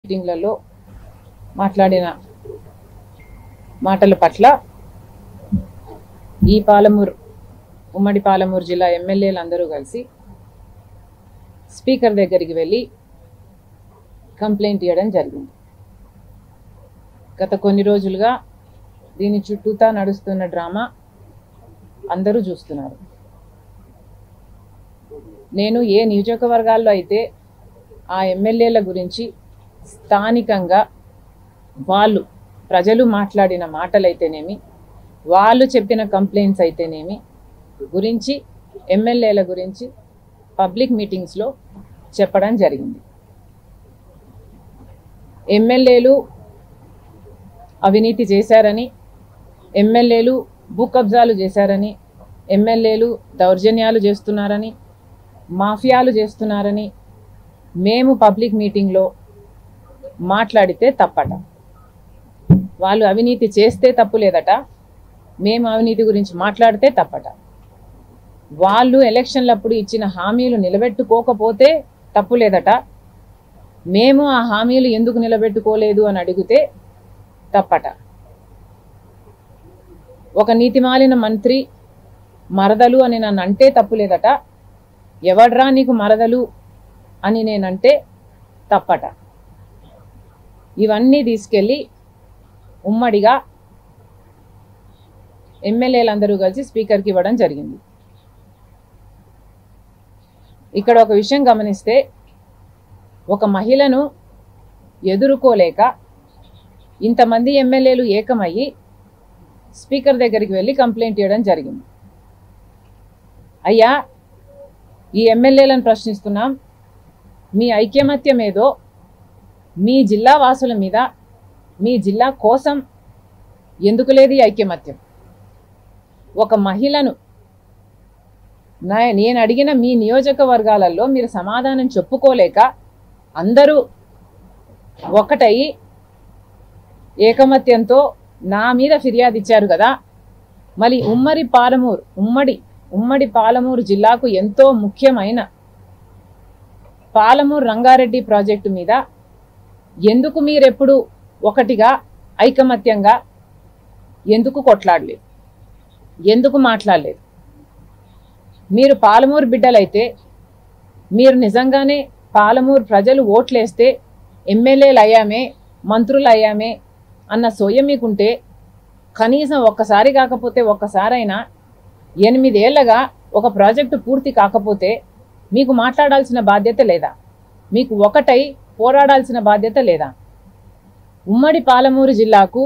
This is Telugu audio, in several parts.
మీటింగ్లలో మాట్లాడిన మాటల పట్ల ఈ పాలమూరు ఉమ్మడి పాలమూరు జిల్లా ఎమ్మెల్యేలు అందరూ కలిసి స్పీకర్ దగ్గరికి వెళ్ళి కంప్లైంట్ ఇవ్వడం జరిగింది గత కొన్ని రోజులుగా దీని చుట్టూతా నడుస్తున్న డ్రామా అందరూ చూస్తున్నారు నేను ఏ నియోజకవర్గాల్లో అయితే ఆ ఎమ్మెల్యేల గురించి స్థానికంగా వాళ్ళు ప్రజలు మాట్లాడిన మాటలైతేనేమి వాళ్ళు చెప్పిన కంప్లైంట్స్ అయితేనేమి గురించి ఎమ్మెల్యేల గురించి పబ్లిక్ మీటింగ్స్లో చెప్పడం జరిగింది ఎమ్మెల్యేలు అవినీతి చేశారని ఎమ్మెల్యేలు భూ కబ్జాలు చేశారని ఎమ్మెల్యేలు దౌర్జన్యాలు చేస్తున్నారని మాఫియాలు చేస్తున్నారని మేము పబ్లిక్ మీటింగ్లో మాట్లాడితే తప్పట వాళ్ళు అవినీతి చేస్తే తప్పు లేదట మేము అవినీతి గురించి మాట్లాడితే తప్పట వాళ్ళు ఎలక్షన్లప్పుడు ఇచ్చిన హామీలు నిలబెట్టుకోకపోతే తప్పు లేదట మేము ఆ హామీలు ఎందుకు నిలబెట్టుకోలేదు అని అడిగితే తప్పట ఒక నీతిమాలిన మంత్రి మరదలు అని నన్ను అంటే తప్పు లేదట ఎవడ్రా నీకు మరదలు అని నేనంటే తప్పట ఇవన్నీ తీసుకెళ్ళి ఉమ్మడిగా ఎమ్మెల్యేలందరూ కలిసి స్పీకర్కి ఇవ్వడం జరిగింది ఇక్కడ ఒక విషయం గమనిస్తే ఒక మహిళను ఎదుర్కోలేక ఇంతమంది ఎమ్మెల్యేలు ఏకమయ్యి స్పీకర్ దగ్గరికి వెళ్ళి కంప్లైంట్ ఇవ్వడం జరిగింది అయ్యా ఈ ఎమ్మెల్యేలను ప్రశ్నిస్తున్నాం మీ ఐక్యమత్యం ఏదో మీ జిల్లా వాసుల మీద మీ జిల్లా కోసం ఎందుకు లేదు ఈ ఐక్యమత్యం ఒక మహిళను నా నేను అడిగిన మీ నియోజకవర్గాలలో మీరు సమాధానం చెప్పుకోలేక అందరూ ఒకటయి ఏకమత్యంతో నా మీద ఫిర్యాదు ఇచ్చారు కదా మరి ఉమ్మడి పాలమూరు ఉమ్మడి ఉమ్మడి పాలమూరు జిల్లాకు ఎంతో ముఖ్యమైన పాలమూరు రంగారెడ్డి ప్రాజెక్టు మీద ఎందుకు మీరెప్పుడు ఒకటిగా ఐకమత్యంగా ఎందుకు కొట్లాడలేదు ఎందుకు మాట్లాడలేదు మీరు పాలమూరు బిడ్డలైతే మీరు నిజంగానే పాలమూరు ప్రజలు ఓట్లేస్తే ఎమ్మెల్యేలు అయ్యామే మంత్రులు అయ్యామే అన్న సోయ మీకుంటే కనీసం ఒక్కసారి కాకపోతే ఒక్కసారైనా ఎనిమిదేళ్లగా ఒక ప్రాజెక్టు పూర్తి కాకపోతే మీకు మాట్లాడాల్సిన బాధ్యత లేదా మీకు ఒకటై పోరాడాల్సిన బాధ్యత లేదా ఉమ్మడి పాలమూరు జిల్లాకు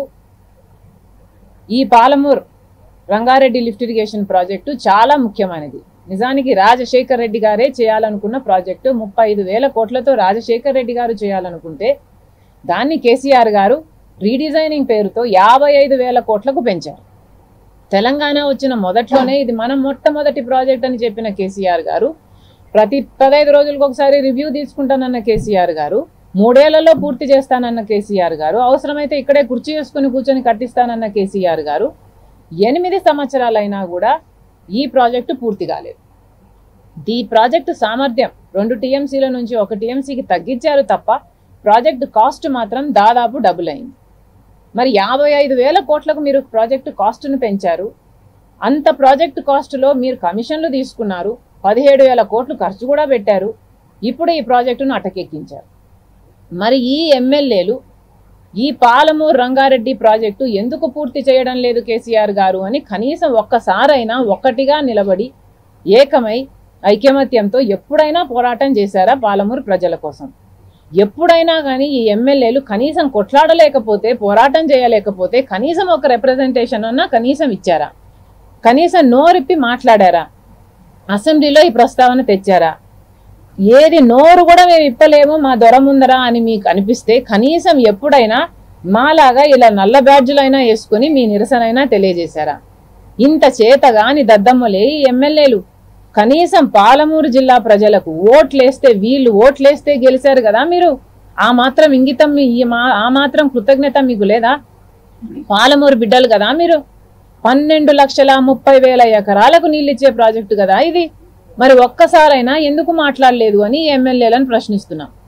ఈ Palamuru Rangareddy lift irrigation project చాలా ముఖ్యమైనది నిజానికి రాజశేఖర్ రెడ్డి గారే చేయాలనుకున్న ప్రాజెక్టు ముప్పై ఐదు వేల కోట్లతో రాజశేఖర్ రెడ్డి గారు చేయాలనుకుంటే దాన్ని కేసీఆర్ గారు రీడిజైనింగ్ పేరుతో యాభై ఐదు వేల కోట్లకు పెంచారు తెలంగాణ వచ్చిన మొదట్లోనే ఇది మనం మొట్టమొదటి ప్రాజెక్ట్ అని చెప్పిన కేసీఆర్ గారు ప్రతి పదహైదు రోజులకు ఒకసారి రివ్యూ తీసుకుంటానన్న కేసీఆర్ గారు మూడేళ్లలో పూర్తి చేస్తానన్న కేసీఆర్ గారు అవసరమైతే ఇక్కడే కుర్చీ వేసుకుని కూర్చొని కట్టిస్తానన్న కేసీఆర్ గారు ఎనిమిది సంవత్సరాలైనా కూడా ఈ ప్రాజెక్టు పూర్తి కాలేదు ఈ ప్రాజెక్టు సామర్థ్యం రెండు టీఎంసీల నుంచి ఒక టీఎంసీకి తగ్గించారు తప్ప ప్రాజెక్టు కాస్ట్ మాత్రం దాదాపు డబుల్ అయింది మరి యాభై ఐదు వేల కోట్లకు మీరు ప్రాజెక్టు కాస్ట్ను పెంచారు అంత ప్రాజెక్టు కాస్టులో మీరు కమిషన్లు తీసుకున్నారు పదిహేడు వేల కోట్లు ఖర్చు కూడా పెట్టారు ఇప్పుడు ఈ ప్రాజెక్టును అటకెక్కించారు మరి ఈ ఎమ్మెల్యేలు ఈ పాలమూరు రంగారెడ్డి ప్రాజెక్టు ఎందుకు పూర్తి చేయడం లేదు కేసీఆర్ గారు అని కనీసం ఒక్కసారైనా ఒక్కటిగా నిలబడి ఏకమై ఐకమత్యంతో ఎప్పుడైనా పోరాటం చేశారా పాలమూరు ప్రజల కోసం ఎప్పుడైనా కానీ ఈ ఎమ్మెల్యేలు కనీసం కొట్లాడలేకపోతే పోరాటం చేయలేకపోతే కనీసం ఒక రిప్రజెంటేషన్ అన్నా కనీసం ఇచ్చారా కనీసం నోరిప్పి మాట్లాడారా అసెంబ్లీలో ఈ ప్రస్తావన తెచ్చారా ఏది నోరు కూడా మేము ఇప్పలేము మా దొర ముందరా అని మీకు అనిపిస్తే కనీసం ఎప్పుడైనా మాలాగా ఇలా నల్ల బ్యాడ్జులైనా వేసుకుని మీ నిరసనైనా తెలియజేశారా ఇంత చేతగాని దద్దమ్మలే ఈ ఎమ్మెల్యేలు కనీసం పాలమూరు జిల్లా ప్రజలకు ఓట్లేస్తే వీళ్ళు ఓట్లేస్తే గెలిచారు కదా మీరు ఆ మాత్రం ఇంగితం మీ- ఈ మా ఆ మాత్రం కృతజ్ఞత మీకు లేదా పాలమూరు బిడ్డలు కదా మీరు పన్నెండు లక్షల ముప్పై వేల ఎకరాలకు నీళ్ళిచ్చే ప్రాజెక్టు కదా ఇది మరి ఒక్కసారైనా ఎందుకు మాట్లాడలేదు అని ఎమ్మెల్యేలను ప్రశ్నిస్తున్నాం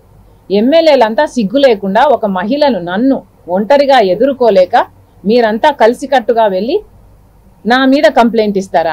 ఎమ్మెల్యేలంతా సిగ్గు లేకుండా ఒక మహిళను నన్ను ఒంటరిగా ఎదుర్కోలేక మీరంతా కలిసికట్టుగా వెళ్ళి నా మీద కంప్లైంట్ ఇస్తారా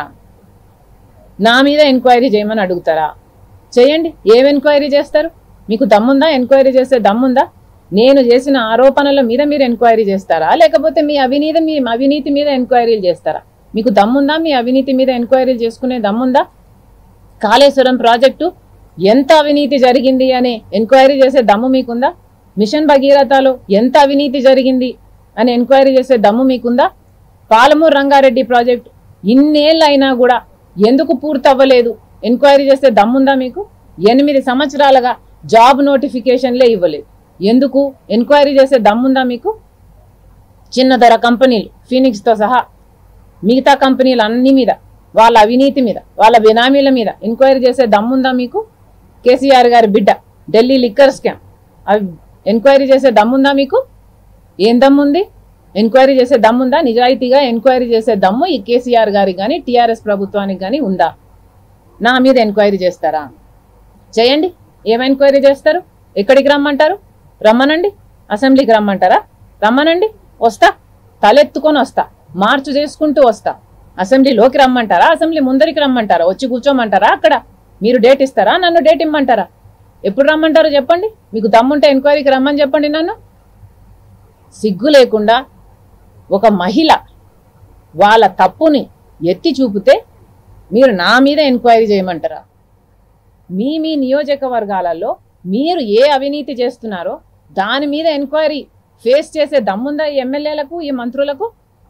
నా మీద ఎంక్వైరీ చేయమని అడుగుతారా చేయండి ఏం ఎంక్వైరీ చేస్తారు మీకు దమ్ముందా ఎంక్వైరీ చేసే దమ్ముందా నేను చేసిన ఆరోపణల మీద మీరు ఎంక్వైరీ చేస్తారా లేకపోతే మీ అవినీతి మీ అవినీతి మీద ఎంక్వైరీలు చేస్తారా మీకు దమ్ముందా మీ అవినీతి మీద ఎంక్వైరీలు చేసుకునే దమ్ముందా కాళేశ్వరం ప్రాజెక్టు ఎంత అవినీతి జరిగింది అనే ఎంక్వైరీ చేసే దమ్ము మీకుందా మిషన్ భగీరథలో ఎంత అవినీతి జరిగింది అని ఎంక్వైరీ చేసే దమ్ము మీకుందా పాలమూరు రంగారెడ్డి ప్రాజెక్టు ఇన్నేళ్ళు అయినా కూడా ఎందుకు పూర్తి అవ్వలేదు ఎంక్వైరీ చేసే దమ్ముందా మీకు ఎనిమిది సంవత్సరాలుగా జాబ్ నోటిఫికేషన్లే ఇవ్వలేదు ఎందుకు ఎంక్వైరీ చేసే దమ్ముందా మీకు చిన్న ధర కంపెనీలు ఫీనిక్స్తో సహా మిగతా కంపెనీలు అన్ని మీద వాళ్ళ అవినీతి మీద వాళ్ళ బినామీల మీద ఎంక్వైరీ చేసే దమ్ముందా మీకు కేసీఆర్ గారి బిడ్డ ఢిల్లీ లిక్కర్ స్కామ్ అవి ఎంక్వైరీ చేసే దమ్ముందా మీకు ఏం దమ్ముంది ఎంక్వైరీ చేసే దమ్ముందా నిజాయితీగా ఎంక్వైరీ చేసే దమ్ము ఈ కేసీఆర్ గారికి కానీ టీఆర్ఎస్ ప్రభుత్వానికి కానీ ఉందా నా మీద ఎంక్వైరీ చేస్తారా చేయండి ఏం ఎంక్వైరీ చేస్తారు ఎక్కడికి రమ్మంటారు రమ్మనండి అసెంబ్లీకి రమ్మంటారా రమ్మనండి వస్తా తలెత్తుకొని వస్తా మార్చు చేసుకుంటూ వస్తా అసెంబ్లీలోకి రమ్మంటారా అసెంబ్లీ ముందరికి రమ్మంటారా వచ్చి కూర్చోమంటారా అక్కడ మీరు డేట్ ఇస్తారా నన్ను డేట్ ఇమ్మంటారా ఎప్పుడు రమ్మంటారో చెప్పండి మీకు దమ్ముంటే ఎంక్వైరీకి రమ్మని చెప్పండి నన్ను సిగ్గు లేకుండా ఒక మహిళ వాళ్ళ తప్పుని ఎత్తి చూపితే మీరు నా మీద ఎంక్వైరీ చేయమంటారా మీ మీ నియోజకవర్గాలలో మీరు ఏ అవినీతి చేస్తున్నారో దాని మీద ఎంక్వైరీ ఫేస్ చేసే దమ్ముందా ఈ ఎమ్మెల్యేలకు ఈ మంత్రులకు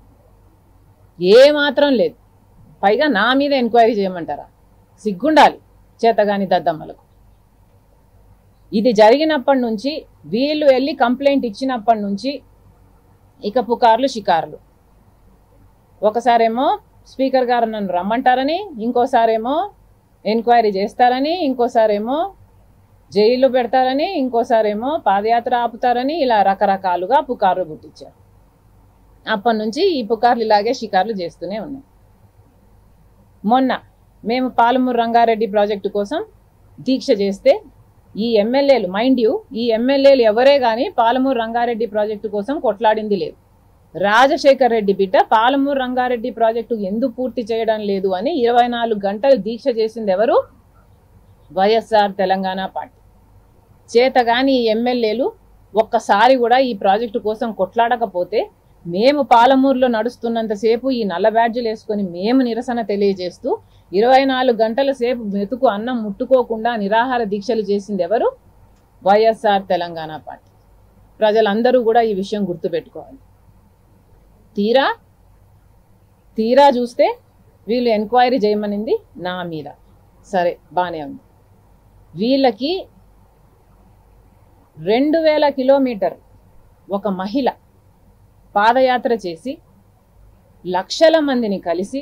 ఏ మాత్రం లేదు పైగా నా మీద ఎంక్వైరీ చేయమంటారా సిగ్గుండాలి చేతగాని దద్దమ్మలకు ఇది జరిగినప్పటి నుంచి వీళ్ళు వెళ్ళి కంప్లైంట్ ఇచ్చినప్పటి నుంచి ఇక పుకార్లు షికార్లు ఒకసారేమో స్పీకర్ గారు నన్ను రమ్మంటారని ఇంకోసారేమో ఎంక్వైరీ చేస్తారని ఇంకోసారేమో జైల్లో పెడతారని ఇంకోసారేమో పాదయాత్ర ఆపుతారని ఇలా రకరకాలుగా పుకార్లు పుట్టించారు అప్పటి నుంచి ఈ పుకార్లు ఇలాగే షికార్లు చేస్తూనే ఉన్నాయి మొన్న మేము పాలమూరు రంగారెడ్డి ప్రాజెక్టు కోసం దీక్ష చేస్తే ఈ ఎమ్మెల్యేలు మైండ్ యూ ఈ ఎమ్మెల్యేలు ఎవరే కానీ పాలమూరు రంగారెడ్డి ప్రాజెక్టు కోసం కొట్లాడింది లేదు రాజశేఖర్ రెడ్డి బిడ్డ పాలమూరు రంగారెడ్డి ప్రాజెక్టు ఎందుకు పూర్తి చేయడం లేదు అని ఇరవై నాలుగు గంటలు దీక్ష చేసింది ఎవరు వైఎస్ఆర్ తెలంగాణ పార్టీ చేతగాని ఈ ఎమ్మెల్యేలు ఒక్కసారి కూడా ఈ ప్రాజెక్టు కోసం కొట్లాడకపోతే మేము పాలమూరులో నడుస్తున్నంతసేపు ఈ నల్ల బ్యాడ్జీలు వేసుకొని మేము నిరసన తెలియజేస్తూ ఇరవై నాలుగు గంటల సేపు మెతుకు అన్నం ముట్టుకోకుండా నిరాహార దీక్షలు చేసింది ఎవరు వైఎస్ఆర్ తెలంగాణ పార్టీ ప్రజలందరూ కూడా ఈ విషయం గుర్తుపెట్టుకోవాలి తీరా తీరా చూస్తే వీళ్ళు ఎంక్వైరీ చేయమనింది నా మీద సరే బాగానే ఉంది వీళ్ళకి రెండు వేల కిలోమీటర్ ఒక మహిళ పాదయాత్ర చేసి లక్షల మందిని కలిసి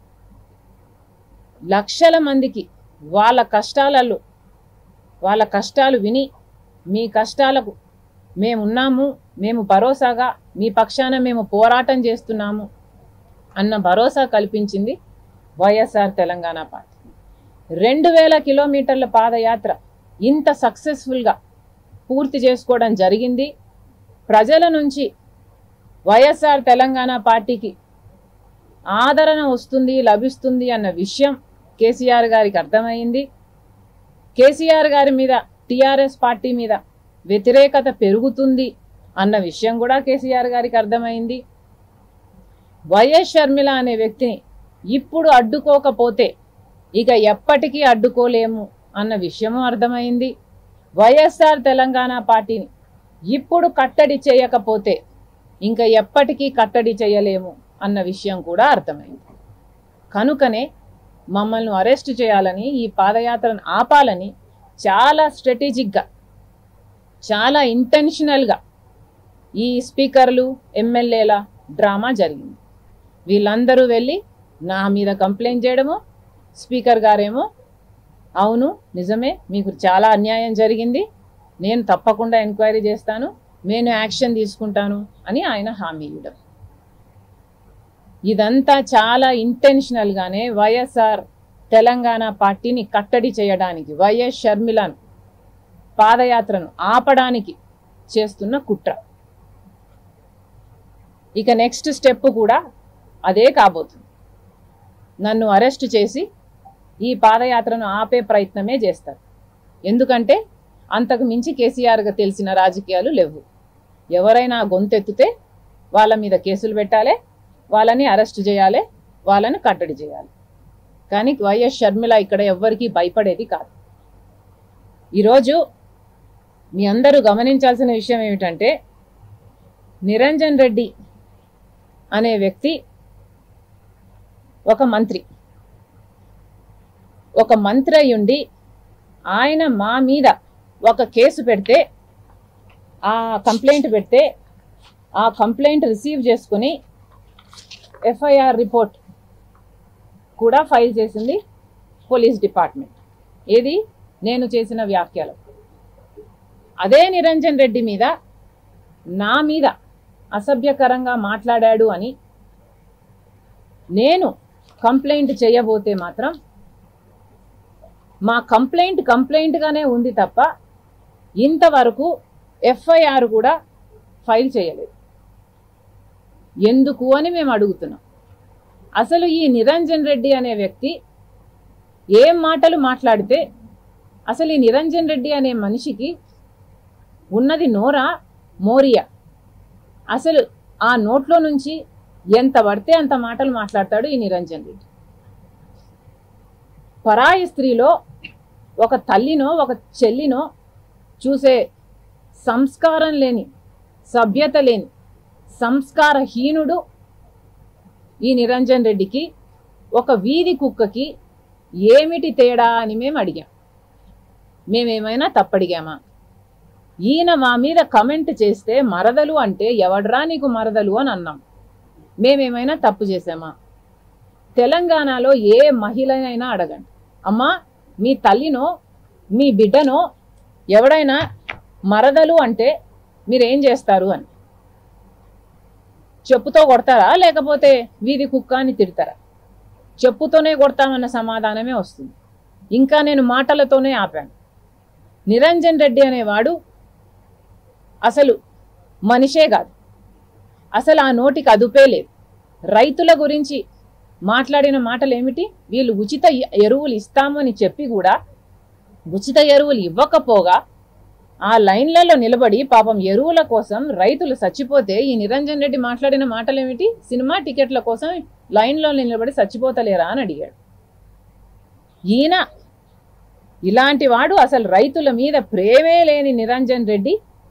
లక్షల మందికి వాళ్ళ కష్టాలలో వాళ్ళ కష్టాలు విని మీ కష్టాలకు మేమున్నాము మేము భరోసాగా మీ పక్షాన మేము పోరాటం చేస్తున్నాము అన్న భరోసా కల్పించింది వైఎస్ఆర్ తెలంగాణ పార్టీ రెండు వేల కిలోమీటర్ల పాదయాత్ర ఇంత సక్సెస్ఫుల్గా పూర్తి చేసుకోవడం జరిగింది ప్రజల నుంచి వైఎస్ఆర్ తెలంగాణ పార్టీకి ఆదరణ వస్తుంది లభిస్తుంది అన్న విషయం కేసీఆర్ గారికి అర్థమైంది కేసీఆర్ గారి మీద టీఆర్ఎస్ పార్టీ మీద వ్యతిరేకత పెరుగుతుంది అన్న విషయం కూడా కేసీఆర్ గారికి అర్థమైంది వైఎస్ షర్మిల అనే వ్యక్తిని ఇప్పుడు అడ్డుకోకపోతే ఇక ఎప్పటికీ అడ్డుకోలేము అన్న విషయము అర్థమైంది వైఎస్ఆర్ తెలంగాణ పార్టీని ఇప్పుడు కట్టడి చేయకపోతే ఇంకా ఎప్పటికీ కట్టడి చేయలేము అన్న విషయం కూడా అర్థమైంది కనుకనే మమ్మల్ని అరెస్ట్ చేయాలని ఈ పాదయాత్రను ఆపాలని చాలా స్ట్రాటజిక్గా చాలా ఇంటెన్షనల్గా ఈ స్పీకర్లు ఎమ్మెల్యేల డ్రామా జరిగింది వీళ్ళందరూ వెళ్ళి నా మీద కంప్లైంట్ చేయడము స్పీకర్ గారేమో అవును నిజమే మీకు చాలా అన్యాయం జరిగింది నేను తప్పకుండా ఎంక్వైరీ చేస్తాను నేను యాక్షన్ తీసుకుంటాను అని ఆయన హామీ ఇవ్వడం ఇదంతా చాలా ఇంటెన్షనల్గానే వైఎస్ఆర్ తెలంగాణ పార్టీని కట్టడి చేయడానికి వైఎస్ షర్మిలను పాదయాత్రను ఆపడానికి చేస్తున్న కుట్ర ఇక నెక్స్ట్ స్టెప్ కూడా అదే కాబోతుంది నన్ను అరెస్ట్ చేసి ఈ పాదయాత్రను ఆపే ప్రయత్నమే చేస్తారు ఎందుకంటే అంతకు మించి కేసీఆర్గా తెలిసిన రాజకీయాలు లేవు ఎవరైనా గొంతెత్తితే వాళ్ళ మీద కేసులు పెట్టాలి వాళ్ళని అరెస్ట్ చేయాలి వాళ్ళని కట్టడి చేయాలి కానీ వైఎస్ షర్మిల ఇక్కడ ఎవ్వరికీ భయపడేది కాదు ఈరోజు మీ అందరూ గమనించాల్సిన విషయం ఏమిటంటే నిరంజన్ రెడ్డి అనే వ్యక్తి ఒక మంత్రి ఒక మంత్రి అయ్యుండి ఆయన మా మీద ఒక కేసు పెడితే ఆ కంప్లైంట్ పెడితే ఆ కంప్లైంట్ రిసీవ్ చేసుకుని ఎఫ్ఐఆర్ రిపోర్ట్ కూడా ఫైల్ చేసింది పోలీస్ డిపార్ట్మెంట్ ఏది నేను చేసిన వ్యాఖ్యలు అదే నిరంజన్ రెడ్డి మీద నా మీద అసభ్యకరంగా మాట్లాడాడు అని నేను కంప్లైంట్ చేయబోతే మాత్రం మా కంప్లైంట్ కంప్లైంట్గానే ఉంది తప్ప ఇంతవరకు ఎఫ్ఐఆర్ కూడా ఫైల్ చేయలేదు ఎందుకు అని మేము అడుగుతున్నాం అసలు ఈ నిరంజన్ రెడ్డి అనే వ్యక్తి ఏం మాటలు మాట్లాడితే అసలు ఈ నిరంజన్ రెడ్డి అనే మనిషికి ఉన్నది నోరా మోరియా అసలు ఆ నోట్లో నుంచి ఎంత పడితే అంత మాటలు మాట్లాడతాడు ఈ నిరంజన్ రెడ్డి పరాయి స్త్రీలో ఒక తల్లినో ఒక చెల్లినో చూసే సంస్కారం లేని సభ్యత లేని సంస్కారహీనుడు ఈ నిరంజన్ రెడ్డికి ఒక వీధి కుక్కకి ఏమిటి తేడా అని మేము అడిగాం మేమేమైనా తప్పడిగామా ఈయన మా మీద కమెంట్ చేస్తే మరదలు అంటే ఎవడ్రా నీకు మరదలు అని అన్నాం మేమేమైనా తప్పు చేసామా తెలంగాణలో ఏ మహిళనైనా అడగండి అమ్మా మీ తల్లినో మీ బిడ్డనో ఎవడైనా మరదలు అంటే మీరేం చేస్తారు అని చెప్పుతో కొడతారా లేకపోతే వీధి కుక్క అని తిడతారా చెప్పుతోనే కొడతామన్న సమాధానమే వస్తుంది ఇంకా నేను మాటలతోనే ఆపాను నిరంజన్ రెడ్డి అనేవాడు అసలు మనిషే కాదు అసలు ఆ నోటికి అదుపే లేదు రైతుల గురించి మాట్లాడిన మాటలు ఏమిటి వీళ్ళు ఉచిత ఎ- ఎరువులు ఇస్తాము అని చెప్పి కూడా ఉచిత ఎరువులు ఇవ్వకపోగా ఆ లైన్లలో నిలబడి పాపం ఎరువుల కోసం రైతులు చచ్చిపోతే ఈ నిరంజన్ రెడ్డి మాట్లాడిన మాటలు ఏమిటి సినిమా టికెట్ల కోసం లైన్లో నిలబడి చచ్చిపోతలేరా అని అడిగాడు ఈయన ఇలాంటి వాడు అసలు రైతుల మీద ప్రేమే లేని నిరంజన్ రెడ్డి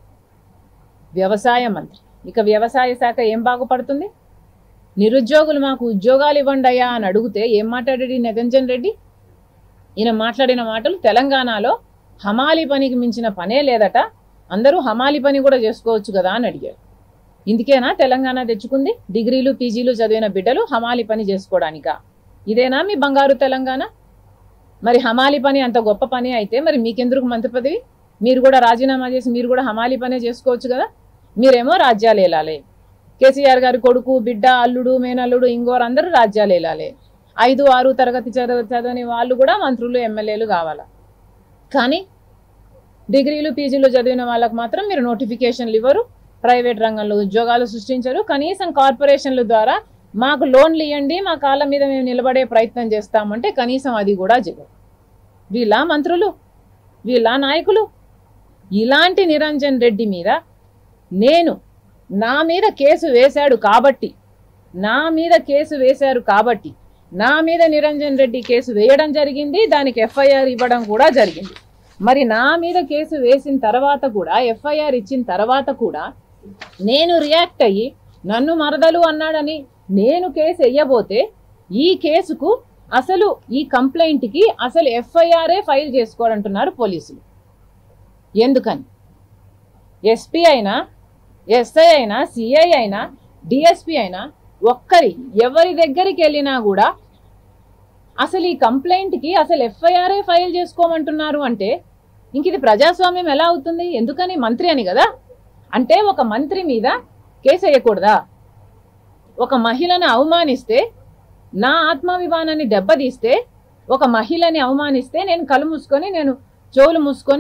వ్యవసాయ మంత్రి ఇక వ్యవసాయ శాఖ ఏం బాగుపడుతుంది నిరుద్యోగులు మాకు ఉద్యోగాలు ఇవ్వండి అయ్యా అని అడిగితే ఏం మాట్లాడాడు ఈ నిరంజన్ రెడ్డి ఈయన మాట్లాడిన మాటలు తెలంగాణలో హమాలి పనికి మించిన పనే లేదట అందరూ హమాలి పని కూడా చేసుకోవచ్చు కదా అని అడిగాడు ఇందుకేనా తెలంగాణ తెచ్చుకుంది డిగ్రీలు పీజీలు చదివిన బిడ్డలు హమాలి పని చేసుకోవడానికా ఇదేనా మీ బంగారు తెలంగాణ మరి హమాలి పని అంత గొప్ప పని అయితే మరి మీకెందుకు మంత్రి పదవి మీరు కూడా రాజీనామా చేసి మీరు కూడా హమాలి పనే చేసుకోవచ్చు కదా మీరేమో రాజ్యాలు ఏలాలి కేసీఆర్ గారి కొడుకు బిడ్డ అల్లుడు మేనల్లుడు ఇంకోరు అందరూ రాజ్యాలు ఏలాలి ఐదు ఆరు తరగతి చదవ చదవని వాళ్ళు కూడా మంత్రులు ఎమ్మెల్యేలు కావాలా కానీ డిగ్రీలు పీజీలు చదివిన వాళ్ళకు మాత్రం మీరు నోటిఫికేషన్లు ఇవ్వరు ప్రైవేట్ రంగంలో ఉద్యోగాలు సృష్టించరు కనీసం కార్పొరేషన్ల ద్వారా మాకు లోన్లు ఇవ్వండి మా కాళ్ళ మీద మేము నిలబడే ప్రయత్నం చేస్తామంటే కనీసం అది కూడా జరగదు వీళ్ళ మంత్రులు వీళ్ళ నాయకులు ఇలాంటి నిరంజన్ రెడ్డి మీద నేను నా మీద కేసు వేశాడు కాబట్టి నా మీద కేసు వేశారు కాబట్టి నా మీద నిరంజన్ రెడ్డి కేసు వేయడం జరిగింది దానికి ఎఫ్ఐఆర్ ఇవ్వడం కూడా జరిగింది మరి నా మీద కేసు వేసిన తర్వాత కూడా ఎఫ్ఐఆర్ ఇచ్చిన తర్వాత కూడా నేను రియాక్ట్ అయ్యి నన్ను మరదలు అన్నాడని నేను కేసు వెయ్యబోతే ఈ కేసుకు అసలు ఈ కంప్లైంట్కి అసలు ఎఫ్ఐఆర్ఏ ఫైల్ చేసుకోవాలంటున్నారు పోలీసులు ఎందుకని ఎస్పీ అయినా ఎస్ఐ అయినా సిఐ అయినా డిఎస్పి అయినా ఒక్కరి ఎవరి దగ్గరికి వెళ్ళినా కూడా అసలు ఈ కంప్లైంట్కి అసలు ఎఫ్ఐఆర్ఏ ఫైల్ చేసుకోమంటున్నారు అంటే ఇంక ఇది ప్రజాస్వామ్యం ఎలా అవుతుంది ఎందుకని మంత్రి అని కదా అంటే ఒక మంత్రి మీద కేసు వేయకూడదా ఒక మహిళను అవమానిస్తే నా ఆత్మాభిమానాన్ని దెబ్బతీస్తే ఒక మహిళని అవమానిస్తే నేను కళ్ళు మూసుకొని నేను చెవులు మూసుకొని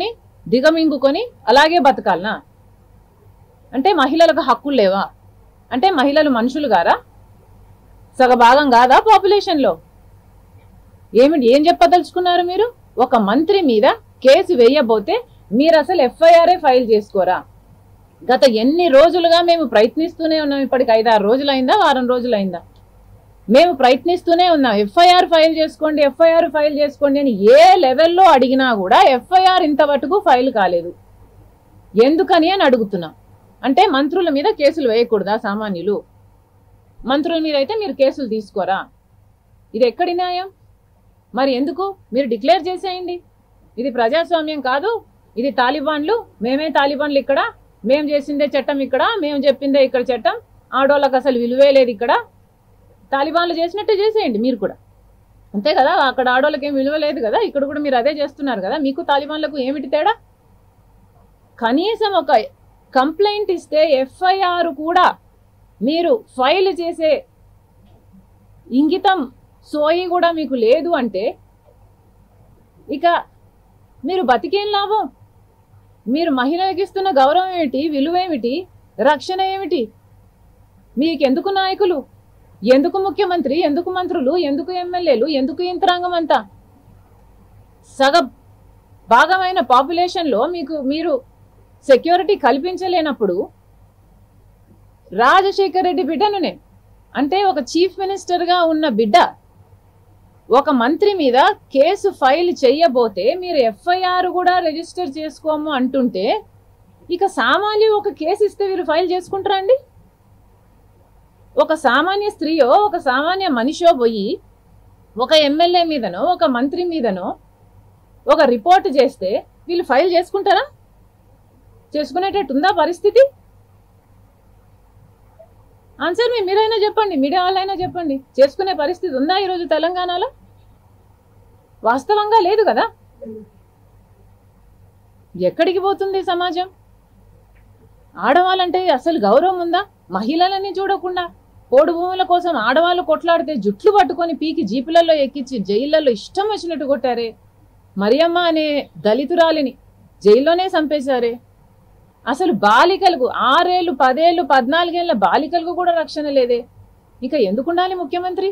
దిగమింగుకొని అలాగే బతకాలనా అంటే మహిళలకు హక్కులు లేవా అంటే మహిళలు మనుషులు గారా సగభాగం కాదా పాపులేషన్లో ఏమిటి ఏం చెప్పదలుచుకున్నారు మీరు ఒక మంత్రి మీద కేసు వేయబోతే మీరు అసలు ఎఫ్ఐఆర్ఏ ఫైల్ చేసుకోరా గత ఎన్ని రోజులుగా మేము ప్రయత్నిస్తూనే ఉన్నాం ఇప్పటికి ఐదారు రోజులైందా వారం రోజులైందా మేము ప్రయత్నిస్తూనే ఉన్నాం ఎఫ్ఐఆర్ ఫైల్ చేసుకోండి ఎఫ్ఐఆర్ ఫైల్ చేసుకోండి అని ఏ లెవెల్లో అడిగినా కూడా ఎఫ్ఐఆర్ ఇంతవరకు ఫైల్ కాలేదు ఎందుకని అని అడుగుతున్నాం అంటే మంత్రుల మీద కేసులు వేయకూడదా సామాన్యులు మంత్రుల మీద అయితే మీరు కేసులు తీసుకోరా ఇది ఎక్కడి న్యాయం మరి ఎందుకు మీరు డిక్లేర్ చేసేయండి ఇది ప్రజాస్వామ్యం కాదు ఇది తాలిబాన్లు మేమే తాలిబాన్లు ఇక్కడ మేము చేసిందే చట్టం ఇక్కడ మేము చెప్పిందే ఇక్కడ చట్టం ఆడోళ్ళకి అసలు విలువే లేదు ఇక్కడ తాలిబాన్లు చేసినట్టే చేసేయండి మీరు కూడా అంతే కదా అక్కడ ఆడోళ్ళకి ఏం విలువ లేదు కదా ఇక్కడ కూడా మీరు అదే చేస్తున్నారు కదా మీకు తాలిబాన్లకు ఏమిటి తేడా కనీసం ఒక కంప్లైంట్ ఇస్తే ఎఫ్ఐఆర్ కూడా మీరు ఫైల్ చేసే ఇంగితం సోయి కూడా మీకు లేదు అంటే ఇక మీరు బతికేం లాభం మీరు మహిళలకు ఇస్తున్న గౌరవం ఏమిటి విలువ ఏమిటి రక్షణ ఏమిటి మీకెందుకు నాయకులు ఎందుకు ముఖ్యమంత్రి ఎందుకు మంత్రులు ఎందుకు ఎమ్మెల్యేలు ఎందుకు యంత్రాంగం అంతా సగ భాగమైన పాపులేషన్లో మీకు మీరు సెక్యూరిటీ కల్పించలేనప్పుడు రాజశేఖర్ రెడ్డి బిడ్డను నేను అంటే ఒక చీఫ్ మినిస్టర్గా ఉన్న బిడ్డ ఒక మంత్రి మీద కేసు ఫైల్ చెయ్యబోతే మీరు ఎఫ్ఐఆర్ కూడా రిజిస్టర్ చేసుకోము అంటుంటే ఇక సామాన్య ఒక కేసు ఇస్తే వీరు ఫైల్ చేసుకుంటారా అండి ఒక సామాన్య స్త్రీయో ఒక సామాన్య మనిషో పోయి ఒక ఎమ్మెల్యే మీదనో ఒక మంత్రి మీదనో ఒక రిపోర్ట్ చేస్తే వీళ్ళు ఫైల్ చేసుకుంటారా చేసుకునేటట్టు ఉందా పరిస్థితి ఆన్సర్ మీ మీరైనా చెప్పండి మీడియా వాళ్ళైనా చెప్పండి చేసుకునే పరిస్థితి ఉందా ఈరోజు తెలంగాణలో వాస్తవంగా లేదు కదా ఎక్కడికి పోతుంది సమాజం ఆడవాళ్ళంటే అసలు గౌరవం ఉందా మహిళలని చూడకుండా పోడు భూముల కోసం ఆడవాళ్ళు కొట్లాడితే జుట్లు పట్టుకొని పీకి జీపులలో ఎక్కించి జైళ్ళల్లో ఇష్టం వచ్చినట్టు కొట్టారే మరియమ్మ అనే దళితురాలిని జైల్లోనే చంపేశారే అసలు బాలికలకు ఆరేళ్ళు పదేళ్ళు పద్నాలుగేళ్ల బాలికలకు కూడా రక్షణ లేదే ఇక ఎందుకు ఉండాలి ముఖ్యమంత్రి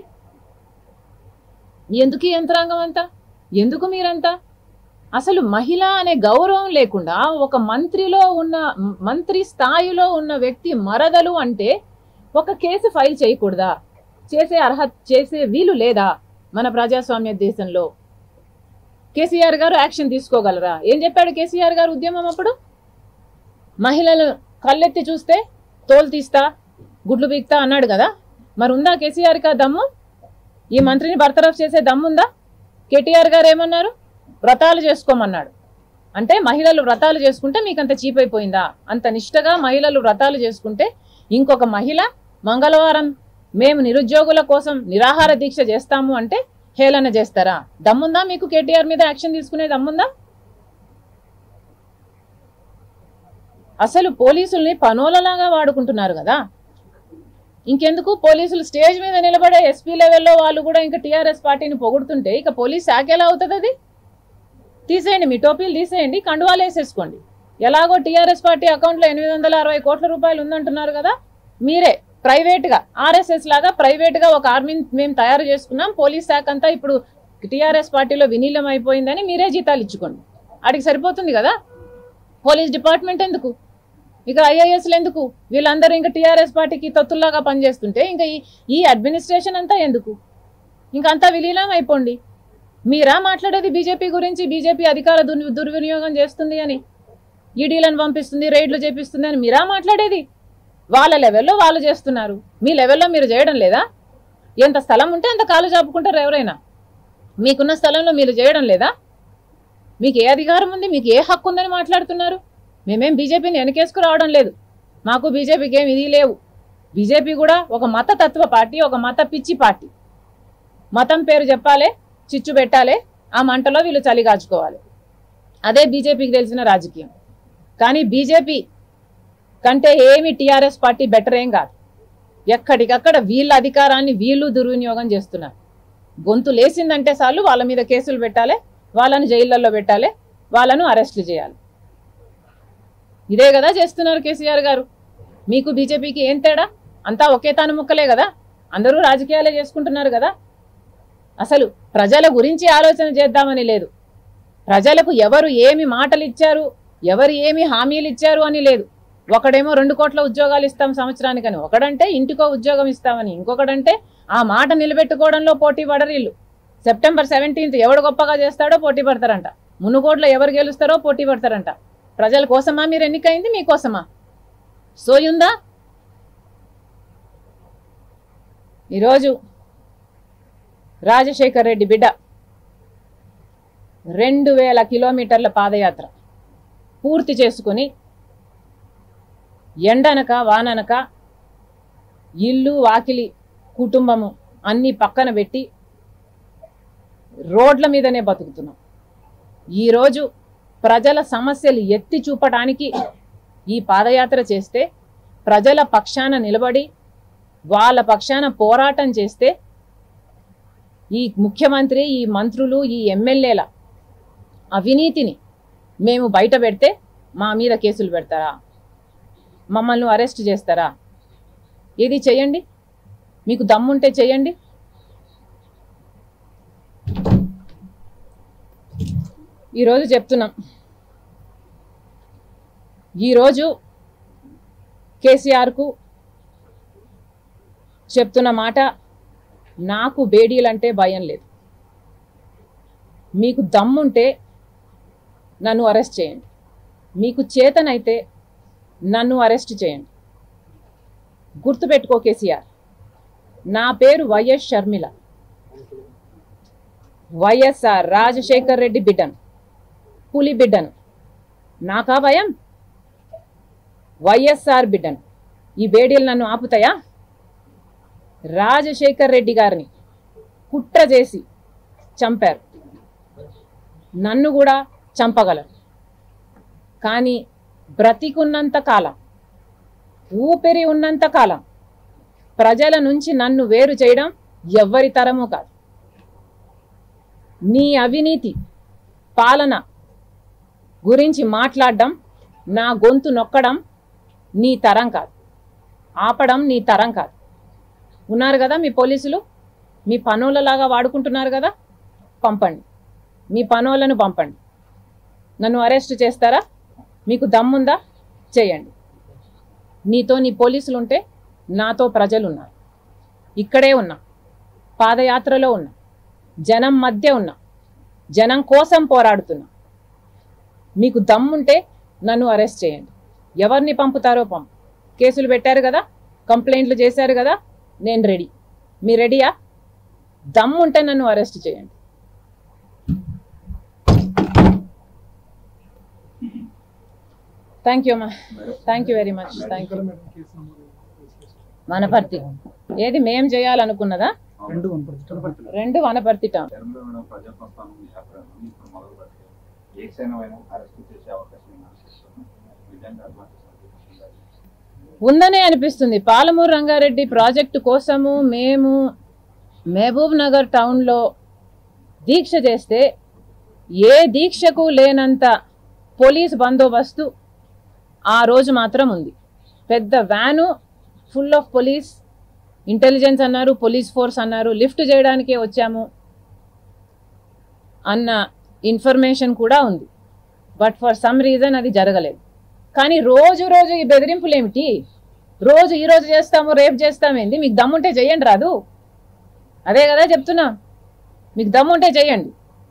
ఎందుకు ఈ యంత్రాంగం అంతా ఎందుకు మీరంతా అసలు మహిళ అనే గౌరవం లేకుండా ఒక మంత్రిలో ఉన్న మంత్రి స్థాయిలో ఉన్న వ్యక్తి మరదలు అంటే ఒక కేసు ఫైల్ చేయకూడదా చేసే అర్హత చేసే వీలు లేదా మన ప్రజాస్వామ్య దేశంలో కేసీఆర్ గారు యాక్షన్ తీసుకోగలరా ఏం చెప్పాడు కేసీఆర్ గారు ఉద్యమం అప్పుడు మహిళలు కళ్ళెత్తి చూస్తే తోలు తీస్తా గుడ్లు పీక్తా అన్నాడు కదా మరి ఉందా కేసీఆర్కి ఆ దమ్ము ఈ మంత్రిని బర్తరఫ్ చేసే దమ్ముందా కేటీఆర్ గారు ఏమన్నారు వ్రతాలు చేసుకోమన్నాడు అంటే మహిళలు వ్రతాలు చేసుకుంటే మీకు అంత చీప్ అయిపోయిందా అంత నిష్టగా మహిళలు వ్రతాలు చేసుకుంటే ఇంకొక మహిళ మంగళవారం మేము నిరుద్యోగుల కోసం నిరాహార దీక్ష చేస్తాము అంటే హేళన చేస్తారా దమ్ముందా మీకు కేటీఆర్ మీద యాక్షన్ తీసుకునే దమ్ముందా అసలు పోలీసుల్ని పనోలలాగా వాడుకుంటున్నారు కదా ఇంకెందుకు పోలీసులు స్టేజ్ మీద నిలబడే ఎస్పీ లెవెల్లో వాళ్ళు కూడా ఇంకా టీఆర్ఎస్ పార్టీని పొగుడుతుంటే ఇక పోలీస్ శాఖ ఎలా అవుతుంది అది తీసేయండి మీ టోపీలు తీసేయండి కండువాలు వేసేసుకోండి ఎలాగో టీఆర్ఎస్ పార్టీ అకౌంట్లో ఎనిమిది వందల అరవై కోట్ల రూపాయలు ఉందంటున్నారు కదా మీరే ప్రైవేట్గా ఆర్ఎస్ఎస్ లాగా ప్రైవేట్గా ఒక ఆర్మీని మేము తయారు చేసుకున్నాం పోలీస్ శాఖ అంతా ఇప్పుడు టీఆర్ఎస్ పార్టీలో వినీలం అయిపోయిందని మీరే జీతాలు ఇచ్చుకోండి వాడికి సరిపోతుంది కదా పోలీస్ డిపార్ట్మెంట్ ఎందుకు ఇక ఐఏఎస్లు ఎందుకు వీళ్ళందరూ ఇంకా టీఆర్ఎస్ పార్టీకి తొత్తుల్లాగా పనిచేస్తుంటే ఇంకా ఈ ఈ అడ్మినిస్ట్రేషన్ అంతా ఎందుకు ఇంకా అంతా విలీనం అయిపోండి మీరా మాట్లాడేది బీజేపీ గురించి బీజేపీ అధికార దుర్ దుర్వినియోగం చేస్తుంది అని ఈడీలను పంపిస్తుంది రైడ్లు చేపిస్తుంది అని మీరా మాట్లాడేది వాళ్ళ లెవెల్లో వాళ్ళు చేస్తున్నారు మీ లెవెల్లో మీరు చేయడం లేదా ఎంత స్థలం ఉంటే అంత కాలు చాపుకుంటారు ఎవరైనా మీకున్న స్థలంలో మీరు చేయడం లేదా మీకు ఏ అధికారం ఉంది మీకు ఏ హక్కు ఉందని మాట్లాడుతున్నారు మేమేం బీజేపీని వెనకేసుకు రావడం లేదు మాకు బీజేపీకి ఏం ఇది లేవు బీజేపీ కూడా ఒక మత తత్వ పార్టీ ఒక మత పిచ్చి పార్టీ మతం పేరు చెప్పాలి చిచ్చు పెట్టాలి ఆ మంటలో వీళ్ళు చలిగాచుకోవాలి అదే బీజేపీకి తెలిసిన రాజకీయం కానీ బీజేపీ కంటే ఏమి టీఆర్ఎస్ పార్టీ బెటర్ ఏం కాదు ఎక్కడికక్కడ వీళ్ళ అధికారాన్ని వీళ్ళు దుర్వినియోగం చేస్తున్నారు గొంతు లేసిందంటే చాలు వాళ్ళ మీద కేసులు పెట్టాలి వాళ్ళను జైళ్ళల్లో పెట్టాలి వాళ్ళను అరెస్టులు చేయాలి ఇదే కదా చేస్తున్నారు కేసీఆర్ గారు మీకు బీజేపీకి ఏం తేడా అంతా ఒకే తాను ముక్కలే కదా అందరూ రాజకీయాలే చేసుకుంటున్నారు కదా అసలు ప్రజల గురించి ఆలోచన చేద్దామని లేదు ప్రజలకు ఎవరు ఏమి మాటలు ఇచ్చారు ఎవరు ఏమి హామీలు ఇచ్చారు అని లేదు ఒకడేమో రెండు కోట్ల ఉద్యోగాలు ఇస్తాం సంవత్సరానికని ఒకడంటే ఇంటికో ఉద్యోగం ఇస్తామని ఇంకొకడంటే ఆ మాట నిలబెట్టుకోవడంలో పోటీ పడరు వీళ్ళు సెప్టెంబర్ సెవెంటీన్త్ ఎవడు గొప్పగా చేస్తాడో పోటీ పడతారంట మునుగోడ్లో ఎవరు గెలుస్తారో పోటీ పడతారంట ప్రజల కోసమా మీరు ఎన్నికైంది మీకోసమా సోయుందా ఈరోజు రాజశేఖర్ రెడ్డి బిడ్డ రెండు వేల కిలోమీటర్ల పాదయాత్ర పూర్తి చేసుకుని ఎండనక వాననక ఇల్లు వాకిలి కుటుంబము అన్నీ పక్కన పెట్టి రోడ్ల మీదనే బతుకుతున్నాం ఈరోజు ప్రజల సమస్యలు ఎత్తి చూపడానికి ఈ పాదయాత్ర చేస్తే ప్రజల పక్షాన నిలబడి వాళ్ళ పక్షాన పోరాటం చేస్తే ఈ ముఖ్యమంత్రి ఈ మంత్రులు ఈ ఎమ్మెల్యేల అవినీతిని మేము బయట పెడితే మా మీద కేసులు పెడతారా మమ్మల్ని అరెస్ట్ చేస్తారా ఏది చేయండి మీకు దమ్ముంటే చేయండి ఈరోజు చెప్తున్నాం ఈరోజు కేసీఆర్కు చెప్తున్న మాట నాకు బేడీలంటే భయం లేదు మీకు దమ్ముంటే నన్ను అరెస్ట్ చేయండి మీకు చేతనైతే నన్ను అరెస్ట్ చేయండి గుర్తుపెట్టుకో కేసీఆర్ నా పేరు వైఎస్ షర్మిల వైఎస్ఆర్ రాజశేఖర్ రెడ్డి బిడ్డను పులి బిడ్డను నాకా భయం వైఎస్ఆర్ బిడ్డను ఈ బేడీలు నన్ను ఆపుతాయా రాజశేఖర్ రెడ్డి గారిని కుట్ర చేసి చంపారు నన్ను కూడా చంపగలరు కానీ బ్రతికున్నంత కాలం ఊపిరి ఉన్నంత కాలం ప్రజల నుంచి నన్ను వేరు చేయడం ఎవ్వరి తరము కాదు నీ అవినీతి పాలన గురించి మాట్లాడడం నా గొంతు నొక్కడం నీ తరం కాదు ఆపడం నీ తరం కాదు ఉన్నారు కదా మీ పోలీసులు మీ పనులలాగా వాడుకుంటున్నారు కదా పంపండి మీ పనులను పంపండి నన్ను అరెస్ట్ చేస్తారా మీకు దమ్ముందా చేయండి నీతో నీ పోలీసులు ఉంటే నాతో ప్రజలు ఉన్నారు ఇక్కడే ఉన్నా పాదయాత్రలో ఉన్నా జనం మధ్య ఉన్నా జనం కోసం పోరాడుతున్నా మీకు దమ్ముంటే నన్ను అరెస్ట్ చేయండి ఎవరిని పంపుతారో పంపు కేసులు పెట్టారు కదా కంప్లైంట్లు చేశారు కదా నేను రెడీ మీ రెడీయా దమ్ముంటే నన్ను అరెస్ట్ చేయండి థ్యాంక్ యూ అమ్మా thank you very much thank you Wanaparthy ఏది మేం చేయాలనుకున్నదా రెండు కనపడుతుంది రెండు వనపర్తి టౌన్ తెలంగాణ ప్రజాప్రస్థానం యాత్రను ఇప్పుడు మొదలు పెట్టారు ఏ క్షణమైనా అరెస్ట్ చేసే అవకాశం నేను ఆశిస్తున్నాను నిజంగా అట్లాంటి సందేశం ఉండాలి. ఉందనే అనిపిస్తుంది పాలమూరు రంగారెడ్డి ప్రాజెక్టు కోసము మేము మహబూబ్ నగర్ టౌన్లో దీక్ష చేస్తే ఏ దీక్షకు లేనంత పోలీస్ బందోబస్తు ఆ రోజు మాత్రం ఉంది పెద్ద van full of police intelligence అన్నారు పోలీస్ ఫోర్స్ అన్నారు లిఫ్ట్ చేయడానికే వచ్చాము అన్న ఇన్ఫర్మేషన్ కూడా ఉంది బట్ ఫర్ సమ్ రీజన్ అది జరగలేదు కానీ రోజు రోజు ఈ బెదిరింపులు ఏమిటి రోజు ఈ రోజు చేస్తాము రేపు చేస్తామేంది మీకు దమ్ముంటే చెయ్యండి రాదు అదే కదా చెప్తున్నా మీకు దమ్ముంటే చెయ్యండి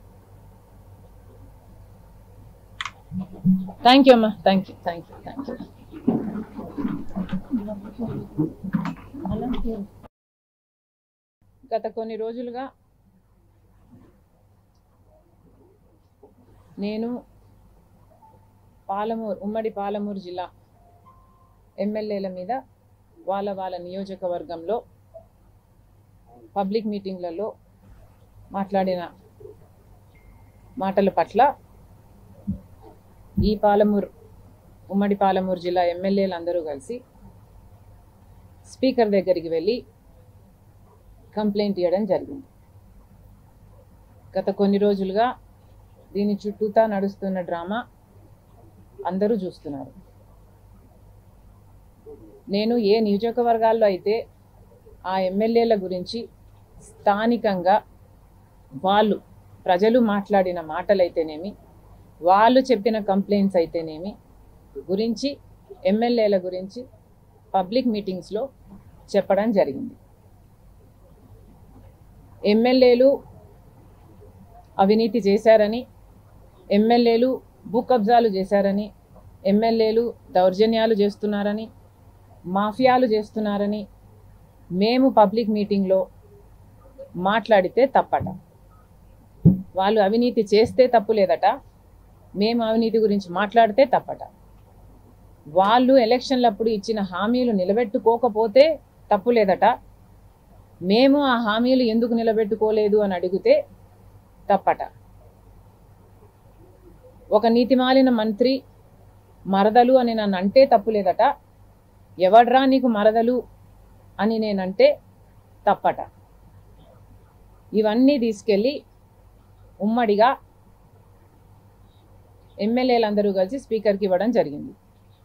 థ్యాంక్ యూ అమ్మా thank you thank you thank you గత కొన్ని రోజులుగా నేను పాలమూరు ఉమ్మడి పాలమూరు జిల్లా ఎమ్మెల్యేల మీద వాళ్ళ వాళ్ళ నియోజకవర్గంలో పబ్లిక్ మీటింగ్లలో మాట్లాడిన మాటల పట్ల ఈ పాలమూరు ఉమ్మడి పాలమూరు జిల్లా ఎమ్మెల్యేలు అందరూ కలిసి స్పీకర్ దగ్గరికి వెళ్ళి కంప్లైంట్ ఇవ్వడం జరిగింది గత కొన్ని రోజులుగా దీని చుట్టూతా నడుస్తున్న డ్రామా అందరూ చూస్తున్నారు నేను ఏ నియోజకవర్గాల్లో అయితే ఆ ఎమ్మెల్యేల గురించి స్థానికంగా వాళ్ళు ప్రజలు మాట్లాడిన మాటలైతేనేమి వాళ్ళు చెప్పిన కంప్లైంట్స్ అయితేనేమి గురించి ఎమ్మెల్యేల గురించి పబ్లిక్ మీటింగ్స్లో చెప్పడం జరిగింది ఎమ్మెల్యేలు అవినీతి చేశారని ఎమ్మెల్యేలు భూ కబ్జాలు చేశారని ఎమ్మెల్యేలు దౌర్జన్యాలు చేస్తున్నారని మాఫియాలు చేస్తున్నారని మేము పబ్లిక్ మీటింగ్లో మాట్లాడితే తప్పట వాళ్ళు అవినీతి చేస్తే తప్పు లేదట మేము అవినీతి గురించి మాట్లాడితే తప్పట వాళ్ళు ఎలక్షన్లప్పుడు ఇచ్చిన హామీలు నిలబెట్టుకోకపోతే తప్పు లేదట మేము ఆ హామీలు ఎందుకు నిలబెట్టుకోలేదు అని అడిగితే తప్పట ఒక నీతిమాలిన మంత్రి మరదలు అని నన్ను అంటే తప్పు లేదట ఎవడ్రా నీకు మరదలు అని నేనంటే తప్పట ఇవన్నీ తీసుకెళ్ళి ఉమ్మడిగా ఎమ్మెల్యేలందరూ కలిసి స్పీకర్కి ఇవ్వడం జరిగింది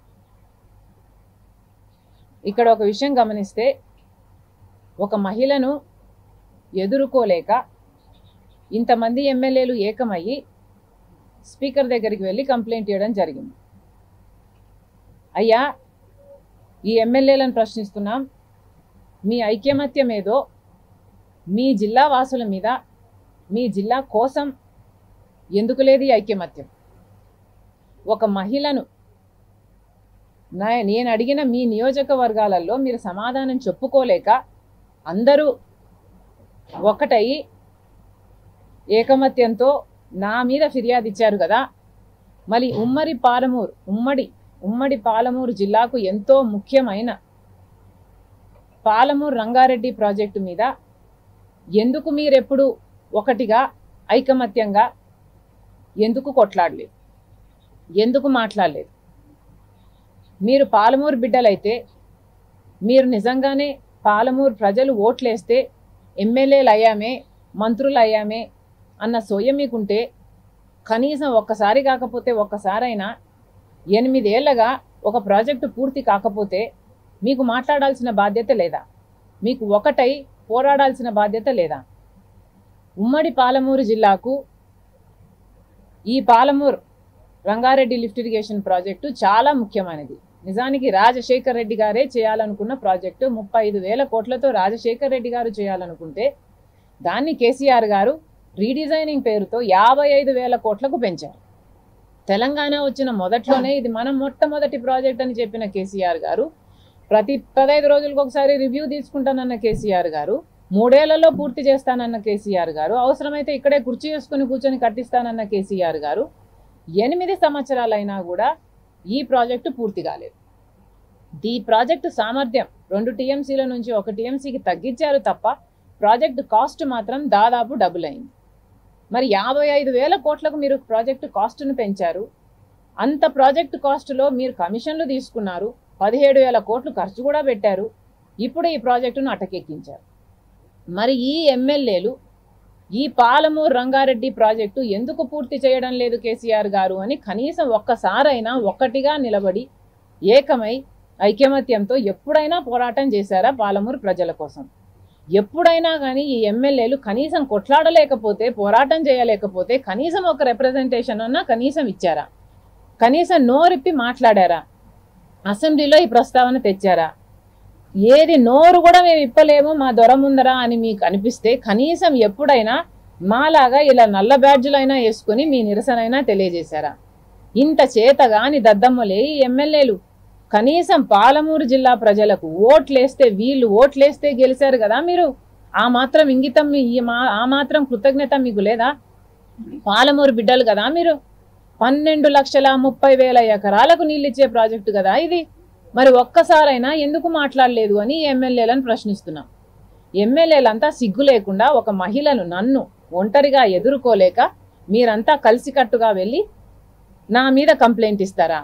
ఇక్కడ ఒక విషయం గమనిస్తే ఒక మహిళను ఎదుర్కోలేక ఇంతమంది ఎమ్మెల్యేలు ఏకమయ్యి స్పీకర్ దగ్గరికి వెళ్ళి కంప్లైంట్ ఇవ్వడం జరిగింది అయ్యా ఈ ఎమ్మెల్యేలను ప్రశ్నిస్తున్నాం మీ ఐక్యమత్యం ఏదో మీ జిల్లా వాసుల మీద మీ జిల్లా కోసం ఎందుకు లేదు ఈ ఐక్యమత్యం ఒక మహిళను నా నేను అడిగిన మీ నియోజకవర్గాలలో మీరు సమాధానం చెప్పుకోలేక అందరూ ఒకటయి ఏకమత్యంతో నా మీద ఫిర్యాదు ఇచ్చారు కదా మరి ఉమ్మడి పాలమూరు ఉమ్మడి ఉమ్మడి పాలమూరు జిల్లాకు ఎంతో ముఖ్యమైన పాలమూరు రంగారెడ్డి ప్రాజెక్టు మీద ఎందుకు మీరెప్పుడు ఒకటిగా ఐకమత్యంగా ఎందుకు కొట్లాడలేదు ఎందుకు మాట్లాడలేదు మీరు పాలమూరు బిడ్డలైతే మీరు నిజంగానే పాలమూరు ప్రజలు ఓట్లేస్తే ఎమ్మెల్యేలు అయ్యామే మంత్రులు అయ్యామే అన్న సోయ మీకుంటే కనీసం ఒక్కసారి కాకపోతే ఒక్కసారైనా ఎనిమిదేళ్లగా ఒక ప్రాజెక్టు పూర్తి కాకపోతే మీకు మాట్లాడాల్సిన బాధ్యత లేదా మీకు ఒకటై పోరాడాల్సిన బాధ్యత లేదా ఉమ్మడి పాలమూరు జిల్లాకు ఈ Palamuru Rangareddy lift irrigation project చాలా ముఖ్యమైనది నిజానికి రాజశేఖర్ రెడ్డి గారే చేయాలనుకున్న ప్రాజెక్టు ముప్పై ఐదు వేల కోట్లతో రాజశేఖర్ రెడ్డి గారు చేయాలనుకుంటే దాన్ని కేసీఆర్ గారు రీడిజైనింగ్ పేరుతో యాభై ఐదు వేల కోట్లకు పెంచారు తెలంగాణ వచ్చిన మొదట్లోనే ఇది మనం మొట్టమొదటి ప్రాజెక్ట్ అని చెప్పిన కేసీఆర్ గారు ప్రతి పదహైదు రోజులకు ఒకసారి రివ్యూ తీసుకుంటానన్న కేసీఆర్ గారు మూడేళ్లలో పూర్తి చేస్తానన్న కేసీఆర్ గారు అవసరమైతే ఇక్కడే కుర్చీ వేసుకుని కూర్చొని కట్టిస్తానన్న కేసీఆర్ గారు ఎనిమిది సంవత్సరాలైనా కూడా ఈ ప్రాజెక్టు పూర్తి కాలేదు ఈ ప్రాజెక్టు సామర్థ్యం రెండు టీఎంసీల నుంచి ఒక టీఎంసీకి తగ్గించారు తప్ప ప్రాజెక్టు కాస్ట్ మాత్రం దాదాపు డబుల్ అయింది మరి యాభై ఐదు వేల కోట్లకు మీరు ప్రాజెక్టు కాస్ట్ను పెంచారు అంత ప్రాజెక్టు కాస్టులో మీరు కమిషన్లు తీసుకున్నారు పదిహేడు వేల కోట్లు ఖర్చు కూడా పెట్టారు ఇప్పుడు ఈ ప్రాజెక్టును అటకెక్కించారు మరి ఈ ఎమ్మెల్యేలు ఈ పాలమూరు రంగారెడ్డి ప్రాజెక్టు ఎందుకు పూర్తి చేయడం లేదు కేసీఆర్ గారు అని కనీసం ఒక్కసారైనా ఒక్కటిగా నిలబడి ఏకమై ఐకమత్యంతో ఎప్పుడైనా పోరాటం చేశారా పాలమూరు ప్రజల కోసం ఎప్పుడైనా కానీ ఈ ఎమ్మెల్యేలు కనీసం కొట్లాడలేకపోతే పోరాటం చేయలేకపోతే కనీసం ఒక రిప్రజెంటేషన్ అన్నా కనీసం ఇచ్చారా కనీసం నోరిప్పి మాట్లాడారా అసెంబ్లీలో ఈ ప్రస్తావన తెచ్చారా ఏది నోరు కూడా మేము ఇప్పలేము మా దొర ముందరా అని మీకు అనిపిస్తే కనీసం ఎప్పుడైనా మాలాగా ఇలా నల్ల బ్యాడ్జులైనా వేసుకుని మీ నిరసనైనా తెలియజేశారా ఇంత చేతగాని దద్దమ్మలే ఈ ఎమ్మెల్యేలు కనీసం పాలమూరు జిల్లా ప్రజలకు ఓట్లేస్తే వీళ్ళు ఓట్లేస్తే గెలిచారు కదా మీరు ఆ మాత్రం ఇంగితం మీ- ఈ మా- ఆ మాత్రం కృతజ్ఞత మీకు లేదా పాలమూరు బిడ్డలు కదా మీరు పన్నెండు లక్షల ముప్పై వేల ఎకరాలకు నీళ్ళు ఇచ్చే ప్రాజెక్టు కదా ఇది మరి ఒక్కసారైనా ఎందుకు మాట్లాడలేదు అని ఎమ్మెల్యేలను ప్రశ్నిస్తున్నాం ఎమ్మెల్యేలంతా సిగ్గు లేకుండా ఒక మహిళను నన్ను ఒంటరిగా ఎదుర్కోలేక మీరంతా కలిసికట్టుగా వెళ్ళి నా మీద కంప్లైంట్ ఇస్తారా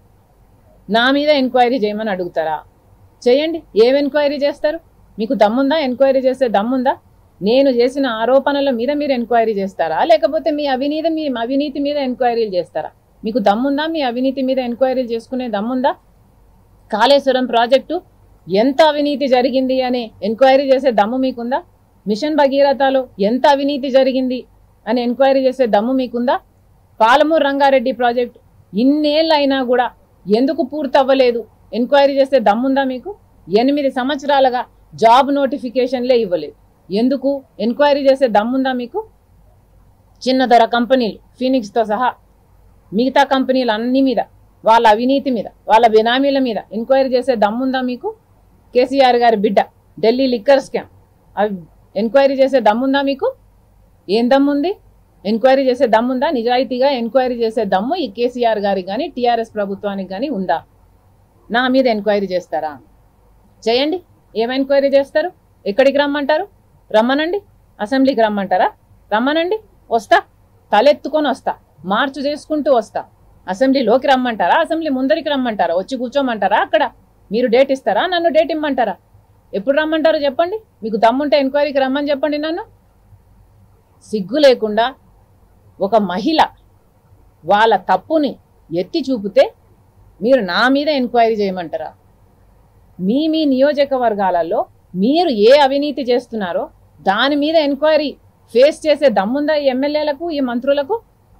నా మీద ఎంక్వైరీ చేయమని అడుగుతారా చేయండి ఏం ఎంక్వైరీ చేస్తారు మీకు దమ్ముందా ఎంక్వైరీ చేసే దమ్ముందా నేను చేసిన ఆరోపణల మీద మీరు ఎంక్వైరీ చేస్తారా లేకపోతే మీ అవినీతి మీ అవినీతి మీద ఎంక్వైరీలు చేస్తారా మీకు దమ్ముందా మీ అవినీతి మీద ఎంక్వైరీలు చేసుకునే దమ్ముందా కాళేశ్వరం ప్రాజెక్టు ఎంత అవినీతి జరిగింది అని ఎంక్వైరీ చేసే దమ్ము మీకుందా మిషన్ భగీరథలో ఎంత అవినీతి జరిగింది అని ఎంక్వైరీ చేసే దమ్ము మీకుందా పాలమూరు రంగారెడ్డి ప్రాజెక్టు ఇన్నేళ్ళు అయినా కూడా ఎందుకు పూర్తి అవ్వలేదు ఎంక్వైరీ చేసే దమ్ముందా మీకు ఎనిమిది సంవత్సరాలుగా జాబ్ నోటిఫికేషన్లే ఇవ్వలేదు ఎందుకు ఎంక్వైరీ చేసే దమ్ముందా మీకు చిన్న ధర కంపెనీలు ఫీనిక్స్తో సహా మిగతా కంపెనీలు అన్ని మీద వాళ్ళ అవినీతి మీద వాళ్ళ బినామీల మీద ఎంక్వైరీ చేసే దమ్ముందా మీకు కేసీఆర్ గారి బిడ్డ ఢిల్లీ లిక్కర్ స్కామ్ అవి ఎంక్వైరీ చేసే దమ్ముందా మీకు ఏం దమ్ముంది ఎంక్వైరీ చేసే దమ్ముందా నిజాయితీగా ఎంక్వైరీ చేసే దమ్ము ఈ కేసీఆర్ గారికి కానీ టీఆర్ఎస్ ప్రభుత్వానికి కానీ ఉందా నా మీద ఎంక్వైరీ చేస్తారా చేయండి ఏం ఎంక్వైరీ చేస్తారు ఎక్కడికి రమ్మంటారు రమ్మనండి అసెంబ్లీకి రమ్మంటారా రమ్మనండి వస్తా తలెత్తుకొని వస్తా మార్చు చేసుకుంటూ వస్తా అసెంబ్లీలోకి రమ్మంటారా అసెంబ్లీ ముందరికి రమ్మంటారా వచ్చి కూర్చోమంటారా అక్కడ మీరు డేట్ ఇస్తారా నన్ను డేట్ ఇమ్మంటారా ఎప్పుడు రమ్మంటారో చెప్పండి మీకు దమ్ముంటే ఎంక్వైరీకి రమ్మని చెప్పండి నన్ను సిగ్గు లేకుండా ఒక మహిళ వాళ్ళ తప్పుని ఎత్తి చూపితే మీరు నా మీద ఎంక్వైరీ చేయమంటారా మీ మీ నియోజకవర్గాలలో మీరు ఏ అవినీతి చేస్తున్నారో దాని మీద ఎంక్వైరీ ఫేస్ చేసే దమ్ముందా ఈ ఎమ్మెల్యేలకు ఈ మంత్రులకు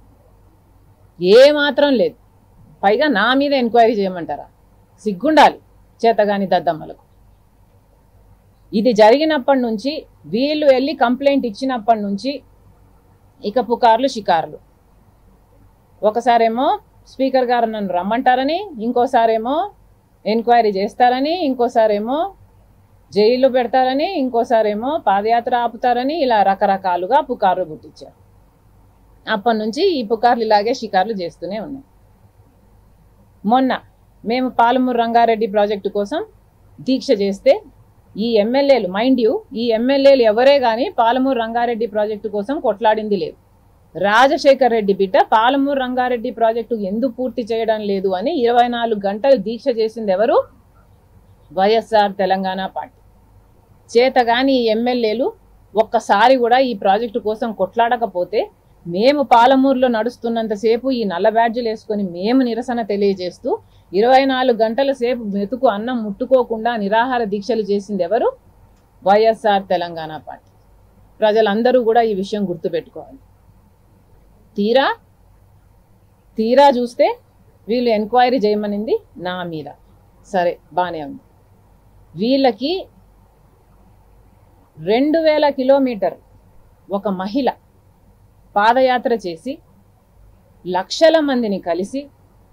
ఏ మాత్రం లేదు పైగా నా మీద ఎంక్వైరీ చేయమంటారా సిగ్గుండాలి చేతగాని దద్దమ్మలకు ఇది జరిగినప్పటి నుంచి వీళ్ళు వెళ్ళి కంప్లైంట్ ఇచ్చినప్పటి నుంచి ఇక పుకార్లు షికార్లు ఒకసారేమో స్పీకర్ గారు నన్ను రమ్మంటారని ఇంకోసారేమో ఎంక్వైరీ చేస్తారని ఇంకోసారేమో జైల్లో పెడతారని ఇంకోసారేమో పాదయాత్ర ఆపుతారని ఇలా రకరకాలుగా పుకార్లు పుట్టించారు అప్పటి నుంచి ఈ పుకార్లు ఇలాగే షికార్లు చేస్తూనే ఉన్నాయి మొన్న మేము పాలమూరు రంగారెడ్డి ప్రాజెక్టు కోసం దీక్ష చేస్తే ఈ ఎమ్మెల్యేలు మైండ్ యూ ఈ ఎమ్మెల్యేలు ఎవరే కానీ పాలమూరు రంగారెడ్డి ప్రాజెక్టు కోసం కొట్లాడింది లేదు రాజశేఖర్ రెడ్డి బిడ్డ పాలమూరు రంగారెడ్డి ప్రాజెక్టు ఎందుకు పూర్తి చేయడం లేదు అని ఇరవై నాలుగు గంటలు దీక్ష చేసింది ఎవరు వైఎస్ఆర్ తెలంగాణ పార్టీ చేతగాని ఈ ఎమ్మెల్యేలు ఒక్కసారి కూడా ఈ ప్రాజెక్టు కోసం కొట్లాడకపోతే మేము పాలమూరులో నడుస్తున్నంతసేపు ఈ నల్ల బ్యాడ్జీలు వేసుకొని మేము నిరసన తెలియజేస్తూ ఇరవై నాలుగు గంటల సేపు మెతుకు అన్నం ముట్టుకోకుండా నిరాహార దీక్షలు చేసింది ఎవరు వైఎస్ఆర్ తెలంగాణ పార్టీ ప్రజలందరూ కూడా ఈ విషయం గుర్తుపెట్టుకోవాలి తీరా తీరా చూస్తే వీళ్ళు ఎంక్వైరీ చేయమనింది నా మీద సరే బాగానే ఉంది వీళ్ళకి రెండు వేల కిలోమీటర్ ఒక మహిళ పాదయాత్ర చేసి లక్షల మందిని కలిసి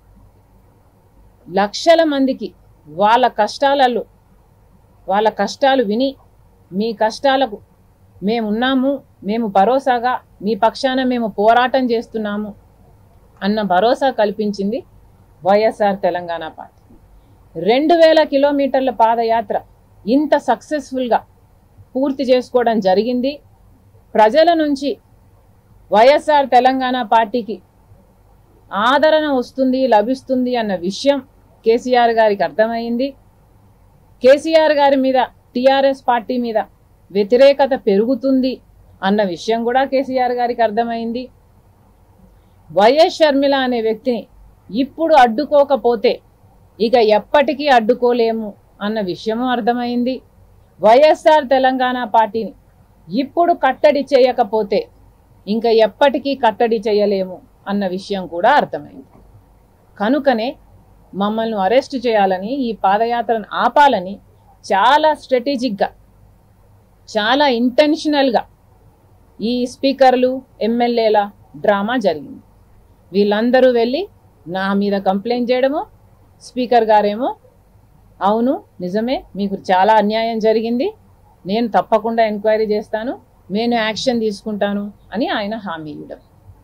లక్షల మందికి వాళ్ళ కష్టాలలో వాళ్ళ కష్టాలు విని మీ కష్టాలకు మేమున్నాము మేము భరోసాగా మీ పక్షాన మేము పోరాటం చేస్తున్నాము అన్న భరోసా కల్పించింది వైఎస్ఆర్ తెలంగాణ పార్టీ రెండు వేల కిలోమీటర్ల పాదయాత్ర ఇంత సక్సెస్ఫుల్గా పూర్తి చేసుకోవడం జరిగింది ప్రజల నుంచి వైఎస్ఆర్ తెలంగాణ పార్టీకి ఆదరణ వస్తుంది లభిస్తుంది అన్న విషయం కేసీఆర్ గారికి అర్థమైంది కేసీఆర్ గారి మీద టీఆర్ఎస్ పార్టీ మీద వ్యతిరేకత పెరుగుతుంది అన్న విషయం కూడా కేసీఆర్ గారికి అర్థమైంది వైఎస్ షర్మిల అనే వ్యక్తిని ఇప్పుడు అడ్డుకోకపోతే ఇక ఎప్పటికీ అడ్డుకోలేము అన్న విషయము అర్థమైంది వైఎస్ఆర్ తెలంగాణ పార్టీని ఇప్పుడు కట్టడి చేయకపోతే ఇంకా ఎప్పటికీ కట్టడి చేయలేము అన్న విషయం కూడా అర్థమైంది కనుకనే మమ్మల్ని అరెస్ట్ చేయాలని ఈ పాదయాత్రను ఆపాలని చాలా స్ట్రాటజిక్గా చాలా ఇంటెన్షనల్గా ఈ స్పీకర్లు ఎమ్మెల్యేల డ్రామా జరిగింది వీళ్ళందరూ వెళ్ళి నా మీద కంప్లైంట్ చేయడము స్పీకర్ గారేమో అవును నిజమే మీకు చాలా అన్యాయం జరిగింది నేను తప్పకుండా ఎంక్వైరీ చేస్తాను నేను యాక్షన్ తీసుకుంటాను అని ఆయన హామీ ఇవ్వడం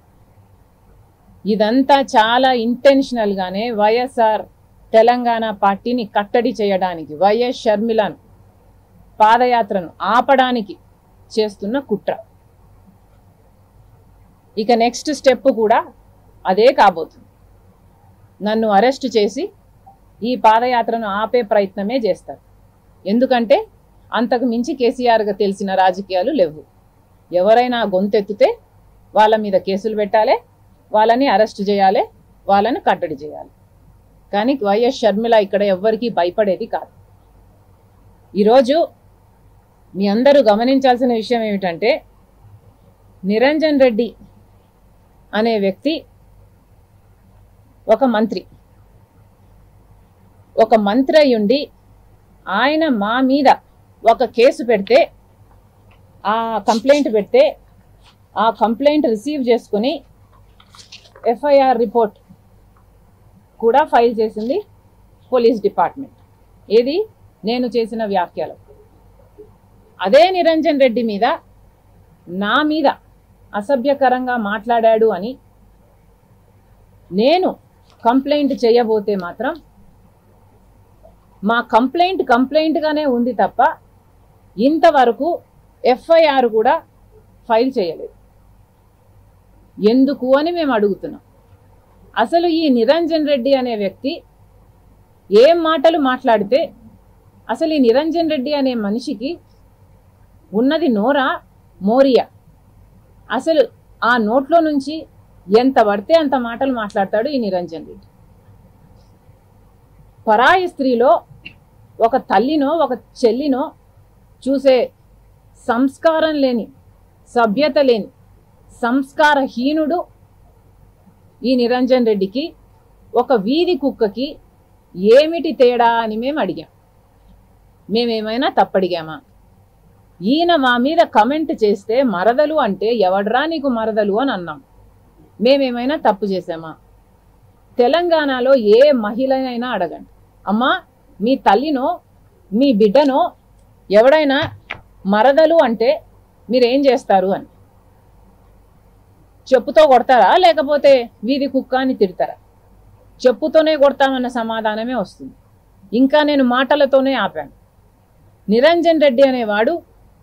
ఇదంతా చాలా ఇంటెన్షనల్గానే వైఎస్ఆర్ తెలంగాణ పార్టీని కట్టడి చేయడానికి వైఎస్ షర్మిలను పాదయాత్రను ఆపడానికి చేస్తున్న కుట్ర ఇక నెక్స్ట్ స్టెప్ కూడా అదే కాబోతుంది నన్ను అరెస్ట్ చేసి ఈ పాదయాత్రను ఆపే ప్రయత్నమే చేస్తారు ఎందుకంటే అంతకు మించి కేసీఆర్గా తెలిసిన రాజకీయాలు లేవు ఎవరైనా గొంతెత్తితే వాళ్ళ మీద కేసులు పెట్టాలి వాళ్ళని అరెస్ట్ చేయాలి వాళ్ళని కట్టడి చేయాలి కానీ వైఎస్ షర్మిల ఇక్కడ ఎవ్వరికీ భయపడేది కాదు ఈరోజు మీ అందరూ గమనించాల్సిన విషయం ఏమిటంటే నిరంజన్ రెడ్డి అనే వ్యక్తి ఒక మంత్రి ఒక మంత్రి అయ్యుండి ఆయన మా మీద ఒక కేసు పెడితే ఆ కంప్లైంట్ పెడితే ఆ కంప్లైంట్ రిసీవ్ చేసుకుని ఎఫ్ఐఆర్ రిపోర్ట్ కూడా ఫైల్ చేసింది పోలీస్ డిపార్ట్మెంట్ ఏది నేను చేసిన వ్యాఖ్యలు అదే నిరంజన్ రెడ్డి మీద నా మీద అసభ్యకరంగా మాట్లాడాడు అని నేను కంప్లైంట్ చేయబోతే మాత్రం మా కంప్లైంట్ కంప్లైంట్గానే ఉంది తప్ప ఇంతవరకు ఎఫ్ఐఆర్ కూడా ఫైల్ చేయలేదు ఎందుకు అని మేము అడుగుతున్నాం అసలు ఈ నిరంజన్ రెడ్డి అనే వ్యక్తి ఏం మాటలు మాట్లాడితే అసలు ఈ నిరంజన్ రెడ్డి అనే మనిషికి ఉన్నది నోరా మోరియా అసలు ఆ నోట్లో నుంచి ఎంత పడితే అంత మాటలు మాట్లాడతాడు ఈ నిరంజన్ రెడ్డి పరాయి స్త్రీలో ఒక తల్లినో ఒక చెల్లినో చూసే సంస్కారం లేని సభ్యత లేని సంస్కారహీనుడు ఈ నిరంజన్ రెడ్డికి ఒక వీధి కుక్కకి ఏమిటి తేడా అని మేము అడిగాం మేమేమైనా తప్పడిగామా ఈయన మా మీద కమెంట్ చేస్తే మరదలు అంటే ఎవడ్రా నీకు మరదలు అని అన్నాం మేమేమైనా తప్పు చేసామా తెలంగాణలో ఏ మహిళనైనా అడగండి అమ్మా మీ తల్లినో మీ బిడ్డనో ఎవడైనా మరదలు అంటే మీరేం చేస్తారు అని చెప్పుతో కొడతారా లేకపోతే వీధి కుక్క అని తిడతారా చెప్పుతోనే కొడతామన్న సమాధానమే వస్తుంది ఇంకా నేను మాటలతోనే ఆపాను నిరంజన్ రెడ్డి అనేవాడు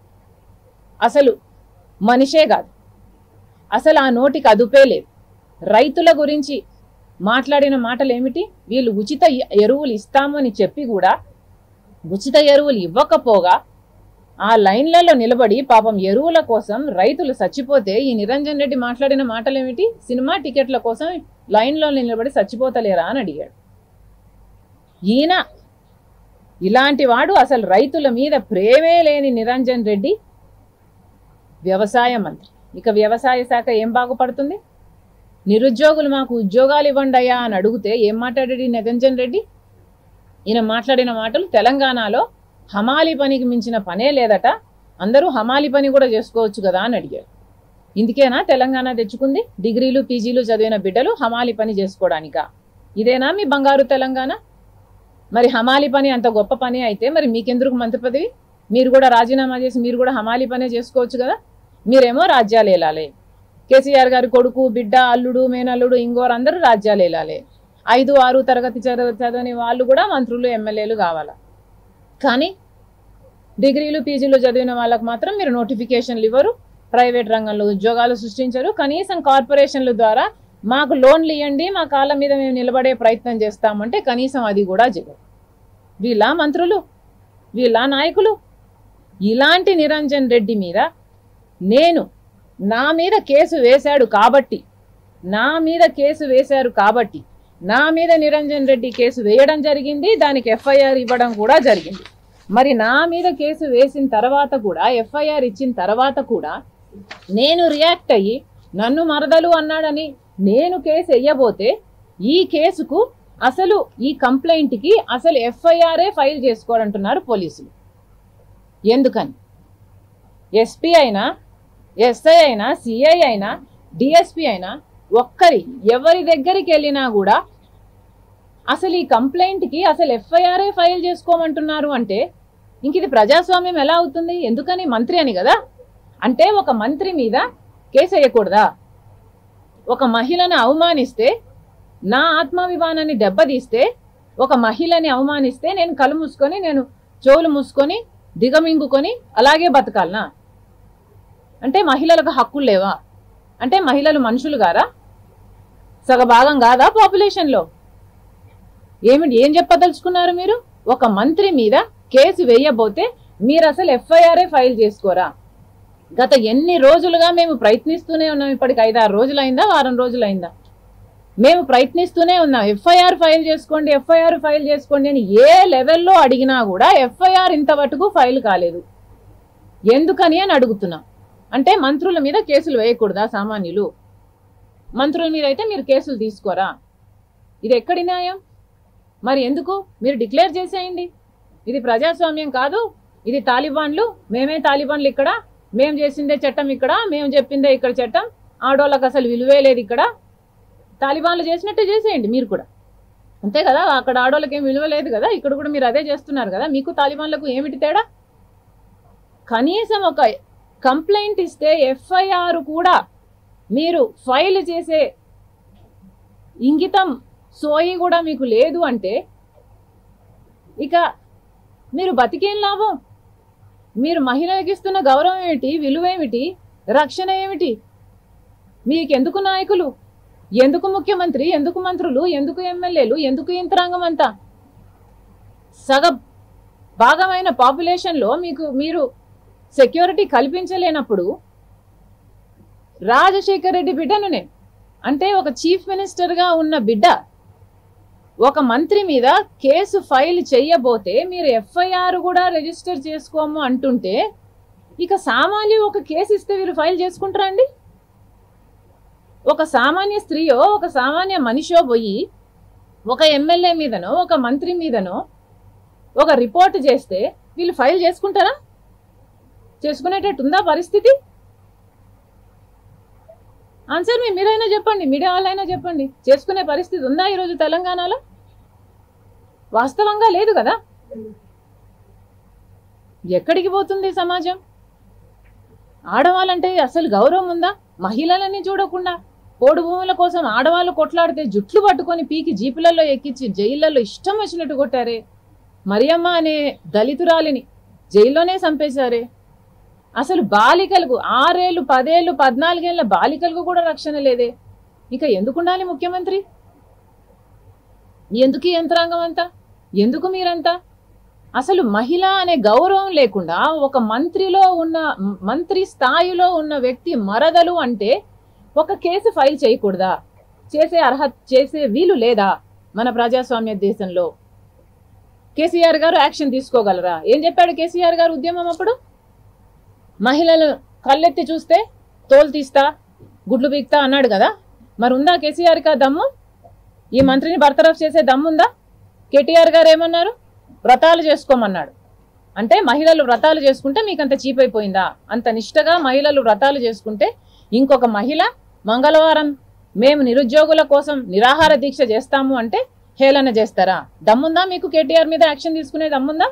అసలు మనిషే కాదు అసలు ఆ నోటికి అదుపే లేదు రైతుల గురించి మాట్లాడిన మాటలు ఏమిటి వీళ్ళు ఉచిత ఎ- ఎరువులు ఇస్తామని చెప్పి కూడా ఉచిత ఎరువులు ఇవ్వకపోగా ఆ లైన్లలో నిలబడి పాపం ఎరువుల కోసం రైతులు చచ్చిపోతే ఈ నిరంజన్ రెడ్డి మాట్లాడిన మాటలు ఏమిటి సినిమా టికెట్ల కోసం లైన్లో నిలబడి చచ్చిపోతలేరా అని అడిగాడు ఈయన ఇలాంటి వాడు అసలు రైతుల మీద ప్రేమే లేని నిరంజన్ రెడ్డి వ్యవసాయ మంత్రి ఇక వ్యవసాయ శాఖ ఏం బాగుపడుతుంది నిరుద్యోగులు మాకు ఉద్యోగాలు ఇవ్వండి అయ్యా అని అడిగితే ఏం మాట్లాడాడు ఈ నిరంజన్ రెడ్డి ఈయన మాట్లాడిన మాటలు తెలంగాణలో హమాలి పనికి మించిన పనే లేదట అందరూ హమాలి పని కూడా చేసుకోవచ్చు కదా అని అడిగాడు ఇందుకేనా తెలంగాణ తెచ్చుకుంది డిగ్రీలు పీజీలు చదివిన బిడ్డలు హమాలి పని చేసుకోవడానికా ఇదేనా మీ బంగారు తెలంగాణ మరి హమాలి పని అంత గొప్ప పని అయితే మరి మీకెందుకు మంత్రి పదవి మీరు కూడా రాజీనామా చేసి మీరు కూడా హమాలి పనే చేసుకోవచ్చు కదా మీరేమో రాజ్యాలు ఏలాలి కేసీఆర్ గారి కొడుకు బిడ్డ అల్లుడు మేనల్లుడు ఇంగోరు అందరూ రాజ్యాలు ఏలాలి ఐదు ఆరు తరగతి చదవ చదవని వాళ్ళు కూడా మంత్రులు ఎమ్మెల్యేలు కావాలా కానీ డిగ్రీలు పీజీలు చదివిన వాళ్ళకి మాత్రం మీరు నోటిఫికేషన్లు ఇవ్వరు ప్రైవేట్ రంగంలో ఉద్యోగాలు సృష్టించరు కనీసం కార్పొరేషన్ల ద్వారా మాకు లోన్లు ఇవ్వండి మా కాళ్ళ మీద మేము నిలబడే ప్రయత్నం చేస్తామంటే కనీసం అది కూడా చేయరు వీళ్ళ మంత్రులు వీళ్ళ నాయకులు ఇలాంటి నిరంజన్ రెడ్డి మీద నేను నా మీద కేసు వేశాడు కాబట్టి నా మీద కేసు వేశారు కాబట్టి నా మీద నిరంజన్ రెడ్డి కేసు వేయడం జరిగింది దానికి ఎఫ్ఐఆర్ ఇవ్వడం కూడా జరిగింది మరి నా మీద కేసు వేసిన తర్వాత కూడా ఎఫ్ఐఆర్ ఇచ్చిన తర్వాత కూడా నేను రియాక్ట్ అయ్యి నన్ను మరదలు అన్నాడని నేను కేసు వెయ్యబోతే ఈ కేసుకు అసలు ఈ కంప్లైంట్కి అసలు ఎఫ్ఐఆర్ఏ ఫైల్ చేసుకోరంటున్నారు పోలీసులు ఎందుకని ఎస్పీ అయినా ఎస్ఐ అయినా సిఐ అయినా డిఎస్పి అయినా ఒక్కరి ఎవరి దగ్గరికి వెళ్ళినా కూడా అసలు ఈ కంప్లైంట్కి అసలు ఎఫ్ఐఆర్ఏ ఫైల్ చేసుకోమంటున్నారు అంటే ఇంక ఇది ప్రజాస్వామ్యం ఎలా అవుతుంది ఎందుకని మంత్రి అని కదా అంటే ఒక మంత్రి మీద కేసు వేయకూడదా ఒక మహిళను అవమానిస్తే నా ఆత్మాభిమానాన్ని దెబ్బతీస్తే ఒక మహిళని అవమానిస్తే నేను కళ్ళు మూసుకొని నేను చెవులు మూసుకొని దిగమింగుకొని అలాగే బతకాలనా అంటే మహిళలకు హక్కులు లేవా అంటే మహిళలు మనుషులు గారా సగభాగం కాదా పాపులేషన్లో ఏమిటి ఏం చెప్పదలుచుకున్నారు మీరు ఒక మంత్రి మీద కేసు వేయబోతే మీరు అసలు ఎఫ్ఐఆర్ఏ ఫైల్ చేసుకోరా గత ఎన్ని రోజులుగా మేము ప్రయత్నిస్తూనే ఉన్నాం ఇప్పటికి ఐదారు రోజులైందా వారం రోజులైందా మేము ప్రయత్నిస్తూనే ఉన్నాం ఎఫ్ఐఆర్ ఫైల్ చేసుకోండి ఎఫ్ఐఆర్ ఫైల్ చేసుకోండి అని ఏ లెవెల్లో అడిగినా కూడా ఎఫ్ఐఆర్ ఇంతవరకు ఫైల్ కాలేదు ఎందుకని అని అడుగుతున్నాం అంటే మంత్రుల మీద కేసులు వేయకూడదా సామాన్యులు మంత్రుల మీద అయితే మీరు కేసులు తీసుకోరా ఇది ఎక్కడి న్యాయం మరి ఎందుకు మీరు డిక్లేర్ చేసేయండి ఇది ప్రజాస్వామ్యం కాదు ఇది తాలిబాన్లు మేమే తాలిబాన్లు ఇక్కడ మేము చేసిందే చట్టం ఇక్కడ మేము చెప్పిందే ఇక్కడ చట్టం ఆడోళ్ళకి అసలు విలువే లేదు ఇక్కడ తాలిబాన్లు చేసినట్టే చేసేయండి మీరు కూడా అంతే కదా అక్కడ ఆడోళ్ళకి ఏం విలువ లేదు కదా ఇక్కడ కూడా మీరు అదే చేస్తున్నారు కదా మీకు తాలిబాన్లకు ఏమిటి తేడా కనీసం ఒక కంప్లైంట్ ఇస్తే ఎఫ్ఐఆర్ కూడా మీరు ఫైల్ చేసే ఇంగితం సోయి కూడా మీకు లేదు అంటే ఇక మీరు బతికేం లాభం మీరు మహిళలకు ఇస్తున్న గౌరవం ఏమిటి విలువ ఏమిటి రక్షణ ఏమిటి మీకెందుకు నాయకులు ఎందుకు ముఖ్యమంత్రి ఎందుకు మంత్రులు ఎందుకు ఎమ్మెల్యేలు ఎందుకు యంత్రాంగం అంతా సగ భాగమైన పాపులేషన్లో మీకు మీరు సెక్యూరిటీ కల్పించలేనప్పుడు రాజశేఖర్ రెడ్డి బిడ్డను నేను అంటే ఒక చీఫ్ మినిస్టర్గా ఉన్న బిడ్డ ఒక మంత్రి మీద కేసు ఫైల్ చెయ్యబోతే మీరు ఎఫ్ఐఆర్ కూడా రిజిస్టర్ చేసుకోము అంటుంటే ఇక సామాన్య ఒక కేసు ఇస్తే వీరు ఫైల్ చేసుకుంటారా అండి ఒక సామాన్య స్త్రీయో ఒక సామాన్య మనిషో పోయి ఒక ఎమ్మెల్యే మీదనో ఒక మంత్రి మీదనో ఒక రిపోర్ట్ చేస్తే వీళ్ళు ఫైల్ చేసుకుంటారా చేసుకునేటట్టు ఉందా పరిస్థితి ఆన్సర్ మీ మీరైనా చెప్పండి మీడియా వాళ్ళైనా చెప్పండి చేసుకునే పరిస్థితి ఉందా ఈరోజు తెలంగాణలో వాస్తవంగా లేదు కదా ఎక్కడికి పోతుంది సమాజం ఆడవాళ్ళంటే అసలు గౌరవం ఉందా మహిళలని చూడకుండా పోడు భూముల కోసం ఆడవాళ్ళు కొట్లాడితే జుట్లు పట్టుకొని పీకి జీపులలో ఎక్కించి జైళ్ళల్లో ఇష్టం వచ్చినట్టు కొట్టారే మరియమ్మ అనే దళితురాలిని జైల్లోనే చంపేశారే అసలు బాలికలకు ఆరేళ్ళు పదేళ్ళు పద్నాలుగేళ్ల బాలికలకు కూడా రక్షణ లేదే ఇక ఎందుకు ఉండాలి ముఖ్యమంత్రి ఎందుకు ఈ యంత్రాంగం అంతా ఎందుకు మీరంతా అసలు మహిళ అనే గౌరవం లేకుండా ఒక మంత్రిలో ఉన్న మంత్రి స్థాయిలో ఉన్న వ్యక్తి మరదలు అంటే ఒక కేసు ఫైల్ చేయకూడదా చేసే అర్హత చేసే వీలు లేదా మన ప్రజాస్వామ్య దేశంలో కేసీఆర్ గారు యాక్షన్ తీసుకోగలరా ఏం చెప్పాడు కేసీఆర్ గారు ఉద్యమం అప్పుడు మహిళలు కళ్ళెత్తి చూస్తే తోలు తీస్తా గుడ్లు బీక్తా అన్నాడు కదా మరి ఉందా కేసీఆర్కి ఆ దమ్ము ఈ మంత్రిని బర్తరఫ్ చేసే దమ్ముందా కేటీఆర్ గారు ఏమన్నారు వ్రతాలు చేసుకోమన్నాడు అంటే మహిళలు వ్రతాలు చేసుకుంటే మీకు అంత చీప్ అయిపోయిందా అంత నిష్టగా మహిళలు వ్రతాలు చేసుకుంటే ఇంకొక మహిళ మంగళవారం మేము నిరుద్యోగుల కోసం నిరాహార దీక్ష చేస్తాము అంటే హేళన చేస్తారా దమ్ముందా మీకు కేటీఆర్ మీద యాక్షన్ తీసుకునే దమ్ముందా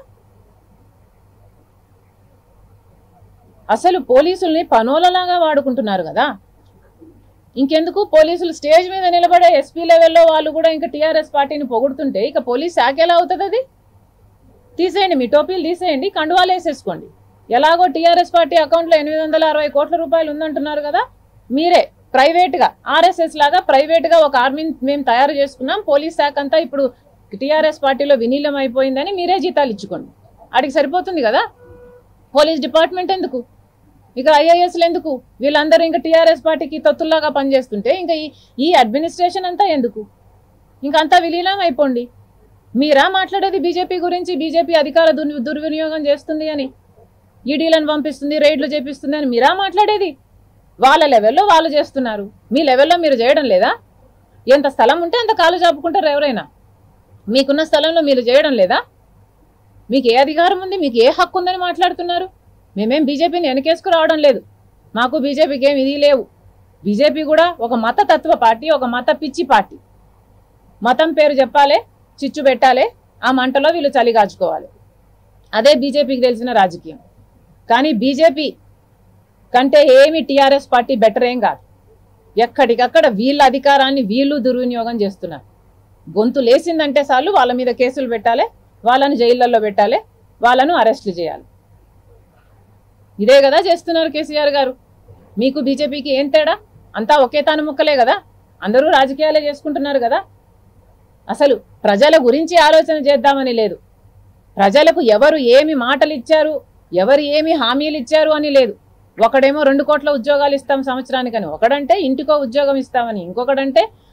అసలు పోలీసుల్ని పనోలలాగా వాడుకుంటున్నారు కదా ఇంకెందుకు పోలీసులు స్టేజ్ మీద నిలబడే ఎస్పీ లెవెల్లో వాళ్ళు కూడా ఇంకా టీఆర్ఎస్ పార్టీని పొగుడుతుంటే ఇక పోలీస్ శాఖ ఎలా అవుతుంది అది తీసేయండి మీ టోపీలు తీసేయండి కండువాలు వేసేసుకోండి ఎలాగో టీఆర్ఎస్ పార్టీ అకౌంట్లో ఎనిమిది వందల అరవై కోట్ల రూపాయలు ఉందంటున్నారు కదా మీరే ప్రైవేట్గా ఆర్ఎస్ఎస్ లాగా ప్రైవేట్గా ఒక ఆర్మీని మేము తయారు చేసుకున్నాం పోలీస్ శాఖ అంతా ఇప్పుడు టీఆర్ఎస్ పార్టీలో వినీలం అయిపోయిందని మీరే జీతాలు ఇచ్చుకోండి ఆడికి సరిపోతుంది కదా పోలీస్ డిపార్ట్మెంట్ ఎందుకు ఇక ఐఏఎస్లు ఎందుకు వీళ్ళందరూ ఇంకా టీఆర్ఎస్ పార్టీకి తొత్తుల్లాగా పనిచేస్తుంటే ఇంకా ఈ ఈ అడ్మినిస్ట్రేషన్ అంతా ఎందుకు ఇంకా అంతా విలీనం అయిపోండి మీరా మాట్లాడేది బీజేపీ గురించి బీజేపీ అధికార దుర్ దుర్వినియోగం చేస్తుంది అని ఈడీలను పంపిస్తుంది రైడ్లు చేపిస్తుంది అని మీరా మాట్లాడేది వాళ్ళ లెవెల్లో వాళ్ళు చేస్తున్నారు మీ లెవెల్లో మీరు చేయడం లేదా ఎంత స్థలం ఉంటే అంత కాలు చాపుకుంటారు ఎవరైనా మీకున్న స్థలంలో మీరు చేయడం లేదా మీకు ఏ అధికారం ఉంది మీకు ఏ హక్కు ఉందని మాట్లాడుతున్నారు మేమేం బీజేపీని వెనకేసుకు రావడం లేదు మాకు బీజేపీకి ఏం ఇది లేవు బీజేపీ కూడా ఒక మత తత్వ పార్టీ ఒక మత పిచ్చి పార్టీ మతం పేరు చెప్పాలి చిచ్చు పెట్టాలి ఆ మంటలో వీళ్ళు చలి కాచుకోవాలి అదే బీజేపీకి తెలిసిన రాజకీయం కానీ బీజేపీ కంటే ఏమి టీఆర్ఎస్ పార్టీ బెటర్ ఏం కాదు ఎక్కడికక్కడ వీళ్ళ అధికారాన్ని వీళ్ళు దుర్వినియోగం చేస్తున్నారు గొంతు లేసిందంటే చాలు వాళ్ళ మీద కేసులు పెట్టాలి వాళ్ళని జైళ్ళల్లో పెట్టాలి వాళ్ళను అరెస్టులు చేయాలి ఇదే కదా చేస్తున్నారు కేసీఆర్ గారు మీకు బీజేపీకి ఏం తేడా అంతా ఒకే తాను ముక్కలే కదా అందరూ రాజకీయాలే చేసుకుంటున్నారు కదా అసలు ప్రజల గురించి ఆలోచన చేద్దామని లేదు ప్రజలకు ఎవరు ఏమి మాటలు ఇచ్చారు ఎవరు ఏమి హామీలు ఇచ్చారు అని లేదు ఒకడేమో రెండు కోట్ల ఉద్యోగాలు ఇస్తాం సంవత్సరానికని ఒకడంటే ఇంటికో ఉద్యోగం ఇస్తామని ఇంకొకడంటే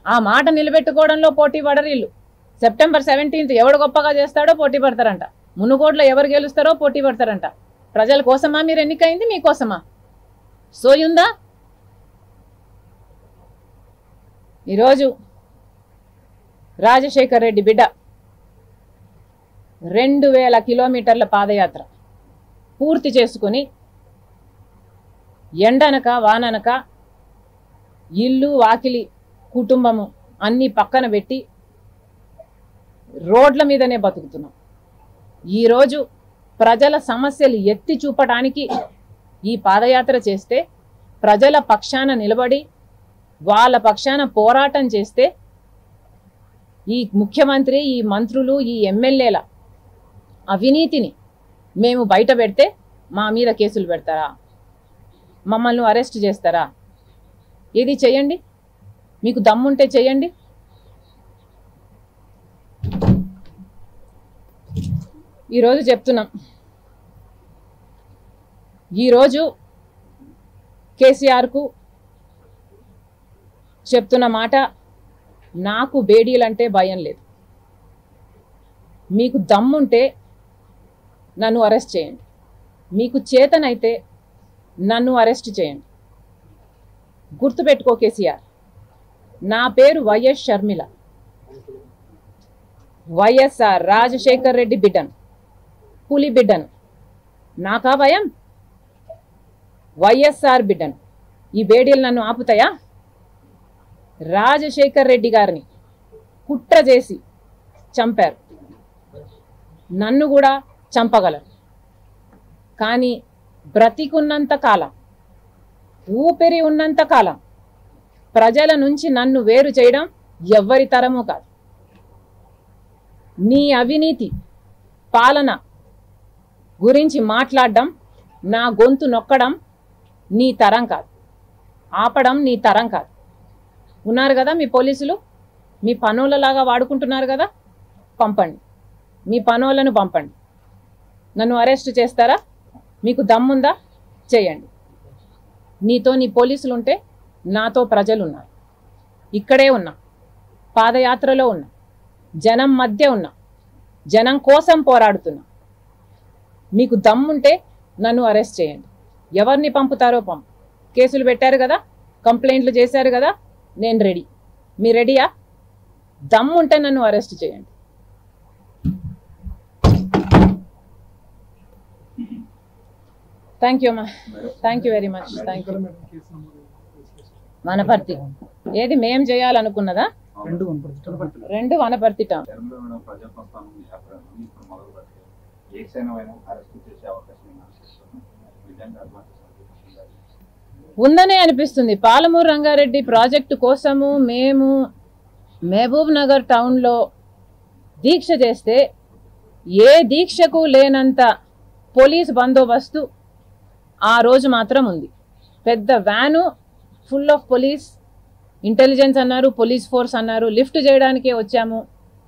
ఆ మాట నిలబెట్టుకోవడంలో పోటీ పడరు వీళ్ళు సెప్టెంబర్ సెవెంటీన్త్ ఎవడు గొప్పగా చేస్తాడో పోటీ పడతారంట మునుగోడ్లో ఎవరు గెలుస్తారో పోటీ పడతారంట ప్రజల కోసమా మీరు ఎన్నికైంది మీకోసమా సోయుందా ఈరోజు రాజశేఖర్ రెడ్డి బిడ్డ రెండు వేల కిలోమీటర్ల పాదయాత్ర పూర్తి చేసుకుని ఎండనక వాననక ఇల్లు వాకిలి కుటుంబము అన్నీ పక్కన పెట్టి రోడ్ల మీదనే బతుకుతున్నాం ఈరోజు ప్రజల సమస్యలు ఎత్తి చూపడానికి ఈ పాదయాత్ర చేస్తే ప్రజల పక్షాన నిలబడి వాళ్ళ పక్షాన పోరాటం చేస్తే ఈ ముఖ్యమంత్రి ఈ మంత్రులు ఈ ఎమ్మెల్యేల అవినీతిని మేము బయట పెడితే మా మీద కేసులు పెడతారా మమ్మల్ని అరెస్ట్ చేస్తారా ఏది చేయండి మీకు దమ్ముంటే చేయండి ఈరోజు చెప్తున్నాం ఈరోజు కేసీఆర్కు చెప్తున్న మాట నాకు బేడీలంటే భయం లేదు మీకు దమ్ముంటే నన్ను అరెస్ట్ చేయండి మీకు చేతనైతే నన్ను అరెస్ట్ చేయండి గుర్తుపెట్టుకో కేసీఆర్ నా పేరు వైఎస్ షర్మిల వైఎస్ఆర్ రాజశేఖర్ రెడ్డి బిడ్డను పులి బిడ్డను నాకా భయం వైఎస్ఆర్ బిడ్డను ఈ బేడీలు నన్ను ఆపుతాయా రాజశేఖర్ రెడ్డి గారిని కుట్ర చేసి చంపారు నన్ను కూడా చంపగలరు కానీ బ్రతికున్నంత కాలం ఊపిరి ఉన్నంత కాలం ప్రజల నుంచి నన్ను వేరు చేయడం ఎవ్వరి తరము కాదు నీ అవినీతి పాలన గురించి మాట్లాడడం నా గొంతు నొక్కడం నీ తరం కాదు ఆపడం నీ తరం కాదు ఉన్నారు కదా మీ పోలీసులు మీ పనులలాగా వాడుకుంటున్నారు కదా పంపండి మీ పనులను పంపండి నన్ను అరెస్ట్ చేస్తారా మీకు దమ్ముందా చేయండి నీతో నీ పోలీసులు ఉంటే నాతో ప్రజలు ఉన్నారు ఇక్కడే ఉన్నా పాదయాత్రలో ఉన్నా జనం మధ్య ఉన్నా జనం కోసం పోరాడుతున్నా మీకు దమ్ముంటే నన్ను అరెస్ట్ చేయండి ఎవరిని పంపుతారో పంపు కేసులు పెట్టారు కదా కంప్లైంట్లు చేశారు కదా నేను రెడీ మీ రెడీయా దమ్ముంటే నన్ను అరెస్ట్ చేయండి థ్యాంక్ యూ అమ్మా thank you very much thank you Wanaparthy ఏది మేం చేయాలనుకున్నదా రెండు కనపడుతుంది రెండు వనపర్తి టౌన్ తెలంగాణ ప్రజా ప్రస్థానం యాత్రను ఇప్పుడు మొదలు పెట్టి ఏ క్షణమైనా అరెస్ట్ చేసే అవకాశం నేను ఆశిస్తున్నాను నిజంగా అటువంటి సందేశం ఉండాలి. ఉందనే అనిపిస్తుంది పాలమూరు రంగారెడ్డి ప్రాజెక్టు కోసము మేము మహబూబ్ నగర్ టౌన్లో దీక్ష చేస్తే ఏ దీక్షకు లేనంత పోలీస్ బందోబస్తు ఆ రోజు మాత్రం ఉంది పెద్ద van full of police intelligence అన్నారు పోలీస్ ఫోర్స్ అన్నారు లిఫ్ట్ చేయడానికే వచ్చాము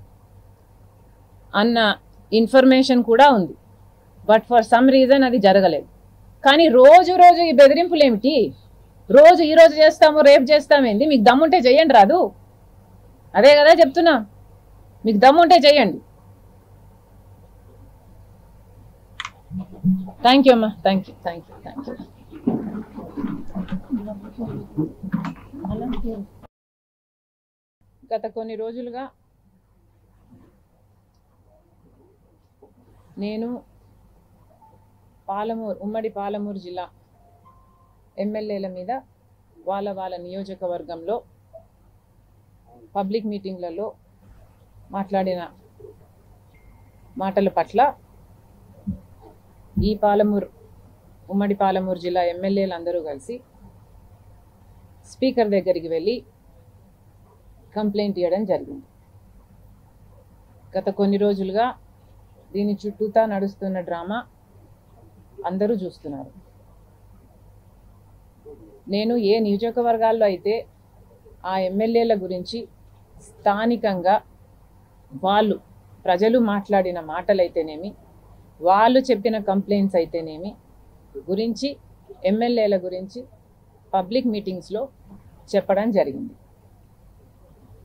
అన్న ఇన్ఫర్మేషన్ కూడా ఉంది బట్ ఫర్ సమ్ రీజన్ అది జరగలేదు కానీ రోజు రోజు ఈ బెదిరింపులు ఏమిటి రోజు ఈ రోజు చేస్తాము రేపు చేస్తామేంది మీకు దమ్ముంటే చెయ్యండి రాదు అదే కదా చెప్తున్నా మీకు దమ్ముంటే చెయ్యండి థ్యాంక్ యూ అమ్మా thank you thank you thank you గత కొన్ని రోజులుగా నేను పాలమూరు ఉమ్మడి పాలమూరు జిల్లా ఎమ్మెల్యేల మీద వాళ్ళ వాళ్ళ నియోజకవర్గంలో పబ్లిక్ మీటింగ్లలో మాట్లాడిన మాటల పట్ల ఈ పాలమూరు ఉమ్మడి పాలమూరు జిల్లా ఎమ్మెల్యేలు అందరూ కలిసి స్పీకర్ దగ్గరికి వెళ్ళి కంప్లైంట్ ఇవ్వడం జరిగింది గత కొన్ని రోజులుగా దీని చుట్టూతా నడుస్తున్న డ్రామా అందరూ చూస్తున్నారు నేను ఏ నియోజకవర్గాల్లో అయితే ఆ ఎమ్మెల్యేల గురించి స్థానికంగా వాళ్ళు ప్రజలు మాట్లాడిన మాటలైతేనేమి వాళ్ళు చెప్పిన కంప్లైంట్స్ అయితేనేమి గురించి ఎమ్మెల్యేల గురించి పబ్లిక్ మీటింగ్స్లో చెప్పడం జరిగింది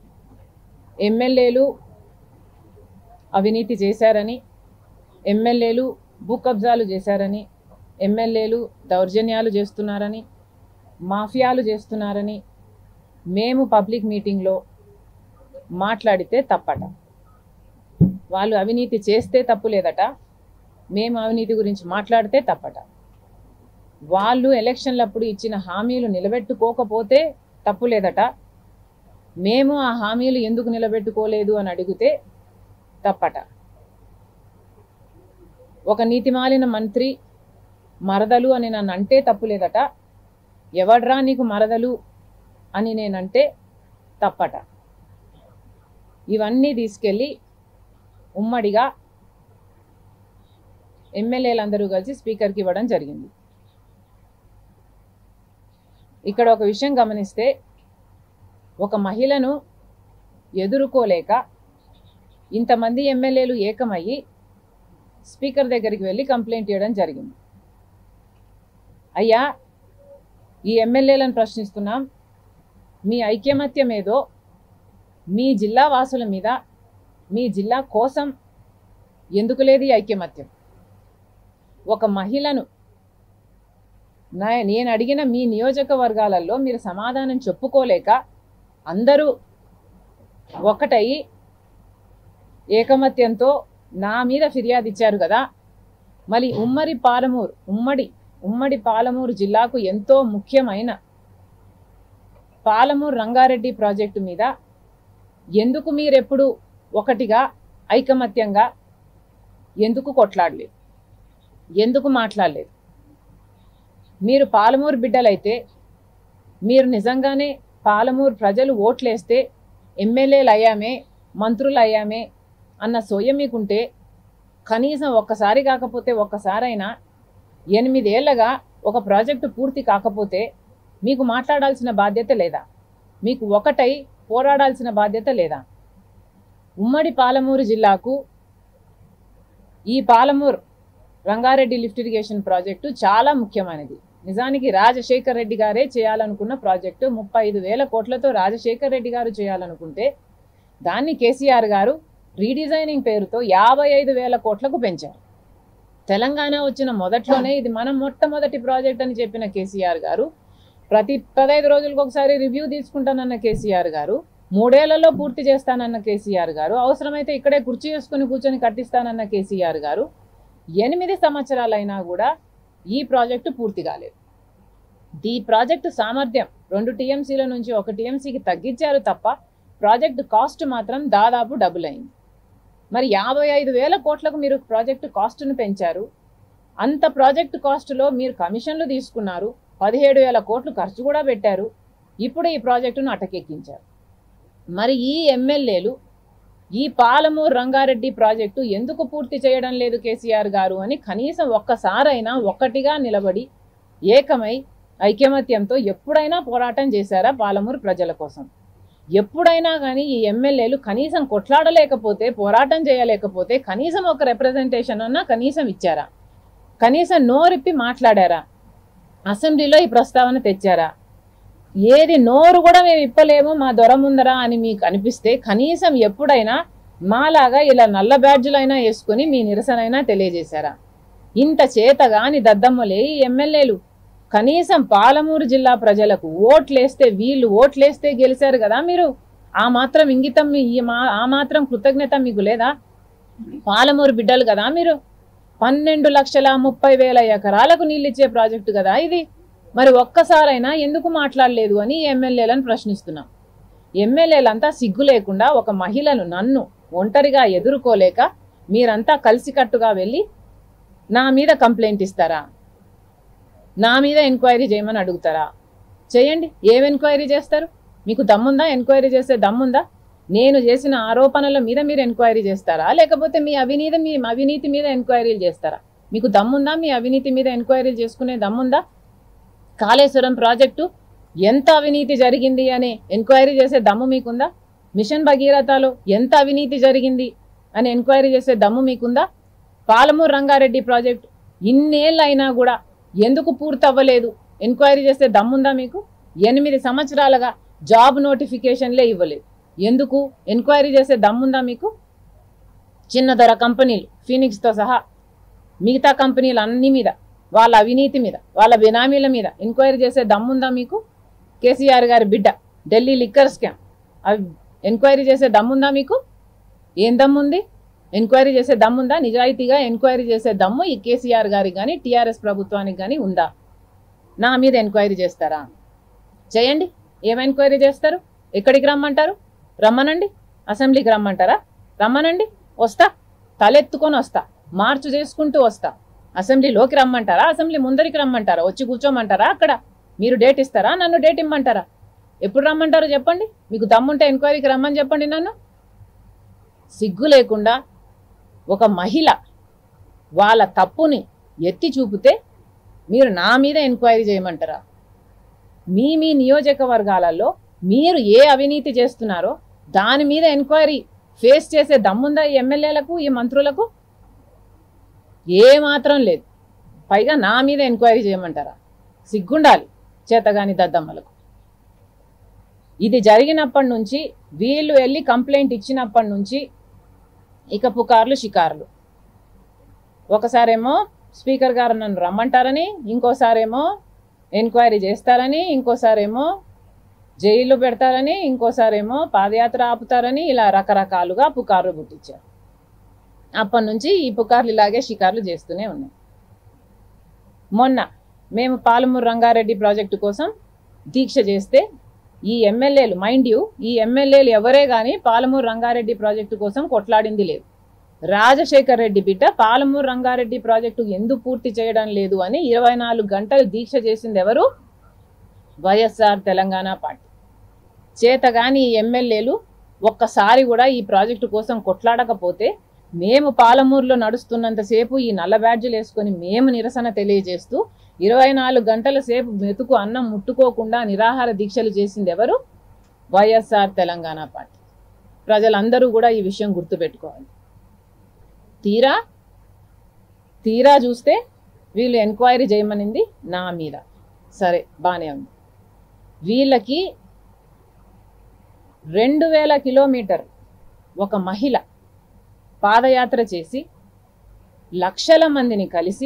ఎమ్మెల్యేలు అవినీతి చేశారని ఎమ్మెల్యేలు భూ కబ్జాలు చేశారని ఎమ్మెల్యేలు దౌర్జన్యాలు చేస్తున్నారని మాఫియాలు చేస్తున్నారని మేము పబ్లిక్ మీటింగ్లో మాట్లాడితే తప్పట వాళ్ళు అవినీతి చేస్తే తప్పు లేదట మేము అవినీతి గురించి మాట్లాడితే తప్పట వాళ్ళు ఎలక్షన్లప్పుడు ఇచ్చిన హామీలు నిలబెట్టుకోకపోతే తప్పు లేదట మేము ఆ హామీలు ఎందుకు నిలబెట్టుకోలేదు అని అడిగితే తప్పట ఒక నీతిమాలిన మంత్రి మరదలు అని నన్ను అంటే తప్పు లేదట ఎవడ్రా నీకు మరదలు అని నేనంటే తప్పట ఇవన్నీ తీసుకెళ్ళి ఉమ్మడిగా ఎమ్మెల్యేలందరూ కలిసి స్పీకర్కి ఇవ్వడం జరిగింది ఇక్కడ ఒక విషయం గమనిస్తే ఒక మహిళను ఎదుర్కోలేక ఇంతమంది ఎమ్మెల్యేలు ఏకమయ్యి స్పీకర్ దగ్గరికి వెళ్ళి కంప్లైంట్ ఇవ్వడం జరిగింది అయ్యా ఈ ఎమ్మెల్యేలను ప్రశ్నిస్తున్నాం మీ ఐక్యమత్యం ఏదో మీ జిల్లా వాసుల మీద మీ జిల్లా కోసం ఎందుకు లేదు ఈ ఐక్యమత్యం ఒక మహిళను నా- నేను అడిగిన మీ నియోజకవర్గాలలో మీరు సమాధానం చెప్పుకోలేక అందరూ ఒకటయి ఏకమత్యంతో నా మీద ఫిర్యాదు ఇచ్చారు కదా మరి ఉమ్మడి పాలమూరు ఉమ్మడి ఉమ్మడి పాలమూరు జిల్లాకు ఎంతో ముఖ్యమైన పాలమూరు రంగారెడ్డి ప్రాజెక్టు మీద ఎందుకు మీరెప్పుడు ఒకటిగా ఐకమత్యంగా ఎందుకు కొట్లాడలేదు ఎందుకు మాట్లాడలేదు మీరు పాలమూరు బిడ్డలైతే మీరు నిజంగానే పాలమూరు ప్రజలు ఓట్లేస్తే ఎమ్మెల్యేలు అయ్యామే మంత్రులు అయ్యామే అన్న సోయ మీకుంటే కనీసం ఒక్కసారి కాకపోతే ఒక్కసారైనా ఎనిమిదేళ్లగా ఒక ప్రాజెక్టు పూర్తి కాకపోతే మీకు మాట్లాడాల్సిన బాధ్యత లేదా మీకు ఒకటై పోరాడాల్సిన బాధ్యత లేదా ఉమ్మడి పాలమూరు జిల్లాకు ఈ Palamuru Rangareddy lift irrigation project చాలా ముఖ్యమైనది నిజానికి రాజశేఖర్ రెడ్డి గారే చేయాలనుకున్న ప్రాజెక్టు ముప్పై ఐదు వేల కోట్లతో రాజశేఖర్ రెడ్డి గారు చేయాలనుకుంటే దాన్ని కేసీఆర్ గారు రీడిజైనింగ్ పేరుతో యాభై ఐదు వేల కోట్లకు పెంచారు తెలంగాణ వచ్చిన మొదట్లోనే ఇది మనం మొట్టమొదటి ప్రాజెక్ట్ అని చెప్పిన కేసీఆర్ గారు ప్రతి పదహైదు రోజులకు ఒకసారి రివ్యూ తీసుకుంటానన్న కేసీఆర్ గారు మూడేళ్లలో పూర్తి చేస్తానన్న కేసీఆర్ గారు అవసరమైతే ఇక్కడే కుర్చీ వేసుకుని కూర్చొని కట్టిస్తానన్న కేసీఆర్ గారు ఎనిమిది సంవత్సరాలైనా కూడా ఈ ప్రాజెక్టు పూర్తి కాలేదు ఈ ప్రాజెక్టు సామర్థ్యం రెండు టీఎంసీల నుంచి ఒక టీఎంసీకి తగ్గించారు తప్ప ప్రాజెక్టు కాస్ట్ మాత్రం దాదాపు డబుల్ అయింది మరి యాభై ఐదు వేల కోట్లకు మీరు ప్రాజెక్టు కాస్ట్ను పెంచారు అంత ప్రాజెక్టు కాస్ట్లో మీరు కమిషన్లు తీసుకున్నారు పదిహేడు వేల కోట్లు ఖర్చు కూడా పెట్టారు ఇప్పుడు ఈ ప్రాజెక్టును అటకెక్కించారు మరి ఈ ఎమ్మెల్యేలు ఈ పాలమూరు రంగారెడ్డి ప్రాజెక్టు ఎందుకు పూర్తి చేయడం లేదు కేసీఆర్ గారు అని కనీసం ఒక్కసారైనా ఒక్కటిగా నిలబడి ఏకమై ఐకమత్యంతో ఎప్పుడైనా పోరాటం చేశారా పాలమూరు ప్రజల కోసం ఎప్పుడైనా కానీ ఈ ఎమ్మెల్యేలు కనీసం కొట్లాడలేకపోతే పోరాటం చేయలేకపోతే కనీసం ఒక రిప్రజెంటేషన్ అన్నా కనీసం ఇచ్చారా కనీసం నోరిప్పి మాట్లాడారా అసెంబ్లీలో ఈ ప్రస్తావన తెచ్చారా ఏది నోరు కూడా మేము ఇప్పలేము మా దొర ముందరా అని మీకు అనిపిస్తే కనీసం ఎప్పుడైనా మాలాగా ఇలా నల్ల బ్యాడ్జులైనా వేసుకుని మీ నిరసనైనా తెలియజేశారా ఇంత చేతగాని దద్దమ్మలే ఈ ఎమ్మెల్యేలు కనీసం పాలమూరు జిల్లా ప్రజలకు ఓట్లేస్తే వీళ్ళు ఓట్లేస్తే గెలిచారు కదా మీరు ఆ మాత్రం ఇంగితం మీ- ఈ మా ఆ మాత్రం కృతజ్ఞత మీకు లేదా పాలమూరు బిడ్డలు కదా మీరు పన్నెండు లక్షల ముప్పై వేల ఎకరాలకు నీళ్ళిచ్చే ప్రాజెక్టు కదా ఇది మరి ఒక్కసారైనా ఎందుకు మాట్లాడలేదు అని ఈ ఎమ్మెల్యేలను ప్రశ్నిస్తున్నాం ఎమ్మెల్యేలంతా సిగ్గు లేకుండా ఒక మహిళను నన్ను ఒంటరిగా ఎదుర్కోలేక మీరంతా కలిసికట్టుగా వెళ్ళి నా మీద కంప్లైంట్ ఇస్తారా నా మీద ఎంక్వైరీ చేయమని అడుగుతారా చేయండి ఏం ఎంక్వైరీ చేస్తారు మీకు దమ్ముందా ఎంక్వైరీ చేసే దమ్ముందా నేను చేసిన ఆరోపణల మీద మీరు ఎంక్వైరీ చేస్తారా లేకపోతే మీ అవినీతి మీ అవినీతి మీద ఎంక్వైరీలు చేస్తారా మీకు దమ్ముందా మీ అవినీతి మీద ఎంక్వైరీలు చేసుకునే దమ్ముందా కాళేశ్వరం ప్రాజెక్టు ఎంత అవినీతి జరిగింది అనే ఎంక్వైరీ చేసే దమ్ము మీకుందా మిషన్ భగీరథలో ఎంత అవినీతి జరిగింది అని ఎంక్వైరీ చేసే దమ్ము మీకుందా పాలమూరు రంగారెడ్డి ప్రాజెక్టు ఇన్నేళ్ళైనా కూడా ఎందుకు పూర్తి అవ్వలేదు ఎంక్వైరీ చేసే దమ్ముందా మీకు ఎనిమిది సంవత్సరాలుగా జాబ్ నోటిఫికేషన్లే ఇవ్వలేదు ఎందుకు ఎంక్వైరీ చేసే దమ్ముందా మీకు చిన్న ధర కంపెనీలు ఫీనిక్స్తో సహా మిగతా కంపెనీలు అన్ని మీద వాళ్ళ అవినీతి మీద వాళ్ళ బినామీల మీద ఎంక్వైరీ చేసే దమ్ముందా మీకు కేసీఆర్ గారి బిడ్డ ఢిల్లీ లిక్కర్ స్కామ్ అవి ఎంక్వైరీ చేసే దమ్ముందా మీకు ఏం దమ్ముంది ఎంక్వైరీ చేసే దమ్ముందా నిజాయితీగా ఎంక్వైరీ చేసే దమ్ము ఈ కేసీఆర్ గారికి కానీ టీఆర్ఎస్ ప్రభుత్వానికి కానీ ఉందా నా మీద ఎంక్వైరీ చేస్తారా చేయండి ఏం ఎంక్వైరీ చేస్తారు ఎక్కడికి రమ్మంటారు రమ్మనండి అసెంబ్లీకి రమ్మంటారా రమ్మనండి వస్తా తలెత్తుకొని వస్తా మార్చు చేసుకుంటూ వస్తా అసెంబ్లీలోకి రమ్మంటారా అసెంబ్లీ ముందరికి రమ్మంటారా వచ్చి కూర్చోమంటారా అక్కడ మీరు డేట్ ఇస్తారా నన్ను డేట్ ఇమ్మంటారా ఎప్పుడు రమ్మంటారో చెప్పండి మీకు దమ్ముంటే ఎంక్వైరీకి రమ్మని చెప్పండి నన్ను సిగ్గు లేకుండా ఒక మహిళ వాళ్ళ తప్పుని ఎత్తి చూపితే మీరు నా మీద ఎంక్వైరీ చేయమంటారా మీ మీ నియోజకవర్గాలలో మీరు ఏ అవినీతి చేస్తున్నారో దాని మీద ఎంక్వైరీ ఫేస్ చేసే దమ్ముందా ఈ ఎమ్మెల్యేలకు ఈ మంత్రులకు ఏ మాత్రం లేదు పైగా నా మీద ఎంక్వైరీ చేయమంటారా సిగ్గుండాలి చేతగాని దద్దమ్మలకు ఇది జరిగినప్పటి నుంచి వీళ్ళు వెళ్ళి కంప్లైంట్ ఇచ్చినప్పటి నుంచి ఇక పుకార్లు షికార్లు ఒకసారేమో స్పీకర్ గారు నన్ను రమ్మంటారని ఇంకోసారేమో ఎంక్వైరీ చేస్తారని ఇంకోసారేమో జైలు పెడతారని ఇంకోసారేమో పాదయాత్ర ఆపుతారని ఇలా రకరకాలుగా పుకార్లు పుట్టించారు అప్పటి నుంచి ఈ పుకార్లు ఇలాగే షికార్లు చేస్తూనే ఉన్నాయి మొన్న మేము పాలమూరు రంగారెడ్డి ప్రాజెక్టు కోసం దీక్ష చేస్తే ఈ ఎమ్మెల్యేలు మైండ్ యూ ఈ ఎమ్మెల్యేలు ఎవరే కానీ పాలమూరు రంగారెడ్డి ప్రాజెక్టు కోసం కొట్లాడింది లేదు రాజశేఖర్ రెడ్డి బిడ్డ పాలమూరు రంగారెడ్డి ప్రాజెక్టు ఎందుకు పూర్తి చేయడం లేదు అని ఇరవై నాలుగు గంటలు దీక్ష చేసింది ఎవరు వైఎస్ఆర్ తెలంగాణ పార్టీ చేతగాని ఈ ఎమ్మెల్యేలు ఒక్కసారి కూడా ఈ ప్రాజెక్టు కోసం కొట్లాడకపోతే మేము పాలమూరులో నడుస్తున్నంతసేపు ఈ నల్ల బ్యాడ్జీలు వేసుకొని మేము నిరసన తెలియజేస్తూ ఇరవై నాలుగు గంటల సేపు మెతుకు అన్నం ముట్టుకోకుండా నిరాహార దీక్షలు చేసింది ఎవరు వైఎస్ఆర్ తెలంగాణ పార్టీ ప్రజలందరూ కూడా ఈ విషయం గుర్తుపెట్టుకోవాలి తీరా తీరా చూస్తే వీళ్ళు ఎంక్వైరీ చేయమనింది నా మీద సరే బాగానే ఉంది వీళ్ళకి రెండు వేల కిలోమీటర్ ఒక మహిళ పాదయాత్ర చేసి లక్షల మందిని కలిసి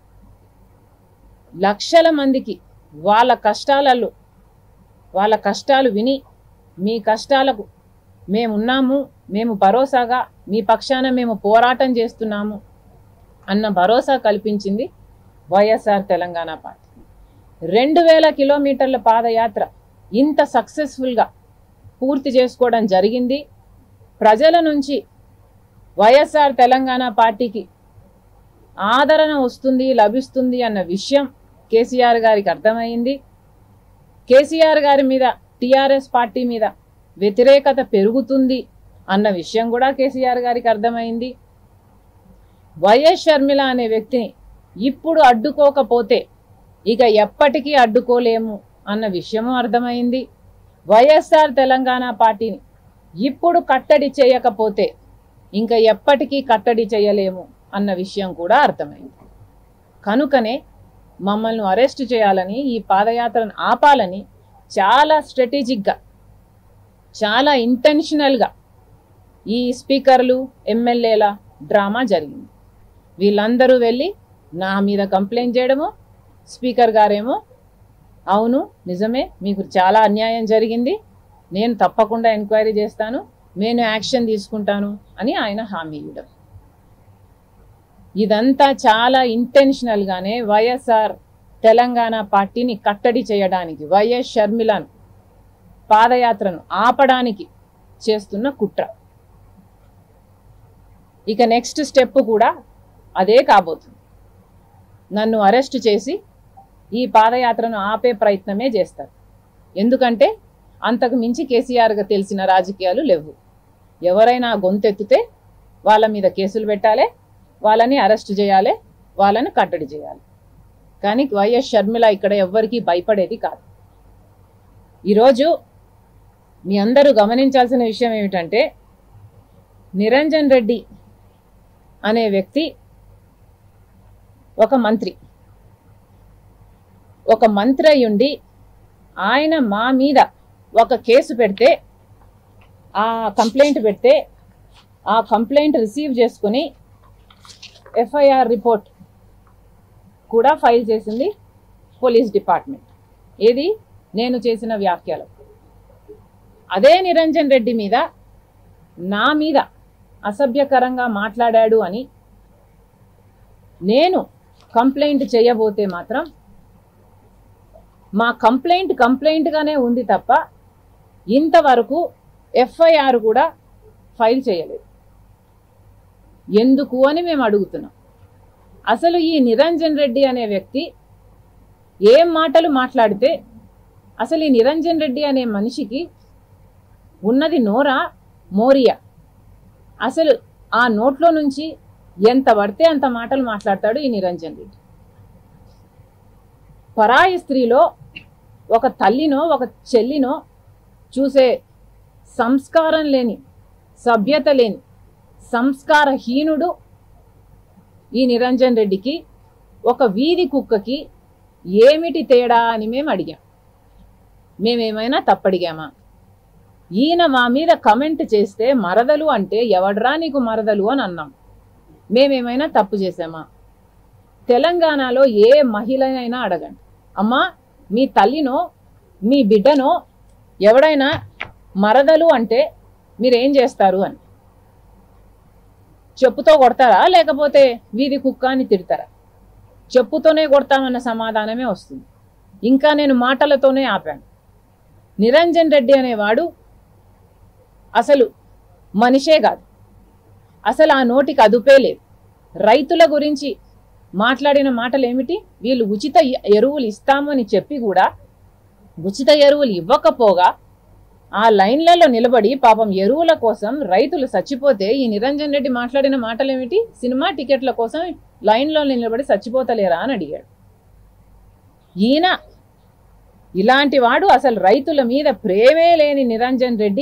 లక్షల మందికి వాళ్ళ కష్టాలలో వాళ్ళ కష్టాలు విని మీ కష్టాలకు మేమున్నాము మేము భరోసాగా మీ పక్షాన మేము పోరాటం చేస్తున్నాము అన్న భరోసా కల్పించింది వైఎస్ఆర్ తెలంగాణ పార్టీ రెండు వేల కిలోమీటర్ల పాదయాత్ర ఇంత సక్సెస్ఫుల్గా పూర్తి చేసుకోవడం జరిగింది ప్రజల నుంచి వైఎస్ఆర్ తెలంగాణ పార్టీకి ఆదరణ వస్తుంది లభిస్తుంది అన్న విషయం కేసీఆర్ గారికి అర్థమైంది కేసీఆర్ గారి మీద టీఆర్ఎస్ పార్టీ మీద వ్యతిరేకత పెరుగుతుంది అన్న విషయం కూడా కేసీఆర్ గారికి అర్థమైంది వైఎస్ షర్మిల అనే వ్యక్తిని ఇప్పుడు అడ్డుకోకపోతే ఇక ఎప్పటికీ అడ్డుకోలేము అన్న విషయము అర్థమైంది వైఎస్ఆర్ తెలంగాణ పార్టీని ఇప్పుడు కట్టడి చేయకపోతే ఇంకా ఎప్పటికీ కట్టడి చేయలేము అన్న విషయం కూడా అర్థమైంది కనుకనే మమ్మల్ని అరెస్ట్ చేయాలని ఈ పాదయాత్రను ఆపాలని చాలా స్ట్రాటజిక్గా చాలా ఇంటెన్షనల్గా ఈ స్పీకర్లు ఎమ్మెల్యేల డ్రామా జరిగింది వీళ్ళందరూ వెళ్ళి నా మీద కంప్లైంట్ చేయడము స్పీకర్ గారేమో అవును నిజమే మీకు చాలా అన్యాయం జరిగింది నేను తప్పకుండా ఎంక్వైరీ చేస్తాను నేను యాక్షన్ తీసుకుంటాను అని ఆయన హామీ ఇవ్వడం ఇదంతా చాలా ఇంటెన్షనల్గానే వైఎస్ఆర్ తెలంగాణ పార్టీని కట్టడి చేయడానికి వైఎస్ షర్మిలను పాదయాత్రను ఆపడానికి చేస్తున్న కుట్ర ఇక నెక్స్ట్ స్టెప్ కూడా అదే కాబోతుంది నన్ను అరెస్ట్ చేసి ఈ పాదయాత్రను ఆపే ప్రయత్నమే చేస్తారు ఎందుకంటే అంతకు మించి కేసీఆర్గా తెలిసిన రాజకీయాలు లేవు ఎవరైనా గొంతెత్తితే వాళ్ళ మీద కేసులు పెట్టాలి వాళ్ళని అరెస్ట్ చేయాలి వాళ్ళని కట్టడి చేయాలి కానీ వైఎస్ షర్మిల ఇక్కడ ఎవ్వరికీ భయపడేది కాదు ఈరోజు మీ అందరూ గమనించాల్సిన విషయం ఏమిటంటే నిరంజన్ రెడ్డి అనే వ్యక్తి ఒక మంత్రి ఒక మంత్రి అయ్యుండి ఆయన మా మీద ఒక కేసు పెడితే ఆ కంప్లైంట్ పెడితే ఆ కంప్లైంట్ రిసీవ్ చేసుకుని ఎఫ్ఐఆర్ రిపోర్ట్ కూడా ఫైల్ చేసింది పోలీస్ డిపార్ట్మెంట్ ఏది నేను చేసిన వ్యాఖ్యలు అదే నిరంజన్ రెడ్డి మీద నా మీద అసభ్యకరంగా మాట్లాడాడు అని నేను కంప్లైంట్ చేయబోతే మాత్రం మా కంప్లైంట్ కంప్లైంట్గానే ఉంది తప్ప ఇంతవరకు ఎఫ్ఐఆర్ కూడా ఫైల్ చేయలేదు ఎందుకు అని మేము అడుగుతున్నాం అసలు ఈ నిరంజన్ రెడ్డి అనే వ్యక్తి ఏం మాటలు మాట్లాడితే అసలు ఈ నిరంజన్ రెడ్డి అనే మనిషికి ఉన్నది నోరా మోరియా అసలు ఆ నోట్లో నుంచి ఎంత పడితే అంత మాటలు మాట్లాడతాడు ఈ నిరంజన్ రెడ్డి పరాయి స్త్రీలో ఒక తల్లినో ఒక చెల్లినో చూసే సంస్కారం లేని సభ్యత లేని సంస్కారహీనుడు ఈ నిరంజన్ రెడ్డికి ఒక వీధి కుక్కకి ఏమిటి తేడా అని మేము అడిగాం మేమేమైనా తప్పడిగామా ఈయన మా మీద కమెంట్ చేస్తే మరదలు అంటే ఎవడ్రా నీకు మరదలు అని అన్నాం మేమేమైనా తప్పు చేసామా తెలంగాణలో ఏ మహిళనైనా అడగండి అమ్మా మీ తల్లినో మీ బిడ్డనో ఎవడైనా మరదలు అంటే మీరేం చేస్తారు అని చెప్పుతో కొడతారా లేకపోతే వీధి కుక్క అని తిడతారా చెప్పుతోనే కొడతామన్న సమాధానమే వస్తుంది ఇంకా నేను మాటలతోనే ఆపాను నిరంజన్ రెడ్డి అనేవాడు అసలు మనిషే కాదు అసలు ఆ నోటికి అదుపే లేదు రైతుల గురించి మాట్లాడిన మాటలు ఏమిటి వీళ్ళు ఉచిత ఎ- ఎరువులు ఇస్తామని చెప్పి కూడా ఉచిత ఎరువులు ఇవ్వకపోగా ఆ లైన్లలో నిలబడి పాపం ఎరువుల కోసం రైతులు చచ్చిపోతే ఈ నిరంజన్ రెడ్డి మాట్లాడిన మాటలు ఏమిటి సినిమా టికెట్ల కోసం లైన్లో నిలబడి చచ్చిపోతలేరా అని అడిగాడు ఈయన ఇలాంటి వాడు అసలు రైతుల మీద ప్రేమే లేని నిరంజన్ రెడ్డి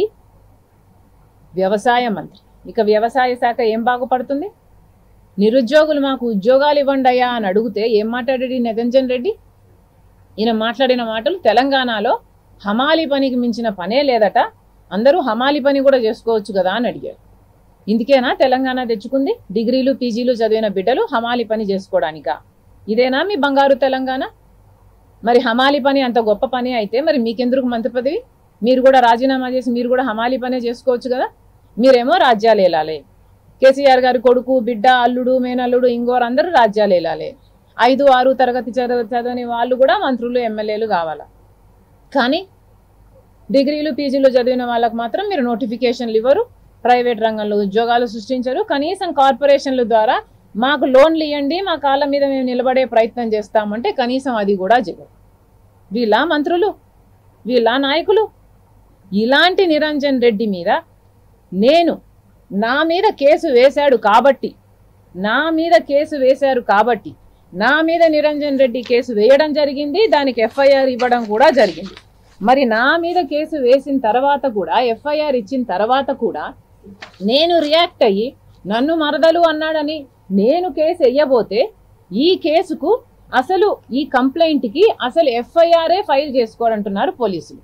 వ్యవసాయ మంత్రి ఇక వ్యవసాయ శాఖ ఏం బాగుపడుతుంది నిరుద్యోగులు మాకు ఉద్యోగాలు ఇవ్వండి అయ్యా అని అడిగితే ఏం మాట్లాడాడు ఈ నిరంజన్ రెడ్డి ఈయన మాట్లాడిన మాటలు తెలంగాణలో హమాలి పనికి మించిన పనే లేదట అందరూ హమాలి పని కూడా చేసుకోవచ్చు కదా అని అడిగారు ఇందుకేనా తెలంగాణ తెచ్చుకుంది డిగ్రీలు పీజీలు చదివిన బిడ్డలు హమాలి పని చేసుకోవడానికా ఇదేనా మీ బంగారు తెలంగాణ మరి హమాలి పని అంత గొప్ప పని అయితే మరి మీకెందుకు మంత్రి పదవి మీరు కూడా రాజీనామా చేసి మీరు కూడా హమాలి పనే చేసుకోవచ్చు కదా మీరేమో రాజ్యాలు ఏలాలి కేసీఆర్ గారి కొడుకు బిడ్డ అల్లుడు మేనల్లుడు ఇంకోరు అందరూ రాజ్యాలు ఏలాలి ఐదు ఆరు తరగతి చదవ చదవని వాళ్ళు కూడా మంత్రులు ఎమ్మెల్యేలు కావాలా కానీ డిగ్రీలు పీజీలు చదివిన వాళ్ళకు మాత్రం మీరు నోటిఫికేషన్లు ఇవ్వరు ప్రైవేట్ రంగంలో ఉద్యోగాలు సృష్టించరు కనీసం కార్పొరేషన్ల ద్వారా మాకు లోన్లు ఇవ్వండి మా కాళ్ళ మీద మేము నిలబడే ప్రయత్నం చేస్తామంటే కనీసం అది కూడా జరగదు వీళ్ళ మంత్రులు వీళ్ళ నాయకులు ఇలాంటి నిరంజన్ రెడ్డి మీద నేను నా మీద కేసు వేశాడు కాబట్టి నా మీద కేసు వేశారు కాబట్టి నా మీద నిరంజన్ రెడ్డి కేసు వేయడం జరిగింది దానికి ఎఫ్ఐఆర్ ఇవ్వడం కూడా జరిగింది మరి నా మీద కేసు వేసిన తర్వాత కూడా ఎఫ్ఐఆర్ ఇచ్చిన తర్వాత కూడా నేను రియాక్ట్ అయ్యి నన్ను మరదలు అన్నాడని నేను కేసు వెయ్యబోతే ఈ కేసుకు అసలు ఈ కంప్లైంట్కి అసలు ఎఫ్ఐఆర్ఏ ఫైల్ చేసుకోవాలంటున్నారు పోలీసులు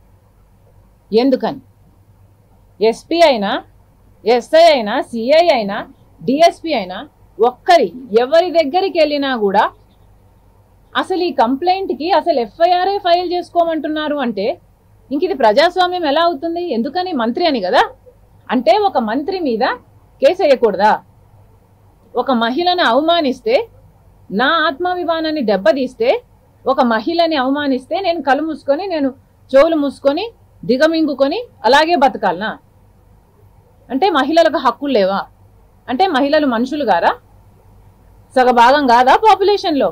ఎందుకని ఎస్పీ అయినా ఎస్ఐ అయినా సిఐ అయినా డిఎస్పి అయినా ఒక్కరి ఎవరి దగ్గరికి వెళ్ళినా కూడా అసలు ఈ కంప్లైంట్కి అసలు ఎఫ్ఐఆర్ఏ ఫైల్ చేసుకోమంటున్నారు అంటే ఇంక ఇది ప్రజాస్వామ్యం ఎలా అవుతుంది ఎందుకని మంత్రి అని కదా అంటే ఒక మంత్రి మీద కేసు వేయకూడదా ఒక మహిళను అవమానిస్తే నా ఆత్మాభిమానాన్ని దెబ్బతీస్తే ఒక మహిళని అవమానిస్తే నేను కళ్ళు మూసుకొని నేను చెవులు మూసుకొని దిగమింగుకొని అలాగే బతకాలనా అంటే మహిళలకు హక్కులు లేవా అంటే మహిళలు మనుషులు గారా సగభాగం కాదా పాపులేషన్లో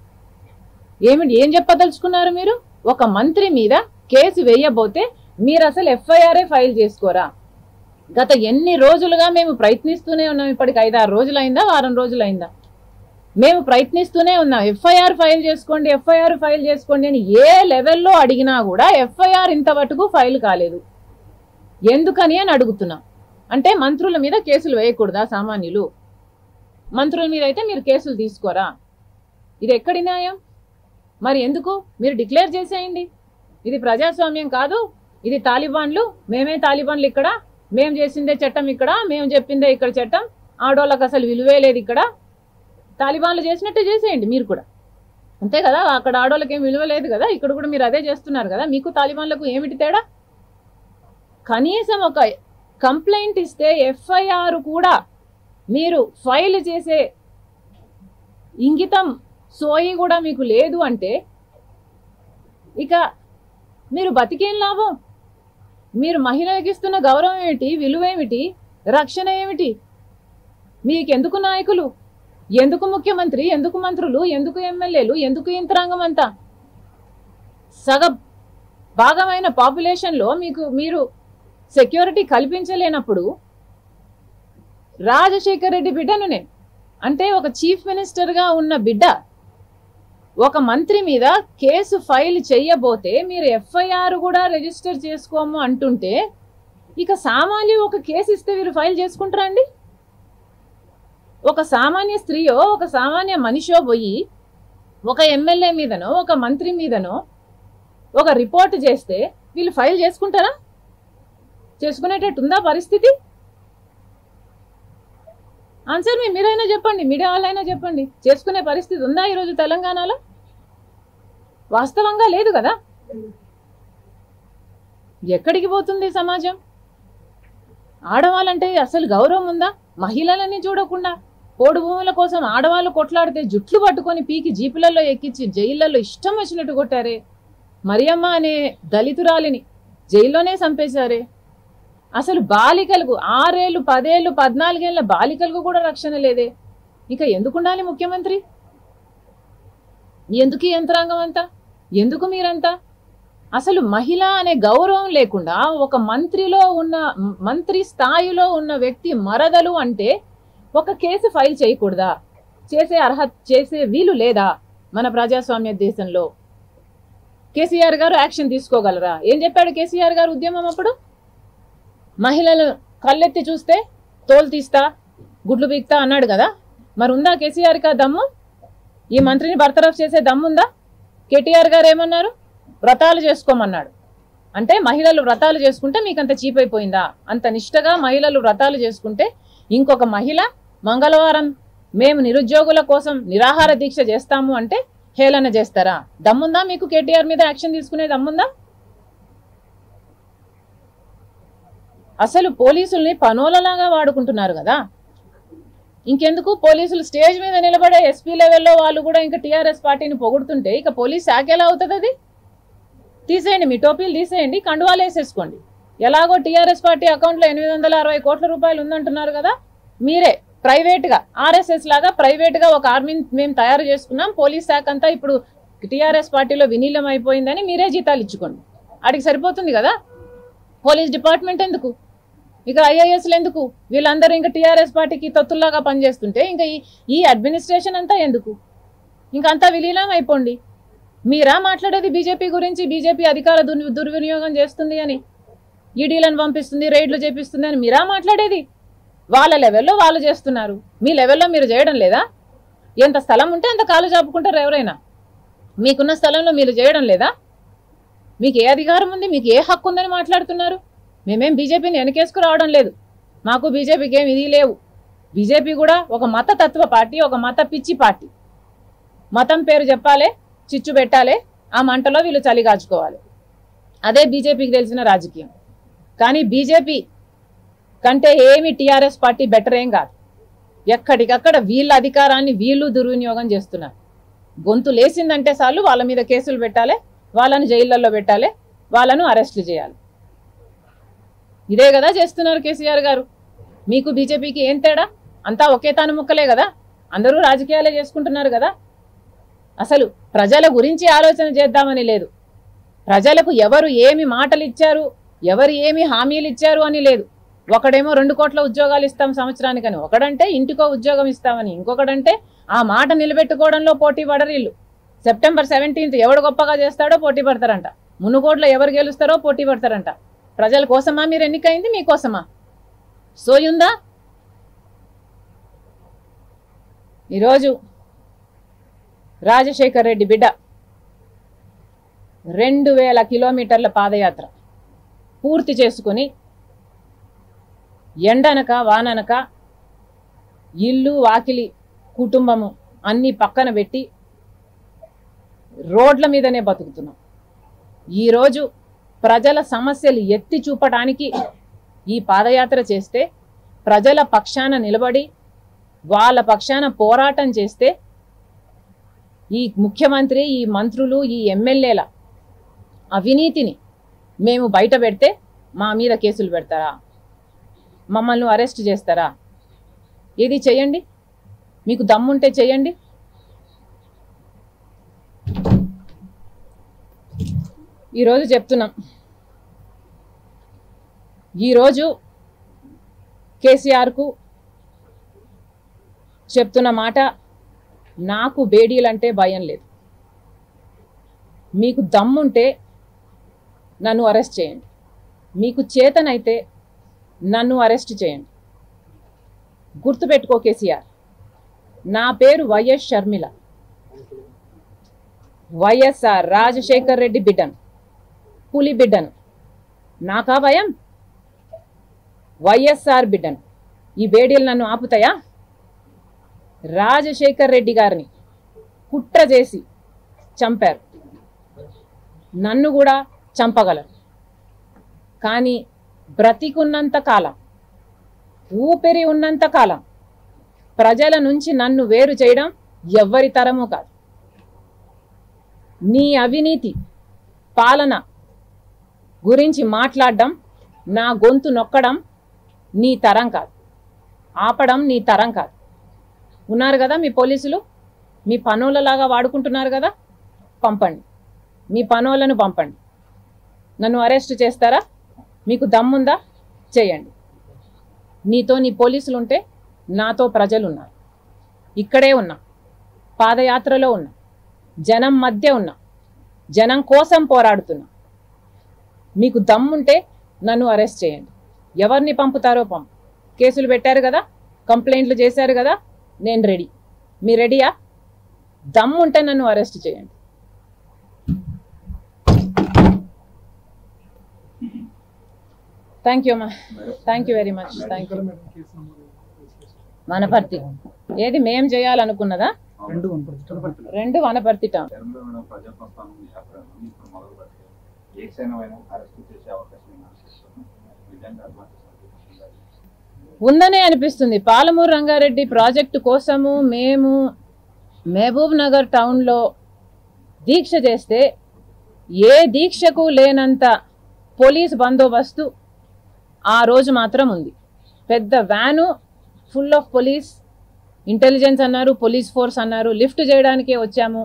ఏమిటి ఏం చెప్పదలుచుకున్నారు మీరు ఒక మంత్రి మీద కేసు వేయబోతే మీరు అసలు ఎఫ్ఐఆర్ఏ ఫైల్ చేసుకోరా గత ఎన్ని రోజులుగా మేము ప్రయత్నిస్తూనే ఉన్నాం ఇప్పటికి ఐదారు రోజులైందా వారం రోజులైందా మేము ప్రయత్నిస్తూనే ఉన్నాం ఎఫ్ఐఆర్ ఫైల్ చేసుకోండి ఎఫ్ఐఆర్ ఫైల్ చేసుకోండి అని ఏ లెవెల్లో అడిగినా కూడా ఎఫ్ఐఆర్ ఇంతవరకు ఫైల్ కాలేదు ఎందుకని అని అడుగుతున్నాం అంటే మంత్రుల మీద కేసులు వేయకూడదా సామాన్యులు మంత్రుల మీద అయితే మీరు కేసులు తీసుకోరా ఇది ఎక్కడి న్యాయం మరి ఎందుకు మీరు డిక్లేర్ చేసేయండి ఇది ప్రజాస్వామ్యం కాదు ఇది తాలిబాన్లు మేమే తాలిబాన్లు ఇక్కడ మేము చేసిందే చట్టం ఇక్కడ మేము చెప్పిందే ఇక్కడ చట్టం ఆడోళ్ళకి అసలు విలువే లేదు ఇక్కడ తాలిబాన్లు చేసినట్టే చేసేయండి మీరు కూడా అంతే కదా అక్కడ ఆడోళ్ళకి ఏం విలువ లేదు కదా ఇక్కడ కూడా మీరు అదే చేస్తున్నారు కదా మీకు తాలిబాన్లకు ఏమిటి తేడా కనీసం ఒక కంప్లైంట్ ఇస్తే ఎఫ్ఐఆర్ కూడా మీరు ఫైల్ చేసే ఇంగితం సోయి కూడా మీకు లేదు అంటే ఇక మీరు బతికేం లాభం మీరు మహిళలకు ఇస్తున్న గౌరవం ఏమిటి విలువ ఏమిటి రక్షణ ఏమిటి మీకెందుకు నాయకులు ఎందుకు ముఖ్యమంత్రి ఎందుకు మంత్రులు ఎందుకు ఎమ్మెల్యేలు ఎందుకు యంత్రాంగం అంతా సగ భాగమైన పాపులేషన్లో మీకు మీరు సెక్యూరిటీ కల్పించలేనప్పుడు రాజశేఖర్ రెడ్డి బిడ్డను నేను అంటే ఒక చీఫ్ మినిస్టర్గా ఉన్న బిడ్డ ఒక మంత్రి మీద కేసు ఫైల్ చెయ్యబోతే మీరు ఎఫ్ఐఆర్ కూడా రిజిస్టర్ చేసుకోము అంటుంటే ఇక సామాన్య ఒక కేసు ఇస్తే మీరు ఫైల్ చేసుకుంటారా అండి ఒక సామాన్య స్త్రీయో ఒక సామాన్య మనిషో పోయి ఒక ఎమ్మెల్యే మీదనో ఒక మంత్రి మీదనో ఒక రిపోర్ట్ చేస్తే వీళ్ళు ఫైల్ చేసుకుంటారా చేసుకునేటట్టు ఉందా పరిస్థితి ఆన్సర్ మీ మీరైనా చెప్పండి మీడియా వాళ్ళైనా చెప్పండి చేసుకునే పరిస్థితి ఉందా ఈరోజు తెలంగాణలో వాస్తవంగా లేదు కదా ఎక్కడికి పోతుంది సమాజం ఆడవాళ్ళంటే అసలు గౌరవం ఉందా మహిళలని చూడకుండా పోడు భూముల కోసం ఆడవాళ్ళు కొట్లాడితే జుట్లు పట్టుకొని పీకి జీపులలో ఎక్కించి జైళ్ళల్లో ఇష్టం వచ్చినట్టు కొట్టారే మరియమ్మ అనే దళితురాలిని జైల్లోనే చంపేశారే అసలు బాలికలకు ఆరేళ్ళు పదేళ్ళు పద్నాలుగేళ్ల బాలికలకు కూడా రక్షణ లేదే ఇంకా ఎందుకు ఉండాలి ముఖ్యమంత్రి ఎందుకు ఈ యంత్రాంగం అంతా ఎందుకు మీరంతా అసలు మహిళ అనే గౌరవం లేకుండా ఒక మంత్రిలో ఉన్న మంత్రి స్థాయిలో ఉన్న వ్యక్తి మరదలు అంటే ఒక కేసు ఫైల్ చేయకూడదా చేసే అర్హత చేసే వీలు లేదా మన ప్రజాస్వామ్య దేశంలో కేసీఆర్ గారు యాక్షన్ తీసుకోగలరా ఏం చెప్పాడు కేసీఆర్ గారు ఉద్యమం అప్పుడు మహిళలు కళ్ళెత్తి చూస్తే తోలు తీస్తా గుడ్లు పీక్తా అన్నాడు కదా మరి ఉందా కేసీఆర్కి ఆ దమ్ము ఈ మంత్రిని బర్తరఫ్ చేసే దమ్ముందా కేటీఆర్ గారు ఏమన్నారు వ్రతాలు చేసుకోమన్నాడు అంటే మహిళలు వ్రతాలు చేసుకుంటే మీకు అంత చీప్ అయిపోయిందా అంత నిష్టగా మహిళలు వ్రతాలు చేసుకుంటే ఇంకొక మహిళ మంగళవారం మేము నిరుద్యోగుల కోసం నిరాహార దీక్ష చేస్తాము అంటే హేళన చేస్తారా దమ్ముందా మీకు కేటీఆర్ మీద యాక్షన్ తీసుకునే దమ్ముందా అసలు పోలీసుల్ని పనోలలాగా వాడుకుంటున్నారు కదా ఇంకెందుకు పోలీసులు స్టేజ్ మీద నిలబడే ఎస్పీ లెవెల్లో వాళ్ళు కూడా ఇంకా టీఆర్ఎస్ పార్టీని పొగుడుతుంటే ఇక పోలీస్ శాఖ ఎలా అవుతుంది అది తీసేయండి మీ టోపీలు తీసేయండి కండువాలు వేసేసుకోండి ఎలాగో టీఆర్ఎస్ పార్టీ అకౌంట్లో ఎనిమిది వందల అరవై కోట్ల రూపాయలు ఉందంటున్నారు కదా మీరే ప్రైవేట్గా ఆర్ఎస్ఎస్ లాగా ప్రైవేట్గా ఒక ఆర్మీని మేము తయారు చేసుకున్నాం పోలీస్ శాఖ అంతా ఇప్పుడు టీఆర్ఎస్ పార్టీలో వినీలం అయిపోయిందని మీరే జీతాలు ఇచ్చుకోండి వాడికి సరిపోతుంది కదా పోలీస్ డిపార్ట్మెంట్ ఎందుకు ఇక ఐఏఎస్లు ఎందుకు వీళ్ళందరూ ఇంకా టీఆర్ఎస్ పార్టీకి తొత్తుల్లాగా పనిచేస్తుంటే ఇంకా ఈ ఈ అడ్మినిస్ట్రేషన్ అంతా ఎందుకు ఇంకా అంతా విలీనం అయిపోండి మీరా మాట్లాడేది బీజేపీ గురించి బీజేపీ అధికార దుర్ దుర్వినియోగం చేస్తుంది అని ఈడీలను పంపిస్తుంది రైడ్లు చేపిస్తుంది అని మీరా మాట్లాడేది వాళ్ళ లెవెల్లో వాళ్ళు చేస్తున్నారు మీ లెవెల్లో మీరు చేయడం లేదా ఎంత స్థలం ఉంటే అంత కాలు చాపుకుంటారు ఎవరైనా మీకున్న స్థలంలో మీరు చేయడం లేదా మీకు ఏ అధికారం ఉంది మీకు ఏ హక్కు ఉందని మాట్లాడుతున్నారు మేమేం బీజేపీని వెనకేసుకు రావడం లేదు మాకు బీజేపీకి ఏం ఇది లేవు బీజేపీ కూడా ఒక మత తత్వ పార్టీ ఒక మత పిచ్చి పార్టీ మతం పేరు చెప్పాలి చిచ్చు పెట్టాలి ఆ మంటలో వీళ్ళు చలిగాచుకోవాలి అదే బీజేపీకి తెలిసిన రాజకీయం కానీ బీజేపీ కంటే ఏమి టీఆర్ఎస్ పార్టీ బెటర్ ఏం కాదు ఎక్కడికక్కడ వీళ్ళ అధికారాన్ని వీళ్ళు దుర్వినియోగం చేస్తున్నారు గొంతు లేసిందంటే చాలు వాళ్ళ మీద కేసులు పెట్టాలి వాళ్ళను జైళ్ళల్లో పెట్టాలి వాళ్ళను అరెస్టులు చేయాలి ఇదే కదా చేస్తున్నారు కేసీఆర్ గారు మీకు బీజేపీకి ఏం తేడా అంతా ఒకే తాను ముక్కలే కదా అందరూ రాజకీయాలే చేసుకుంటున్నారు కదా అసలు ప్రజల గురించి ఆలోచన చేద్దామని లేదు ప్రజలకు ఎవరు ఏమి మాటలు ఇచ్చారు ఎవరు ఏమి హామీలు ఇచ్చారు అని లేదు ఒకడేమో రెండు కోట్ల ఉద్యోగాలు ఇస్తాం సంవత్సరానికని ఒకడంటే ఇంటికో ఉద్యోగం ఇస్తామని ఇంకొకడంటే ఆ మాట నిలబెట్టుకోవడంలో పోటీ పడరీళ్ళు సెప్టెంబర్ సెవెంటీన్త్ ఎవడు గొప్పగా చేస్తాడో పోటీ పడతారంట మునుగోడ్లో ఎవరు గెలుస్తారో పోటీ పడతారంట ప్రజల కోసమా మీరు ఎన్నికైంది మీకోసమా సోయుందా ఈరోజు రాజశేఖర్ రెడ్డి బిడ్డ రెండు వేల కిలోమీటర్ల పాదయాత్ర పూర్తి చేసుకుని ఎండనక వాననక ఇల్లు వాకిలి కుటుంబము అన్నీ పక్కన పెట్టి రోడ్ల మీదనే బతుకుతున్నాం ఈరోజు ప్రజల సమస్యలు ఎత్తి చూపడానికి ఈ పాదయాత్ర చేస్తే ప్రజల పక్షాన నిలబడి వాళ్ళ పక్షాన పోరాటం చేస్తే ఈ ముఖ్యమంత్రి ఈ మంత్రులు ఈ ఎమ్మెల్యేల అవినీతిని మేము బయట పెడితే మా మీద కేసులు పెడతారా మమ్మల్ని అరెస్ట్ చేస్తారా ఇది చేయండి మీకు దమ్ముంటే చేయండి ఈరోజు చెప్తున్నాం ఈరోజు కేసీఆర్కు చెప్తున్న మాట నాకు బేడీలంటే భయం లేదు మీకు దమ్ముంటే నన్ను అరెస్ట్ చేయండి మీకు చేతనైతే నన్ను అరెస్ట్ చేయండి గుర్తుపెట్టుకో కేసీఆర్ నా పేరు వైఎస్ షర్మిల వైఎస్ఆర్ రాజశేఖర్ రెడ్డి బిడ్డను పులి బిడ్డను నాకా భయం వైఎస్ఆర్ బిడ్డను ఈ బేడీలు నన్ను ఆపుతాయా రాజశేఖర్ రెడ్డి గారిని కుట్ర చేసి చంపారు నన్ను కూడా చంపగలరు కానీ బ్రతికున్నంత కాలం ఊపిరి ఉన్నంత కాలం ప్రజల నుంచి నన్ను వేరు చేయడం ఎవ్వరి తరము కాదు నీ అవినీతి పాలన గురించి మాట్లాడడం నా గొంతు నొక్కడం నీ తరం కాదు ఆపడం నీ తరం కాదు ఉన్నారు కదా మీ పోలీసులు మీ పనులలాగా వాడుకుంటున్నారు కదా పంపండి మీ పనులను పంపండి నన్ను అరెస్ట్ చేస్తారా మీకు దమ్ముందా చేయండి నీతో నీ పోలీసులు ఉంటే నాతో ప్రజలు ఉన్నారు ఇక్కడే ఉన్నా పాదయాత్రలో ఉన్నా జనం మధ్య ఉన్నా జనం కోసం పోరాడుతున్నా మీకు దమ్ముంటే నన్ను అరెస్ట్ చేయండి ఎవరిని పంపుతారో పంపు కేసులు పెట్టారు కదా కంప్లైంట్లు చేశారు కదా నేను రెడీ మీ రెడీయా దమ్ముంటే నన్ను అరెస్ట్ చేయండి థ్యాంక్ యూ అమ్మా thank you very much thank you Wanaparthy ఏది మేం చేయాలనుకున్నదా రెండు కనపడుతుంది రెండు వనపర్తి టౌన్ తెలంగాణ ప్రజాప్రస్థానం వ్యాపారం ఇప్పుడు మొదలు పెట్టారు ఏ క్షణమైనా అరెస్ట్ చేసే అవకాశం నేను ఆశిస్తున్నాను విధంగా ఆత్మహత్య సాధించారు ఉందనే అనిపిస్తుంది పాలమూరు రంగారెడ్డి ప్రాజెక్టు కోసము మేము మహబూబ్ నగర్ టౌన్లో దీక్ష చేస్తే ఏ దీక్షకు లేనంత పోలీస్ బందోబస్తు ఆ రోజు మాత్రం ఉంది పెద్ద van full of police intelligence అన్నారు పోలీస్ ఫోర్స్ అన్నారు లిఫ్ట్ చేయడానికే వచ్చాము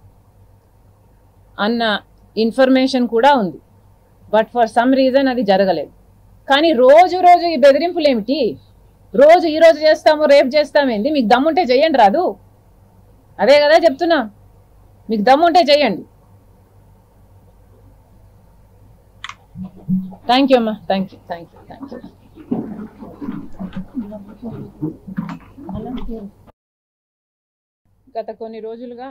అన్న ఇన్ఫర్మేషన్ కూడా ఉంది బట్ ఫర్ సమ్ రీజన్ అది జరగలేదు కానీ రోజు రోజు ఈ బెదిరింపులు ఏమిటి రోజు ఈ రోజు చేస్తాము రేపు చేస్తామేంది మీకు దమ్ముంటే చెయ్యండి రాదు అదే కదా చెప్తున్నా మీకు దమ్ముంటే చెయ్యండి థ్యాంక్ యూ అమ్మా thank you thank you thank you గత కొన్ని రోజులుగా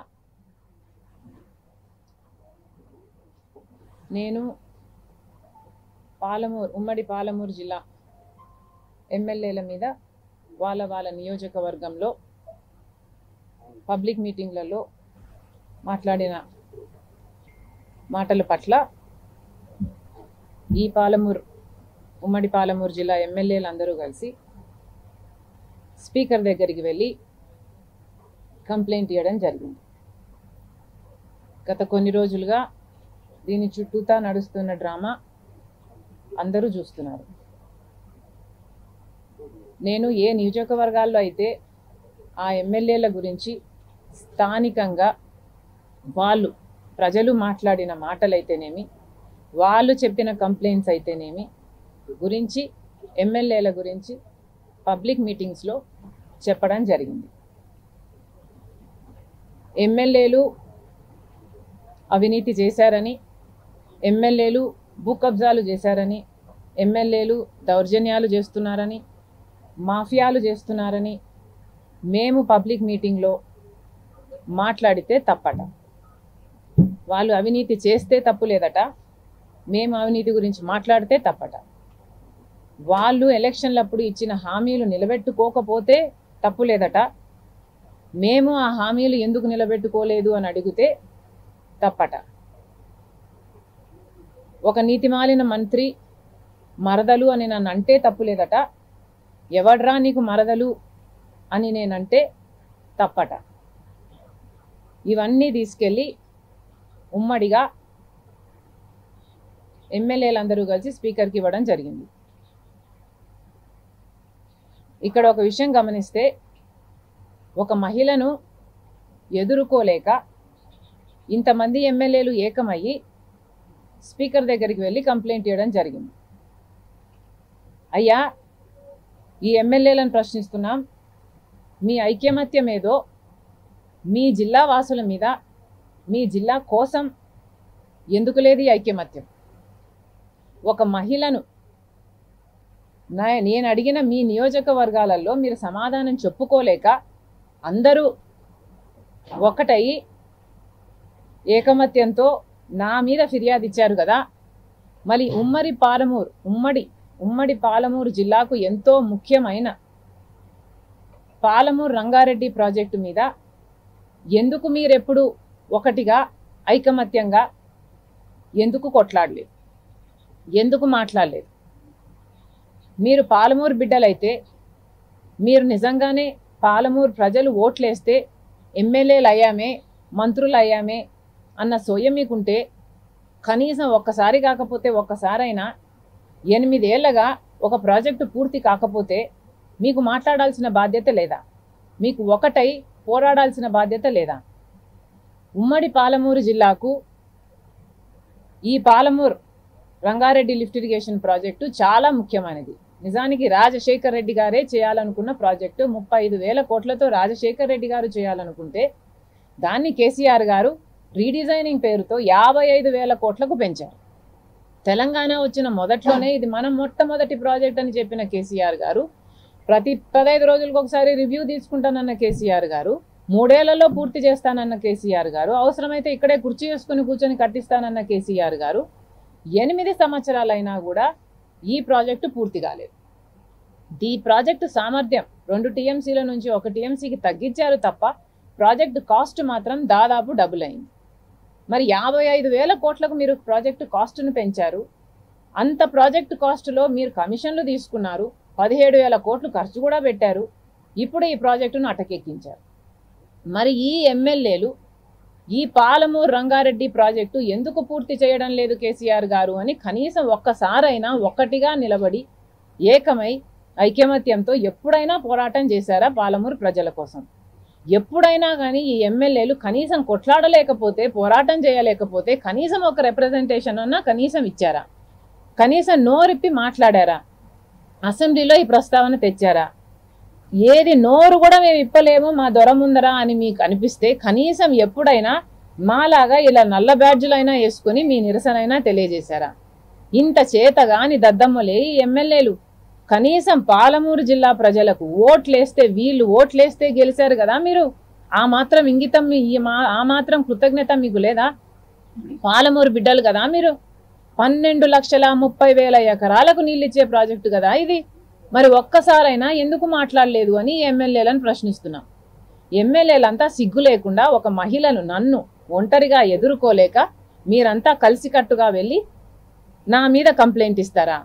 నేను పాలమూరు ఉమ్మడి పాలమూరు జిల్లా ఎమ్మెల్యేల మీద వాళ్ళ వాళ్ళ నియోజకవర్గంలో పబ్లిక్ మీటింగ్లలో మాట్లాడిన మాటల పట్ల ఈ పాలమూరు ఉమ్మడి పాలమూరు జిల్లా ఎమ్మెల్యేలు అందరూ కలిసి స్పీకర్ దగ్గరికి వెళ్ళి కంప్లైంట్ ఇవ్వడం జరిగింది గత కొన్ని రోజులుగా దీని చుట్టూతా నడుస్తున్న డ్రామా అందరూ చూస్తున్నారు నేను ఏ నియోజకవర్గాల్లో అయితే ఆ ఎమ్మెల్యేల గురించి స్థానికంగా వాళ్ళు ప్రజలు మాట్లాడిన మాటలైతేనేమి వాళ్ళు చెప్పిన కంప్లైంట్స్ అయితేనేమి గురించి ఎమ్మెల్యేల గురించి పబ్లిక్ మీటింగ్స్లో చెప్పడం జరిగింది ఎమ్మెల్యేలు అవినీతి చేశారని ఎమ్మెల్యేలు భూ కబ్జాలు చేశారని ఎమ్మెల్యేలు దౌర్జన్యాలు చేస్తున్నారని మాఫియాలు చేస్తున్నారని మేము పబ్లిక్ మీటింగ్లో మాట్లాడితే తప్పట వాళ్ళు అవినీతి చేస్తే తప్పు లేదట మేము అవినీతి గురించి మాట్లాడితే తప్పట వాళ్ళు ఎలక్షన్లప్పుడు ఇచ్చిన హామీలు నిలబెట్టుకోకపోతే తప్పు లేదట మేము ఆ హామీలు ఎందుకు నిలబెట్టుకోలేదు అని అడిగితే తప్పట ఒక నీతిమాలిన మంత్రి మరదలు అని నన్ను అంటే తప్పు లేదట ఎవడ్రా నీకు మరదలు అని నేనంటే తప్పట ఇవన్నీ తీసుకెళ్ళి ఉమ్మడిగా ఎమ్మెల్యేలందరూ కలిసి స్పీకర్కి ఇవ్వడం జరిగింది ఇక్కడ ఒక విషయం గమనిస్తే ఒక మహిళను ఎదుర్కోలేక ఇంతమంది ఎమ్మెల్యేలు ఏకమయ్యి స్పీకర్ దగ్గరికి వెళ్ళి కంప్లైంట్ ఇవ్వడం జరిగింది అయ్యా ఈ ఎమ్మెల్యేలను ప్రశ్నిస్తున్నాం మీ ఐక్యమత్యం ఏదో మీ జిల్లా వాసుల మీద మీ జిల్లా కోసం ఎందుకు లేదు ఈ ఐక్యమత్యం ఒక మహిళను నా నేను అడిగిన మీ నియోజకవర్గాలలో మీరు సమాధానం చెప్పుకోలేక అందరూ ఒకటయి ఏకమత్యంతో నా మీద ఫిర్యాదు ఇచ్చారు కదా మరి ఉమ్మడి పాలమూరు ఉమ్మడి ఉమ్మడి పాలమూరు జిల్లాకు ఎంతో ముఖ్యమైన పాలమూరు రంగారెడ్డి ప్రాజెక్టు మీద ఎందుకు మీరెప్పుడు ఒకటిగా ఐకమత్యంగా ఎందుకు కొట్లాడలేదు ఎందుకు మాట్లాడలేదు మీరు పాలమూరు బిడ్డలైతే మీరు నిజంగానే పాలమూరు ప్రజలు ఓట్లేస్తే ఎమ్మెల్యేలు అయ్యామే మంత్రులు అయ్యామే అన్న సోయ మీకుంటే కనీసం ఒక్కసారి కాకపోతే ఒక్కసారైనా ఎనిమిదేళ్లగా ఒక ప్రాజెక్టు పూర్తి కాకపోతే మీకు మాట్లాడాల్సిన బాధ్యత లేదా మీకు ఒకటై పోరాడాల్సిన బాధ్యత లేదా ఉమ్మడి పాలమూరు జిల్లాకు ఈ Palamuru Rangareddy lift irrigation project చాలా ముఖ్యమైనది నిజానికి రాజశేఖర్ రెడ్డి గారే చేయాలనుకున్న ప్రాజెక్టు ముప్పై ఐదు వేల కోట్లతో రాజశేఖర్ రెడ్డి గారు చేయాలనుకుంటే దాన్ని కేసీఆర్ గారు రీడిజైనింగ్ పేరుతో యాభై ఐదు వేల కోట్లకు పెంచారు తెలంగాణ వచ్చిన మొదట్లోనే ఇది మనం మొట్టమొదటి ప్రాజెక్ట్ అని చెప్పిన కేసీఆర్ గారు ప్రతి పదహైదు రోజులకు ఒకసారి రివ్యూ తీసుకుంటానన్న కేసీఆర్ గారు మూడేళ్లలో పూర్తి చేస్తానన్న కేసీఆర్ గారు అవసరమైతే ఇక్కడే కుర్చీ వేసుకుని కూర్చొని కట్టిస్తానన్న కేసీఆర్ గారు ఎనిమిది సంవత్సరాలైనా కూడా ఈ ప్రాజెక్టు పూర్తి కాలేదు ఈ ప్రాజెక్టు సామర్థ్యం రెండు టీఎంసీల నుంచి ఒక టీఎంసీకి తగ్గించారు తప్ప ప్రాజెక్టు కాస్ట్ మాత్రం దాదాపు డబుల్ అయింది మరి యాభై ఐదు వేల కోట్లకు మీరు ప్రాజెక్టు కాస్ట్ను పెంచారు అంత ప్రాజెక్టు కాస్టులో మీరు కమిషన్లు తీసుకున్నారు పదిహేడు వేల కోట్లు ఖర్చు కూడా పెట్టారు ఇప్పుడు ఈ ప్రాజెక్టును అటకెక్కించారు మరి ఈ ఎమ్మెల్యేలు ఈ పాలమూరు రంగారెడ్డి ప్రాజెక్టు ఎందుకు పూర్తి చేయడం లేదు కేసీఆర్ గారు అని కనీసం ఒక్కసారైనా ఒక్కటిగా నిలబడి ఏకమై ఐకమత్యంతో ఎప్పుడైనా పోరాటం చేశారా పాలమూరు ప్రజల కోసం ఎప్పుడైనా కానీ ఈ ఎమ్మెల్యేలు కనీసం కొట్లాడలేకపోతే పోరాటం చేయలేకపోతే కనీసం ఒక రిప్రజెంటేషన్ అన్నా కనీసం ఇచ్చారా కనీసం నోరిప్పి మాట్లాడారా అసెంబ్లీలో ఈ ప్రస్తావన తెచ్చారా ఏది నోరు కూడా మేము ఇప్పలేము మా దొర ముందరా అని మీకు అనిపిస్తే కనీసం ఎప్పుడైనా మాలాగా ఇలా నల్ల బ్యాడ్జులైనా వేసుకుని మీ నిరసనైనా తెలియజేశారా ఇంత చేతగాని దద్దమ్మలే ఈ ఎమ్మెల్యేలు కనీసం పాలమూరు జిల్లా ప్రజలకు ఓట్లేస్తే వీళ్ళు ఓట్లేస్తే గెలిచారు కదా మీరు ఆ మాత్రం ఇంగితం మీ ఈ మా- ఆ మాత్రం కృతజ్ఞత మీకు లేదా పాలమూరు బిడ్డలు కదా మీరు పన్నెండు లక్షల ముప్పై వేల ఎకరాలకు నీళ్ళిచ్చే ప్రాజెక్టు కదా ఇది మరి ఒక్కసారైనా ఎందుకు మాట్లాడలేదు అని ఎమ్మెల్యేలను ప్రశ్నిస్తున్నాం ఎమ్మెల్యేలంతా సిగ్గు లేకుండా ఒక మహిళను నన్ను ఒంటరిగా ఎదుర్కోలేక మీరంతా కలిసికట్టుగా వెళ్ళి నా మీద కంప్లైంట్ ఇస్తారా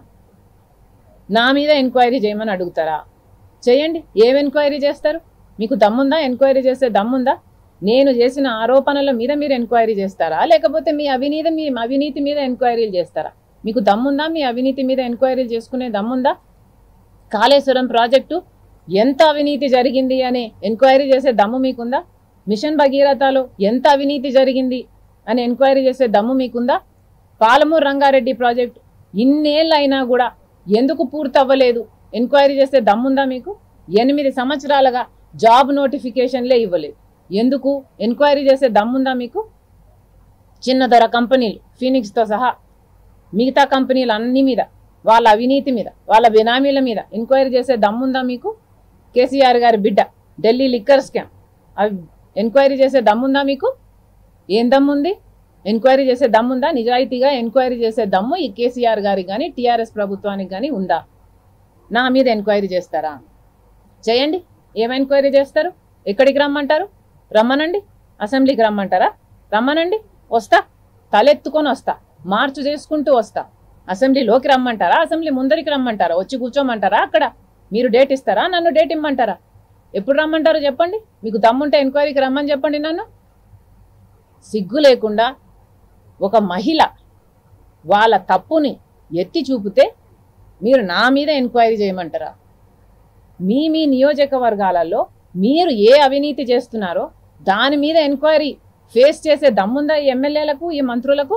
నా మీద ఎంక్వైరీ చేయమని అడుగుతారా చేయండి ఏం ఎంక్వైరీ చేస్తారు మీకు దమ్ముందా ఎంక్వైరీ చేసే దమ్ముందా నేను చేసిన ఆరోపణల మీద మీరు ఎంక్వైరీ చేస్తారా లేకపోతే మీ అవినీతి మీ అవినీతి మీద ఎంక్వైరీలు చేస్తారా మీకు దమ్ముందా మీ అవినీతి మీద ఎంక్వైరీలు చేసుకునే దమ్ముందా కాళేశ్వరం ప్రాజెక్టు ఎంత అవినీతి జరిగింది అనే ఎంక్వైరీ చేసే దమ్ము మీకుందా మిషన్ భగీరథలో ఎంత అవినీతి జరిగింది అని ఎంక్వైరీ చేసే దమ్ము మీకుందా పాలమూరు రంగారెడ్డి ప్రాజెక్టు ఇన్నేళ్ళు అయినా కూడా ఎందుకు పూర్తి అవ్వలేదు ఎంక్వైరీ చేసే దమ్ముందా మీకు ఎనిమిది సంవత్సరాలుగా జాబ్ నోటిఫికేషన్లే ఇవ్వలేదు ఎందుకు ఎంక్వైరీ చేసే దమ్ముందా మీకు చిన్న ధర కంపెనీలు ఫీనిక్స్తో సహా మిగతా కంపెనీలు అన్ని మీద వాళ్ళ అవినీతి మీద వాళ్ళ బినామీల మీద ఎంక్వైరీ చేసే దమ్ముందా మీకు కేసీఆర్ గారి బిడ్డ ఢిల్లీ లిక్కర్ స్కామ్ అవి ఎంక్వైరీ చేసే దమ్ముందా మీకు ఏం దమ్ముంది ఎంక్వైరీ చేసే దమ్ముందా నిజాయితీగా ఎంక్వైరీ చేసే దమ్ము ఈ కేసీఆర్ గారికి కానీ టీఆర్ఎస్ ప్రభుత్వానికి కానీ ఉందా నా మీద ఎంక్వైరీ చేస్తారా చేయండి ఏం ఎంక్వైరీ చేస్తారు ఎక్కడికి రమ్మంటారు రమ్మనండి అసెంబ్లీకి రమ్మంటారా రమ్మనండి వస్తా తలెత్తుకొని వస్తా మార్చు చేసుకుంటూ వస్తా అసెంబ్లీలోకి రమ్మంటారా అసెంబ్లీ ముందరికి రమ్మంటారా వచ్చి కూర్చోమంటారా అక్కడ మీరు డేట్ ఇస్తారా నన్ను డేట్ ఇమ్మంటారా ఎప్పుడు రమ్మంటారో చెప్పండి మీకు దమ్ముంటే ఎంక్వైరీకి రమ్మని చెప్పండి నన్ను సిగ్గు లేకుండా ఒక మహిళ వాళ్ళ తప్పుని ఎత్తి చూపితే మీరు నా మీద ఎంక్వైరీ చేయమంటారా మీ మీ నియోజకవర్గాలలో మీరు ఏ అవినీతి చేస్తున్నారో దాని మీద ఎంక్వైరీ ఫేస్ చేసే దమ్ముందా ఈ ఎమ్మెల్యేలకు ఈ మంత్రులకు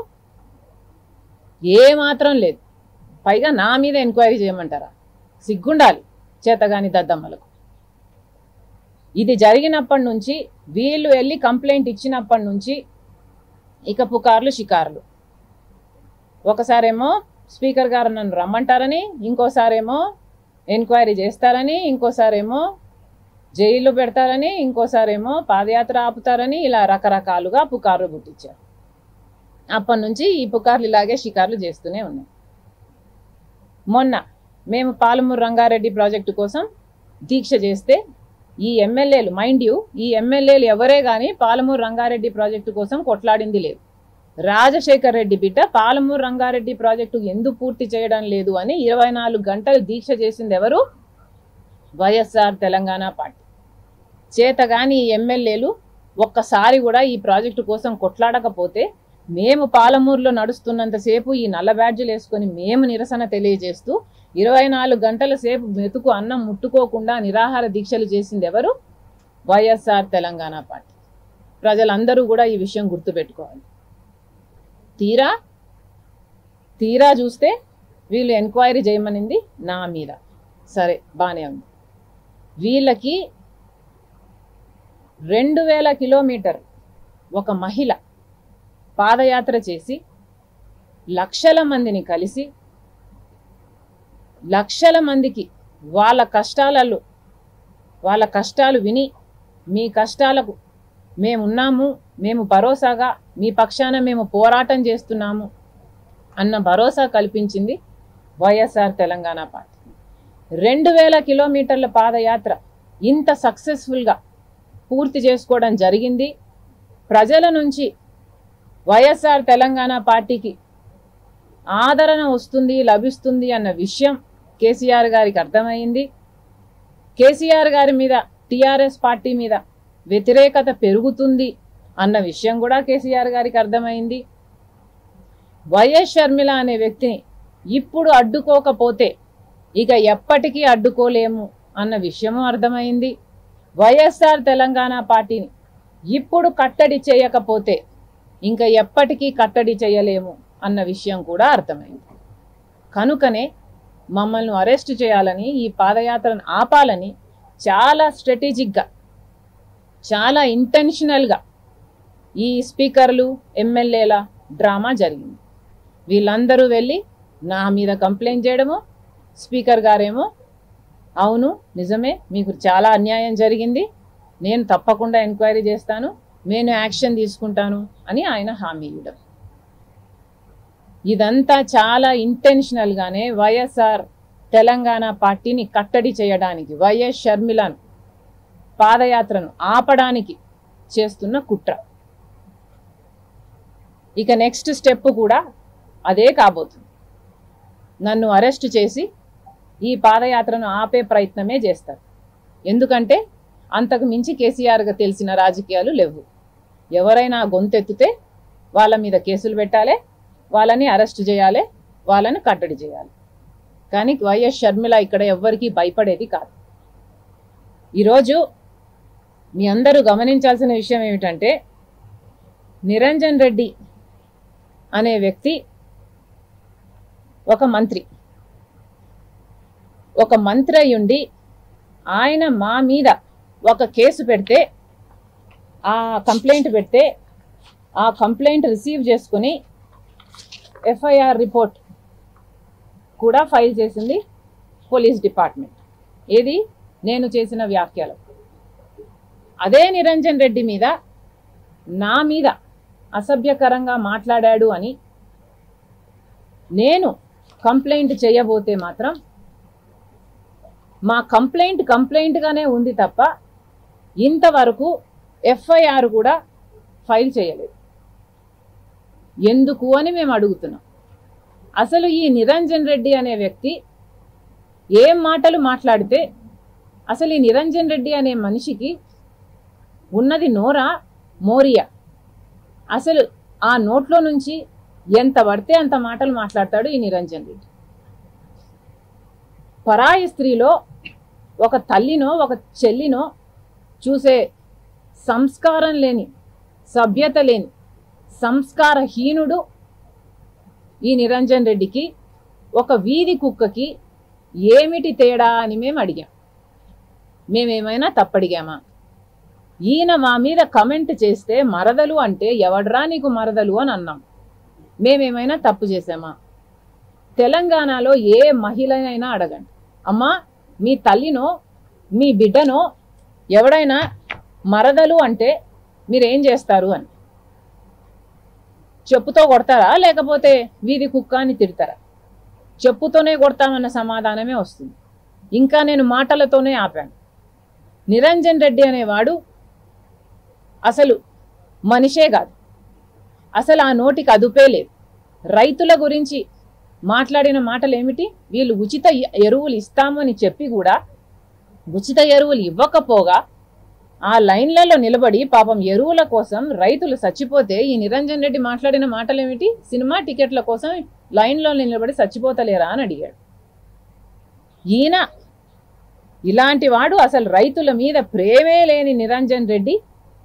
ఏ మాత్రం లేదు పైగా నా మీద ఎంక్వైరీ చేయమంటారా సిగ్గుండాలి చేతగాని దద్దమ్మలకు ఇది జరిగినప్పటి నుంచి వీళ్ళు వెళ్ళి కంప్లైంట్ ఇచ్చినప్పటి నుంచి ఇక పుకార్లు షికార్లు ఒకసారేమో స్పీకర్ గారు నన్ను రమ్మంటారని ఇంకోసారేమో ఎంక్వైరీ చేస్తారని ఇంకోసారేమో జైల్లో పెడతారని ఇంకోసారేమో పాదయాత్ర ఆపుతారని ఇలా రకరకాలుగా పుకార్లు పుట్టించారు అప్పటి నుంచి ఈ పుకార్లు ఇలాగే షికార్లు చేస్తూనే ఉన్నాయి మొన్న మేము పాలమూరు రంగారెడ్డి ప్రాజెక్టు కోసం దీక్ష చేస్తే ఈ ఎమ్మెల్యేలు మైండ్ యూ ఈ ఎమ్మెల్యేలు ఎవరే కానీ పాలమూరు రంగారెడ్డి ప్రాజెక్టు కోసం కొట్లాడింది లేదు రాజశేఖర్ రెడ్డి బిడ్డ పాలమూరు రంగారెడ్డి ప్రాజెక్టు ఎందుకు పూర్తి చేయడం లేదు అని ఇరవై నాలుగు గంటలు దీక్ష చేసింది ఎవరు వైఎస్ఆర్ తెలంగాణ పార్టీ చేతగాని ఈ ఎమ్మెల్యేలు ఒక్కసారి కూడా ఈ ప్రాజెక్టు కోసం కొట్లాడకపోతే మేము పాలమూరులో నడుస్తున్నంతసేపు ఈ నల్ల బ్యాడ్జీలు వేసుకొని మేము నిరసన తెలియజేస్తూ ఇరవై నాలుగు గంటల సేపు మెతుకు అన్నం ముట్టుకోకుండా నిరాహార దీక్షలు చేసింది ఎవరు వైఎస్ఆర్ తెలంగాణ పార్టీ ప్రజలందరూ కూడా ఈ విషయం గుర్తుపెట్టుకోవాలి తీరా తీరా చూస్తే వీళ్ళు ఎంక్వైరీ చేయమనింది నా మీద సరే బాగానే ఉంది వీళ్ళకి రెండు వేల కిలోమీటర్ ఒక మహిళ పాదయాత్ర చేసి లక్షల మందిని కలిసి లక్షల మందికి వాళ్ళ కష్టాలలో వాళ్ళ కష్టాలు విని మీ కష్టాలకు మేమున్నాము మేము భరోసాగా మీ పక్షాన మేము పోరాటం చేస్తున్నాము అన్న భరోసా కల్పించింది వైఎస్ఆర్ తెలంగాణ పార్టీ రెండు వేల కిలోమీటర్ల పాదయాత్ర ఇంత సక్సెస్ఫుల్గా పూర్తి చేసుకోవడం జరిగింది ప్రజల నుంచి వైఎస్ఆర్ తెలంగాణ పార్టీకి ఆదరణ వస్తుంది లభిస్తుంది అన్న విషయం కేసీఆర్ గారికి అర్థమైంది కేసీఆర్ గారి మీద టీఆర్ఎస్ పార్టీ మీద వ్యతిరేకత పెరుగుతుంది అన్న విషయం కూడా కేసీఆర్ గారికి అర్థమైంది వైఎస్ షర్మిల అనే వ్యక్తిని ఇప్పుడు అడ్డుకోకపోతే ఇక ఎప్పటికీ అడ్డుకోలేము అన్న విషయము అర్థమైంది వైఎస్ఆర్ తెలంగాణ పార్టీని ఇప్పుడు కట్టడి చేయకపోతే ఇంకా ఎప్పటికీ కట్టడి చేయలేము అన్న విషయం కూడా అర్థమైంది కనుకనే మమ్మల్ని అరెస్ట్ చేయాలని ఈ పాదయాత్రను ఆపాలని చాలా స్ట్రాటజిక్గా చాలా ఇంటెన్షనల్గా ఈ స్పీకర్లు ఎమ్మెల్యేల డ్రామా జరిగింది వీళ్ళందరూ వెళ్ళి నా మీద కంప్లైంట్ చేయడము స్పీకర్ గారేమో అవును నిజమే మీకు చాలా అన్యాయం జరిగింది నేను తప్పకుండా ఎంక్వైరీ చేస్తాను నేను యాక్షన్ తీసుకుంటాను అని ఆయన హామీ ఇవ్వడం ఇదంతా చాలా ఇంటెన్షనల్గానే వైఎస్ఆర్ తెలంగాణ పార్టీని కట్టడి చేయడానికి వైఎస్ షర్మిలను పాదయాత్రను ఆపడానికి చేస్తున్న కుట్ర ఇక నెక్స్ట్ స్టెప్ కూడా అదే కాబోతుంది నన్ను అరెస్ట్ చేసి ఈ పాదయాత్రను ఆపే ప్రయత్నమే చేస్తారు ఎందుకంటే అంతకు మించి కేసీఆర్గా తెలిసిన రాజకీయాలు లేవు ఎవరైనా గొంతెత్తితే వాళ్ళ మీద కేసులు పెట్టాలి వాళ్ళని అరెస్ట్ చేయాలి వాళ్ళని కట్టడి చేయాలి కానీ వైఎస్ షర్మిల ఇక్కడ ఎవ్వరికీ భయపడేది కాదు ఈరోజు మీ అందరూ గమనించాల్సిన విషయం ఏమిటంటే నిరంజన్ రెడ్డి అనే వ్యక్తి ఒక మంత్రి ఒక మంత్రి అయ్యుండి ఆయన మా మీద ఒక కేసు పెడితే ఆ కంప్లైంట్ పెడితే ఆ కంప్లైంట్ రిసీవ్ చేసుకుని ఎఫ్ఐఆర్ రిపోర్ట్ కూడా ఫైల్ చేసింది పోలీస్ డిపార్ట్మెంట్ ఏది నేను చేసిన వ్యాఖ్యలు అదే నిరంజన్ రెడ్డి మీద నా మీద అసభ్యకరంగా మాట్లాడాడు అని నేను కంప్లైంట్ చేయబోతే మాత్రం మా కంప్లైంట్ కంప్లైంట్గానే ఉంది తప్ప ఇంతవరకు ఎఫ్ఐఆర్ కూడా ఫైల్ చేయలేదు ఎందుకు అని మేము అడుగుతున్నాం అసలు ఈ నిరంజన్ రెడ్డి అనే వ్యక్తి ఏం మాటలు మాట్లాడితే అసలు ఈ నిరంజన్ రెడ్డి అనే మనిషికి ఉన్నది నోరా మోరియా అసలు ఆ నోట్లో నుంచి ఎంత పడితే అంత మాటలు మాట్లాడతాడు ఈ నిరంజన్ రెడ్డి పరాయి స్త్రీలో ఒక తల్లినో ఒక చెల్లినో చూసే సంస్కారం లేని సభ్యత లేని సంస్కారహీనుడు ఈ నిరంజన్ రెడ్డికి ఒక వీధి కుక్కకి ఏమిటి తేడా అని మేము అడిగాం మేమేమైనా తప్పడిగామా ఈయన మా మీద కమెంట్ చేస్తే మరదలు అంటే ఎవడ్రా నీకు మరదలు అని అన్నాం మేమేమైనా తప్పు చేసామా తెలంగాణలో ఏ మహిళనైనా అడగండి అమ్మా మీ తల్లినో మీ బిడ్డనో ఎవడైనా మరదలు అంటే మీరేం చేస్తారు అని చెప్పుతో కొడతారా లేకపోతే వీధి కుక్క అని తిడతారా చెప్పుతోనే కొడతామన్న సమాధానమే వస్తుంది ఇంకా నేను మాటలతోనే ఆపాను నిరంజన్ రెడ్డి అనేవాడు అసలు మనిషే కాదు అసలు ఆ నోటికి అదుపే లేదు రైతుల గురించి మాట్లాడిన మాటలు ఏమిటి వీళ్ళు ఉచిత ఎ- ఎరువులు ఇస్తామని చెప్పి కూడా ఉచిత ఎరువులు ఇవ్వకపోగా ఆ లైన్లలో నిలబడి పాపం ఎరువుల కోసం రైతులు చచ్చిపోతే ఈ నిరంజన్ రెడ్డి మాట్లాడిన మాటలు ఏమిటి సినిమా టికెట్ల కోసం లైన్లో నిలబడి చచ్చిపోతలేరా అని అడిగాడు ఈయన ఇలాంటి వాడు అసలు రైతుల మీద ప్రేమే లేని నిరంజన్ రెడ్డి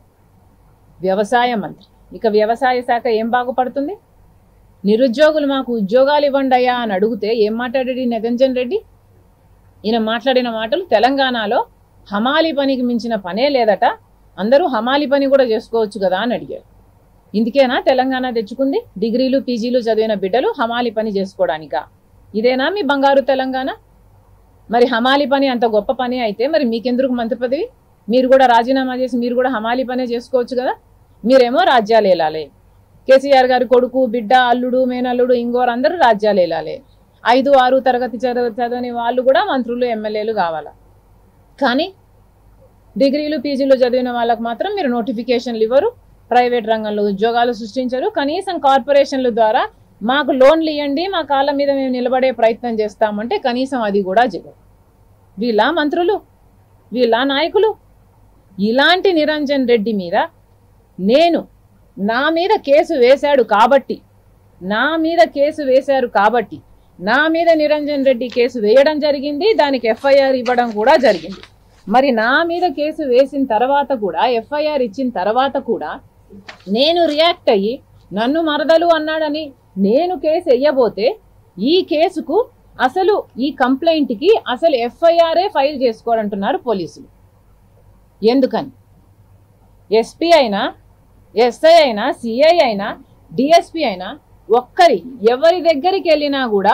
వ్యవసాయ మంత్రి ఇక వ్యవసాయ శాఖ ఏం బాగుపడుతుంది నిరుద్యోగులు మాకు ఉద్యోగాలు ఇవ్వండి అయ్యా అని అడిగితే ఏం మాట్లాడాడు ఈ నిరంజన్ రెడ్డి ఈయన మాట్లాడిన మాటలు తెలంగాణలో హమాలి పనికి మించిన పనే లేదట అందరూ హమాలి పని కూడా చేసుకోవచ్చు కదా అని అడిగారు ఇందుకేనా తెలంగాణ తెచ్చుకుంది డిగ్రీలు పీజీలు చదివిన బిడ్డలు హమాలి పని చేసుకోవడానికా ఇదేనా మీ బంగారు తెలంగాణ మరి హమాలి పని అంత గొప్ప పని అయితే మరి మీకెందుకు మంత్రి పదవి మీరు కూడా రాజీనామా చేసి మీరు కూడా హమాలి పనే చేసుకోవచ్చు కదా మీరేమో రాజ్యాలు ఏలాలి కేసీఆర్ గారి కొడుకు బిడ్డ అల్లుడు మేనల్లుడు ఇంగోరు అందరూ రాజ్యాలు ఏలాలి ఐదు ఆరు తరగతి చదవ చదవని వాళ్ళు కూడా మంత్రులు ఎమ్మెల్యేలు కావాలా కానీ డిగ్రీలు పీజీలు చదివిన వాళ్ళకి మాత్రం మీరు నోటిఫికేషన్లు ఇవ్వరు ప్రైవేట్ రంగంలో ఉద్యోగాలు సృష్టించరు కనీసం కార్పొరేషన్ల ద్వారా మాకు లోన్లు ఇవ్వండి మా కాళ్ళ మీద మేము నిలబడే ప్రయత్నం చేస్తామంటే కనీసం అది కూడా జరగదు వీళ్ళ మంత్రులు వీళ్ళ నాయకులు ఇలాంటి నిరంజన్ రెడ్డి మీద నేను నా మీద కేసు వేశాడు కాబట్టి నా మీద కేసు వేశారు కాబట్టి నా మీద నిరంజన్ రెడ్డి కేసు వేయడం జరిగింది దానికి ఎఫ్ఐఆర్ ఇవ్వడం కూడా జరిగింది మరి నా మీద కేసు వేసిన తర్వాత కూడా ఎఫ్ఐఆర్ ఇచ్చిన తర్వాత కూడా నేను రియాక్ట్ అయ్యి నన్ను మరదలు అన్నాడని నేను కేసు వెయ్యబోతే ఈ కేసుకు అసలు ఈ కంప్లైంట్కి అసలు ఎఫ్ఐఆర్ఏ ఫైల్ చేసుకోరంటున్నారు పోలీసులు ఎందుకని ఎస్పీ అయినా ఎస్ఐ అయినా సిఐ అయినా డిఎస్పి అయినా ఒక్కరి ఎవరి దగ్గరికి వెళ్ళినా కూడా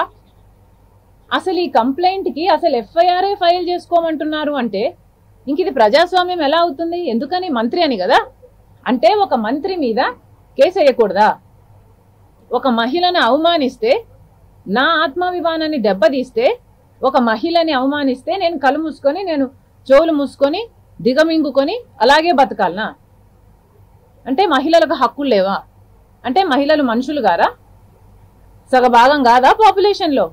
అసలు ఈ కంప్లైంట్కి అసలు ఎఫ్ఐఆర్ఏ ఫైల్ చేసుకోమంటున్నారు అంటే ఇంక ఇది ప్రజాస్వామ్యం ఎలా అవుతుంది ఎందుకని మంత్రి అని కదా అంటే ఒక మంత్రి మీద కేసు వేయకూడదా ఒక మహిళను అవమానిస్తే నా ఆత్మాభిమానాన్ని దెబ్బతీస్తే ఒక మహిళని అవమానిస్తే నేను కళ్ళు మూసుకొని నేను చెవులు మూసుకొని దిగమింగుకొని అలాగే బతకాలనా అంటే మహిళలకు హక్కులు లేవా అంటే మహిళలు మనుషులు గారా సగభాగం కాదా పాపులేషన్లో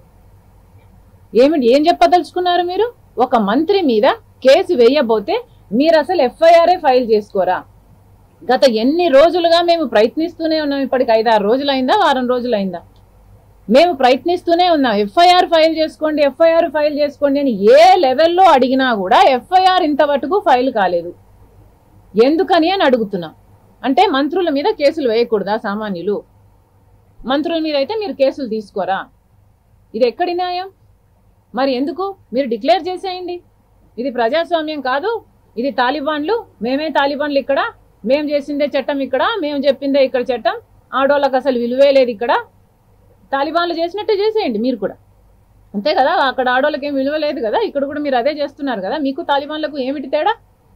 ఏమిటి ఏం చెప్పదలుచుకున్నారు మీరు ఒక మంత్రి మీద కేసు వేయబోతే మీరు అసలు ఎఫ్ఐఆర్ఏ ఫైల్ చేసుకోరా గత ఎన్ని రోజులుగా మేము ప్రయత్నిస్తూనే ఉన్నాం ఇప్పటికి ఐదారు రోజులైందా వారం రోజులైందా మేము ప్రయత్నిస్తూనే ఉన్నాం ఎఫ్ఐఆర్ ఫైల్ చేసుకోండి ఎఫ్ఐఆర్ ఫైల్ చేసుకోండి అని ఏ లెవెల్లో అడిగినా కూడా ఎఫ్ఐఆర్ ఇంతవరకు ఫైల్ కాలేదు ఎందుకని అని అడుగుతున్నాం అంటే మంత్రుల మీద కేసులు వేయకూడదా సామాన్యులు మంత్రుల మీద అయితే మీరు కేసులు తీసుకోరా ఇది ఎక్కడి న్యాయం మరి ఎందుకు మీరు డిక్లేర్ చేసేయండి ఇది ప్రజాస్వామ్యం కాదు ఇది తాలిబాన్లు మేమే తాలిబాన్లు ఇక్కడ మేము చేసిందే చట్టం ఇక్కడ మేము చెప్పిందే ఇక్కడ చట్టం ఆడోళ్ళకి అసలు విలువే లేదు ఇక్కడ తాలిబాన్లు చేసినట్టే చేసేయండి మీరు కూడా అంతే కదా అక్కడ ఆడోళ్ళకి ఏం విలువ లేదు కదా ఇక్కడ కూడా మీరు అదే చేస్తున్నారు కదా మీకు తాలిబాన్లకు ఏమిటి తేడా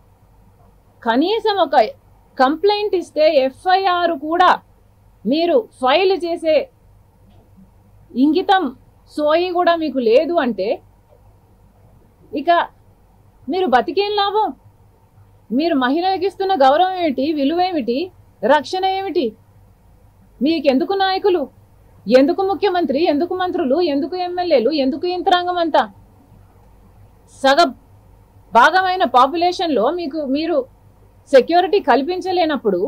కనీసం ఒక కంప్లైంట్ ఇస్తే ఎఫ్ఐఆర్ కూడా మీరు ఫైల్ చేసే ఇంగితం సోయి కూడా మీకు లేదు అంటే ఇక మీరు బతికేం లాభం మీరు మహిళలకు ఇస్తున్న గౌరవం ఏమిటి విలువ ఏమిటి రక్షణ ఏమిటి మీకెందుకు నాయకులు ఎందుకు ముఖ్యమంత్రి ఎందుకు మంత్రులు ఎందుకు ఎమ్మెల్యేలు ఎందుకు యంత్రాంగం అంతా సగ భాగమైన పాపులేషన్లో మీకు మీరు సెక్యూరిటీ కల్పించలేనప్పుడు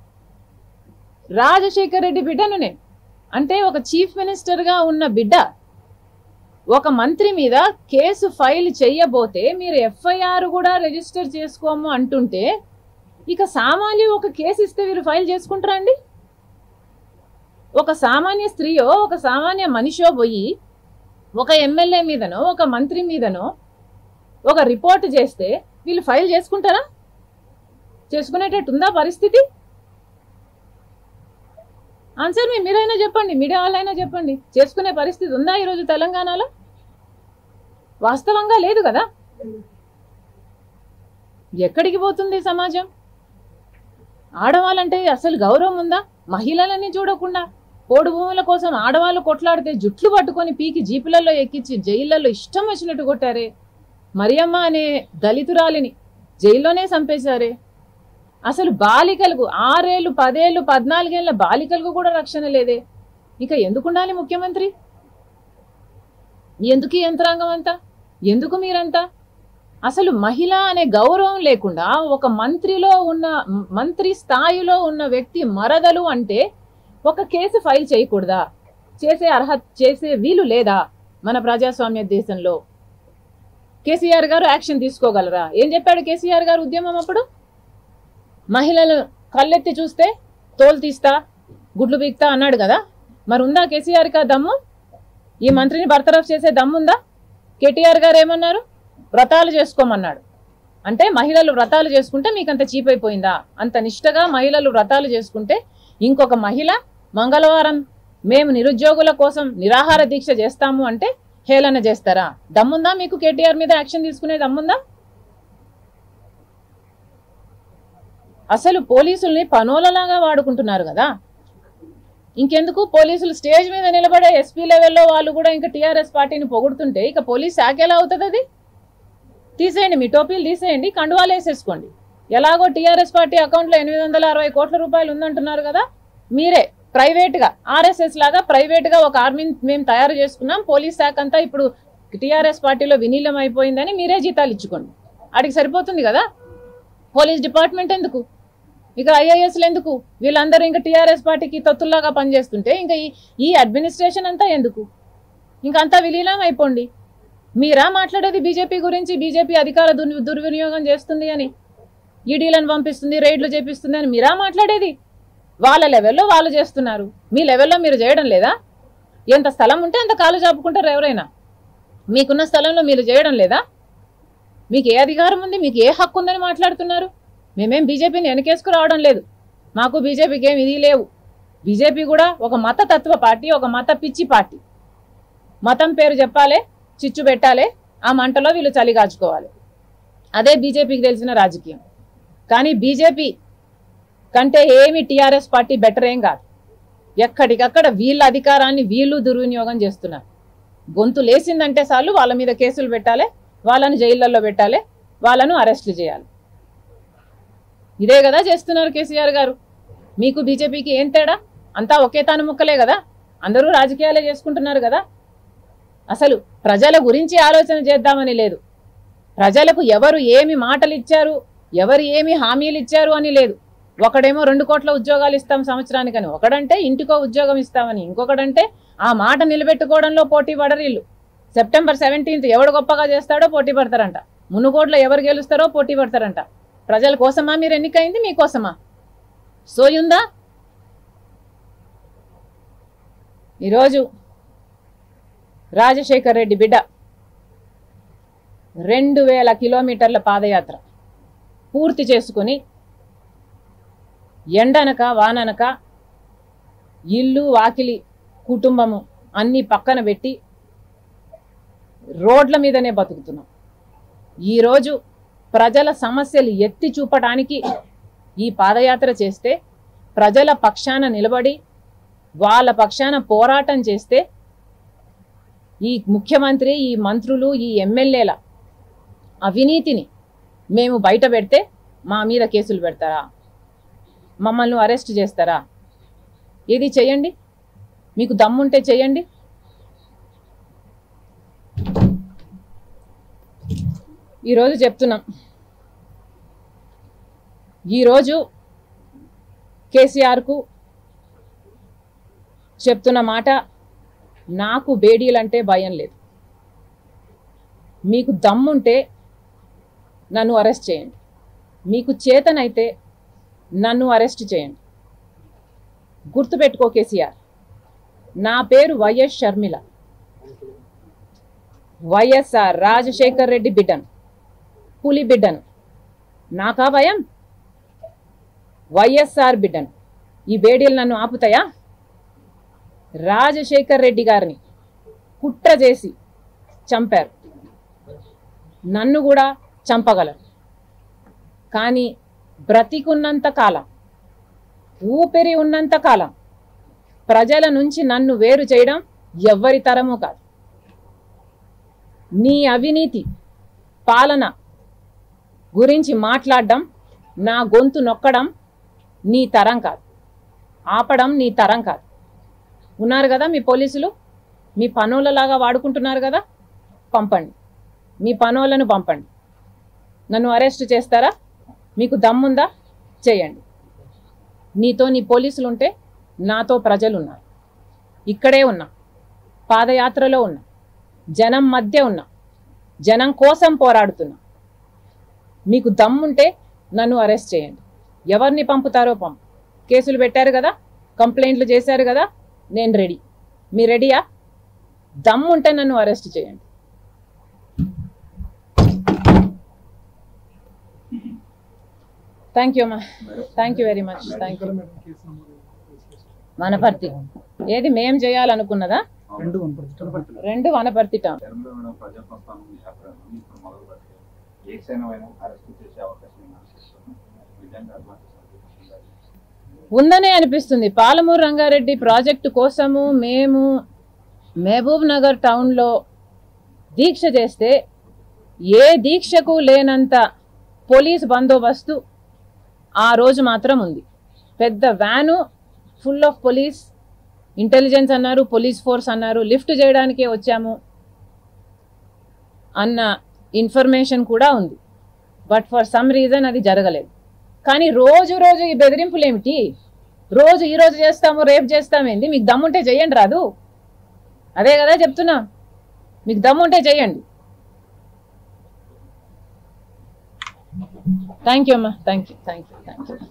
రాజశేఖర్ రెడ్డి బిడ్డను నేను అంటే ఒక చీఫ్ మినిస్టర్గా ఉన్న బిడ్డ ఒక మంత్రి మీద కేసు ఫైల్ చెయ్యబోతే మీరు ఎఫ్ఐఆర్ కూడా రిజిస్టర్ చేసుకోము అంటుంటే ఇక సామాన్య ఒక కేసు ఇస్తే మీరు ఫైల్ చేసుకుంటారా అండి ఒక సామాన్య స్త్రీయో ఒక సామాన్య మనిషో పోయి ఒక ఎమ్మెల్యే మీదనో ఒక మంత్రి మీదనో ఒక రిపోర్ట్ చేస్తే వీళ్ళు ఫైల్ చేసుకుంటారా చేసుకునేటట్టు ఉందా పరిస్థితి ఆన్సర్ మీ మీరైనా చెప్పండి మీడియా వాళ్ళైనా చెప్పండి చేసుకునే పరిస్థితి ఉందా ఈరోజు తెలంగాణలో వాస్తవంగా లేదు కదా ఎక్కడికి పోతుంది సమాజం ఆడవాళ్ళంటే అసలు గౌరవం ఉందా మహిళలని చూడకుండా పోడు భూముల కోసం ఆడవాళ్ళు కొట్లాడితే జుట్లు పట్టుకొని పీకి జీపులలో ఎక్కించి జైళ్ళల్లో ఇష్టం వచ్చినట్టు కొట్టారే మరియమ్మ అనే దళితురాలిని జైల్లోనే చంపేశారే అసలు బాలికలకు ఆరేళ్ళు పదేళ్ళు పద్నాలుగేళ్ల బాలికలకు కూడా రక్షణ లేదే ఇక ఎందుకు ఉండాలి ముఖ్యమంత్రి ఎందుకు ఈ యంత్రాంగం అంతా ఎందుకు మీరంతా అసలు మహిళ అనే గౌరవం లేకుండా ఒక మంత్రిలో ఉన్న మంత్రి స్థాయిలో ఉన్న వ్యక్తి మరదలు అంటే ఒక కేసు ఫైల్ చేయకూడదా చేసే అర్హత చేసే వీలు లేదా మన ప్రజాస్వామ్య దేశంలో కేసీఆర్ గారు యాక్షన్ తీసుకోగలరా ఏం చెప్పాడు కేసీఆర్ గారు ఉద్యమం అప్పుడు మహిళలు కళ్ళెత్తి చూస్తే తోలు తీస్తా గుడ్లు బీక్తా అన్నాడు కదా మరి ఉందా కేసీఆర్కి ఆ దమ్ము ఈ మంత్రిని బర్తరఫ్ చేసే దమ్ముందా కేటీఆర్ గారు ఏమన్నారు వ్రతాలు చేసుకోమన్నాడు అంటే మహిళలు వ్రతాలు చేసుకుంటే మీకు అంత చీప్ అయిపోయిందా అంత నిష్టగా మహిళలు వ్రతాలు చేసుకుంటే ఇంకొక మహిళ మంగళవారం మేము నిరుద్యోగుల కోసం నిరాహార దీక్ష చేస్తాము అంటే హేళన చేస్తారా దమ్ముందా మీకు కేటీఆర్ మీద యాక్షన్ తీసుకునే దమ్ముందా అసలు పోలీసుల్ని పనోలలాగా వాడుకుంటున్నారు కదా ఇంకెందుకు పోలీసులు స్టేజ్ మీద నిలబడే ఎస్పీ లెవెల్లో వాళ్ళు కూడా ఇంకా టీఆర్ఎస్ పార్టీని పొగుడుతుంటే ఇక పోలీస్ శాఖ ఎలా అవుతుంది అది తీసేయండి మీ టోపీలు తీసేయండి కండువాలు వేసేసుకోండి ఎలాగో టీఆర్ఎస్ పార్టీ అకౌంట్లో ఎనిమిది వందల అరవై కోట్ల రూపాయలు ఉందంటున్నారు కదా మీరే ప్రైవేట్గా ఆర్ఎస్ఎస్ లాగా ప్రైవేట్గా ఒక ఆర్మీని మేము తయారు చేసుకున్నాం పోలీస్ శాఖ అంతా ఇప్పుడు టీఆర్ఎస్ పార్టీలో వినీలం అయిపోయిందని మీరే జీతాలు ఇచ్చుకోండి ఆడికి సరిపోతుంది కదా పోలీస్ డిపార్ట్మెంట్ ఎందుకు ఇక ఐఏఎస్లు ఎందుకు వీళ్ళందరూ ఇంకా టీఆర్ఎస్ పార్టీకి తొత్తుల్లాగా పనిచేస్తుంటే ఇంకా ఈ ఈ అడ్మినిస్ట్రేషన్ అంతా ఎందుకు ఇంకా అంతా విలీనం అయిపోండి మీరా మాట్లాడేది బీజేపీ గురించి బీజేపీ అధికార దుర్ దుర్వినియోగం చేస్తుంది అని ఈడీలను పంపిస్తుంది రైడ్లు చేపిస్తుంది అని మీరా మాట్లాడేది వాళ్ళ లెవెల్లో వాళ్ళు చేస్తున్నారు మీ లెవెల్లో మీరు చేయడం లేదా ఎంత స్థలం ఉంటే అంత కాలు చాపుకుంటారు ఎవరైనా మీకున్న స్థలంలో మీరు చేయడం లేదా మీకు ఏ అధికారం ఉంది మీకు ఏ హక్కు ఉందని మాట్లాడుతున్నారు మేమేం బీజేపీని వెనకేసుకు రావడం లేదు మాకు బీజేపీకి ఏం ఇది లేవు బీజేపీ కూడా ఒక మత తత్వ పార్టీ ఒక మత పిచ్చి పార్టీ మతం పేరు చెప్పాలి చిచ్చు పెట్టాలి ఆ మంటలో వీళ్ళు చలిగాచుకోవాలి అదే బీజేపీకి తెలిసిన రాజకీయం కానీ బీజేపీ కంటే ఏమి టీఆర్ఎస్ పార్టీ బెటర్ ఏం కాదు ఎక్కడికక్కడ వీళ్ళ అధికారాన్ని వీళ్ళు దుర్వినియోగం చేస్తున్నారు గొంతు లేసిందంటే చాలు వాళ్ళ మీద కేసులు పెట్టాలి వాళ్ళని జైళ్ళల్లో పెట్టాలి వాళ్ళను అరెస్టులు చేయాలి ఇదే కదా చేస్తున్నారు కేసీఆర్ గారు మీకు బీజేపీకి ఏం తేడా అంతా ఒకే తాను ముక్కలే కదా అందరూ రాజకీయాలే చేసుకుంటున్నారు కదా అసలు ప్రజల గురించి ఆలోచన చేద్దామని లేదు ప్రజలకు ఎవరు ఏమి మాటలు ఇచ్చారు ఎవరు ఏమి హామీలు ఇచ్చారు అని లేదు ఒకడేమో రెండు కోట్ల ఉద్యోగాలు ఇస్తాం సంవత్సరానికని ఒకడంటే ఇంటికో ఉద్యోగం ఇస్తామని ఇంకొకడంటే ఆ మాట నిలబెట్టుకోవడంలో పోటీ పడరు వీళ్ళు సెప్టెంబర్ సెవెంటీన్త్ ఎవడు గొప్పగా చేస్తాడో పోటీ పడతారంట మునుగోడ్లో ఎవరు గెలుస్తారో పోటీ పడతారంట ప్రజల కోసమా మీరు ఎన్నికైంది మీకోసమా సోయుందా ఈరోజు రాజశేఖర్ రెడ్డి బిడ్డ రెండు వేల కిలోమీటర్ల పాదయాత్ర పూర్తి చేసుకుని ఎండనక వాననక ఇల్లు వాకిలి కుటుంబము అన్నీ పక్కన పెట్టి రోడ్ల మీదనే బతుకుతున్నాం ఈరోజు ప్రజల సమస్యలు ఎత్తి చూపడానికి ఈ పాదయాత్ర చేస్తే ప్రజల పక్షాన నిలబడి వాళ్ళ పక్షాన పోరాటం చేస్తే ఈ ముఖ్యమంత్రి ఈ మంత్రులు ఈ ఎమ్మెల్యేల అవినీతిని మేము బయట పెడితే మా మీద కేసులు పెడతారా మమ్మల్ని అరెస్ట్ చేస్తారా ఏది చేయండి మీకు దమ్ముంటే చేయండి ఈరోజు చెప్తున్నాం ఈరోజు కేసీఆర్కు చెప్తున్న మాట నాకు బేడీలంటే భయం లేదు మీకు దమ్ముంటే నన్ను అరెస్ట్ చేయండి మీకు చేతనైతే నన్ను అరెస్ట్ చేయండి గుర్తుపెట్టుకో కేసీఆర్ నా పేరు వైఎస్ షర్మిల వైఎస్ఆర్ రాజశేఖర్ రెడ్డి బిడ్డను పులి బిడ్డను నాకా భయం వైఎస్ఆర్ బిడ్డను ఈ బేడీలు నన్ను ఆపుతాయా రాజశేఖర్ రెడ్డి గారిని కుట్ర చేసి చంపారు నన్ను కూడా చంపగలరు కానీ బ్రతికున్నంత కాలం ఊపిరి ఉన్నంత కాలం ప్రజల నుంచి నన్ను వేరు చేయడం ఎవ్వరి తరమూ కాదు నీ అవినీతి పాలన గురించి మాట్లాడడం నా గొంతు నొక్కడం నీ తరం కాదు ఆపడం నీ తరం కాదు ఉన్నారు కదా మీ పోలీసులు మీ పనులలాగా వాడుకుంటున్నారు కదా పంపండి మీ పనులను పంపండి నన్ను అరెస్ట్ చేస్తారా మీకు దమ్ముందా చేయండి నీతో నీ పోలీసులు ఉంటే నాతో ప్రజలు ఉన్నారు ఇక్కడే ఉన్నా పాదయాత్రలో ఉన్నా జనం మధ్య ఉన్నా జనం కోసం పోరాడుతున్నా మీకు దమ్ముంటే నన్ను అరెస్ట్ చేయండి ఎవరిని పంపుతారో పంపు కేసులు పెట్టారు కదా కంప్లైంట్లు చేశారు కదా నేను రెడీ మీ రెడీయా దమ్ముంటే నన్ను అరెస్ట్ చేయండి థ్యాంక్ యూ అమ్మా thank you very much thank you Wanaparthy ఏది మేం చేయాలనుకున్నదా రెండు వనపడుతుంది రెండు వనపర్తి టౌన్ తెలంగాణ ప్రజాప్రస్థానం వ్యాపారం ఇప్పుడు మొదలు పెట్టి ఏ క్షణమైనా అరెస్ట్ చేసే అవకాశం నేను ఆశిస్తున్నాను నిజంగా అట్లాంటి సందేశం ఉండాలి. ఉందనే అనిపిస్తుంది పాలమూరు రంగారెడ్డి ప్రాజెక్టు కోసము మేము మహబూబ్ నగర్ టౌన్లో దీక్ష చేస్తే ఏ దీక్షకు లేనంత పోలీస్ బందోబస్తు ఆ రోజు మాత్రం ఉంది పెద్ద van full of police intelligence అన్నారు పోలీస్ ఫోర్స్ అన్నారు లిఫ్ట్ చేయడానికే వచ్చాము అన్న ఇన్ఫర్మేషన్ కూడా ఉంది బట్ ఫర్ సమ్ రీజన్ అది జరగలేదు కానీ రోజు రోజు ఈ బెదిరింపులు ఏమిటి రోజు ఈ రోజు చేస్తాము రేపు చేస్తామేంది మీకు దమ్ముంటే చెయ్యండి రాదు అదే కదా చెప్తున్నా మీకు దమ్ముంటే చెయ్యండి థ్యాంక్ యూ అమ్మా thank you thank you thank you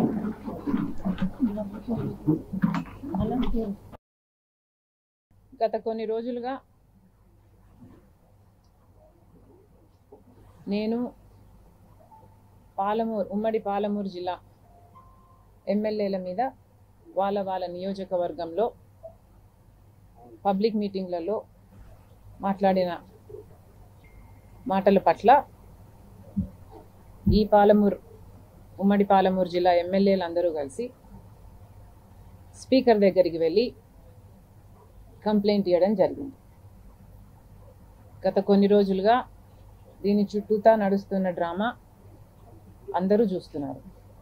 గత కొన్ని రోజులుగా నేను పాలమూరు ఉమ్మడి పాలమూరు జిల్లా ఎమ్మెల్యేల మీద వాళ్ళ వాళ్ళ నియోజకవర్గంలో పబ్లిక్ మీటింగ్లలో మాట్లాడిన మాటల పట్ల ఈ పాలమూరు ఉమ్మడి పాలమూరు జిల్లా ఎమ్మెల్యేలు అందరూ కలిసి స్పీకర్ దగ్గరికి వెళ్ళి కంప్లైంట్ ఇవ్వడం జరిగింది గత కొన్ని రోజులుగా దీని చుట్టూతా నడుస్తున్న డ్రామా అందరూ చూస్తున్నారు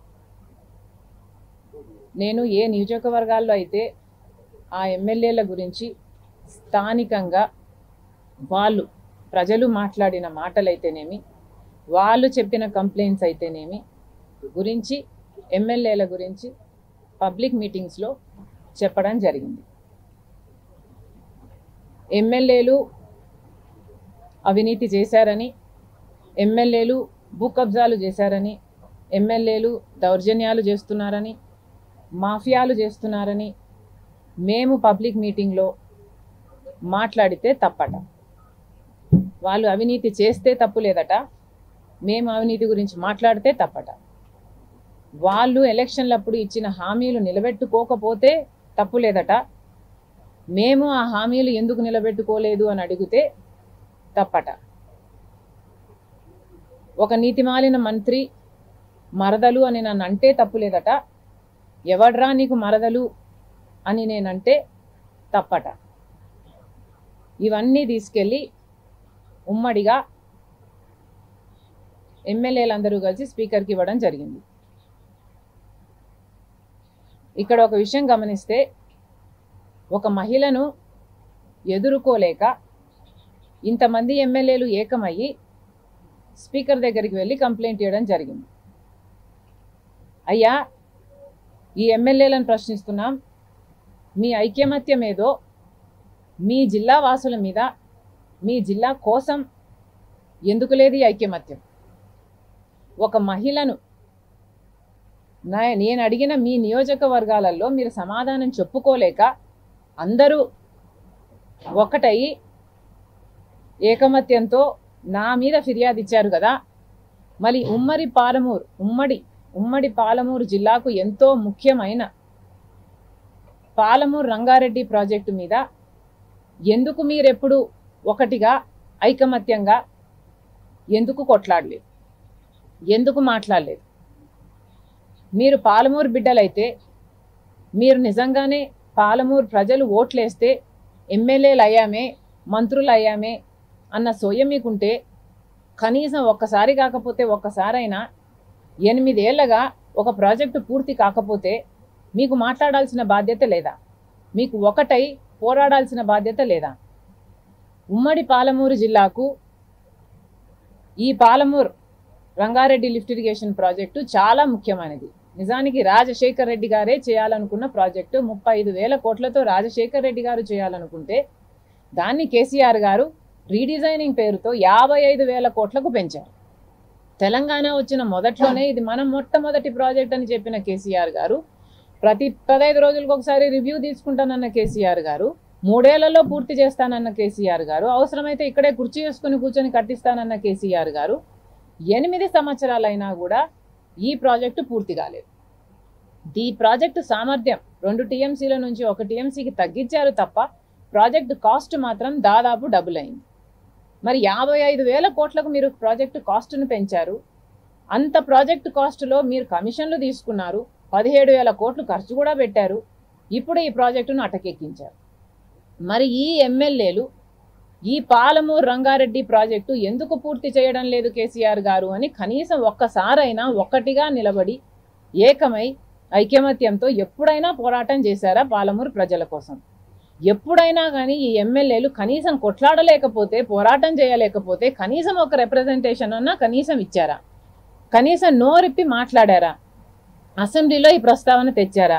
నేను ఏ నియోజకవర్గాల్లో అయితే ఆ ఎమ్మెల్యేల గురించి స్థానికంగా వాళ్ళు ప్రజలు మాట్లాడిన మాటలైతేనేమి వాళ్ళు చెప్పిన కంప్లైంట్స్ అయితేనేమి గురించి ఎమ్మెల్యేల గురించి పబ్లిక్ మీటింగ్స్లో చెప్పడం జరిగింది ఎమ్మెల్యేలు అవినీతి చేశారని ఎమ్మెల్యేలు భూ కబ్జాలు చేశారని ఎమ్మెల్యేలు దౌర్జన్యాలు చేస్తున్నారని మాఫియాలు చేస్తున్నారని మేము పబ్లిక్ మీటింగ్లో మాట్లాడితే తప్పట వాళ్ళు అవినీతి చేస్తే తప్పు లేదట మేము అవినీతి గురించి మాట్లాడితే తప్పట వాళ్ళు ఎలక్షన్లప్పుడు ఇచ్చిన హామీలు నిలబెట్టుకోకపోతే తప్పు లేదట మేము ఆ హామీలు ఎందుకు నిలబెట్టుకోలేదు అని అడిగితే తప్పట ఒక నీతిమాలిన మంత్రి మరదలు అని నన్ను అంటే తప్పు లేదట ఎవడ్రా నీకు మరదలు అని నేనంటే తప్పట ఇవన్నీ తీసుకెళ్ళి ఉమ్మడిగా ఎమ్మెల్యేలందరూ కలిసి స్పీకర్కి ఇవ్వడం జరిగింది ఇక్కడ ఒక విషయం గమనిస్తే ఒక మహిళను ఎదుర్కోలేక ఇంతమంది ఎమ్మెల్యేలు ఏకమయ్యి స్పీకర్ దగ్గరికి వెళ్ళి కంప్లైంట్ ఇవ్వడం జరిగింది అయ్యా ఈ ఎమ్మెల్యేలను ప్రశ్నిస్తున్నాం మీ ఐక్యమత్యం ఏదో మీ జిల్లా వాసుల మీద మీ జిల్లా కోసం ఎందుకు లేదు ఈ ఐక్యమత్యం ఒక మహిళను నా- నేను అడిగిన మీ నియోజకవర్గాలలో మీరు సమాధానం చెప్పుకోలేక అందరూ ఒకటయి ఏకమత్యంతో నా మీద ఫిర్యాదు ఇచ్చారు కదా మరి ఉమ్మడి పాలమూరు ఉమ్మడి ఉమ్మడి పాలమూరు జిల్లాకు ఎంతో ముఖ్యమైన పాలమూరు రంగారెడ్డి ప్రాజెక్టు మీద ఎందుకు మీరెప్పుడు ఒకటిగా ఐకమత్యంగా ఎందుకు కొట్లాడలేదు ఎందుకు మాట్లాడలేదు మీరు పాలమూరు బిడ్డలైతే మీరు నిజంగానే పాలమూరు ప్రజలు ఓట్లేస్తే ఎమ్మెల్యేలు అయ్యామే మంత్రులు అయ్యామే అన్న సోయ మీకుంటే కనీసం ఒక్కసారి కాకపోతే ఒక్కసారైనా ఎనిమిదేళ్లగా ఒక ప్రాజెక్టు పూర్తి కాకపోతే మీకు మాట్లాడాల్సిన బాధ్యత లేదా మీకు ఒకటై పోరాడాల్సిన బాధ్యత లేదా ఉమ్మడి పాలమూరు జిల్లాకు ఈ Palamuru Rangareddy lift irrigation project చాలా ముఖ్యమైనది నిజానికి రాజశేఖర్ రెడ్డి గారే చేయాలనుకున్న ప్రాజెక్టు ముప్పై ఐదు వేల కోట్లతో రాజశేఖర్ రెడ్డి గారు చేయాలనుకుంటే దాన్ని కేసీఆర్ గారు రీడిజైనింగ్ పేరుతో యాభై ఐదు వేల కోట్లకు పెంచారు తెలంగాణ వచ్చిన మొదట్లోనే ఇది మన మొట్టమొదటి ప్రాజెక్ట్ అని చెప్పిన కేసీఆర్ గారు ప్రతి పదహైదు రోజులకు ఒకసారి రివ్యూ తీసుకుంటానన్న కేసీఆర్ గారు మూడేళ్లలో పూర్తి చేస్తానన్న కేసీఆర్ గారు అవసరమైతే ఇక్కడే కుర్చీ వేసుకుని కూర్చొని కట్టిస్తానన్న కేసీఆర్ గారు ఎనిమిది సంవత్సరాలైనా కూడా ఈ ప్రాజెక్టు పూర్తి కాలేదు ఈ ప్రాజెక్టు సామర్థ్యం రెండు టీఎంసీల నుంచి ఒక టీఎంసీకి తగ్గించారు తప్ప ప్రాజెక్టు కాస్ట్ మాత్రం దాదాపు డబుల్ అయింది మరి యాభై ఐదు వేల కోట్లకు మీరు ప్రాజెక్టు కాస్ట్ను పెంచారు అంత ప్రాజెక్టు కాస్టులో మీరు కమిషన్లు తీసుకున్నారు పదిహేడు వేల కోట్లు ఖర్చు కూడా పెట్టారు ఇప్పుడు ఈ ప్రాజెక్టును అటకెక్కించారు మరి ఈ ఎమ్మెల్యేలు ఈ పాలమూరు రంగారెడ్డి ప్రాజెక్టు ఎందుకు పూర్తి చేయడం లేదు కేసీఆర్ గారు అని కనీసం ఒక్కసారైనా ఒక్కటిగా నిలబడి ఏకమై ఐకమత్యంతో ఎప్పుడైనా పోరాటం చేశారా పాలమూరు ప్రజల కోసం ఎప్పుడైనా కానీ ఈ ఎమ్మెల్యేలు కనీసం కొట్లాడలేకపోతే పోరాటం చేయలేకపోతే కనీసం ఒక రిప్రజెంటేషన్ అన్నా కనీసం ఇచ్చారా కనీసం నోరిప్పి మాట్లాడారా అసెంబ్లీలో ఈ ప్రస్తావన తెచ్చారా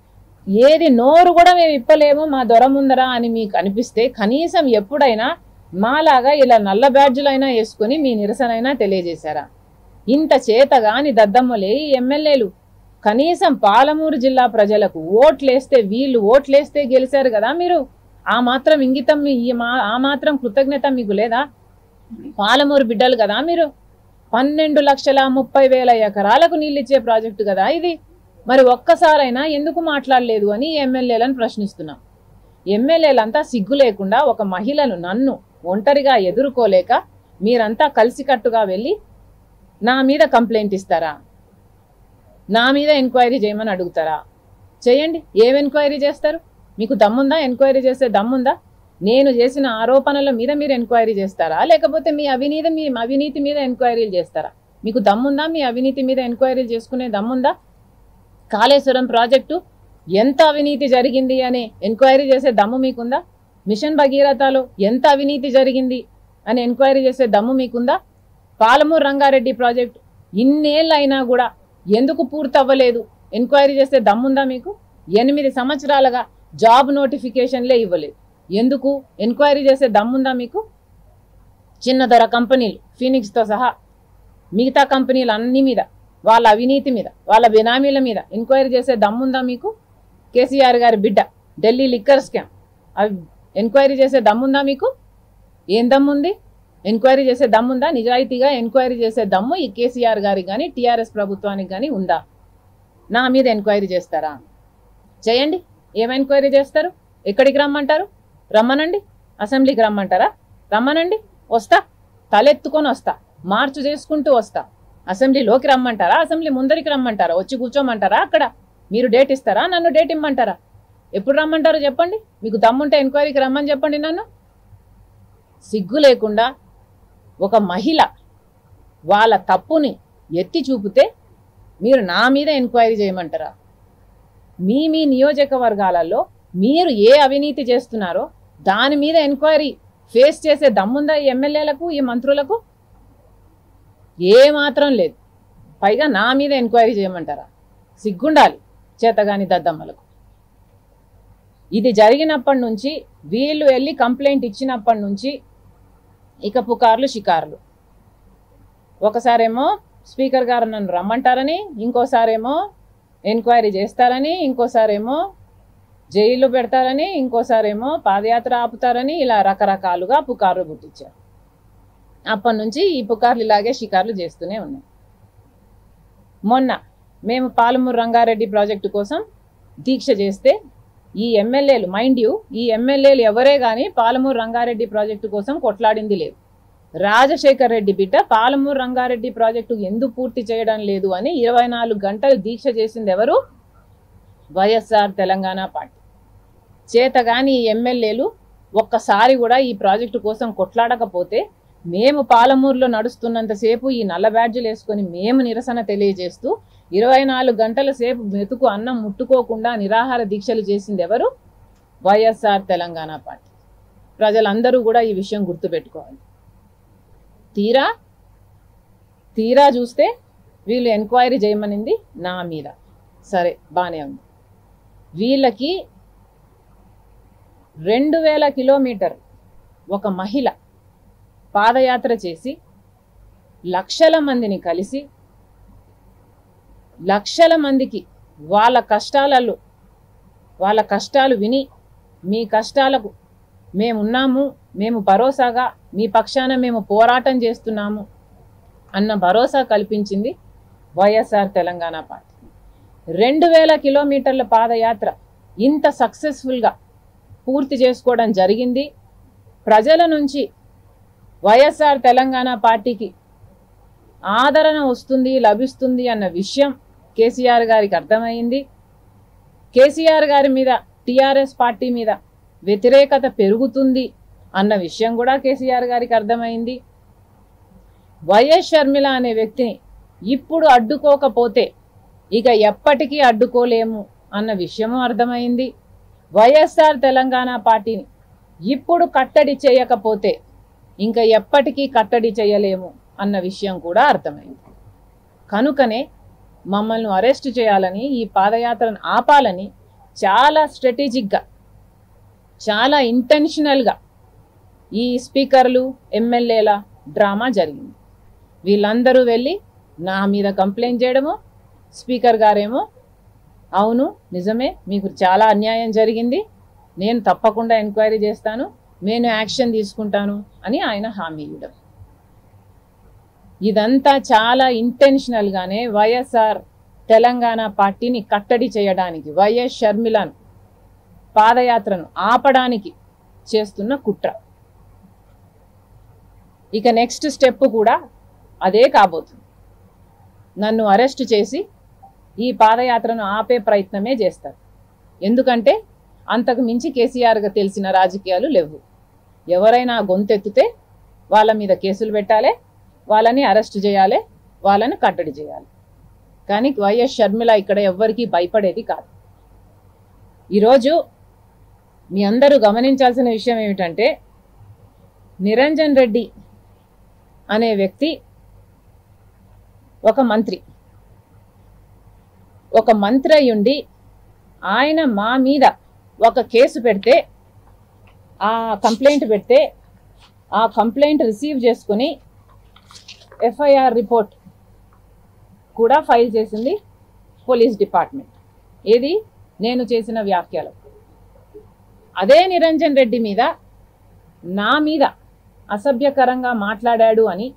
ఏది నోరు కూడా మేము ఇప్పలేము మా దొర ముందరా అని మీకు అనిపిస్తే కనీసం ఎప్పుడైనా మాలాగా ఇలా నల్ల బ్యాడ్జులైనా వేసుకుని మీ నిరసనైనా తెలియజేశారా ఇంత చేతగాని దద్దమ్మలే ఈ ఎమ్మెల్యేలు కనీసం పాలమూరు జిల్లా ప్రజలకు ఓట్లేస్తే వీళ్ళు ఓట్లేస్తే గెలిచారు కదా మీరు ఆ మాత్రం ఇంగితం మీ ఈ మా ఆ మాత్రం కృతజ్ఞత మీకు లేదా పాలమూరు బిడ్డలు కదా మీరు పన్నెండు లక్షల ముప్పై వేల ఎకరాలకు నీళ్ళిచ్చే ప్రాజెక్టు కదా ఇది మరి ఒక్కసారైనా ఎందుకు మాట్లాడలేదు అని ఎమ్మెల్యేలను ప్రశ్నిస్తున్నాం ఎమ్మెల్యేలంతా సిగ్గు లేకుండా ఒక మహిళను నన్ను ఒంటరిగా ఎదుర్కోలేక మీరంతా కలిసికట్టుగా వెళ్ళి నా మీద కంప్లైంట్ ఇస్తారా నా మీద ఎంక్వైరీ చేయమని అడుగుతారా చేయండి ఏం ఎంక్వైరీ చేస్తారు మీకు దమ్ముందా ఎంక్వైరీ చేసే దమ్ముందా నేను చేసిన ఆరోపణల మీద మీరు ఎంక్వైరీ చేస్తారా లేకపోతే మీ అవినీతి మీ అవినీతి మీద ఎంక్వైరీలు చేస్తారా మీకు దమ్ముందా మీ అవినీతి మీద ఎంక్వైరీలు చేసుకునే దమ్ముందా కాళేశ్వరం ప్రాజెక్టు ఎంత అవినీతి జరిగింది అనే ఎంక్వైరీ చేసే దమ్ము మీకుందా మిషన్ భగీరథలో ఎంత అవినీతి జరిగింది అని ఎంక్వైరీ చేసే దమ్ము మీకుందా పాలమూరు రంగారెడ్డి ప్రాజెక్టు ఇన్నేళ్ళైనా కూడా ఎందుకు పూర్తి అవ్వలేదు ఎంక్వైరీ చేసే దమ్ముందా మీకు ఎనిమిది సంవత్సరాలుగా జాబ్ నోటిఫికేషన్లే ఇవ్వలేదు ఎందుకు ఎంక్వైరీ చేసే దమ్ముందా మీకు చిన్న ధర కంపెనీలు ఫీనిక్స్తో సహా మిగతా కంపెనీలు అన్ని మీద వాళ్ళ అవినీతి మీద వాళ్ళ బినామీల మీద ఎంక్వైరీ చేసే దమ్ముందా మీకు కేసీఆర్ గారి బిడ్డ ఢిల్లీ లిక్కర్ స్కామ్ అవి ఎంక్వైరీ చేసే దమ్ముందా మీకు ఏం దమ్ముంది ఎంక్వైరీ చేసే దమ్ముందా నిజాయితీగా ఎంక్వైరీ చేసే దమ్ము ఈ కేసీఆర్ గారికి కానీ టీఆర్ఎస్ ప్రభుత్వానికి కానీ ఉందా నా మీద ఎంక్వైరీ చేస్తారా చేయండి ఏం ఎంక్వైరీ చేస్తారు ఎక్కడికి రమ్మంటారు రమ్మనండి అసెంబ్లీకి రమ్మంటారా రమ్మనండి వస్తా తలెత్తుకొని వస్తా మార్చు చేసుకుంటూ వస్తా అసెంబ్లీలోకి రమ్మంటారా అసెంబ్లీ ముందరికి రమ్మంటారా వచ్చి కూర్చోమంటారా అక్కడ మీరు డేట్ ఇస్తారా నన్ను డేట్ ఇమ్మంటారా ఎప్పుడు రమ్మంటారో చెప్పండి మీకు దమ్ముంటే ఎంక్వైరీకి రమ్మని చెప్పండి నన్ను సిగ్గు లేకుండా ఒక మహిళ వాళ్ళ తప్పుని ఎత్తి చూపితే మీరు నా మీద ఎంక్వైరీ చేయమంటారా మీ మీ నియోజకవర్గాలలో మీరు ఏ అవినీతి చేస్తున్నారో దాని మీద ఎంక్వైరీ ఫేస్ చేసే దమ్ముందా ఈ ఎమ్మెల్యేలకు ఈ మంత్రులకు ఏ మాత్రం లేదు పైగా నా మీద ఎంక్వైరీ చేయమంటారా సిగ్గుండాలి చేతగాని దద్దమ్మలకు ఇది జరిగినప్పటి నుంచి వీళ్ళు వెళ్ళి కంప్లైంట్ ఇచ్చినప్పటి నుంచి ఇక పుకార్లు షికార్లు ఒకసారేమో స్పీకర్ గారు నన్ను రమ్మంటారని ఇంకోసారేమో ఎంక్వైరీ చేస్తారని ఇంకోసారేమో జైల్లో పెడతారని ఇంకోసారేమో పాదయాత్ర ఆపుతారని ఇలా రకరకాలుగా పుకార్లు పుట్టించారు అప్పటి నుంచి ఈ పుకార్లు ఇలాగే షికార్లు చేస్తూనే ఉన్నాయి మొన్న మేము పాలమూరు రంగారెడ్డి ప్రాజెక్టు కోసం దీక్ష చేస్తే ఈ ఎమ్మెల్యేలు మైండ్ యూ ఈ ఎమ్మెల్యేలు ఎవరే కానీ పాలమూరు రంగారెడ్డి ప్రాజెక్టు కోసం కొట్లాడింది లేదు రాజశేఖర్ రెడ్డి బిడ్డ పాలమూరు రంగారెడ్డి ప్రాజెక్టు ఎందుకు పూర్తి చేయడం లేదు అని ఇరవై నాలుగు గంటలు దీక్ష చేసింది ఎవరు వైఎస్ఆర్ తెలంగాణ పార్టీ చేతగాని ఈ ఎమ్మెల్యేలు ఒక్కసారి కూడా ఈ ప్రాజెక్టు కోసం కొట్లాడకపోతే మేము పాలమూరులో నడుస్తున్నంతసేపు ఈ నల్ల బ్యాడ్జీలు వేసుకొని మేము నిరసన తెలియజేస్తూ ఇరవై నాలుగు గంటల సేపు మెతుకు అన్నం ముట్టుకోకుండా నిరాహార దీక్షలు చేసింది ఎవరు వైఎస్ఆర్ తెలంగాణ పార్టీ ప్రజలందరూ కూడా ఈ విషయం గుర్తుపెట్టుకోవాలి తీరా తీరా చూస్తే వీళ్ళు ఎంక్వైరీ చేయమనింది నా మీద సరే బాగానే ఉంది వీళ్ళకి రెండు వేల కిలోమీటర్ ఒక మహిళ పాదయాత్ర చేసి లక్షల మందిని కలిసి లక్షల మందికి వాళ్ళ కష్టాలలో వాళ్ళ కష్టాలు విని మీ కష్టాలకు మేమున్నాము మేము భరోసాగా మీ పక్షాన మేము పోరాటం చేస్తున్నాము అన్న భరోసా కల్పించింది వైఎస్ఆర్ తెలంగాణ పార్టీ రెండు వేల కిలోమీటర్ల పాదయాత్ర ఇంత సక్సెస్ఫుల్గా పూర్తి చేసుకోవడం జరిగింది ప్రజల నుంచి వైఎస్ఆర్ తెలంగాణ పార్టీకి ఆదరణ వస్తుంది లభిస్తుంది అన్న విషయం కేసీఆర్ గారికి అర్థమైంది కేసీఆర్ గారి మీద టీఆర్ఎస్ పార్టీ మీద వ్యతిరేకత పెరుగుతుంది అన్న విషయం కూడా కేసీఆర్ గారికి అర్థమైంది వైఎస్ షర్మిల అనే వ్యక్తిని ఇప్పుడు అడ్డుకోకపోతే ఇక ఎప్పటికీ అడ్డుకోలేము అన్న విషయము అర్థమైంది వైఎస్ఆర్ తెలంగాణ పార్టీని ఇప్పుడు కట్టడి చేయకపోతే ఇంకా ఎప్పటికీ కట్టడి చేయలేము అన్న విషయం కూడా అర్థమైంది కనుకనే మమ్మల్ని అరెస్ట్ చేయాలని ఈ పాదయాత్రను ఆపాలని చాలా స్ట్రాటజిక్గా చాలా ఇంటెన్షనల్గా ఈ స్పీకర్లు ఎమ్మెల్యేల డ్రామా జరిగింది వీళ్ళందరూ వెళ్ళి నా మీద కంప్లైంట్ చేయడము స్పీకర్ గారేమో అవును నిజమే మీకు చాలా అన్యాయం జరిగింది నేను తప్పకుండా ఎంక్వైరీ చేస్తాను నేను యాక్షన్ తీసుకుంటాను అని ఆయన హామీ ఇవ్వడం ఇదంతా చాలా ఇంటెన్షనల్గానే వైఎస్ఆర్ తెలంగాణ పార్టీని కట్టడి చేయడానికి వైఎస్ షర్మిలను పాదయాత్రను ఆపడానికి చేస్తున్న కుట్ర ఇక నెక్స్ట్ స్టెప్ కూడా అదే కాబోతుంది నన్ను అరెస్ట్ చేసి ఈ పాదయాత్రను ఆపే ప్రయత్నమే చేస్తారు ఎందుకంటే అంతకు మించి కేసీఆర్గా తెలిసిన రాజకీయాలు లేవు ఎవరైనా గొంతెత్తితే వాళ్ళ మీద కేసులు పెట్టాలి వాళ్ళని అరెస్ట్ చేయాలి వాళ్ళని కట్టడి చేయాలి కానీ వైఎస్ షర్మిల ఇక్కడ ఎవ్వరికీ భయపడేది కాదు ఈరోజు మీ అందరూ గమనించాల్సిన విషయం ఏమిటంటే నిరంజన్ రెడ్డి అనే వ్యక్తి ఒక మంత్రి ఒక మంత్రి అయ్యుండి ఆయన మా మీద ఒక కేసు పెడితే ఆ కంప్లైంట్ పెడితే ఆ కంప్లైంట్ రిసీవ్ చేసుకుని ఎఫ్ఐఆర్ రిపోర్ట్ కూడా ఫైల్ చేసింది పోలీస్ డిపార్ట్మెంట్ ఏది నేను చేసిన వ్యాఖ్యలు అదే నిరంజన్ రెడ్డి మీద నా మీద అసభ్యకరంగా మాట్లాడాడు అని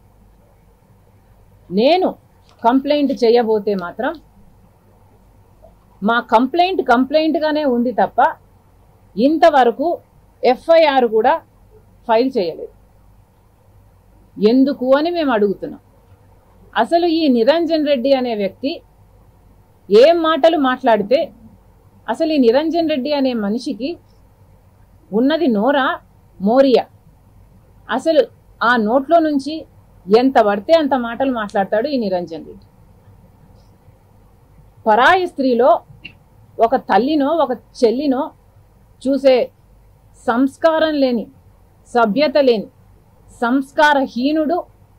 నేను కంప్లైంట్ చేయబోతే మాత్రం మా కంప్లైంట్ కంప్లైంట్గానే ఉంది తప్ప ఇంతవరకు ఎఫ్ఐఆర్ కూడా ఫైల్ చేయలేదు ఎందుకు అని మేము అడుగుతున్నాం అసలు ఈ నిరంజన్ రెడ్డి అనే వ్యక్తి ఏం మాటలు మాట్లాడితే అసలు ఈ నిరంజన్ రెడ్డి అనే మనిషికి ఉన్నది నోరా మోరియా అసలు ఆ నోట్లో నుంచి ఎంత పడితే అంత మాటలు మాట్లాడతాడు ఈ నిరంజన్ రెడ్డి పరాయి స్త్రీలో ఒక తల్లినో ఒక చెల్లినో చూసే సంస్కారం లేని సభ్యత లేని సంస్కారహీనుడు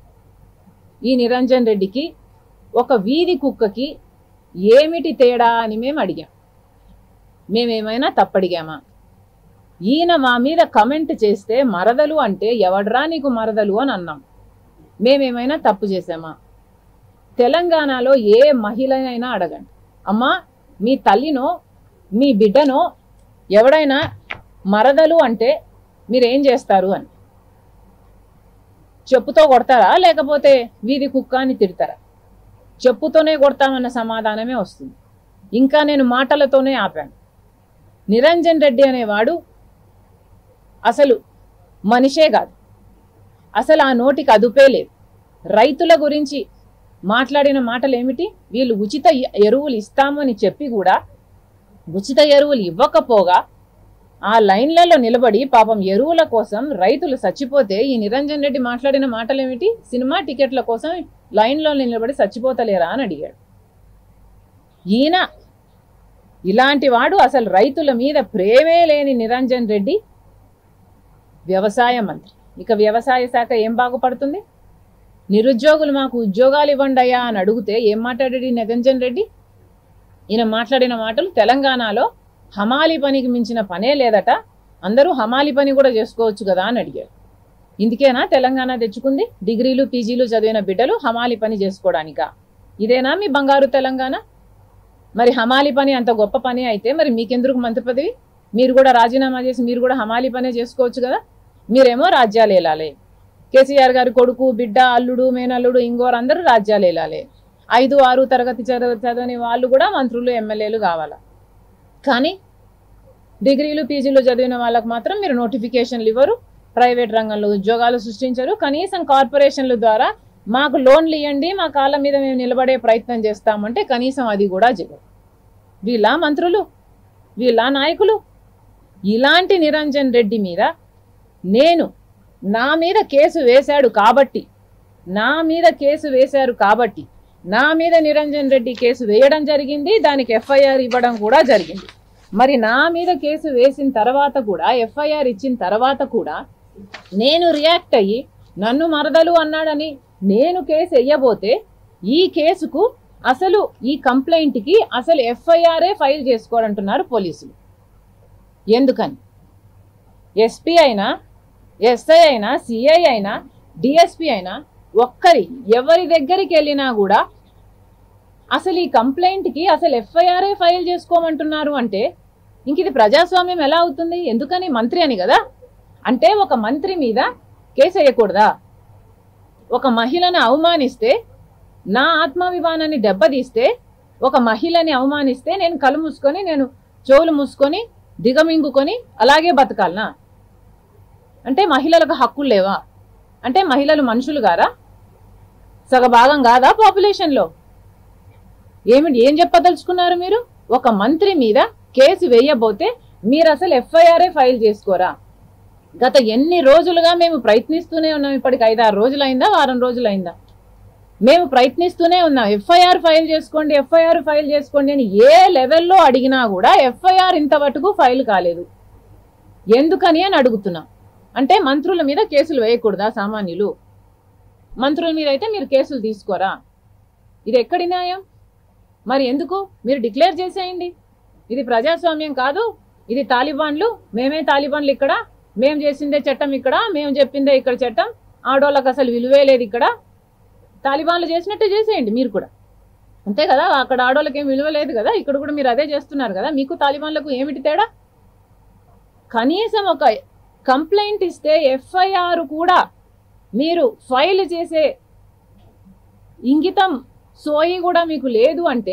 ఈ నిరంజన్ రెడ్డికి ఒక వీధి కుక్కకి ఏమిటి తేడా అని మేము అడిగాం మేమేమైనా తప్పడిగామా ఈయన మా మీద కమెంట్ చేస్తే మరదలు అంటే ఎవడ్రా నీకు మరదలు అని అన్నాం మేమేమైనా తప్పు చేసామా తెలంగాణలో ఏ మహిళనైనా అడగండి అమ్మా మీ తల్లినో మీ బిడ్డనో ఎవడైనా మరదలు అంటే మీరేం చేస్తారు అని చెప్పుతో కొడతారా లేకపోతే వీధి కుక్క అని తిడతారా చెప్పుతోనే కొడతామన్న సమాధానమే వస్తుంది ఇంకా నేను మాటలతోనే ఆపాను నిరంజన్ రెడ్డి అనేవాడు అసలు మనిషే కాదు అసలు ఆ నోటికి అదుపే లేదు రైతుల గురించి మాట్లాడిన మాటలు ఏమిటి వీళ్ళు ఉచిత ఎ- ఎరువులు ఇస్తామని చెప్పి కూడా ఉచిత ఎరువులు ఇవ్వకపోగా ఆ లైన్లలో నిలబడి పాపం ఎరువుల కోసం రైతులు చచ్చిపోతే ఈ నిరంజన్ రెడ్డి మాట్లాడిన మాటలు ఏమిటి సినిమా టికెట్ల కోసం లైన్లో నిలబడి చచ్చిపోతలేరా అని అడిగాడు ఈయన ఇలాంటి వాడు అసలు రైతుల మీద ప్రేమే లేని నిరంజన్ రెడ్డి వ్యవసాయ మంత్రి ఇక వ్యవసాయ శాఖ ఏం బాగుపడుతుంది నిరుద్యోగులు మాకు ఉద్యోగాలు ఇవ్వండి అయ్యా అని అడిగితే ఏం మాట్లాడాడు ఈ నిరంజన్ రెడ్డి ఈయన మాట్లాడిన మాటలు తెలంగాణలో హమాలి పనికి మించిన పనే లేదట అందరూ హమాలి పని కూడా చేసుకోవచ్చు కదా అని అడిగారు ఇందుకేనా తెలంగాణ తెచ్చుకుంది డిగ్రీలు పీజీలు చదివిన బిడ్డలు హమాలి పని చేసుకోవడానికా ఇదేనా మీ బంగారు తెలంగాణ మరి హమాలి పని అంత గొప్ప పని అయితే మరి మీకెందుకు మంత్రి పదవి మీరు కూడా రాజీనామా చేసి మీరు కూడా హమాలి పనే చేసుకోవచ్చు కదా మీరేమో రాజ్యాలు ఏలాలి కేసీఆర్ గారి కొడుకు బిడ్డ అల్లుడు మేనల్లుడు ఇంకోరు అందరూ రాజ్యాలు ఏలాలి ఐదు ఆరు తరగతి చదవ చదవని వాళ్ళు కూడా మంత్రులు ఎమ్మెల్యేలు కావాలా కానీ డిగ్రీలు పీజీలు చదివిన వాళ్ళకు మాత్రం మీరు నోటిఫికేషన్లు ఇవ్వరు ప్రైవేట్ రంగంలో ఉద్యోగాలు సృష్టించరు కనీసం కార్పొరేషన్ల ద్వారా మాకు లోన్లు ఇవ్వండి మా కాళ్ళ మీద మేము నిలబడే ప్రయత్నం చేస్తామంటే కనీసం అది కూడా జరగదు వీళ్ళ మంత్రులు వీళ్ళ నాయకులు ఇలాంటి నిరంజన్ రెడ్డి మీద నేను నా మీద కేసు వేశాడు కాబట్టి నా మీద కేసు వేశారు కాబట్టి నా మీద నిరంజన్ రెడ్డి కేసు వేయడం జరిగింది దానికి ఎఫ్ఐఆర్ ఇవ్వడం కూడా జరిగింది మరి నా మీద కేసు వేసిన తర్వాత కూడా ఎఫ్ఐఆర్ ఇచ్చిన తర్వాత కూడా నేను రియాక్ట్ అయ్యి నన్ను మరదలు అన్నాడని నేను కేసు వెయ్యబోతే ఈ కేసుకు అసలు ఈ కంప్లైంట్కి అసలు ఎఫ్ఐఆర్ఏ ఫైల్ చేసుకోరంటున్నారు పోలీసులు ఎందుకని ఎస్పీ అయినా ఎస్ఐ అయినా సిఐ అయినా డిఎస్పి అయినా ఒక్కరి ఎవరి దగ్గరికి వెళ్ళినా కూడా అసలు ఈ కంప్లైంట్కి అసలు ఎఫ్ఐఆర్ఏ ఫైల్ చేసుకోమంటున్నారు అంటే ఇంక ఇది ప్రజాస్వామ్యం ఎలా అవుతుంది ఎందుకని మంత్రి అని కదా అంటే ఒక మంత్రి మీద కేసు వేయకూడదా ఒక మహిళను అవమానిస్తే నా ఆత్మాభిమానాన్ని దెబ్బతీస్తే ఒక మహిళని అవమానిస్తే నేను కళ్ళు మూసుకొని నేను చెవులు మూసుకొని దిగమింగుకొని అలాగే బతకాలనా అంటే మహిళలకు హక్కులు లేవా అంటే మహిళలు మనుషులు గారా సగభాగం కాదా పాపులేషన్లో ఏమిటి ఏం చెప్పదలుచుకున్నారు మీరు ఒక మంత్రి మీద కేసు వేయబోతే మీరు అసలు ఎఫ్ఐఆర్ఏ ఫైల్ చేసుకోరా గత ఎన్ని రోజులుగా మేము ప్రయత్నిస్తూనే ఉన్నాం ఇప్పటికి ఐదారు రోజులైందా వారం రోజులైందా మేము ప్రయత్నిస్తూనే ఉన్నాం ఎఫ్ఐఆర్ ఫైల్ చేసుకోండి ఎఫ్ఐఆర్ ఫైల్ చేసుకోండి అని ఏ లెవెల్లో అడిగినా కూడా ఎఫ్ఐఆర్ ఇంతవరకు ఫైల్ కాలేదు ఎందుకని అని అడుగుతున్నాం అంటే మంత్రుల మీద కేసులు వేయకూడదా సామాన్యులు మంత్రుల మీద అయితే మీరు కేసులు తీసుకోరా ఇది ఎక్కడి న్యాయం మరి ఎందుకు మీరు డిక్లేర్ చేసేయండి ఇది ప్రజాస్వామ్యం కాదు ఇది తాలిబాన్లు మేమే తాలిబాన్లు ఇక్కడ మేము చేసిందే చట్టం ఇక్కడ మేము చెప్పిందే ఇక్కడ చట్టం ఆడోళ్ళకి అసలు విలువే లేదు ఇక్కడ తాలిబాన్లు చేసినట్టే చేసేయండి మీరు కూడా అంతే కదా అక్కడ ఆడోళ్ళకి ఏం విలువ లేదు కదా ఇక్కడ కూడా మీరు అదే చేస్తున్నారు కదా మీకు తాలిబాన్లకు ఏమిటి తేడా కనీసం ఒక కంప్లైంట్ ఇస్తే ఎఫ్ఐఆర్ కూడా మీరు ఫైల్ చేసే ఇంగితం సోయి కూడా మీకు లేదు అంటే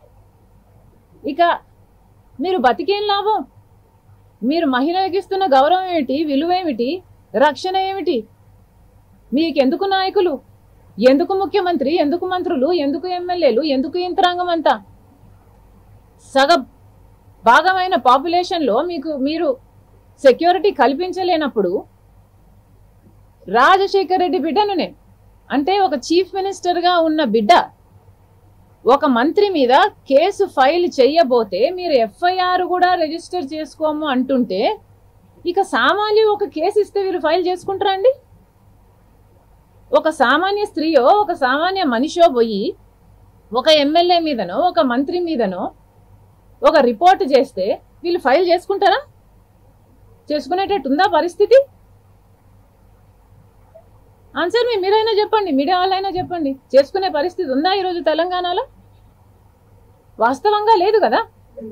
ఇక మీరు బతికేం లాభం మీరు మహిళలకు ఇస్తున్న గౌరవం ఏమిటి విలువ ఏమిటి రక్షణ ఏమిటి మీకెందుకు నాయకులు ఎందుకు ముఖ్యమంత్రి ఎందుకు మంత్రులు ఎందుకు ఎమ్మెల్యేలు ఎందుకు యంత్రాంగం అంతా సగ భాగమైన పాపులేషన్లో మీకు మీరు సెక్యూరిటీ కల్పించలేనప్పుడు రాజశేఖర్ రెడ్డి బిడ్డను నేను అంటే ఒక చీఫ్ మినిస్టర్గా ఉన్న బిడ్డ ఒక మంత్రి మీద కేసు ఫైల్ చెయ్యబోతే మీరు ఎఫ్ఐఆర్ కూడా రిజిస్టర్ చేసుకోము అంటుంటే ఇక సామాన్య ఒక కేసు ఇస్తే వీళ్ళు ఫైల్ చేసుకుంటారా అండి ఒక సామాన్య స్త్రీయో ఒక సామాన్య మనిషో పోయి ఒక ఎమ్మెల్యే మీదనో ఒక మంత్రి మీదనో ఒక రిపోర్ట్ చేస్తే వీళ్ళు ఫైల్ చేసుకుంటారా చేసుకునేటట్టు ఉందా పరిస్థితి ఆన్సర్ మీ మీరైనా చెప్పండి మీడియా వాళ్ళైనా చెప్పండి చేసుకునే పరిస్థితి ఉందా ఈరోజు తెలంగాణలో వాస్తవంగా లేదు కదా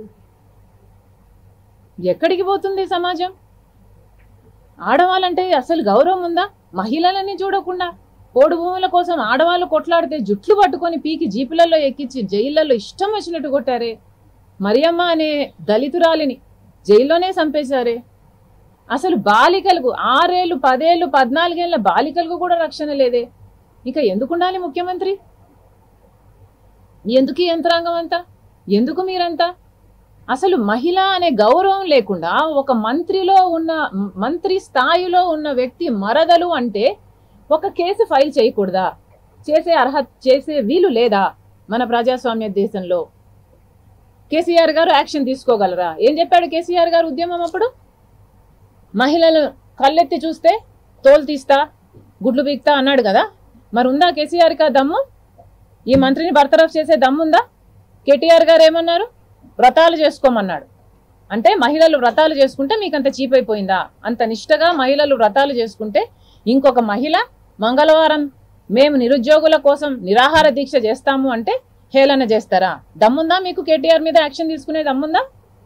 ఎక్కడికి పోతుంది సమాజం ఆడవాళ్ళంటే అసలు గౌరవం ఉందా మహిళలని చూడకుండా పోడు భూముల కోసం ఆడవాళ్ళు కొట్లాడితే జుట్లు పట్టుకొని పీకి జీపులలో ఎక్కించి జైళ్లలో ఇష్టం వచ్చినట్టు కొట్టారే మరియమ్మ అనే దళితురాలిని జైల్లోనే చంపేశారే అసలు బాలికలకు ఆరేళ్ళు పదేళ్ళు పద్నాలుగేళ్ల బాలికలకు కూడా రక్షణ లేదే ఇంకా ఎందుకు ఉండాలి ముఖ్యమంత్రి ఎందుకు ఈ యంత్రాంగం అంతా ఎందుకు మీరంతా అసలు మహిళ అనే గౌరవం లేకుండా ఒక మంత్రిలో ఉన్న మంత్రి స్థాయిలో ఉన్న వ్యక్తి మరదలు అంటే ఒక కేసు ఫైల్ చేయకూడదా చేసే అర్హత చేసే వీలు లేదా మన ప్రజాస్వామ్య దేశంలో కేసీఆర్ గారు యాక్షన్ తీసుకోగలరా ఏం చెప్పాడు కేసీఆర్ గారు ఉద్యమం అప్పుడు మహిళలు కళ్ళెత్తి చూస్తే తోలు తీస్తా గుడ్లు బీక్తా అన్నాడు కదా మరి ఉందా కేసీఆర్కి ఆ దమ్ము ఈ మంత్రిని బర్తరఫ్ చేసే దమ్ముందా కేటీఆర్ గారు ఏమన్నారు వ్రతాలు చేసుకోమన్నాడు అంటే మహిళలు వ్రతాలు చేసుకుంటే మీకు అంత చీప్ అయిపోయిందా అంత నిష్టగా మహిళలు వ్రతాలు చేసుకుంటే ఇంకొక మహిళ మంగళవారం మేము నిరుద్యోగుల కోసం నిరాహార దీక్ష చేస్తాము అంటే హేళన చేస్తారా దమ్ముందా మీకు కేటీఆర్ మీద యాక్షన్ తీసుకునే దమ్ముందా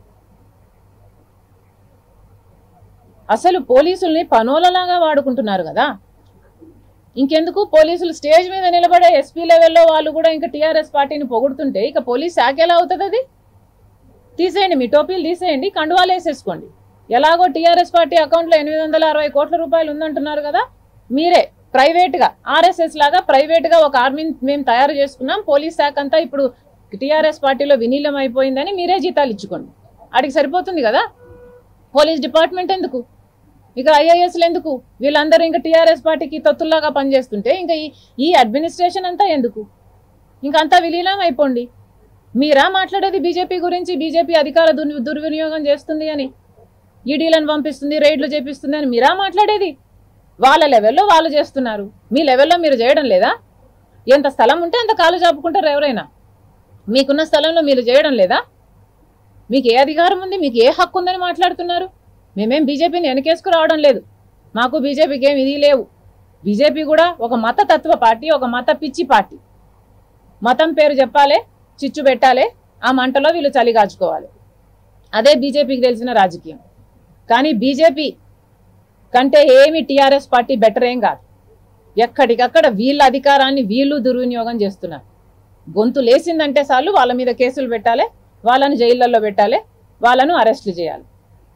అసలు పోలీసుల్ని పనోలలాగా వాడుకుంటున్నారు కదా ఇంకెందుకు పోలీసులు స్టేజ్ మీద నిలబడే ఎస్పీ లెవెల్లో వాళ్ళు కూడా ఇంకా టీఆర్ఎస్ పార్టీని పొగుడుతుంటే ఇక పోలీస్ శాఖ ఎలా అవుతుంది అది తీసేయండి మీ టోపీలు తీసేయండి కండువాలు వేసేసుకోండి ఎలాగో టీఆర్ఎస్ పార్టీ అకౌంట్లో ఎనిమిది వందల అరవై కోట్ల రూపాయలు ఉందంటున్నారు కదా మీరే ప్రైవేట్గా ఆర్ఎస్ఎస్ లాగా ప్రైవేట్గా ఒక ఆర్మీని మేము తయారు చేసుకున్నాం పోలీస్ శాఖ అంతా ఇప్పుడు టీఆర్ఎస్ పార్టీలో వినీలం అయిపోయిందని మీరే జీతాలు ఇచ్చుకోండి ఆడికి సరిపోతుంది కదా పోలీస్ డిపార్ట్మెంట్ ఎందుకు ఇక ఐఏఎస్లు ఎందుకు వీళ్ళందరూ ఇంకా టీఆర్ఎస్ పార్టీకి తొత్తుల్లాగా పనిచేస్తుంటే ఇంకా ఈ ఈ అడ్మినిస్ట్రేషన్ అంతా ఎందుకు ఇంకా అంతా విలీనం అయిపోండి మీరా మాట్లాడేది బీజేపీ గురించి బీజేపీ అధికార దుర్ దుర్వినియోగం చేస్తుంది అని ఈడీలను పంపిస్తుంది రైడ్లు చేపిస్తుంది అని మీరా మాట్లాడేది వాళ్ళ లెవెల్లో వాళ్ళు చేస్తున్నారు మీ లెవెల్లో మీరు చేయడం లేదా ఎంత స్థలం ఉంటే అంత కాలు చాపుకుంటారు ఎవరైనా మీకున్న స్థలంలో మీరు చేయడం లేదా మీకు ఏ అధికారం ఉంది మీకు ఏ హక్కు ఉందని మాట్లాడుతున్నారు మేమేం బీజేపీని వెనకేసుకు రావడం లేదు మాకు బీజేపీకి ఏం ఇది లేవు బీజేపీ కూడా ఒక మత తత్వ పార్టీ ఒక మత పిచ్చి పార్టీ మతం పేరు చెప్పాలి చిచ్చు పెట్టాలి ఆ మంటలో వీళ్ళు చలిగాచుకోవాలి అదే బీజేపీకి తెలిసిన రాజకీయం కానీ బీజేపీ కంటే ఏమి టీఆర్ఎస్ పార్టీ బెటర్ ఏం కాదు ఎక్కడికక్కడ వీళ్ళ అధికారాన్ని వీళ్ళు దుర్వినియోగం చేస్తున్నారు గొంతు లేసిందంటే చాలు వాళ్ళ మీద కేసులు పెట్టాలి వాళ్ళను జైళ్ళల్లో పెట్టాలి వాళ్ళను అరెస్టులు చేయాలి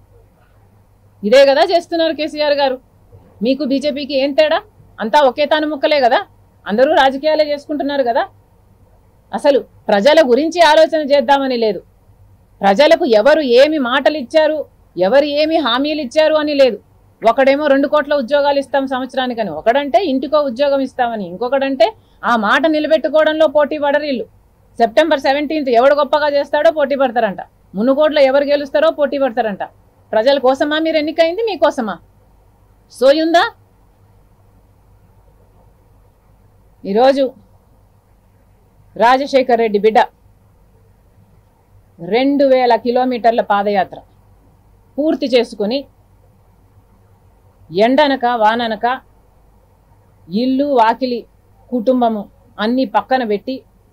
ఇదే కదా చేస్తున్నారు కేసీఆర్ గారు మీకు బీజేపీకి ఏం తేడా అంతా ఒకే తాను ముక్కలే కదా అందరూ రాజకీయాలే చేసుకుంటున్నారు కదా అసలు ప్రజల గురించి ఆలోచన చేద్దామని లేదు ప్రజలకు ఎవరు ఏమి మాటలు ఇచ్చారు ఎవరు ఏమి హామీలు ఇచ్చారు అని లేదు ఒకడేమో రెండు కోట్ల ఉద్యోగాలు ఇస్తాం సంవత్సరానికని ఒకడంటే ఇంటికో ఉద్యోగం ఇస్తామని ఇంకొకడంటే ఆ మాట నిలబెట్టుకోవడంలో పోటీ పడరు వీళ్ళు సెప్టెంబర్ సెవెంటీన్త్ ఎవడు గొప్పగా చేస్తాడో పోటీ పడతారంట మునుగోడ్లో ఎవరు గెలుస్తారో పోటీ పడతారంట ప్రజల కోసమా మీరు ఎన్నికైంది మీకోసమా సోయుందా ఈరోజు రాజశేఖర్ రెడ్డి బిడ్డ రెండు వేల కిలోమీటర్ల పాదయాత్ర పూర్తి చేసుకుని ఎండనక వాననక ఇల్లు వాకిలి కుటుంబము అన్నీ పక్కన పెట్టి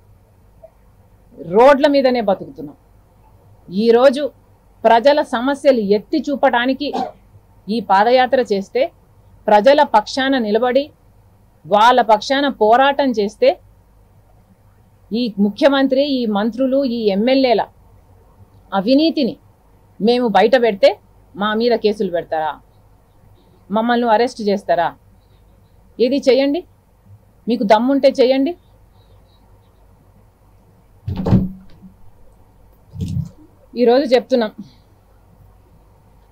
రోడ్ల మీదనే బతుకుతున్నాం ఈరోజు ప్రజల సమస్యలు ఎత్తి చూపడానికి ఈ పాదయాత్ర చేస్తే ప్రజల పక్షాన నిలబడి వాళ్ళ పక్షాన పోరాటం చేస్తే ఈ ముఖ్యమంత్రి ఈ మంత్రులు ఈ ఎమ్మెల్యేల అవినీతిని మేము బయట పెడితే మా మీద కేసులు పెడతారా మమ్మల్ని అరెస్ట్ చేస్తారా ఏది చేయండి మీకు దమ్ముంటే చేయండి ఈరోజు చెప్తున్నాం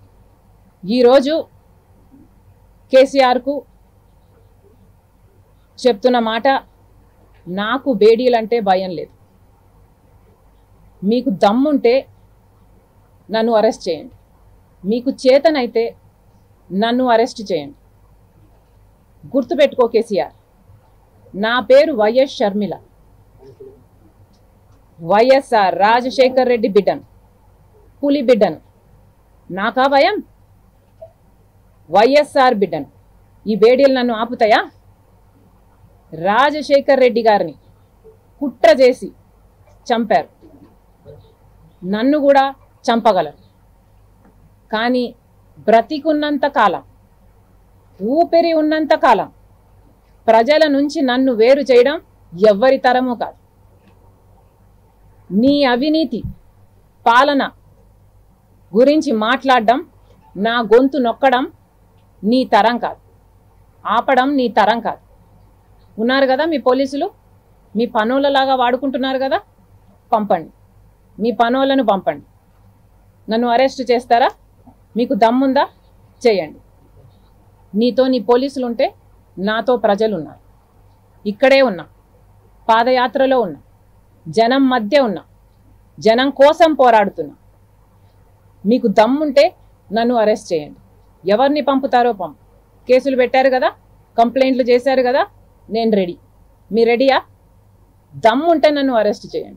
ఈరోజు కేసీఆర్కు చెప్తున్న మాట నాకు బేడీలంటే భయం లేదు మీకు దమ్ముంటే నన్ను అరెస్ట్ చేయండి మీకు చేతనైతే నన్ను అరెస్ట్ చేయండి గుర్తుపెట్టుకో కేసీఆర్ నా పేరు వైఎస్ షర్మిల వైఎస్ఆర్ రాజశేఖర్ రెడ్డి బిడ్డను పులి బిడ్డను నాకా భయం వైఎస్ఆర్ బిడ్డను ఈ బేడీలు నన్ను ఆపుతాయా రాజశేఖర్ రెడ్డి గారిని కుట్ర చేసి చంపారు నన్ను కూడా చంపగలరు కానీ బ్రతికున్నంత కాలం ఊపిరి ఉన్నంత కాలం ప్రజల నుంచి నన్ను వేరు చేయడం ఎవ్వరి తరము కాదు నీ అవినీతి పాలన గురించి మాట్లాడడం నా గొంతు నొక్కడం నీ తరం కాదు ఆపడం నీ తరం కాదు ఉన్నారు కదా మీ పోలీసులు మీ పనులలాగా వాడుకుంటున్నారు కదా పంపండి మీ పనులను పంపండి నన్ను అరెస్ట్ చేస్తారా మీకు దమ్ముందా చేయండి నీతో నీ పోలీసులు ఉంటే నాతో ప్రజలు ఉన్నారు ఇక్కడే ఉన్నా పాదయాత్రలో ఉన్నా జనం మధ్య ఉన్నా జనం కోసం పోరాడుతున్నా మీకు దమ్ముంటే నన్ను అరెస్ట్ చేయండి ఎవరిని పంపుతారో పంపు కేసులు పెట్టారు కదా కంప్లైంట్లు చేశారు కదా నేను రెడీ మీ రెడీయా దమ్ముంటే నన్ను అరెస్ట్ చేయండి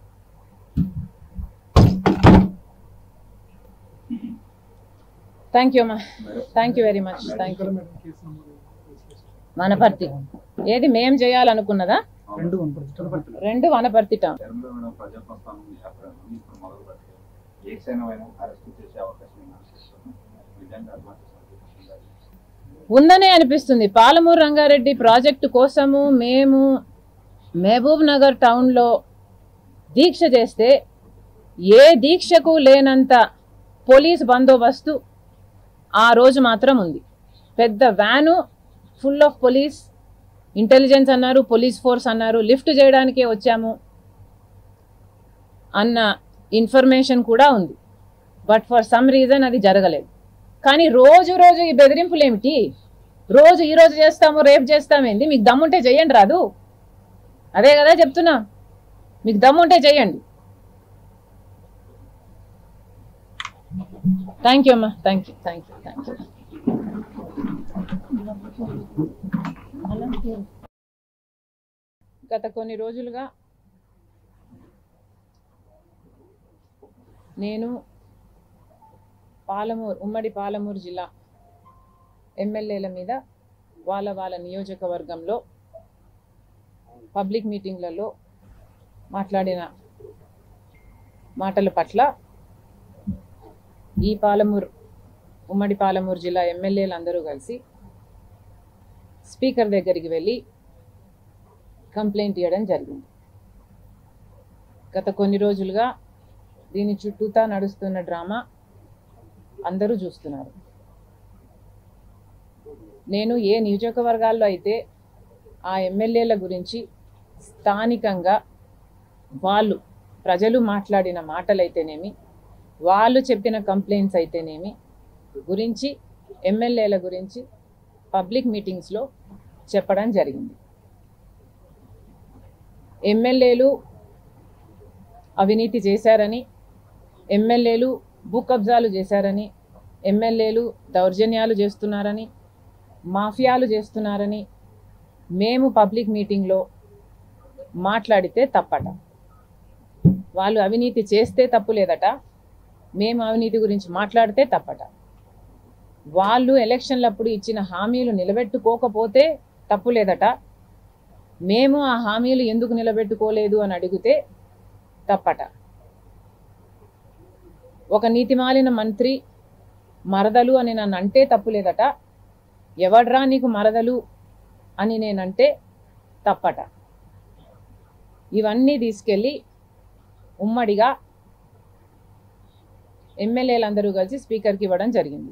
థ్యాంక్ యూ అమ్మా thank you very much thank you Wanaparthy ఏది మేం చేయాలనుకున్నదా రెండు కనపడుతుంది రెండు వనపర్తి టౌన్ తెలంగాణ మేడం ప్రజా ప్రస్థానం వ్యాపారం ఇప్పుడు మొదలు పెట్టి ఏ క్షణమైనా అరెస్ట్ చేసే అవకాశం నేను ఆశిస్తున్నాను విధంగా అడ్వాన్స్ ఉందనే అనిపిస్తుంది పాలమూరు రంగారెడ్డి ప్రాజెక్టు కోసము మేము మహబూబ్ నగర్ టౌన్లో దీక్ష చేస్తే ఏ దీక్షకు లేనంత పోలీస్ బందోబస్తు ఆ రోజు మాత్రం ఉంది పెద్ద van full of police intelligence అన్నారు పోలీస్ ఫోర్స్ అన్నారు లిఫ్ట్ చేయడానికే వచ్చాము అన్న ఇన్ఫర్మేషన్ కూడా ఉంది బట్ ఫర్ సమ్ రీజన్ అది జరగలేదు కానీ రోజు రోజు ఈ బెదిరింపులు ఏమిటి రోజు ఈ రోజు చేస్తాము రేపు చేస్తామేంది మీకు దమ్ముంటే చెయ్యండి రాదు అదే కదా చెప్తున్నా మీకు దమ్ముంటే చెయ్యండి థ్యాంక్ యూ అమ్మా thank you thank you thank you గత కొన్ని రోజులుగా నేను పాలమూరు ఉమ్మడి పాలమూరు జిల్లా ఎమ్మెల్యేల మీద వాళ్ళ వాళ్ళ నియోజకవర్గంలో పబ్లిక్ మీటింగ్లలో మాట్లాడిన మాటల పట్ల ఈ పాలమూరు ఉమ్మడి పాలమూరు జిల్లా ఎమ్మెల్యేలు అందరూ కలిసి స్పీకర్ దగ్గరికి వెళ్ళి కంప్లైంట్ ఇవ్వడం జరిగింది గత కొన్ని రోజులుగా దీని చుట్టూతా నడుస్తున్న డ్రామా అందరూ చూస్తున్నారు నేను ఏ నియోజకవర్గాల్లో అయితే ఆ ఎమ్మెల్యేల గురించి స్థానికంగా వాళ్ళు ప్రజలు మాట్లాడిన మాటలైతేనేమి వాళ్ళు చెప్పిన కంప్లైంట్స్ అయితేనేమి గురించి ఎమ్మెల్యేల గురించి పబ్లిక్ మీటింగ్స్లో చెప్పడం జరిగింది ఎమ్మెల్యేలు అవినీతి చేశారని ఎమ్మెల్యేలు భూ కబ్జాలు చేశారని ఎమ్మెల్యేలు దౌర్జన్యాలు చేస్తున్నారని మాఫియాలు చేస్తున్నారని మేము పబ్లిక్ మీటింగ్లో మాట్లాడితే తప్పట వాళ్ళు అవినీతి చేస్తే తప్పు లేదట మేము అవినీతి గురించి మాట్లాడితే తప్పట వాళ్ళు ఎలక్షన్లప్పుడు ఇచ్చిన హామీలు నిలబెట్టుకోకపోతే తప్పు లేదట మేము ఆ హామీలు ఎందుకు నిలబెట్టుకోలేదు అని అడిగితే తప్పట ఒక నీతిమాలిన మంత్రి మరదలు అని నన్ను అంటే తప్పు లేదట ఎవడ్రా నీకు మరదలు అని నేనంటే తప్పట ఇవన్నీ తీసుకెళ్ళి ఉమ్మడిగా ఎమ్మెల్యేలందరూ కలిసి స్పీకర్కి ఇవ్వడం జరిగింది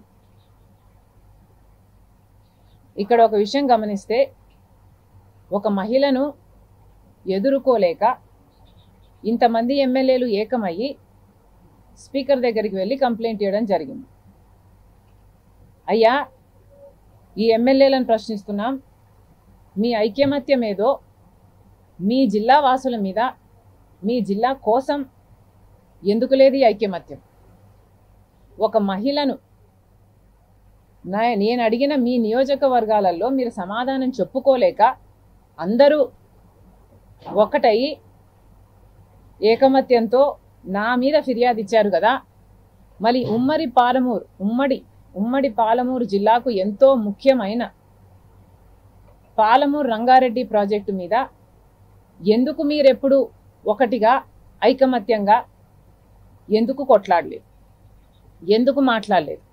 ఇక్కడ ఒక విషయం గమనిస్తే ఒక మహిళను ఎదుర్కోలేక ఇంతమంది ఎమ్మెల్యేలు ఏకమయ్యి స్పీకర్ దగ్గరికి వెళ్ళి కంప్లైంట్ ఇవ్వడం జరిగింది అయ్యా ఈ ఎమ్మెల్యేలను ప్రశ్నిస్తున్నాం మీ ఐక్యమత్యం ఏదో మీ జిల్లా వాసుల మీద మీ జిల్లా కోసం ఎందుకు లేదు ఈ ఐక్యమత్యం ఒక మహిళను నా నేను అడిగిన మీ నియోజకవర్గాలలో మీరు సమాధానం చెప్పుకోలేక అందరూ ఒకటయి ఏకమత్యంతో నా మీద ఫిర్యాదు ఇచ్చారు కదా మరి ఉమ్మడి పాలమూరు ఉమ్మడి ఉమ్మడి పాలమూరు జిల్లాకు ఎంతో ముఖ్యమైన పాలమూరు రంగారెడ్డి ప్రాజెక్టు మీద ఎందుకు మీరెప్పుడు ఒకటిగా ఐకమత్యంగా ఎందుకు కొట్లాడలేదు ఎందుకు మాట్లాడలేదు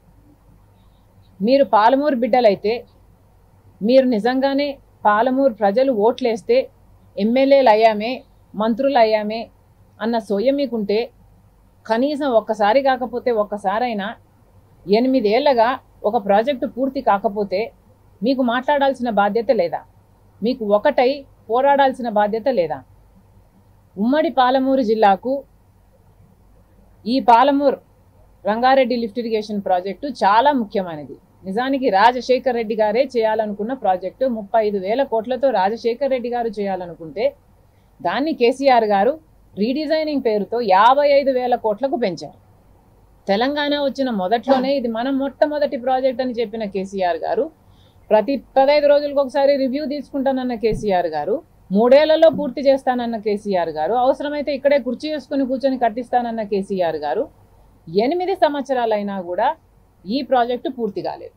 మీరు పాలమూరు బిడ్డలైతే మీరు నిజంగానే పాలమూరు ప్రజలు ఓట్లేస్తే ఎమ్మెల్యేలు అయ్యామే మంత్రులు అయ్యామే అన్న సోయ మీకుంటే కనీసం ఒక్కసారి కాకపోతే ఒక్కసారైనా ఎనిమిదేళ్లగా ఒక ప్రాజెక్టు పూర్తి కాకపోతే మీకు మాట్లాడాల్సిన బాధ్యత లేదా మీకు ఒకటై పోరాడాల్సిన బాధ్యత లేదా ఉమ్మడి పాలమూరు జిల్లాకు ఈ Palamuru Rangareddy lift irrigation project చాలా ముఖ్యమైనది నిజానికి రాజశేఖర్ రెడ్డి గారే చేయాలనుకున్న ప్రాజెక్టు ముప్పై ఐదు వేల కోట్లతో రాజశేఖర్ రెడ్డి గారు చేయాలనుకుంటే దాన్ని కేసీఆర్ గారు రీడిజైనింగ్ పేరుతో యాభై ఐదు వేల కోట్లకు పెంచారు తెలంగాణ వచ్చిన మొదట్లోనే ఇది మనం మొట్టమొదటి ప్రాజెక్ట్ అని చెప్పిన కేసీఆర్ గారు ప్రతి పదహైదు రోజులకు ఒకసారి రివ్యూ తీసుకుంటానన్న కేసీఆర్ గారు మూడేళ్లలో పూర్తి చేస్తానన్న కేసీఆర్ గారు అవసరమైతే ఇక్కడే కుర్చీ వేసుకుని కూర్చొని కట్టిస్తానన్న కేసీఆర్ గారు ఎనిమిది సంవత్సరాలైనా కూడా ఈ ప్రాజెక్టు పూర్తి కాలేదు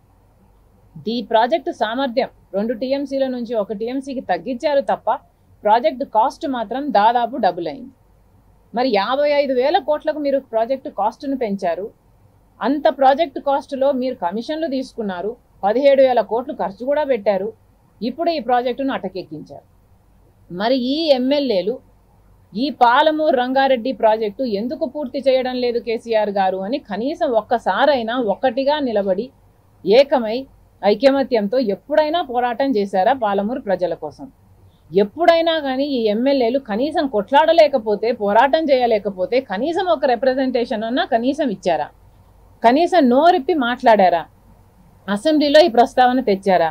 ఈ ప్రాజెక్టు సామర్థ్యం రెండు టీఎంసీల నుంచి ఒక టీఎంసీకి తగ్గించారు తప్ప ప్రాజెక్టు కాస్ట్ మాత్రం దాదాపు డబుల్ అయింది మరి యాభై ఐదు వేల కోట్లకు మీరు ప్రాజెక్టు కాస్ట్ను పెంచారు అంత ప్రాజెక్టు కాస్టులో మీరు కమిషన్లు తీసుకున్నారు పదిహేడు వేల కోట్లు ఖర్చు కూడా పెట్టారు ఇప్పుడు ఈ ప్రాజెక్టును అటకెక్కించారు మరి ఈ ఎమ్మెల్యేలు ఈ పాలమూరు రంగారెడ్డి ప్రాజెక్టు ఎందుకు పూర్తి చేయడం లేదు కేసీఆర్ గారు అని కనీసం ఒక్కసారైనా ఒక్కటిగా నిలబడి ఏకమై ఐకమత్యంతో ఎప్పుడైనా పోరాటం చేశారా పాలమూరు ప్రజల కోసం ఎప్పుడైనా కానీ ఈ ఎమ్మెల్యేలు కనీసం కొట్లాడలేకపోతే పోరాటం చేయలేకపోతే కనీసం ఒక రిప్రజెంటేషన్ అన్నా కనీసం ఇచ్చారా కనీసం నోరిప్పి మాట్లాడారా అసెంబ్లీలో ఈ ప్రస్తావన తెచ్చారా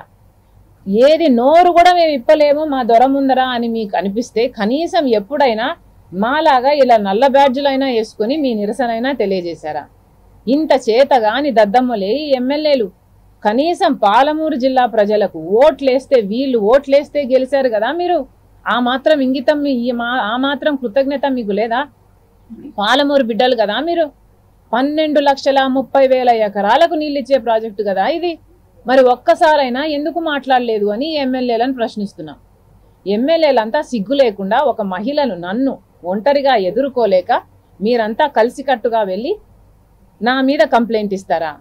ఏది నోరు కూడా మేము ఇప్పలేము మా దొర ముందరా అని మీకు అనిపిస్తే కనీసం ఎప్పుడైనా మాలాగా ఇలా నల్ల బ్యాడ్జులైనా వేసుకుని మీ నిరసనైనా తెలియజేశారా ఇంత చేతగాని దద్దమ్మలే ఈ ఎమ్మెల్యేలు కనీసం పాలమూరు జిల్లా ప్రజలకు ఓట్లేస్తే వీళ్ళు ఓట్లేస్తే గెలిచారు కదా మీరు ఆ మాత్రం ఇంగితం మీ- ఈ మా ఆ మాత్రం కృతజ్ఞత మీకు లేదా పాలమూరు బిడ్డలు కదా మీరు పన్నెండు లక్షల ముప్పై వేల ఎకరాలకు నీళ్ళిచ్చే ప్రాజెక్టు కదా ఇది మరి ఒక్కసారైనా ఎందుకు మాట్లాడలేదు అని ఎమ్మెల్యేలను ప్రశ్నిస్తున్నాం ఎమ్మెల్యేలంతా సిగ్గు లేకుండా ఒక మహిళను నన్ను ఒంటరిగా ఎదుర్కోలేక మీరంతా కలిసికట్టుగా వెళ్ళి నా మీద కంప్లైంట్ ఇస్తారా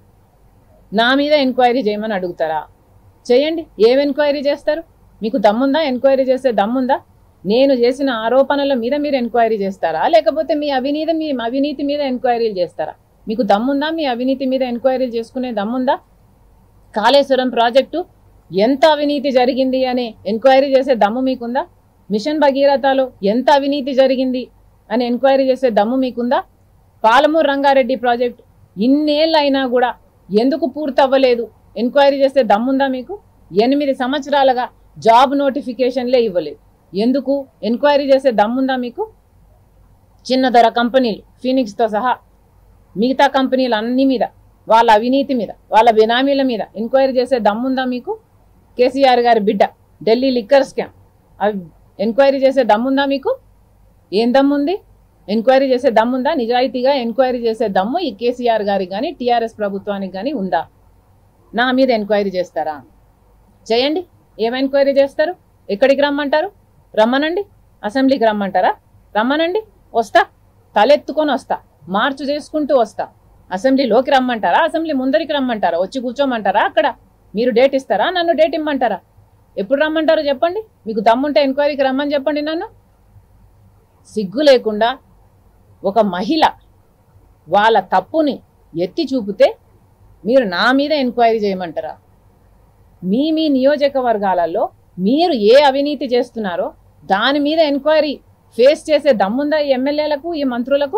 నా మీద ఎంక్వైరీ చేయమని అడుగుతారా చేయండి ఏం ఎంక్వైరీ చేస్తారు మీకు దమ్ముందా ఎంక్వైరీ చేసే దమ్ముందా నేను చేసిన ఆరోపణల మీద మీరు ఎంక్వైరీ చేస్తారా లేకపోతే మీ అవినీతి మీ అవినీతి మీద ఎంక్వైరీలు చేస్తారా మీకు దమ్ముందా మీ అవినీతి మీద ఎంక్వైరీలు చేసుకునే దమ్ముందా కాళేశ్వరం ప్రాజెక్టు ఎంత అవినీతి జరిగింది అనే ఎంక్వైరీ చేసే దమ్ము మీకుందా మిషన్ భగీరథలో ఎంత అవినీతి జరిగింది అని ఎంక్వైరీ చేసే దమ్ము మీకుందా పాలమూరు రంగారెడ్డి ప్రాజెక్టు ఇన్నేళ్ళు అయినా కూడా ఎందుకు పూర్తి అవ్వలేదు ఎంక్వైరీ చేసే దమ్ముందా మీకు ఎనిమిది సంవత్సరాలుగా జాబ్ నోటిఫికేషన్లే ఇవ్వలేదు ఎందుకు ఎంక్వైరీ చేసే దమ్ముందా మీకు చిన్న ధర కంపెనీలు ఫీనిక్స్తో సహా మిగతా కంపెనీలు అన్ని మీద వాళ్ళ అవినీతి మీద వాళ్ళ బినామీల మీద ఎంక్వైరీ చేసే దమ్ముందా మీకు కేసీఆర్ గారి బిడ్డ ఢిల్లీ లిక్కర్ స్కామ్ అవి ఎంక్వైరీ చేసే దమ్ముందా మీకు ఏం దమ్ముంది ఎంక్వైరీ చేసే దమ్ముందా నిజాయితీగా ఎంక్వైరీ చేసే దమ్ము ఈ కేసీఆర్ గారికి కానీ టీఆర్ఎస్ ప్రభుత్వానికి కానీ ఉందా నా మీద ఎంక్వైరీ చేస్తారా చేయండి ఏం ఎంక్వైరీ చేస్తారు ఎక్కడికి రమ్మంటారు రమ్మనండి అసెంబ్లీకి రమ్మంటారా రమ్మనండి వస్తా తలెత్తుకొని వస్తా మార్చు చేసుకుంటూ వస్తా అసెంబ్లీలోకి రమ్మంటారా అసెంబ్లీ ముందరికి రమ్మంటారా వచ్చి కూర్చోమంటారా అక్కడ మీరు డేట్ ఇస్తారా నన్ను డేట్ ఇమ్మంటారా ఎప్పుడు రమ్మంటారో చెప్పండి మీకు దమ్ముంటే ఎంక్వైరీకి రమ్మని చెప్పండి నన్ను సిగ్గు లేకుండా ఒక మహిళ వాళ్ళ తప్పుని ఎత్తి చూపితే మీరు నా మీద ఎంక్వైరీ చేయమంటారా మీ మీ నియోజకవర్గాలలో మీరు ఏ అవినీతి చేస్తున్నారో దాని మీద ఎంక్వైరీ ఫేస్ చేసే దమ్ముందా ఈ ఎమ్మెల్యేలకు ఈ మంత్రులకు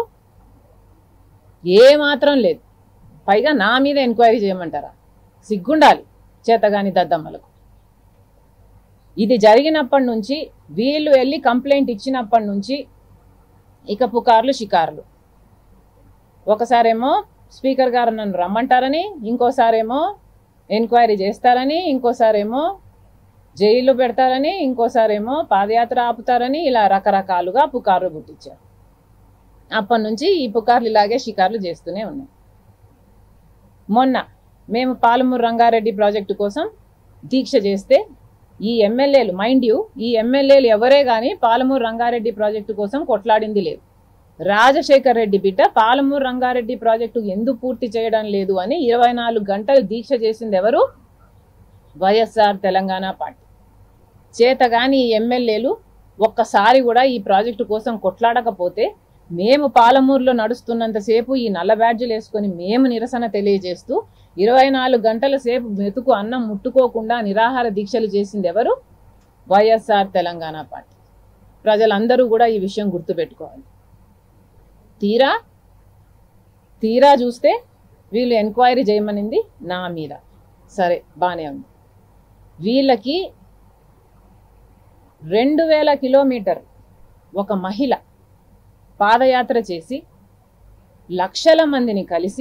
ఏ మాత్రం లేదు పైగా నా మీద ఎంక్వైరీ చేయమంటారా సిగ్గుండాలి చేతగాని దద్దమ్మలకు ఇది జరిగినప్పటి నుంచి వీళ్ళు వెళ్ళి కంప్లైంట్ ఇచ్చినప్పటి నుంచి ఇక పుకార్లు షికార్లు ఒకసారేమో స్పీకర్ గారు నన్ను రమ్మంటారని ఇంకోసారేమో ఎంక్వైరీ చేస్తారని ఇంకోసారేమో జైల్లో పెడతారని ఇంకోసారేమో పాదయాత్ర ఆపుతారని ఇలా రకరకాలుగా పుకార్లు పుట్టించారు అప్పటి నుంచి ఈ పుకార్లు ఇలాగే షికార్లు చేస్తూనే ఉన్నాయి మొన్న మేము పాలమూరు రంగారెడ్డి ప్రాజెక్టు కోసం దీక్ష చేస్తే ఈ ఎమ్మెల్యేలు మైండ్ యూ ఈ ఎమ్మెల్యేలు ఎవరే కానీ పాలమూరు రంగారెడ్డి ప్రాజెక్టు కోసం కొట్లాడింది లేదు రాజశేఖర్ రెడ్డి బిడ్డ పాలమూరు రంగారెడ్డి ప్రాజెక్టు ఎందుకు పూర్తి చేయడం లేదు అని ఇరవై నాలుగు గంటలు దీక్ష చేసింది ఎవరు వైఎస్ఆర్ తెలంగాణ పార్టీ చేతగాని ఈ ఎమ్మెల్యేలు ఒక్కసారి కూడా ఈ ప్రాజెక్టు కోసం కొట్లాడకపోతే మేము పాలమూరులో నడుస్తున్నంతసేపు ఈ నల్ల బ్యాడ్జీలు వేసుకొని మేము నిరసన తెలియజేస్తూ ఇరవై నాలుగు గంటల సేపు మెతుకు అన్నం ముట్టుకోకుండా నిరాహార దీక్షలు చేసింది ఎవరు వైఎస్ఆర్ తెలంగాణ పార్టీ ప్రజలందరూ కూడా ఈ విషయం గుర్తుపెట్టుకోవాలి తీరా తీరా చూస్తే వీళ్ళు ఎంక్వైరీ చేయమనింది నా మీద సరే బాగానే ఉంది వీళ్ళకి రెండు వేల కిలోమీటర్ ఒక మహిళ పాదయాత్ర చేసి లక్షల మందిని కలిసి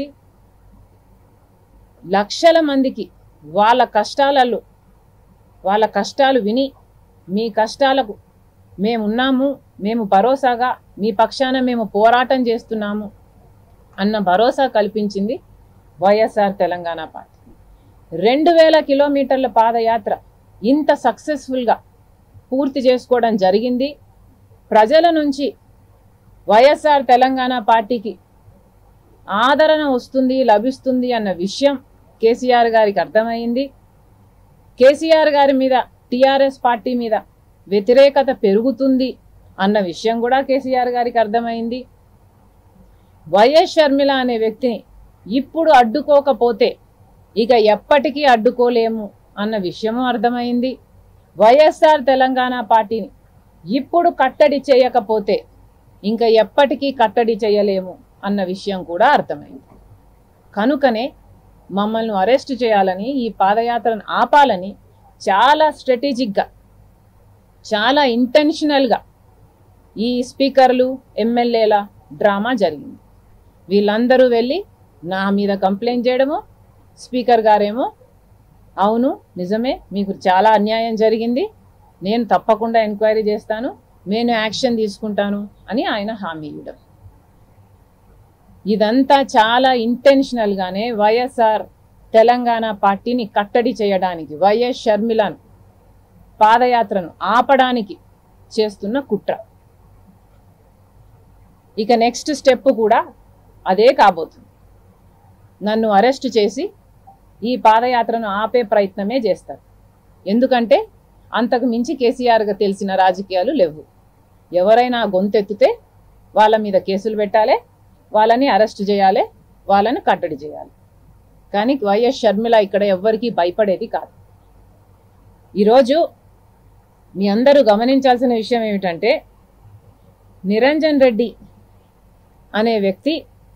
లక్షల మందికి వాళ్ళ కష్టాలలో వాళ్ళ కష్టాలు విని మీ కష్టాలకు మేమున్నాము మేము భరోసాగా మీ పక్షాన మేము పోరాటం చేస్తున్నాము అన్న భరోసా కల్పించింది వైఎస్ఆర్ తెలంగాణ పార్టీ రెండు వేల కిలోమీటర్ల పాదయాత్ర ఇంత సక్సెస్ఫుల్గా పూర్తి చేసుకోవడం జరిగింది ప్రజల నుంచి వైఎస్ఆర్ తెలంగాణ పార్టీకి ఆదరణ వస్తుంది లభిస్తుంది అన్న విషయం కేసీఆర్ గారికి అర్థమైంది కేసీఆర్ గారి మీద టీఆర్ఎస్ పార్టీ మీద వ్యతిరేకత పెరుగుతుంది అన్న విషయం కూడా కేసీఆర్ గారికి అర్థమైంది వైఎస్ షర్మిల అనే వ్యక్తిని ఇప్పుడు అడ్డుకోకపోతే ఇక ఎప్పటికీ అడ్డుకోలేము అన్న విషయము అర్థమైంది వైఎస్ఆర్ తెలంగాణ పార్టీని ఇప్పుడు కట్టడి చేయకపోతే ఇంకా ఎప్పటికీ కట్టడి చేయలేము అన్న విషయం కూడా అర్థమైంది కనుకనే మమ్మల్ని అరెస్ట్ చేయాలని ఈ పాదయాత్రను ఆపాలని చాలా స్ట్రాటజిక్గా చాలా ఇంటెన్షనల్గా ఈ స్పీకర్లు ఎమ్మెల్యేల డ్రామా జరిగింది వీళ్ళందరూ వెళ్ళి నా మీద కంప్లైంట్ చేయడము స్పీకర్ గారేమో అవును నిజమే మీకు చాలా అన్యాయం జరిగింది నేను తప్పకుండా ఎంక్వైరీ చేస్తాను నేను యాక్షన్ తీసుకుంటాను అని ఆయన హామీ ఇవ్వడం ఇదంతా చాలా ఇంటెన్షనల్గానే వైఎస్ఆర్ తెలంగాణ పార్టీని కట్టడి చేయడానికి వైఎస్ షర్మిలను పాదయాత్రను ఆపడానికి చేస్తున్న కుట్ర ఇక నెక్స్ట్ స్టెప్ కూడా అదే కాబోతుంది నన్ను అరెస్ట్ చేసి ఈ పాదయాత్రను ఆపే ప్రయత్నమే చేస్తారు ఎందుకంటే అంతకు మించి కేసీఆర్గా తెలిసిన రాజకీయాలు లేవు ఎవరైనా గొంతెత్తితే వాళ్ళ మీద కేసులు పెట్టాలి వాళ్ళని అరెస్ట్ చేయాలి వాళ్ళని కట్టడి చేయాలి కానీ వైఎస్ షర్మిల ఇక్కడ ఎవ్వరికీ భయపడేది కాదు ఈరోజు మీ అందరూ గమనించాల్సిన విషయం ఏమిటంటే నిరంజన్ రెడ్డి అనే వ్యక్తి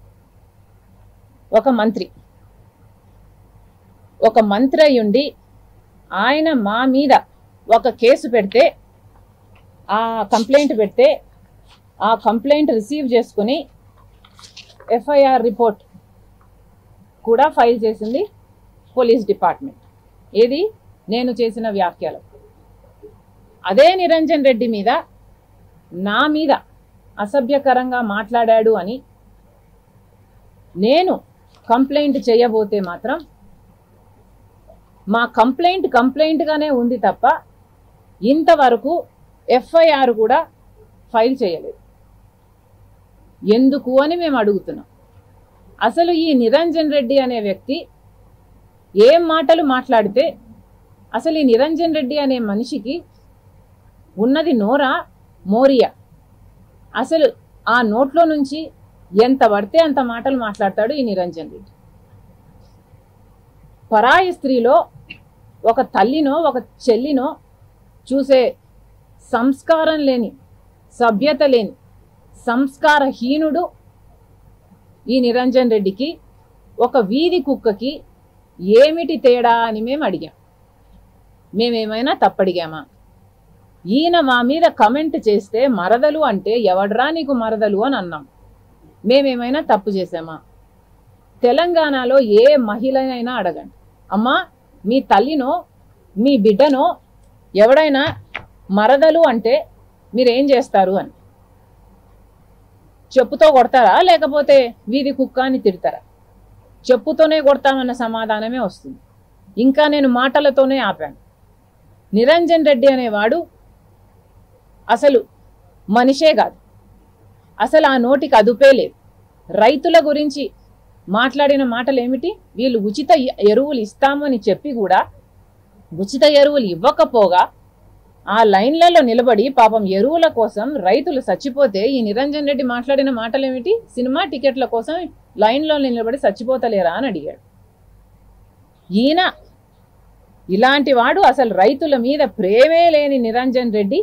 ఒక మంత్రి ఒక మంత్రి అయ్యుండి ఆయన మా మీద ఒక కేసు పెడితే ఆ కంప్లైంట్ పెడితే ఆ కంప్లైంట్ రిసీవ్ చేసుకుని ఎఫ్ఐఆర్ రిపోర్ట్ కూడా ఫైల్ చేసింది పోలీస్ డిపార్ట్మెంట్ ఏది నేను చేసిన వ్యాఖ్యలు అదే నిరంజన్ రెడ్డి మీద నా మీద అసభ్యకరంగా మాట్లాడాడు అని నేను కంప్లైంట్ చేయబోతే మాత్రం మా కంప్లైంట్ కంప్లైంట్గానే ఉంది తప్ప ఇంతవరకు ఎఫ్ఐఆర్ కూడా ఫైల్ చేయలేదు ఎందుకు అని మేము అడుగుతున్నాం అసలు ఈ నిరంజన్ రెడ్డి అనే వ్యక్తి ఏం మాటలు మాట్లాడితే అసలు ఈ నిరంజన్ రెడ్డి అనే మనిషికి ఉన్నది నోరా మోరియా అసలు ఆ నోట్లో నుంచి ఎంత పడితే అంత మాటలు మాట్లాడతాడు ఈ నిరంజన్ రెడ్డి పరాయి స్త్రీలో ఒక తల్లినో ఒక చెల్లినో చూసే సంస్కారం లేని సభ్యత లేని సంస్కారహీనుడు ఈ నిరంజన్ రెడ్డికి ఒక వీధి కుక్కకి ఏమిటి తేడా అని మేము అడిగాం మేమేమైనా తప్పడిగామా ఈయన మా మీద కమెంట్ చేస్తే మరదలు అంటే ఎవడ్రా నీకు మరదలు అని అన్నాం మేమేమైనా తప్పు చేసామా తెలంగాణలో ఏ మహిళనైనా అడగండి అమ్మా మీ తల్లినో మీ బిడ్డనో ఎవడైనా మరదలు అంటే మీరేం చేస్తారు అని చెప్పుతో కొడతారా లేకపోతే వీధి కుక్క అని తిడతారా చెప్పుతోనే కొడతామన్న సమాధానమే వస్తుంది ఇంకా నేను మాటలతోనే ఆపాను నిరంజన్ రెడ్డి అనేవాడు అసలు మనిషే కాదు అసలు ఆ నోటికి అదుపే లేదు రైతుల గురించి మాట్లాడిన మాటలు ఏమిటి వీళ్ళు ఉచిత ఎ- ఎరువులు ఇస్తామని చెప్పి కూడా ఉచిత ఎరువులు ఇవ్వకపోగా ఆ లైన్లలో నిలబడి పాపం ఎరువుల కోసం రైతులు చచ్చిపోతే ఈ నిరంజన్ రెడ్డి మాట్లాడిన మాటలు ఏమిటి సినిమా టికెట్ల కోసం లైన్లో నిలబడి చచ్చిపోతలేరా అని అడిగాడు ఈయన ఇలాంటి వాడు అసలు రైతుల మీద ప్రేమే లేని నిరంజన్ రెడ్డి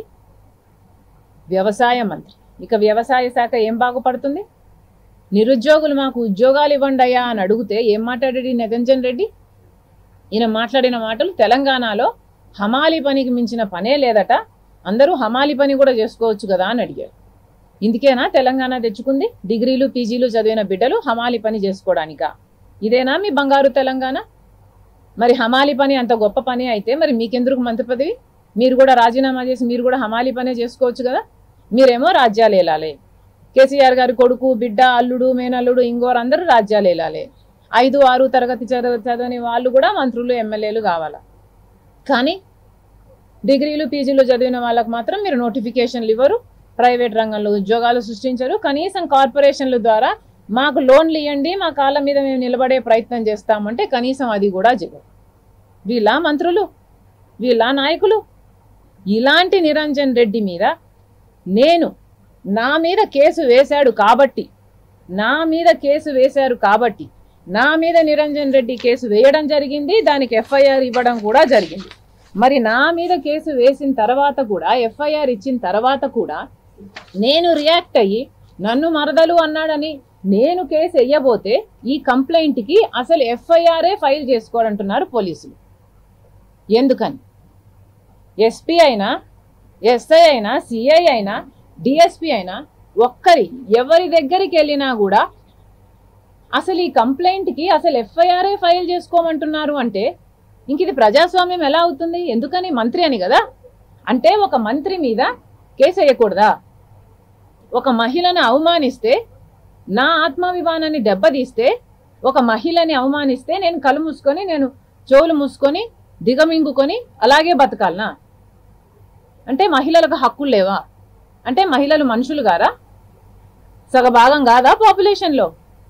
వ్యవసాయ మంత్రి ఇక వ్యవసాయ శాఖ ఏం బాగుపడుతుంది నిరుద్యోగులు మాకు ఉద్యోగాలు ఇవ్వండి అయ్యా అని అడిగితే ఏం మాట్లాడాడు ఈ నిరంజన్ రెడ్డి ఈయన మాట్లాడిన మాటలు తెలంగాణలో హమాలి పనికి మించిన పనే లేదట అందరూ హమాలి పని కూడా చేసుకోవచ్చు కదా అని అడిగారు ఇందుకేనా తెలంగాణ తెచ్చుకుంది డిగ్రీలు పీజీలు చదివిన బిడ్డలు హమాలి పని చేసుకోవడానికా ఇదేనా మీ బంగారు తెలంగాణ మరి హమాలి పని అంత గొప్ప పని అయితే మరి మీకెందుకు మంత్రి పదవి మీరు కూడా రాజీనామా చేసి మీరు కూడా హమాలి పనే చేసుకోవచ్చు కదా మీరేమో రాజ్యాలు ఏలాలి కేసీఆర్ గారి కొడుకు బిడ్డ అల్లుడు మేనల్లుడు ఇంగోరు అందరూ రాజ్యాలు ఏలాలి ఐదు ఆరు తరగతి చదవ చదవని వాళ్ళు కూడా మంత్రులు ఎమ్మెల్యేలు కావాలా కానీ డిగ్రీలు పీజీలు చదివిన వాళ్ళకి మాత్రం మీరు నోటిఫికేషన్లు ఇవ్వరు ప్రైవేట్ రంగంలో ఉద్యోగాలు సృష్టించరు కనీసం కార్పొరేషన్ల ద్వారా మాకు లోన్లు ఇవ్వండి మా కాళ్ళ మీద మేము నిలబడే ప్రయత్నం చేస్తామంటే కనీసం అది కూడా చేయరు వీళ్ళ మంత్రులు వీళ్ళ నాయకులు ఇలాంటి నిరంజన్ రెడ్డి మీద నేను నా మీద కేసు వేశాడు కాబట్టి నా మీద కేసు వేశారు కాబట్టి నా మీద నిరంజన్ రెడ్డి కేసు వేయడం జరిగింది దానికి ఎఫ్ఐఆర్ ఇవ్వడం కూడా జరిగింది మరి నా మీద కేసు వేసిన తర్వాత కూడా ఎఫ్ఐఆర్ ఇచ్చిన తర్వాత కూడా నేను రియాక్ట్ అయ్యి నన్ను మరదలు అన్నాడని నేను కేసు వెయ్యబోతే ఈ కంప్లైంట్కి అసలు ఎఫ్ఐఆర్ఏ ఫైల్ చేసుకోరంటున్నారు పోలీసులు ఎందుకని ఎస్పీ అయినా ఎస్ఐ అయినా సిఐ అయినా డిఎస్పీ అయినా ఒక్కరి ఎవరి దగ్గరికి వెళ్ళినా కూడా అసలు ఈ కంప్లైంట్కి అసలు ఎఫ్ఐఆర్ఏ ఫైల్ చేసుకోమంటున్నారు అంటే ఇంక ఇది ప్రజాస్వామ్యం ఎలా అవుతుంది ఎందుకని మంత్రి అని కదా అంటే ఒక మంత్రి మీద కేసు వేయకూడదా ఒక మహిళను అవమానిస్తే నా ఆత్మాభిమానాన్ని దెబ్బతీస్తే ఒక మహిళని అవమానిస్తే నేను కళ్ళు మూసుకొని నేను చెవులు మూసుకొని దిగమింగుకొని అలాగే బతకాలనా అంటే మహిళలకు హక్కులు లేవా అంటే మహిళలు మనుషులు గారా సగభాగం కాదా పాపులేషన్లో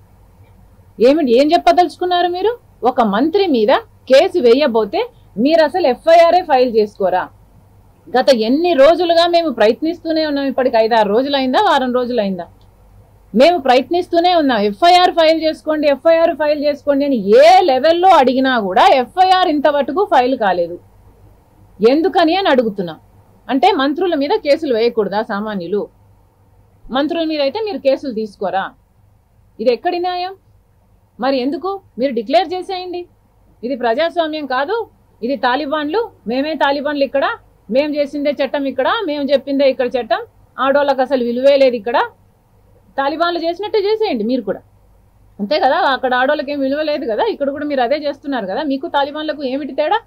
ఏమిటి ఏం చెప్పదలుచుకున్నారు మీరు ఒక మంత్రి మీద కేసు వేయబోతే మీరు అసలు ఎఫ్ఐఆర్ఏ ఫైల్ చేసుకోరా గత ఎన్ని రోజులుగా మేము ప్రయత్నిస్తూనే ఉన్నాం ఇప్పటికి ఐదారు రోజులైందా వారం రోజులైందా మేము ప్రయత్నిస్తూనే ఉన్నాం ఎఫ్ఐఆర్ ఫైల్ చేసుకోండి ఎఫ్ఐఆర్ ఫైల్ చేసుకోండి అని ఏ లెవెల్లో అడిగినా కూడా ఎఫ్ఐఆర్ ఇంతవరకు ఫైల్ కాలేదు ఎందుకని అని అడుగుతున్నాం అంటే మంత్రుల మీద కేసులు వేయకూడదా సామాన్యులు మంత్రుల మీద అయితే మీరు కేసులు తీసుకోరా ఇది ఎక్కడి న్యాయం మరి ఎందుకు మీరు డిక్లేర్ చేసేయండి ఇది ప్రజాస్వామ్యం కాదు ఇది తాలిబాన్లు మేమే తాలిబాన్లు ఇక్కడ మేము చేసిందే చట్టం ఇక్కడ మేము చెప్పిందే ఇక్కడ చట్టం ఆడోళ్ళకి అసలు విలువే లేదు ఇక్కడ తాలిబాన్లు చేసినట్టే చేసేయండి మీరు కూడా అంతే కదా అక్కడ ఆడోళ్ళకి ఏం విలువ లేదు కదా ఇక్కడ కూడా మీరు అదే చేస్తున్నారు కదా మీకు తాలిబాన్లకు ఏమిటి తేడా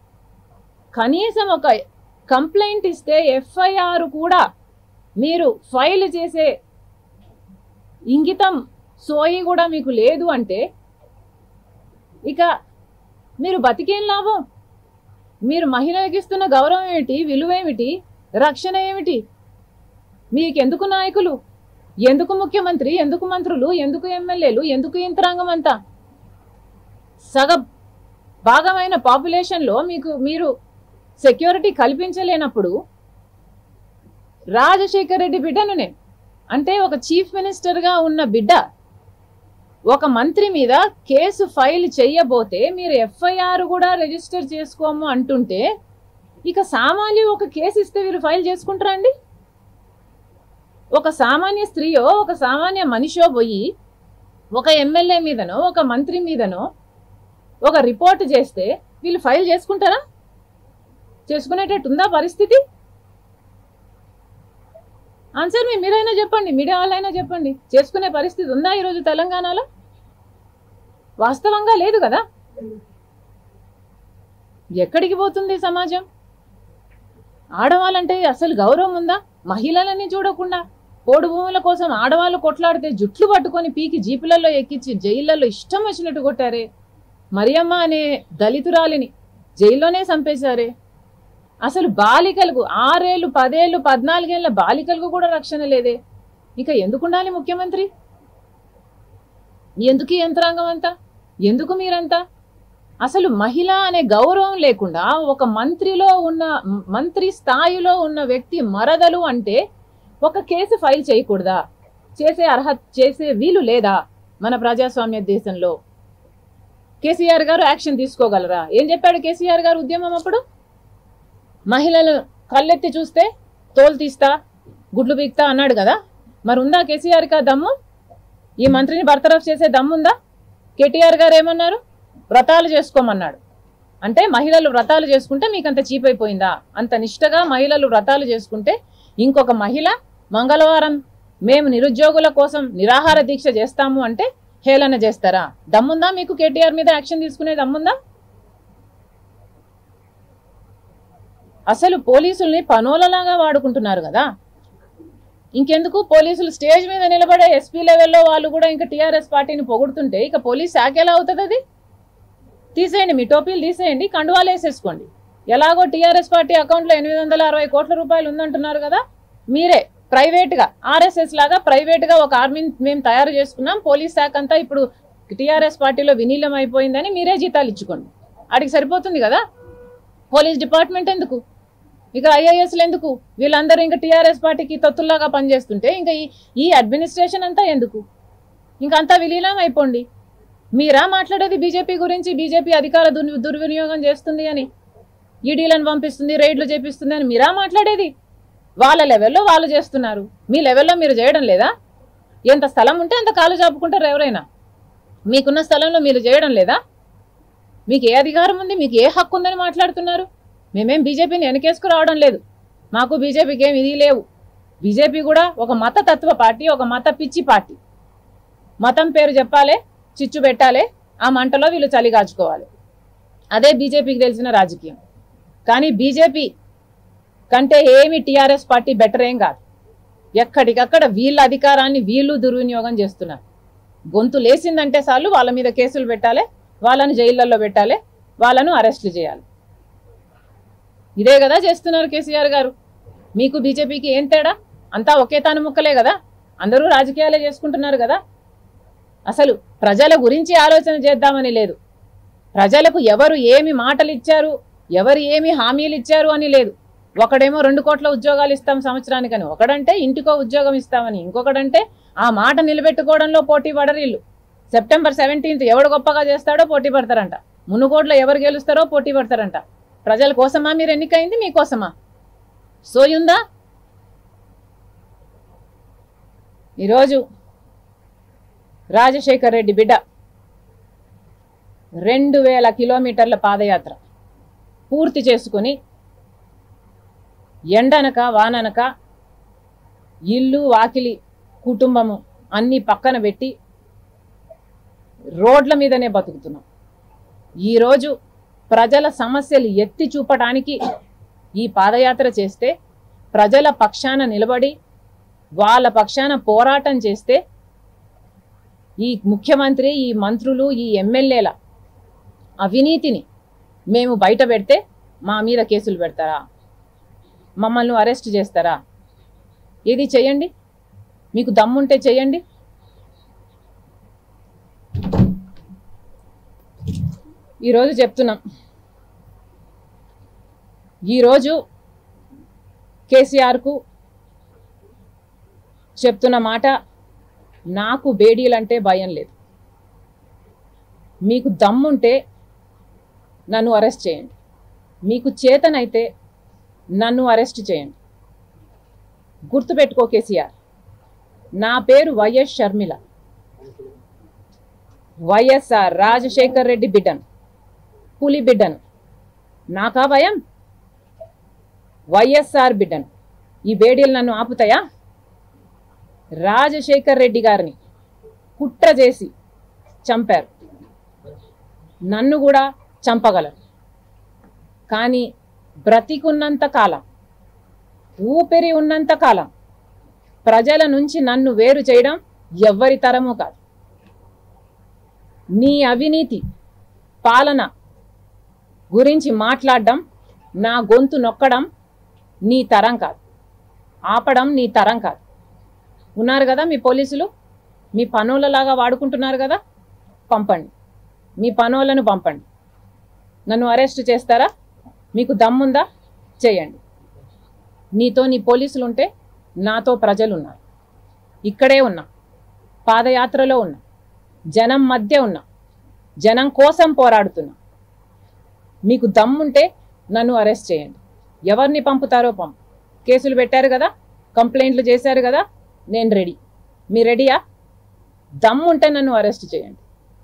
కనీసం ఒక కంప్లైంట్ ఇస్తే ఎఫ్ఐఆర్ కూడా మీరు ఫైల్ చేసే ఇంగితం సోయి కూడా మీకు లేదు అంటే ఇక మీరు బతికేం లాభం మీరు మహిళలకు ఇస్తున్న గౌరవం ఏమిటి విలువ ఏమిటి రక్షణ ఏమిటి మీకెందుకు నాయకులు ఎందుకు ముఖ్యమంత్రి ఎందుకు మంత్రులు ఎందుకు ఎమ్మెల్యేలు ఎందుకు యంత్రాంగం అంతా సగ భాగమైన పాపులేషన్లో మీకు మీరు సెక్యూరిటీ కల్పించలేనప్పుడు రాజశేఖర్ రెడ్డి బిడ్డను నేను అంటే ఒక చీఫ్ మినిస్టర్గా ఉన్న బిడ్డ ఒక మంత్రి మీద కేసు ఫైల్ చెయ్యబోతే మీరు ఎఫ్ఐఆర్ కూడా రిజిస్టర్ చేసుకోము అంటుంటే ఇక సామాన్య ఒక కేసు ఇస్తే వీళ్ళు ఫైల్ చేసుకుంటారా అండి ఒక సామాన్య స్త్రీయో ఒక సామాన్య మనిషో పోయి ఒక ఎమ్మెల్యే మీదనో ఒక మంత్రి మీదనో ఒక రిపోర్ట్ చేస్తే వీళ్ళు ఫైల్ చేసుకుంటారా చేసుకునేటట్టు ఉందా పరిస్థితి ఆన్సర్ మీ మీరైనా చెప్పండి మీడియా వాళ్ళైనా చెప్పండి చేసుకునే పరిస్థితి ఉందా ఈరోజు తెలంగాణలో వాస్తవంగా లేదు కదా ఎక్కడికి పోతుంది ఈ సమాజం ఆడవాళ్ళంటే అసలు గౌరవం ఉందా మహిళలని చూడకుండా పోడు భూముల కోసం ఆడవాళ్ళు కొట్లాడితే జుట్లు పట్టుకొని పీకి జీపులలో ఎక్కించి జైళ్ళల్లో ఇష్టం వచ్చినట్టు కొట్టారే మరియమ్మ అనే దళితురాలిని జైల్లోనే చంపేశారే అసలు బాలికలకు ఆరేళ్ళు పదేళ్ళు పద్నాలుగేళ్ల బాలికలకు కూడా రక్షణ లేదే ఇక ఎందుకు ఉండాలి ముఖ్యమంత్రి ఎందుకు ఈ యంత్రాంగం అంతా ఎందుకు మీరంతా అసలు మహిళ అనే గౌరవం లేకుండా ఒక మంత్రిలో ఉన్న మంత్రి స్థాయిలో ఉన్న వ్యక్తి మరదలు అంటే ఒక కేసు ఫైల్ చేయకూడదా చేసే అర్హత చేసే వీలు లేదా మన ప్రజాస్వామ్య దేశంలో కేసీఆర్ గారు యాక్షన్ తీసుకోగలరా ఏం చెప్పాడు కేసీఆర్ గారు ఉద్యమం అప్పుడు మహిళలు కళ్ళెత్తి చూస్తే తోలు తీస్తా గుడ్లు బీక్తా అన్నాడు కదా మరి ఉందా కేసీఆర్కి ఆ దమ్ము ఈ మంత్రిని బర్తరఫ్ చేసే దమ్ముందా కేటీఆర్ గారు ఏమన్నారు వ్రతాలు చేసుకోమన్నాడు అంటే మహిళలు వ్రతాలు చేసుకుంటే మీకు అంత చీప్ అయిపోయిందా అంత నిష్టగా మహిళలు వ్రతాలు చేసుకుంటే ఇంకొక మహిళ మంగళవారం మేము నిరుద్యోగుల కోసం నిరాహార దీక్ష చేస్తాము అంటే హేళన చేస్తారా దమ్ముందా మీకు కేటీఆర్ మీద యాక్షన్ తీసుకునే దమ్ముందా అసలు పోలీసుల్ని పనోలలాగా వాడుకుంటున్నారు కదా ఇంకెందుకు పోలీసులు స్టేజ్ మీద నిలబడే ఎస్పీ లెవెల్లో వాళ్ళు కూడా ఇంకా టీఆర్ఎస్ పార్టీని పొగుడుతుంటే ఇక పోలీస్ శాఖ ఎలా అవుతుంది అది తీసేయండి మీ టోపీలు తీసేయండి కండువాలు వేసేసుకోండి ఎలాగో టీఆర్ఎస్ పార్టీ అకౌంట్లో ఎనిమిది వందల అరవై కోట్ల రూపాయలు ఉందంటున్నారు కదా మీరే ప్రైవేట్గా ఆర్ఎస్ఎస్ లాగా ప్రైవేట్గా ఒక ఆర్మీని మేము తయారు చేసుకున్నాం పోలీస్ శాఖ అంతా ఇప్పుడు టీఆర్ఎస్ పార్టీలో వినీలం అయిపోయిందని మీరే జీతాలు ఇచ్చుకోండి ఆడికి సరిపోతుంది కదా పోలీస్ డిపార్ట్మెంట్ ఎందుకు ఇక ఐఏఎస్లు ఎందుకు వీళ్ళందరూ ఇంకా టీఆర్ఎస్ పార్టీకి తొత్తుల్లాగా పనిచేస్తుంటే ఇంకా ఈ ఈ అడ్మినిస్ట్రేషన్ అంతా ఎందుకు ఇంకా అంతా విలీనం అయిపోండి మీరా మాట్లాడేది బీజేపీ గురించి బీజేపీ అధికార దుర్ దుర్వినియోగం చేస్తుంది అని ఈడీలను పంపిస్తుంది రైడ్లు చేపిస్తుంది అని మీరా మాట్లాడేది వాళ్ళ లెవెల్లో వాళ్ళు చేస్తున్నారు మీ లెవెల్లో మీరు చేయడం లేదా ఎంత స్థలం ఉంటే అంత కాలు చాపుకుంటారు ఎవరైనా మీకున్న స్థలంలో మీరు చేయడం లేదా మీకు ఏ అధికారం ఉంది మీకు ఏ హక్కు ఉందని మాట్లాడుతున్నారు మేమేం బీజేపీని వెనకేసుకు రావడం లేదు మాకు బీజేపీకి ఏం ఇది లేవు బీజేపీ కూడా ఒక మత తత్వ పార్టీ ఒక మత పిచ్చి పార్టీ మతం పేరు చెప్పాలి చిచ్చు పెట్టాలి ఆ మంటలో వీళ్ళు చలి కాచుకోవాలి అదే బీజేపీకి తెలిసిన రాజకీయం కానీ బీజేపీ కంటే ఏమి టీఆర్ఎస్ పార్టీ బెటర్ ఏం కాదు ఎక్కడికక్కడ వీళ్ళ అధికారాన్ని వీళ్ళు దుర్వినియోగం చేస్తున్నారు గొంతు లేసిందంటే చాలు వాళ్ళ మీద కేసులు పెట్టాలి వాళ్ళని జైళ్ళల్లో పెట్టాలి వాళ్ళను అరెస్టులు చేయాలి ఇదే కదా చేస్తున్నారు కేసీఆర్ గారు మీకు బీజేపీకి ఏం తేడా అంతా ఒకే తాను ముక్కలే కదా అందరూ రాజకీయాలే చేసుకుంటున్నారు కదా అసలు ప్రజల గురించి ఆలోచన చేద్దామని లేదు ప్రజలకు ఎవరు ఏమి మాటలు ఇచ్చారు ఎవరు ఏమి హామీలు ఇచ్చారు అని లేదు ఒకడేమో రెండు కోట్ల ఉద్యోగాలు ఇస్తాం సంవత్సరానికని ఒకడంటే ఇంటికో ఉద్యోగం ఇస్తామని ఇంకొకడంటే ఆ మాట నిలబెట్టుకోవడంలో పోటీ పడరు వీళ్ళు సెప్టెంబర్ సెవెంటీన్త్ ఎవడు గొప్పగా చేస్తాడో పోటీ పడతారంట మునుగోడ్లో ఎవరు గెలుస్తారో పోటీ పడతారంట ప్రజల కోసమా మీరు ఎన్నికైంది మీకోసమా సోయుందా ఈరోజు రాజశేఖర్ రెడ్డి బిడ్డ రెండు వేల కిలోమీటర్ల పాదయాత్ర పూర్తి చేసుకుని ఎండనక వాననక ఇల్లు వాకిలి కుటుంబము అన్నీ పక్కన పెట్టి రోడ్ల మీదనే బతుకుతున్నాం ఈరోజు ప్రజల సమస్యలు ఎత్తి చూపడానికి ఈ పాదయాత్ర చేస్తే ప్రజల పక్షాన నిలబడి వాళ్ళ పక్షాన పోరాటం చేస్తే ఈ ముఖ్యమంత్రి ఈ మంత్రులు ఈ ఎమ్మెల్యేల అవినీతిని మేము బయట పెడితే మా మీద కేసులు పెడతారా మమ్మల్ని అరెస్ట్ చేస్తారా ఏది చేయండి మీకు దమ్ముంటే చేయండి ఈరోజు చెప్తున్నాం ఈరోజు కేసీఆర్కు చెప్తున్న మాట నాకు బేడీలంటే భయం లేదు మీకు దమ్ముంటే నన్ను అరెస్ట్ చేయండి మీకు చేతనైతే నన్ను అరెస్ట్ చేయండి గుర్తుపెట్టుకో కేసీఆర్ నా పేరు వైఎస్ షర్మిల వైఎస్ఆర్ రాజశేఖర్ రెడ్డి బిడ్డను పులి బిడ్డను నాకా భయం వైఎస్ఆర్ బిడ్డను ఈ బేడీలు నన్ను ఆపుతాయా రాజశేఖర్ రెడ్డి గారిని కుట్ర చేసి చంపారు నన్ను కూడా చంపగలరు కానీ బ్రతికున్నంత కాలం ఊపిరి ఉన్నంత కాలం ప్రజల నుంచి నన్ను వేరు చేయడం ఎవ్వరి తరము కాదు నీ అవినీతి పాలన గురించి మాట్లాడడం నా గొంతు నొక్కడం నీ తరం కాదు ఆపడం నీ తరం కాదు ఉన్నారు కదా మీ పోలీసులు మీ పనులలాగా వాడుకుంటున్నారు కదా పంపండి మీ పనులను పంపండి నన్ను అరెస్ట్ చేస్తారా మీకు దమ్ముందా చేయండి నీతో నీ పోలీసులు ఉంటే నాతో ప్రజలు ఉన్నారు ఇక్కడే ఉన్నా పాదయాత్రలో ఉన్నా జనం మధ్య ఉన్నా జనం కోసం పోరాడుతున్నా మీకు దమ్ముంటే నన్ను అరెస్ట్ చేయండి ఎవరిని పంపుతారో పంపు కేసులు పెట్టారు కదా కంప్లైంట్లు చేశారు కదా నేను రెడీ మీ రెడీయా దమ్ముంటే నన్ను అరెస్ట్ చేయండి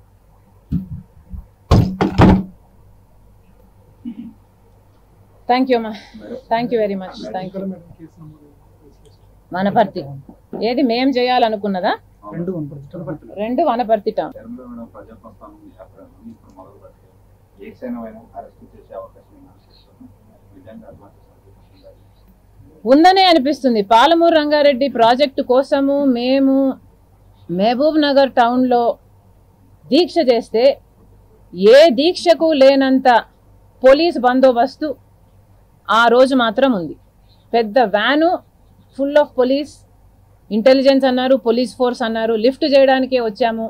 థ్యాంక్ యూ అమ్మా thank you very much thank you Wanaparthy ఏది మేం చేయాలనుకున్నదా రెండు కనపడుతుంది రెండు వనపర్తి టౌన్ తెలంగాణ ప్రజాప్రస్థానం వ్యాపారం ఇప్పుడు మొదలు పెట్టారు ఏ క్షణమైనా అరెస్ట్ చేసే అవకాశం నేను ఆశిస్తున్నాను నిజంగా ఆత్మహత్య సందేశం ఉందనే అనిపిస్తుంది పాలమూరు రంగారెడ్డి ప్రాజెక్టు కోసము మేము మహబూబ్ నగర్ టౌన్లో దీక్ష చేస్తే ఏ దీక్షకు లేనంత పోలీస్ బందోబస్తు ఆ రోజు మాత్రం ఉంది పెద్ద van full of police intelligence అన్నారు పోలీస్ ఫోర్స్ అన్నారు లిఫ్ట్ చేయడానికే వచ్చాము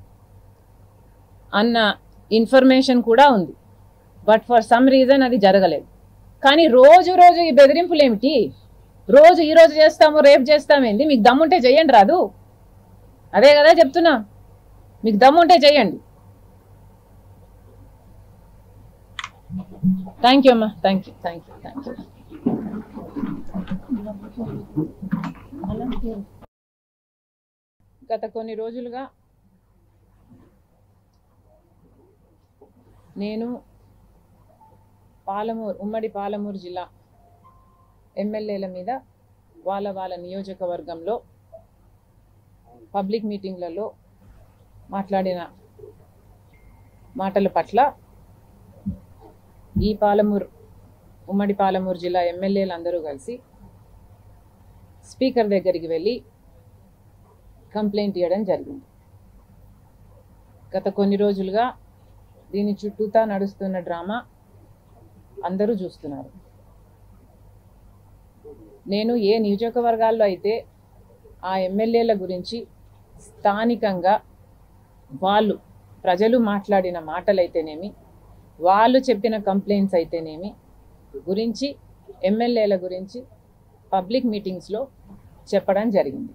అన్న ఇన్ఫర్మేషన్ కూడా ఉంది బట్ ఫర్ సమ్ రీజన్ అది జరగలేదు కానీ రోజు రోజు ఈ బెదిరింపులు ఏమిటి రోజు ఈ రోజు చేస్తాము రేపు చేస్తామేంది మీకు దమ్ముంటే చెయ్యండి రాదు అదే కదా చెప్తున్నా మీకు దమ్ముంటే చెయ్యండి థ్యాంక్ యూ అమ్మా thank you thank you thank you గత కొన్ని రోజులుగా నేను పాలమూరు ఉమ్మడి పాలమూరు జిల్లా ఎమ్మెల్యేల మీద వాళ్ళ వాళ్ళ నియోజకవర్గంలో పబ్లిక్ మీటింగ్లలో మాట్లాడిన మాటల పట్ల ఈ పాలమూరు ఉమ్మడి పాలమూరు జిల్లా ఎమ్మెల్యేలు అందరూ కలిసి స్పీకర్ దగ్గరికి వెళ్ళి కంప్లైంట్ ఇవ్వడం జరిగింది గత కొన్ని రోజులుగా దీని చుట్టూతా నడుస్తున్న డ్రామా అందరూ చూస్తున్నారు నేను ఏ నియోజకవర్గాల్లో అయితే ఆ ఎమ్మెల్యేల గురించి స్థానికంగా వాళ్ళు ప్రజలు మాట్లాడిన మాటలైతేనేమి వాళ్ళు చెప్పిన కంప్లైంట్స్ అయితేనేమి గురించి ఎమ్మెల్యేల గురించి పబ్లిక్ మీటింగ్స్లో చెప్పడం జరిగింది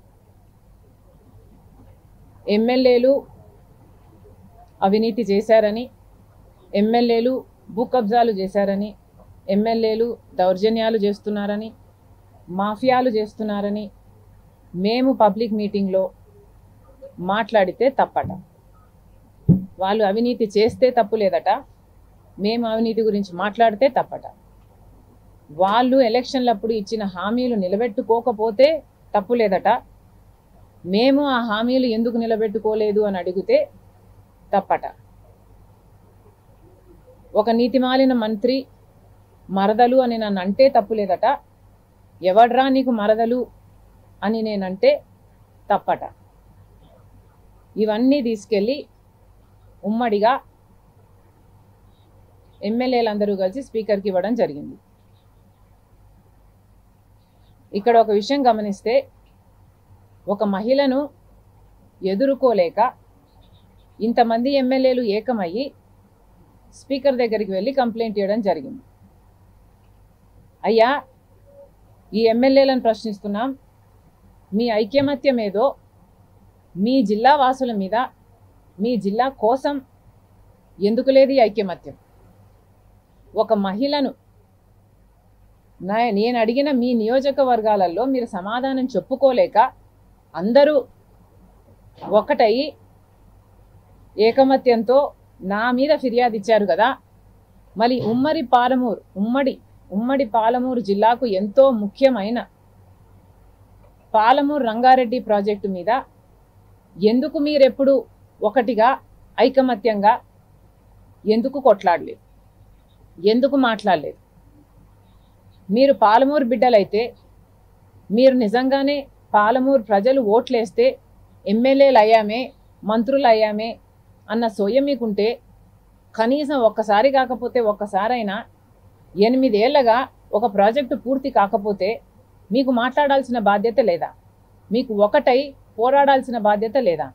ఎమ్మెల్యేలు అవినీతి చేశారని ఎమ్మెల్యేలు భూ కబ్జాలు చేశారని ఎమ్మెల్యేలు దౌర్జన్యాలు చేస్తున్నారని మాఫియాలు చేస్తున్నారని మేము పబ్లిక్ మీటింగ్లో మాట్లాడితే తప్పట వాళ్ళు అవినీతి చేస్తే తప్పు లేదట మేము అవినీతి గురించి మాట్లాడితే తప్పట వాళ్ళు ఎలక్షన్లప్పుడు ఇచ్చిన హామీలు నిలబెట్టుకోకపోతే తప్పు లేదట మేము ఆ హామీలు ఎందుకు నిలబెట్టుకోలేదు అని అడిగితే తప్పట ఒక నీతిమాలిన మంత్రి మరదలు అని నన్ను అంటే తప్పు లేదట ఎవడ్రా నీకు మరదలు అని నేనంటే తప్పట ఇవన్నీ తీసుకెళ్ళి ఉమ్మడిగా ఎమ్మెల్యేలందరూ కలిసి స్పీకర్కి ఇవ్వడం జరిగింది ఇక్కడ ఒక విషయం గమనిస్తే ఒక మహిళను ఎదుర్కోలేక ఇంతమంది ఎమ్మెల్యేలు ఏకమయ్యి స్పీకర్ దగ్గరికి వెళ్ళి కంప్లైంట్ ఇవ్వడం జరిగింది అయ్యా ఈ ఎమ్మెల్యేలను ప్రశ్నిస్తున్నాం మీ ఐక్యమత్యం ఏదో మీ జిల్లా వాసుల మీద మీ జిల్లా కోసం ఎందుకు లేదు ఈ ఐక్యమత్యం ఒక మహిళను నా నేను అడిగిన మీ నియోజకవర్గాలలో మీరు సమాధానం చెప్పుకోలేక అందరూ ఒకటయి ఏకమత్యంతో నా మీద ఫిర్యాదు ఇచ్చారు కదా మరి ఉమ్మడి పాలమూరు ఉమ్మడి ఉమ్మడి పాలమూరు జిల్లాకు ఎంతో ముఖ్యమైన పాలమూరు రంగారెడ్డి ప్రాజెక్టు మీద ఎందుకు మీరెప్పుడు ఒకటిగా ఐకమత్యంగా ఎందుకు కొట్లాడలేదు ఎందుకు మాట్లాడలేదు మీరు పాలమూరు బిడ్డలైతే మీరు నిజంగానే పాలమూరు ప్రజలు ఓట్లేస్తే ఎమ్మెల్యేలు అయ్యామే మంత్రులు అయ్యామే అన్న సోయ మీకుంటే కనీసం ఒక్కసారి కాకపోతే ఒక్కసారైనా ఎనిమిదేళ్లగా ఒక ప్రాజెక్టు పూర్తి కాకపోతే మీకు మాట్లాడాల్సిన బాధ్యత లేదా మీకు ఒకటై పోరాడాల్సిన బాధ్యత లేదా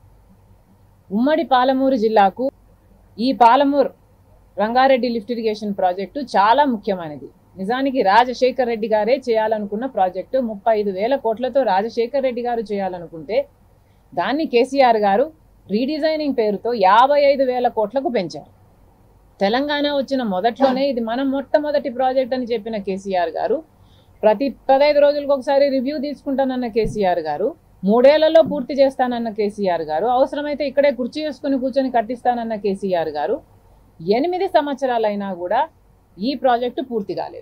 ఉమ్మడి పాలమూరు జిల్లాకు ఈ Palamuru Rangareddy lift irrigation project చాలా ముఖ్యమైనది నిజానికి రాజశేఖర్ రెడ్డి గారే చేయాలనుకున్న ప్రాజెక్టు ముప్పై ఐదు వేల కోట్లతో రాజశేఖర్ రెడ్డి గారు చేయాలనుకుంటే దాన్ని కేసీఆర్ గారు రీడిజైనింగ్ పేరుతో యాభై ఐదు వేల కోట్లకు పెంచారు తెలంగాణ వచ్చిన మొదట్లోనే ఇది మనం మొట్టమొదటి ప్రాజెక్ట్ అని చెప్పిన కేసీఆర్ గారు ప్రతి పదహైదు రోజులకు ఒకసారి రివ్యూ తీసుకుంటానన్న కేసీఆర్ గారు మూడేళ్లలో పూర్తి చేస్తానన్న కేసీఆర్ గారు అవసరమైతే ఇక్కడే కుర్చీ వేసుకుని కూర్చొని కట్టిస్తానన్న కేసీఆర్ గారు ఎనిమిది సంవత్సరాలైనా కూడా ఈ ప్రాజెక్టు పూర్తి కాలేదు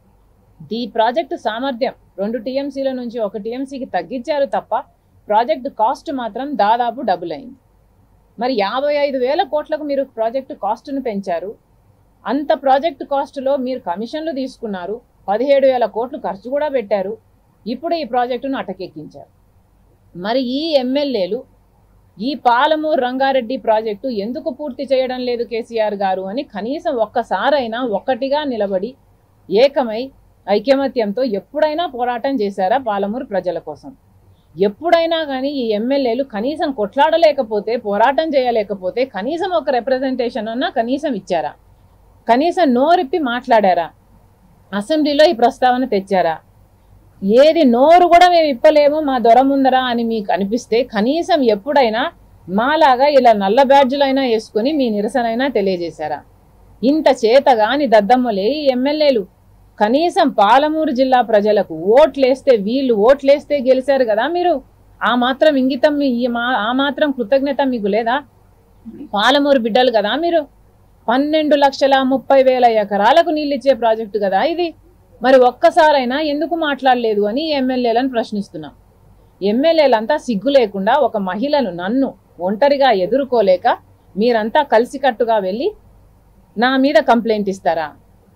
ఈ ప్రాజెక్టు సామర్థ్యం రెండు టీఎంసీల నుంచి ఒక టీఎంసీకి తగ్గించారు తప్ప ప్రాజెక్టు కాస్ట్ మాత్రం దాదాపు డబుల్ అయింది మరి యాభై ఐదు వేల కోట్లకు మీరు ప్రాజెక్టు కాస్ట్ను పెంచారు అంత ప్రాజెక్టు కాస్టులో మీరు కమిషన్లు తీసుకున్నారు పదిహేడు వేల కోట్లు ఖర్చు కూడా పెట్టారు ఇప్పుడు ఈ ప్రాజెక్టును అటకెక్కించారు మరి ఈ ఎమ్మెల్యేలు ఈ పాలమూరు రంగారెడ్డి ప్రాజెక్టు ఎందుకు పూర్తి చేయడం లేదు కేసీఆర్ గారు అని కనీసం ఒక్కసారైనా ఒక్కటిగా నిలబడి ఏకమై ఐకమత్యంతో ఎప్పుడైనా పోరాటం చేశారా పాలమూరు ప్రజల కోసం ఎప్పుడైనా కానీ ఈ ఎమ్మెల్యేలు కనీసం కొట్లాడలేకపోతే పోరాటం చేయలేకపోతే కనీసం ఒక రిప్రజెంటేషన్ అన్నా కనీసం ఇచ్చారా కనీసం నోరిప్పి మాట్లాడారా అసెంబ్లీలో ఈ ప్రస్తావన తెచ్చారా ఏది నోరు కూడా మేము ఇప్పలేము మా దొర ముందరా అని మీకు అనిపిస్తే కనీసం ఎప్పుడైనా మాలాగా ఇలా నల్ల బ్యాడ్జులైనా వేసుకుని మీ నిరసనైనా తెలియజేశారా ఇంత చేతగాని దద్దమ్మలే ఈ ఎమ్మెల్యేలు కనీసం పాలమూరు జిల్లా ప్రజలకు ఓట్లేస్తే వీళ్ళు ఓట్లేస్తే గెలిచారు కదా మీరు ఆ మాత్రం ఇంగితం మీ- ఈ మా- ఆ మాత్రం కృతజ్ఞత మీకు లేదా పాలమూరు బిడ్డలు కదా మీరు పన్నెండు లక్షల ముప్పై వేల ఎకరాలకు నీళ్ళిచ్చే ప్రాజెక్టు కదా ఇది మరి ఒక్కసారైనా ఎందుకు మాట్లాడలేదు అని ఎమ్మెల్యేలను ప్రశ్నిస్తున్నాం ఎమ్మెల్యేలంతా సిగ్గు లేకుండా ఒక మహిళను నన్ను ఒంటరిగా ఎదుర్కోలేక మీరంతా కలిసికట్టుగా వెళ్ళి నా మీద కంప్లైంట్ ఇస్తారా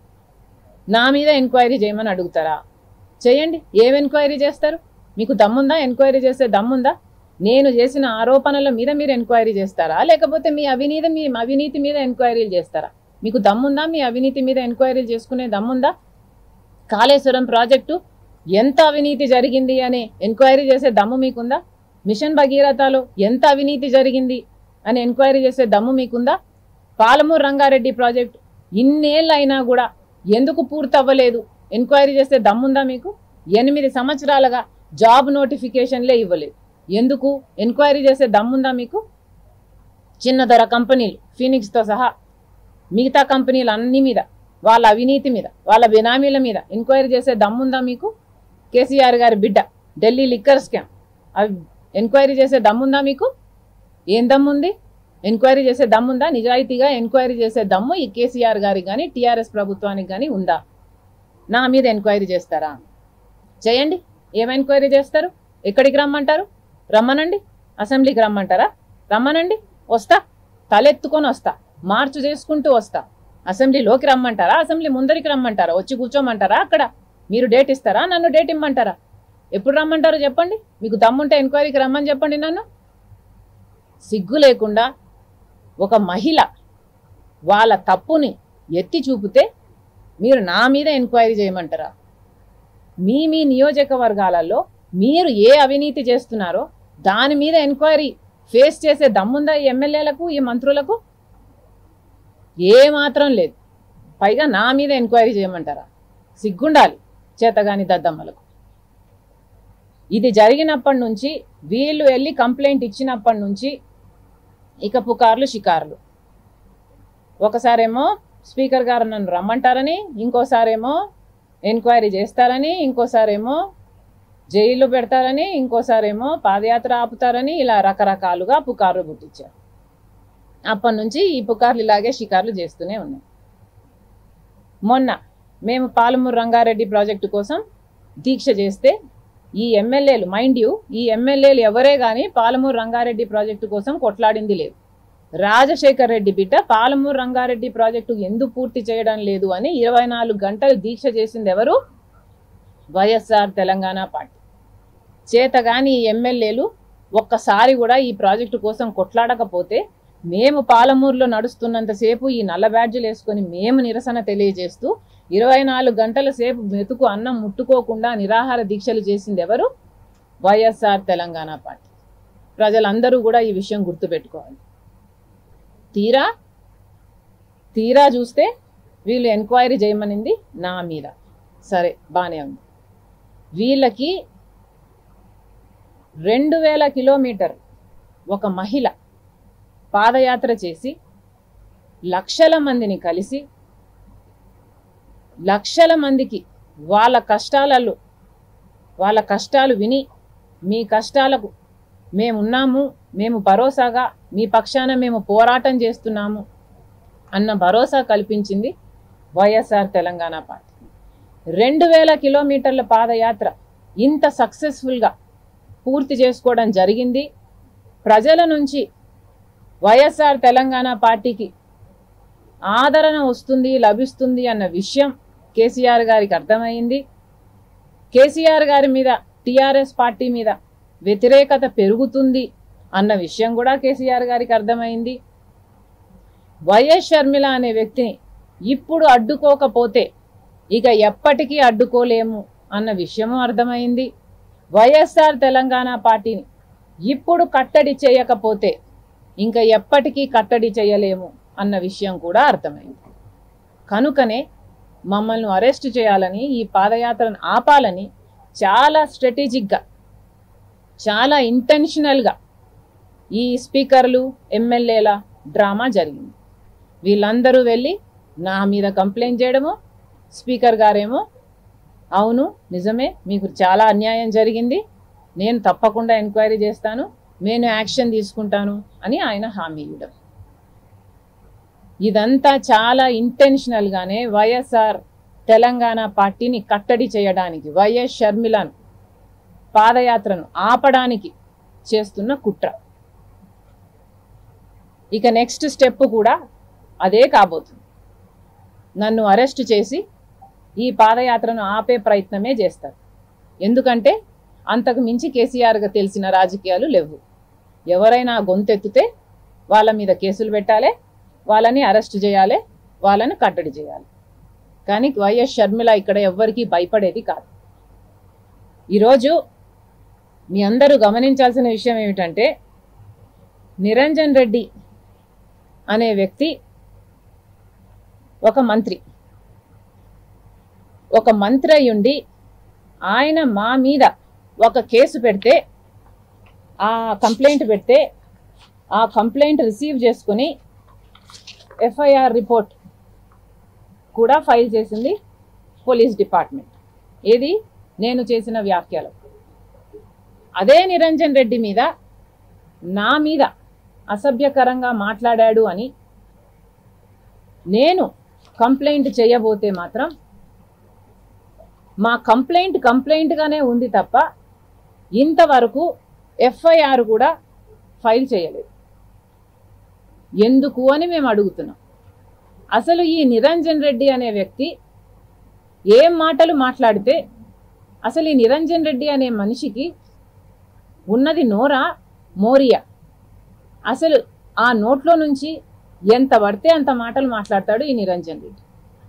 నా మీద ఎంక్వైరీ చేయమని అడుగుతారా చేయండి ఏం ఎంక్వైరీ చేస్తారు మీకు దమ్ముందా ఎంక్వైరీ చేసే దమ్ముందా నేను చేసిన ఆరోపణల మీద మీరు ఎంక్వైరీ చేస్తారా లేకపోతే మీ అవినీతి మీ అవినీతి మీద ఎంక్వైరీలు చేస్తారా మీకు దమ్ముందా మీ అవినీతి మీద ఎంక్వైరీలు చేసుకునే దమ్ముందా కాళేశ్వరం ప్రాజెక్టు ఎంత అవినీతి జరిగింది అనే ఎంక్వైరీ చేసే దమ్ము మీకుందా మిషన్ భగీరథలో ఎంత అవినీతి జరిగింది అని ఎంక్వైరీ చేసే దమ్ము మీకుందా పాలమూరు రంగారెడ్డి ప్రాజెక్టు ఇన్నేళ్ళు అయినా కూడా ఎందుకు పూర్తి అవ్వలేదు ఎంక్వైరీ చేసే దమ్ముందా మీకు ఎనిమిది సంవత్సరాలుగా జాబ్ నోటిఫికేషన్లే ఇవ్వలేదు ఎందుకు ఎంక్వైరీ చేసే దమ్ముందా మీకు చిన్న ధర కంపెనీలు ఫీనిక్స్తో సహా మిగతా కంపెనీలు అన్ని మీద వాళ్ళ అవినీతి మీద వాళ్ళ బినామీల మీద ఎంక్వైరీ చేసే దమ్ముందా మీకు కేసీఆర్ గారి బిడ్డ ఢిల్లీ లిక్కర్ స్కామ్ అవి ఎంక్వైరీ చేసే దమ్ముందా మీకు ఏం దమ్ముంది ఎంక్వైరీ చేసే దమ్ముందా నిజాయితీగా ఎంక్వైరీ చేసే దమ్ము ఈ కేసీఆర్ గారికి కానీ టీఆర్ఎస్ ప్రభుత్వానికి కానీ ఉందా నా మీద ఎంక్వైరీ చేస్తారా చేయండి ఏం ఎంక్వైరీ చేస్తారు ఎక్కడికి రమ్మంటారు రమ్మనండి అసెంబ్లీకి రమ్మంటారా రమ్మనండి వస్తా తలెత్తుకొని వస్తా మార్చు చేసుకుంటూ వస్తా అసెంబ్లీలోకి రమ్మంటారా అసెంబ్లీ ముందరికి రమ్మంటారా వచ్చి కూర్చోమంటారా అక్కడ మీరు డేట్ ఇస్తారా నన్ను డేట్ ఇమ్మంటారా ఎప్పుడు రమ్మంటారో చెప్పండి మీకు దమ్ముంటే ఎంక్వైరీకి రమ్మని చెప్పండి నన్ను సిగ్గు లేకుండా ఒక మహిళ వాళ్ళ తప్పుని ఎత్తి చూపితే మీరు నా మీద ఎంక్వైరీ చేయమంటారా మీ మీ నియోజకవర్గాలలో మీరు ఏ అవినీతి చేస్తున్నారో దాని మీద ఎంక్వైరీ ఫేస్ చేసే దమ్ముందా ఈ ఎమ్మెల్యేలకు ఈ మంత్రులకు ఏ మాత్రం లేదు పైగా నా మీద ఎంక్వైరీ చేయమంటారా సిగ్గుండాలి చేతగాని దద్దమ్మలకు ఇది జరిగినప్పటి నుంచి వీళ్ళు వెళ్ళి కంప్లైంట్ ఇచ్చినప్పటి నుంచి ఇక పుకార్లు షికార్లు ఒకసారేమో స్పీకర్ గారు నన్ను రమ్మంటారని ఇంకోసారేమో ఎంక్వైరీ చేస్తారని ఇంకోసారేమో జైల్లో పెడతారని ఇంకోసారేమో పాదయాత్ర ఆపుతారని ఇలా రకరకాలుగా పుకార్లు పుట్టించారు అప్పటి నుంచి ఈ పుకార్లు ఇలాగే షికార్లు చేస్తూనే ఉన్నాయి మొన్న మేము పాలమూరు రంగారెడ్డి ప్రాజెక్టు కోసం దీక్ష చేస్తే ఈ ఎమ్మెల్యేలు మైండ్ యూ ఈ ఎమ్మెల్యేలు ఎవరే కానీ పాలమూరు రంగారెడ్డి ప్రాజెక్టు కోసం కొట్లాడింది లేదు రాజశేఖర్ రెడ్డి బిడ్డ పాలమూరు రంగారెడ్డి ప్రాజెక్టు ఎందుకు పూర్తి చేయడం లేదు అని ఇరవై నాలుగు గంటలు దీక్ష చేసింది ఎవరు వైఎస్ఆర్ తెలంగాణ పార్టీ చేతగాని ఈ ఎమ్మెల్యేలు ఒక్కసారి కూడా ఈ ప్రాజెక్టు కోసం కొట్లాడకపోతే మేము పాలమూరులో నడుస్తున్నంతసేపు ఈ నల్ల బ్యాడ్జీలు వేసుకొని మేము నిరసన తెలియజేస్తూ ఇరవై నాలుగు గంటల సేపు మెతుకు అన్నం ముట్టుకోకుండా నిరాహార దీక్షలు చేసింది ఎవరు వైఎస్ఆర్ తెలంగాణ పార్టీ ప్రజలందరూ కూడా ఈ విషయం గుర్తుపెట్టుకోవాలి తీరా తీరా చూస్తే వీళ్ళు ఎంక్వైరీ చేయమనింది నా మీద సరే బాగానే ఉంది వీళ్ళకి రెండు వేల కిలోమీటర్ ఒక మహిళ పాదయాత్ర చేసి లక్షల మందిని కలిసి లక్షల మందికి వాళ్ళ కష్టాలలో వాళ్ళ కష్టాలు విని మీ కష్టాలకు మేమున్నాము మేము భరోసాగా మీ పక్షాన మేము పోరాటం చేస్తున్నాము అన్న భరోసా కల్పించింది వైఎస్ఆర్ తెలంగాణ పార్టీ రెండు వేల కిలోమీటర్ల పాదయాత్ర ఇంత సక్సెస్ఫుల్గా పూర్తి చేసుకోవడం జరిగింది ప్రజల నుంచి వైఎస్ఆర్ తెలంగాణ పార్టీకి ఆదరణ వస్తుంది లభిస్తుంది అన్న విషయం కేసీఆర్ గారికి అర్థమైంది కేసీఆర్ గారి మీద టీఆర్ఎస్ పార్టీ మీద వ్యతిరేకత పెరుగుతుంది అన్న విషయం కూడా కేసీఆర్ గారికి అర్థమైంది వైఎస్ షర్మిల అనే వ్యక్తిని ఇప్పుడు అడ్డుకోకపోతే ఇక ఎప్పటికీ అడ్డుకోలేము అన్న విషయము అర్థమైంది వైఎస్ఆర్ తెలంగాణ పార్టీని ఇప్పుడు కట్టడి చేయకపోతే ఇంకా ఎప్పటికీ కట్టడి చేయలేము అన్న విషయం కూడా అర్థమైంది కనుకనే మమ్మల్ని అరెస్ట్ చేయాలని ఈ పాదయాత్రను ఆపాలని చాలా స్ట్రాటజిక్గా చాలా ఇంటెన్షనల్గా ఈ స్పీకర్లు ఎమ్మెల్యేల డ్రామా జరిగింది వీళ్ళందరూ వెళ్ళి నా మీద కంప్లైంట్ చేయడము స్పీకర్ గారేమో అవును నిజమే మీకు చాలా అన్యాయం జరిగింది నేను తప్పకుండా ఎంక్వైరీ చేస్తాను నేను యాక్షన్ తీసుకుంటాను అని ఆయన హామీ ఇవ్వడం ఇదంతా చాలా ఇంటెన్షనల్గానే వైఎస్ఆర్ తెలంగాణ పార్టీని కట్టడి చేయడానికి వైఎస్ షర్మిలను పాదయాత్రను ఆపడానికి చేస్తున్న కుట్ర ఇక నెక్స్ట్ స్టెప్ కూడా అదే కాబోతుంది నన్ను అరెస్ట్ చేసి ఈ పాదయాత్రను ఆపే ప్రయత్నమే చేస్తారు ఎందుకంటే అంతకు మించి కేసీఆర్గా తెలిసిన రాజకీయాలు లేవు ఎవరైనా గొంతెత్తితే వాళ్ళ మీద కేసులు పెట్టాలి వాళ్ళని అరెస్ట్ చేయాలి వాళ్ళని కట్టడి చేయాలి కానీ వైఎస్ షర్మిల ఇక్కడ ఎవ్వరికీ భయపడేది కాదు ఈరోజు మీ అందరూ గమనించాల్సిన విషయం ఏమిటంటే నిరంజన్ రెడ్డి అనే వ్యక్తి ఒక మంత్రి ఒక మంత్రి అయ్యుండి ఆయన మా మీద ఒక కేసు పెడితే ఆ కంప్లైంట్ పెడితే ఆ కంప్లైంట్ రిసీవ్ చేసుకుని ఎఫ్ఐఆర్ రిపోర్ట్ కూడా ఫైల్ చేసింది పోలీస్ డిపార్ట్మెంట్ ఏది నేను చేసిన వ్యాఖ్యలు అదే నిరంజన్ రెడ్డి మీద నా మీద అసభ్యకరంగా మాట్లాడాడు అని నేను కంప్లైంట్ చేయబోతే మాత్రం మా కంప్లైంట్ కంప్లైంట్గానే ఉంది తప్ప ఇంతవరకు ఎఫ్ఐఆర్ కూడా ఫైల్ చేయలేదు ఎందుకు అని మేము అడుగుతున్నాం అసలు ఈ నిరంజన్ రెడ్డి అనే వ్యక్తి ఏం మాటలు మాట్లాడితే అసలు ఈ నిరంజన్ రెడ్డి అనే మనిషికి ఉన్నది నోరా మోరియా అసలు ఆ నోట్లో నుంచి ఎంత పడితే అంత మాటలు మాట్లాడతాడు ఈ నిరంజన్ రెడ్డి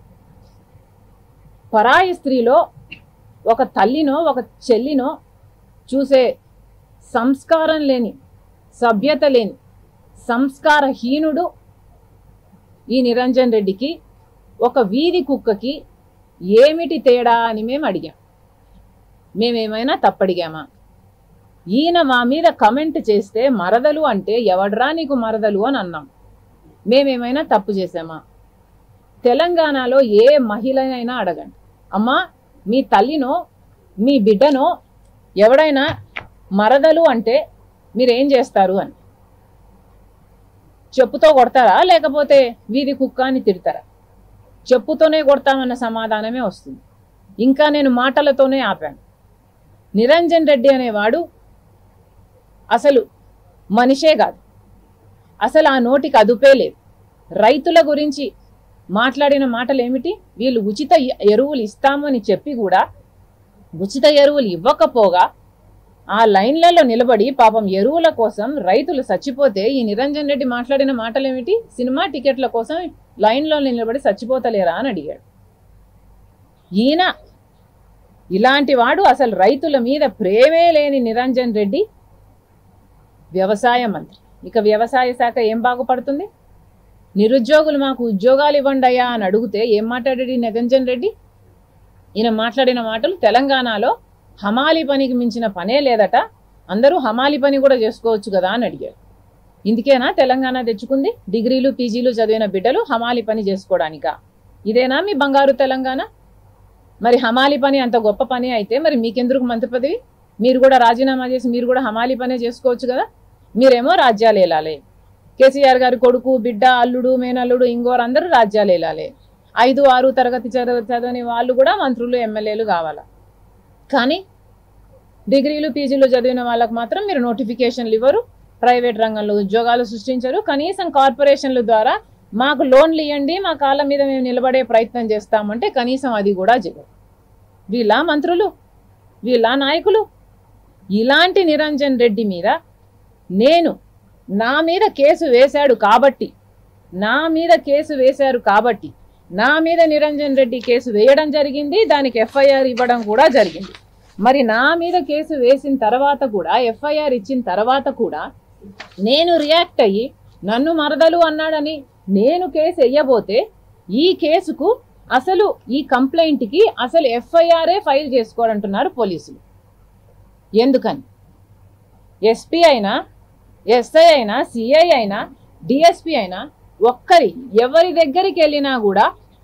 పరాయి స్త్రీలో ఒక తల్లినో ఒక చెల్లినో చూసే సంస్కారం లేని సభ్యత లేని సంస్కారహీనుడు ఈ నిరంజన్ రెడ్డికి ఒక వీధి కుక్కకి ఏమిటి తేడా అని మేము అడిగాం మేమేమైనా తప్పడిగామా ఈయన మా మీద కమెంట్ చేస్తే మరదలు అంటే ఎవడ్రా నీకు మరదలు అని అన్నాం మేమేమైనా తప్పు చేసామా తెలంగాణలో ఏ మహిళనైనా అడగండి అమ్మా మీ తల్లినో మీ బిడ్డనో ఎవడైనా మరదలు అంటే మీరేం చేస్తారు అని చెప్పుతో కొడతారా లేకపోతే వీధి కుక్క అని తిడతారా చెప్పుతోనే కొడతామన్న సమాధానమే వస్తుంది ఇంకా నేను మాటలతోనే ఆపాను నిరంజన్ రెడ్డి అనేవాడు అసలు మనిషే కాదు అసలు ఆ నోటికి అదుపే లేదు రైతుల గురించి మాట్లాడిన మాటలు ఏమిటి వీళ్ళు ఉచిత ఎ- ఎరువులు ఇస్తామని చెప్పి కూడా ఉచిత ఎరువులు ఇవ్వకపోగా ఆ లైన్లలో నిలబడి పాపం ఎరువుల కోసం రైతులు చచ్చిపోతే ఈ నిరంజన్ రెడ్డి మాట్లాడిన మాటలు ఏమిటి సినిమా టికెట్ల కోసం లైన్లో నిలబడి చచ్చిపోతలేరా అని అడిగాడు ఈయన ఇలాంటి వాడు అసలు రైతుల మీద ప్రేమే లేని నిరంజన్ రెడ్డి వ్యవసాయ మంత్రి ఇక వ్యవసాయ శాఖ ఏం బాగుపడుతుంది నిరుద్యోగులు మాకు ఉద్యోగాలు ఇవ్వండి అయ్యా అని అడిగితే ఏం మాట్లాడాడు ఈ నిరంజన్ రెడ్డి ఈయన మాట్లాడిన మాటలు తెలంగాణలో హమాలి పనికి మించిన పనే లేదట అందరూ హమాలి పని కూడా చేసుకోవచ్చు కదా అని అడిగాడు ఇందుకేనా తెలంగాణ తెచ్చుకుంది డిగ్రీలు పీజీలు చదివిన బిడ్డలు హమాలి పని చేసుకోవడానికా ఇదేనా మీ బంగారు తెలంగాణ మరి హమాలి పని అంత గొప్ప పని అయితే మరి మీకెందుకు మంత్రి పదవి మీరు కూడా రాజీనామా చేసి మీరు కూడా హమాలి పనే చేసుకోవచ్చు కదా మీరేమో రాజ్యాలు ఏలాలి కేసీఆర్ గారి కొడుకు బిడ్డ అల్లుడు మేనల్లుడు ఇంగోరు అందరూ రాజ్యాలు ఏలాలి ఐదు ఆరు తరగతి చదవ చదవని వాళ్ళు కూడా మంత్రులు ఎమ్మెల్యేలు కావాలా కానీ డిగ్రీలు పీజీలు చదివిన వాళ్ళకి మాత్రం మీరు నోటిఫికేషన్లు ఇవ్వరు ప్రైవేట్ రంగంలో ఉద్యోగాలు సృష్టించరు కనీసం కార్పొరేషన్ల ద్వారా మాకు లోన్లు ఇవ్వండి మా కాళ్ళ మీద మేము నిలబడే ప్రయత్నం చేస్తామంటే కనీసం అది కూడా చేయరు వీళ్ళ మంత్రులు వీళ్ళ నాయకులు ఇలాంటి నిరంజన్ రెడ్డి మీద నేను నా మీద కేసు వేశాడు కాబట్టి నా మీద కేసు వేశారు కాబట్టి నా మీద నిరంజన్ రెడ్డి కేసు వేయడం జరిగింది దానికి ఎఫ్ఐఆర్ ఇవ్వడం కూడా జరిగింది మరి నా మీద కేసు వేసిన తర్వాత కూడా ఎఫ్ఐఆర్ ఇచ్చిన తర్వాత కూడా నేను రియాక్ట్ అయ్యి నన్ను మరదలు అన్నాడని నేను కేసు వెయ్యబోతే ఈ కేసుకు అసలు ఈ కంప్లైంట్కి అసలు ఎఫ్ఐఆర్ఏ ఫైల్ చేసుకోరంటున్నారు పోలీసులు ఎందుకని ఎస్పీ అయినా ఎస్ఐ అయినా సిఐ అయినా డిఎస్పి అయినా ఒక్కరి ఎవరి దగ్గరికి వెళ్ళినా కూడా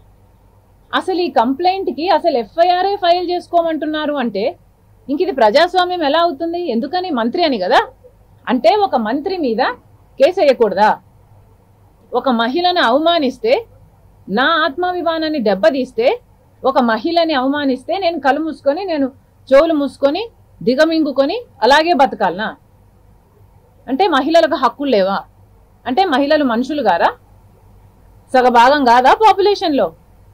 అసలు ఈ కంప్లైంట్కి అసలు ఎఫ్ఐఆర్ఏ ఫైల్ చేసుకోమంటున్నారు అంటే ఇంక ఇది ప్రజాస్వామ్యం ఎలా అవుతుంది ఎందుకని మంత్రి అని కదా అంటే ఒక మంత్రి మీద కేసు వేయకూడదా ఒక మహిళను అవమానిస్తే నా ఆత్మాభిమానాన్ని దెబ్బతీస్తే ఒక మహిళని అవమానిస్తే నేను కళ్ళు మూసుకొని నేను చెవులు మూసుకొని దిగమింగుకొని అలాగే బతకాలనా అంటే మహిళలకు హక్కులు లేవా అంటే మహిళలు మనుషులు గారా సగభాగం కాదా పాపులేషన్లో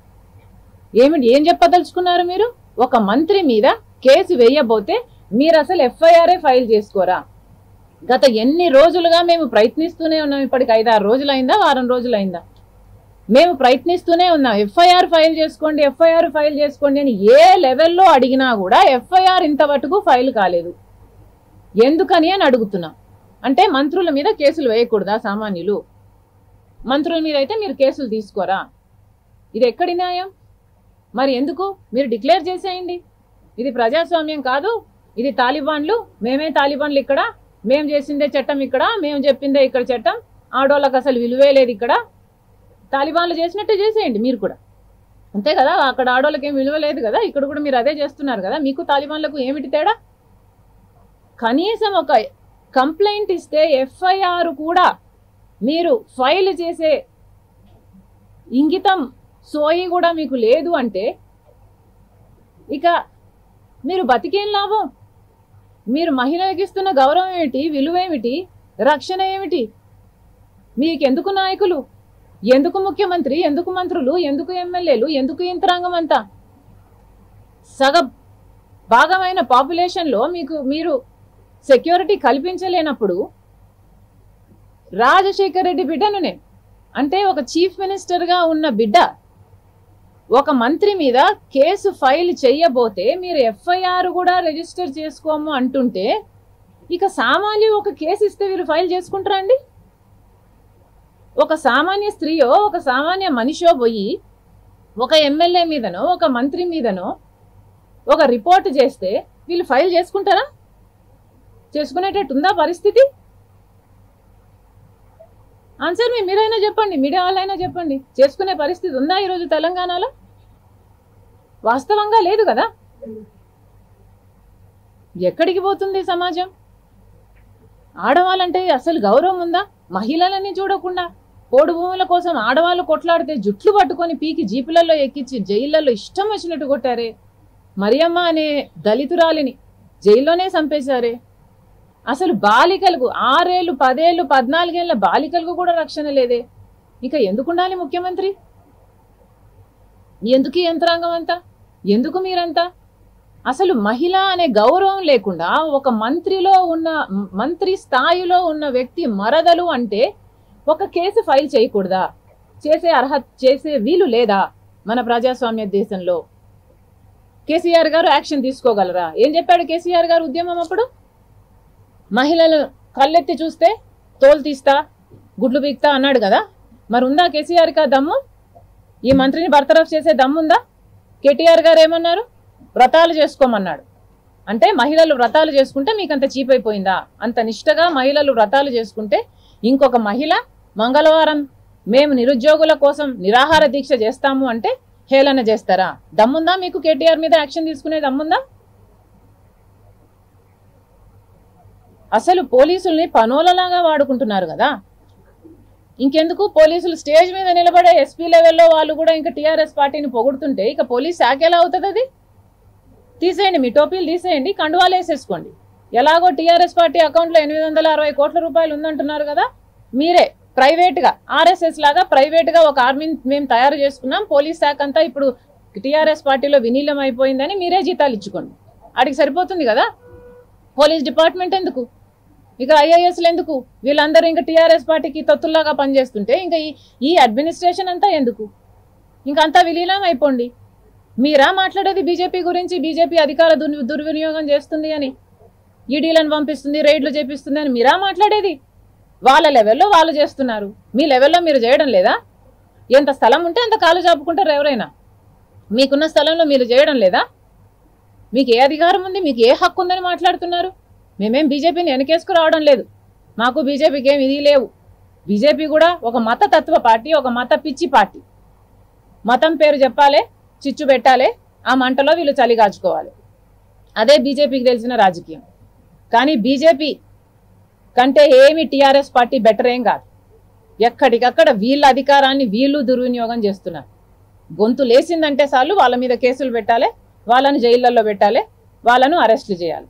ఏమిటి ఏం చెప్పదలుచుకున్నారు మీరు ఒక మంత్రి మీద కేసు వేయబోతే మీరు అసలు ఎఫ్ఐఆర్ఏ ఫైల్ చేసుకోరా గత ఎన్ని రోజులుగా మేము ప్రయత్నిస్తూనే ఉన్నాం ఇప్పటికి ఐదారు రోజులైందా వారం రోజులైందా మేము ప్రయత్నిస్తూనే ఉన్నాం ఎఫ్ఐఆర్ ఫైల్ చేసుకోండి ఎఫ్ఐఆర్ ఫైల్ చేసుకోండి అని ఏ లెవెల్లో అడిగినా కూడా ఎఫ్ఐఆర్ ఇంతవరకు ఫైల్ కాలేదు ఎందుకని అని అడుగుతున్నాం అంటే మంత్రుల మీద కేసులు వేయకూడదా సామాన్యులు మంత్రుల మీద అయితే మీరు కేసులు తీసుకోరా ఇది ఎక్కడి న్యాయం మరి ఎందుకు మీరు డిక్లేర్ చేసేయండి ఇది ప్రజాస్వామ్యం కాదు ఇది తాలిబాన్లు మేమే తాలిబాన్లు ఇక్కడ మేము చేసిందే చట్టం ఇక్కడ మేము చెప్పిందే ఇక్కడ చట్టం ఆడోళ్ళకి అసలు విలువే లేదు ఇక్కడ తాలిబాన్లు చేసినట్టే చేసేయండి మీరు కూడా అంతే కదా అక్కడ ఆడోళ్ళకి ఏం విలువ లేదు కదా ఇక్కడ కూడా మీరు అదే చేస్తున్నారు కదా మీకు తాలిబాన్లకు ఏమిటి తేడా కనీసం ఒక కంప్లైంట్ ఇస్తే ఎఫ్ఐఆర్ కూడా మీరు ఫైల్ చేసే ఇంగితం సోయి కూడా మీకు లేదు అంటే ఇక మీరు బతికేం లాభం మీరు మహిళలకు ఇస్తున్న గౌరవం ఏమిటి విలువ ఏమిటి రక్షణ ఏమిటి మీకెందుకు నాయకులు ఎందుకు ముఖ్యమంత్రి ఎందుకు మంత్రులు ఎందుకు ఎమ్మెల్యేలు ఎందుకు యంత్రాంగం అంతా సగ భాగమైన పాపులేషన్లో మీకు మీరు సెక్యూరిటీ కల్పించలేనప్పుడు రాజశేఖర్ రెడ్డి బిడ్డను నేను అంటే ఒక చీఫ్ మినిస్టర్గా ఉన్న బిడ్డ ఒక మంత్రి మీద కేసు ఫైల్ చెయ్యబోతే మీరు ఎఫ్ఐఆర్ కూడా రిజిస్టర్ చేసుకోము అంటుంటే ఇక సామాన్య ఒక కేసు ఇస్తే వీరు ఫైల్ చేసుకుంటారా అండి ఒక సామాన్య స్త్రీయో ఒక సామాన్య మనిషో పోయి ఒక ఎమ్మెల్యే మీదనో ఒక మంత్రి మీదనో ఒక రిపోర్ట్ చేస్తే వీళ్ళు ఫైల్ చేసుకుంటారా చేసుకునేటట్టు ఉందా పరిస్థితి ఆన్సర్ మీ మీరైనా చెప్పండి మీడియా వాళ్ళైనా చెప్పండి చేసుకునే పరిస్థితి ఉందా ఈరోజు తెలంగాణలో వాస్తవంగా లేదు కదా ఎక్కడికి పోతుంది సమాజం ఆడవాళ్ళంటే అసలు గౌరవం ఉందా మహిళలని చూడకుండా పోడు భూముల కోసం ఆడవాళ్ళు కొట్లాడితే జుట్లు పట్టుకొని పీకి జీపులలో ఎక్కించి జైళ్లలో ఇష్టం వచ్చినట్టు కొట్టారే మరియమ్మ అనే దళితురాలిని జైల్లోనే చంపేశారే అసలు బాలికలకు ఆరేళ్ళు పదేళ్ళు పద్నాలుగేళ్ల బాలికలకు కూడా రక్షణ లేదే ఇక ఎందుకు ఉండాలి ముఖ్యమంత్రి ఎందుకు ఈ యంత్రాంగం అంతా ఎందుకు మీరంతా అసలు మహిళ అనే గౌరవం లేకుండా ఒక మంత్రిలో ఉన్న మంత్రి స్థాయిలో ఉన్న వ్యక్తి మరదలు అంటే ఒక కేసు ఫైల్ చేయకూడదా చేసే అర్హత చేసే వీలు లేదా మన ప్రజాస్వామ్య దేశంలో కేసీఆర్ గారు యాక్షన్ తీసుకోగలరా ఏం చెప్పాడు కేసీఆర్ గారు ఉద్యమం అప్పుడు మహిళలు కళ్ళెత్తి చూస్తే తోలు తీస్తా గుడ్లు బీక్తా అన్నాడు కదా మరి ఉందా కేసీఆర్కి ఆ దమ్ము ఈ మంత్రిని బర్తరఫ్ చేసే దమ్ముందా కేటీఆర్ గారు ఏమన్నారు వ్రతాలు చేసుకోమన్నాడు అంటే మహిళలు వ్రతాలు చేసుకుంటే మీకు అంత చీప్ అయిపోయిందా అంత నిష్టగా మహిళలు వ్రతాలు చేసుకుంటే ఇంకొక మహిళ మంగళవారం మేము నిరుద్యోగుల కోసం నిరాహార దీక్ష చేస్తాము అంటే హేళన చేస్తారా దమ్ముందా మీకు కేటీఆర్ మీద యాక్షన్ తీసుకునే దమ్ముందా అసలు పోలీసుల్ని పనోలలాగా వాడుకుంటున్నారు కదా ఇంకెందుకు పోలీసులు స్టేజ్ మీద నిలబడే ఎస్పీ లెవెల్లో వాళ్ళు కూడా ఇంకా టీఆర్ఎస్ పార్టీని పొగుడుతుంటే ఇక పోలీస్ శాఖ ఎలా అవుతుంది అది తీసేయండి మీ టోపీలు తీసేయండి కండువాలు వేసేసుకోండి ఎలాగో టీఆర్ఎస్ పార్టీ అకౌంట్లో ఎనిమిది వందల అరవై కోట్ల రూపాయలు ఉందంటున్నారు కదా మీరే ప్రైవేట్గా ఆర్ఎస్ఎస్ లాగా ప్రైవేట్గా ఒక ఆర్మీని మేము తయారు చేసుకున్నాం పోలీస్ శాఖ అంతా ఇప్పుడు టీఆర్ఎస్ పార్టీలో వినీలం అయిపోయిందని మీరే జీతాలు ఇచ్చుకోండి ఆడికి సరిపోతుంది కదా పోలీస్ డిపార్ట్మెంట్ ఎందుకు ఇక ఐఏఎస్లు ఎందుకు వీళ్ళందరూ ఇంకా టీఆర్ఎస్ పార్టీకి తొత్తుల్లాగా పనిచేస్తుంటే ఇంకా ఈ ఈ అడ్మినిస్ట్రేషన్ అంతా ఎందుకు ఇంకా అంతా విలీనం అయిపోండి మీరా మాట్లాడేది బీజేపీ గురించి బీజేపీ అధికార దుర్ దుర్వినియోగం చేస్తుంది అని ఈడీలను పంపిస్తుంది రైడ్లు చేపిస్తుంది అని మీరా మాట్లాడేది వాళ్ళ లెవెల్లో వాళ్ళు చేస్తున్నారు మీ లెవెల్లో మీరు చేయడం లేదా ఎంత స్థలం ఉంటే అంత కాలు చాపుకుంటారు ఎవరైనా మీకున్న స్థలంలో మీరు చేయడం లేదా మీకు ఏ అధికారం ఉంది మీకు ఏ హక్కు ఉందని మాట్లాడుతున్నారు మేమేం బీజేపీని వెనకేసుకు రావడం లేదు మాకు బీజేపీకి ఏం ఇది లేవు బీజేపీ కూడా ఒక మత తత్వ పార్టీ ఒక మత పిచ్చి పార్టీ మతం పేరు చెప్పాలి చిచ్చు పెట్టాలి ఆ మంటలో వీళ్ళు చలి కాచుకోవాలి అదే బీజేపీకి తెలిసిన రాజకీయం కానీ బీజేపీ కంటే ఏమి టీఆర్ఎస్ పార్టీ బెటర్ ఏం కాదు ఎక్కడికక్కడ వీళ్ళ అధికారాన్ని వీళ్ళు దుర్వినియోగం చేస్తున్నారు గొంతు లేసిందంటే చాలు వాళ్ళ మీద కేసులు పెట్టాలి వాళ్ళని జైళ్ళల్లో పెట్టాలి వాళ్ళను అరెస్టులు చేయాలి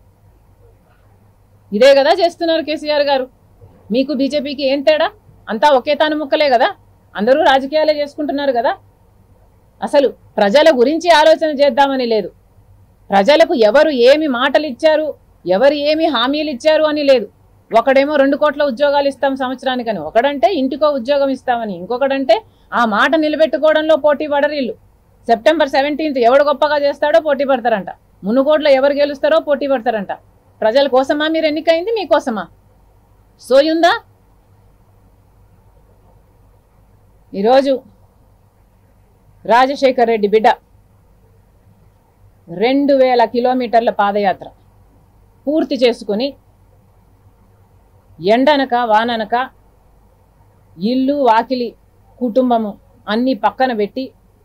ఇదే కదా చేస్తున్నారు కేసీఆర్ గారు మీకు బీజేపీకి ఏం తేడా అంతా ఒకే తాను ముక్కలే కదా అందరూ రాజకీయాలే చేసుకుంటున్నారు కదా అసలు ప్రజల గురించి ఆలోచన చేద్దామని లేదు ప్రజలకు ఎవరు ఏమి మాటలు ఇచ్చారు ఎవరు ఏమి హామీలు ఇచ్చారు అని లేదు ఒకడేమో రెండు కోట్ల ఉద్యోగాలు ఇస్తాం సంవత్సరానికని ఒకడంటే ఇంటికో ఉద్యోగం ఇస్తామని ఇంకొకడంటే ఆ మాట నిలబెట్టుకోవడంలో పోటీ పడరు వీళ్ళు సెప్టెంబర్ సెవెంటీన్త్ ఎవడు గొప్పగా చేస్తాడో పోటీ పడతారంట మునుగోడ్లో ఎవరు గెలుస్తారో పోటీ పడతారంట ప్రజల కోసమా మీరు ఎన్నికైంది మీకోసమా సోయుందా ఈరోజు రాజశేఖర్ రెడ్డి బిడ్డ రెండు వేల కిలోమీటర్ల పాదయాత్ర పూర్తి చేసుకుని ఎండనక వాననక ఇల్లు వాకిలి కుటుంబము అన్నీ పక్కన పెట్టి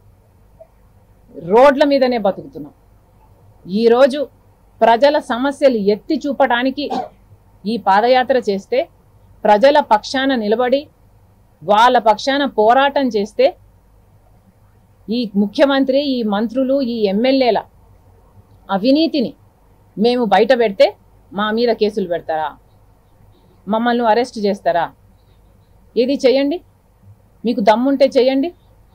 రోడ్ల మీదనే బతుకుతున్నాం ఈరోజు ప్రజల సమస్యలు ఎత్తి చూపటానికి ఈ పాదయాత్ర చేస్తే ప్రజల పక్షాన నిలబడి వాళ్ళ పక్షాన పోరాటం చేస్తే ఈ ముఖ్యమంత్రి ఈ మంత్రులు ఈ ఎమ్మెల్యేల అవినీతిని మేము బయట పెడితే మా మీద కేసులు పెడతారా మమ్మల్ని అరెస్ట్ చేస్తారా ఏది చేయండి మీకు దమ్ముంటే చేయండి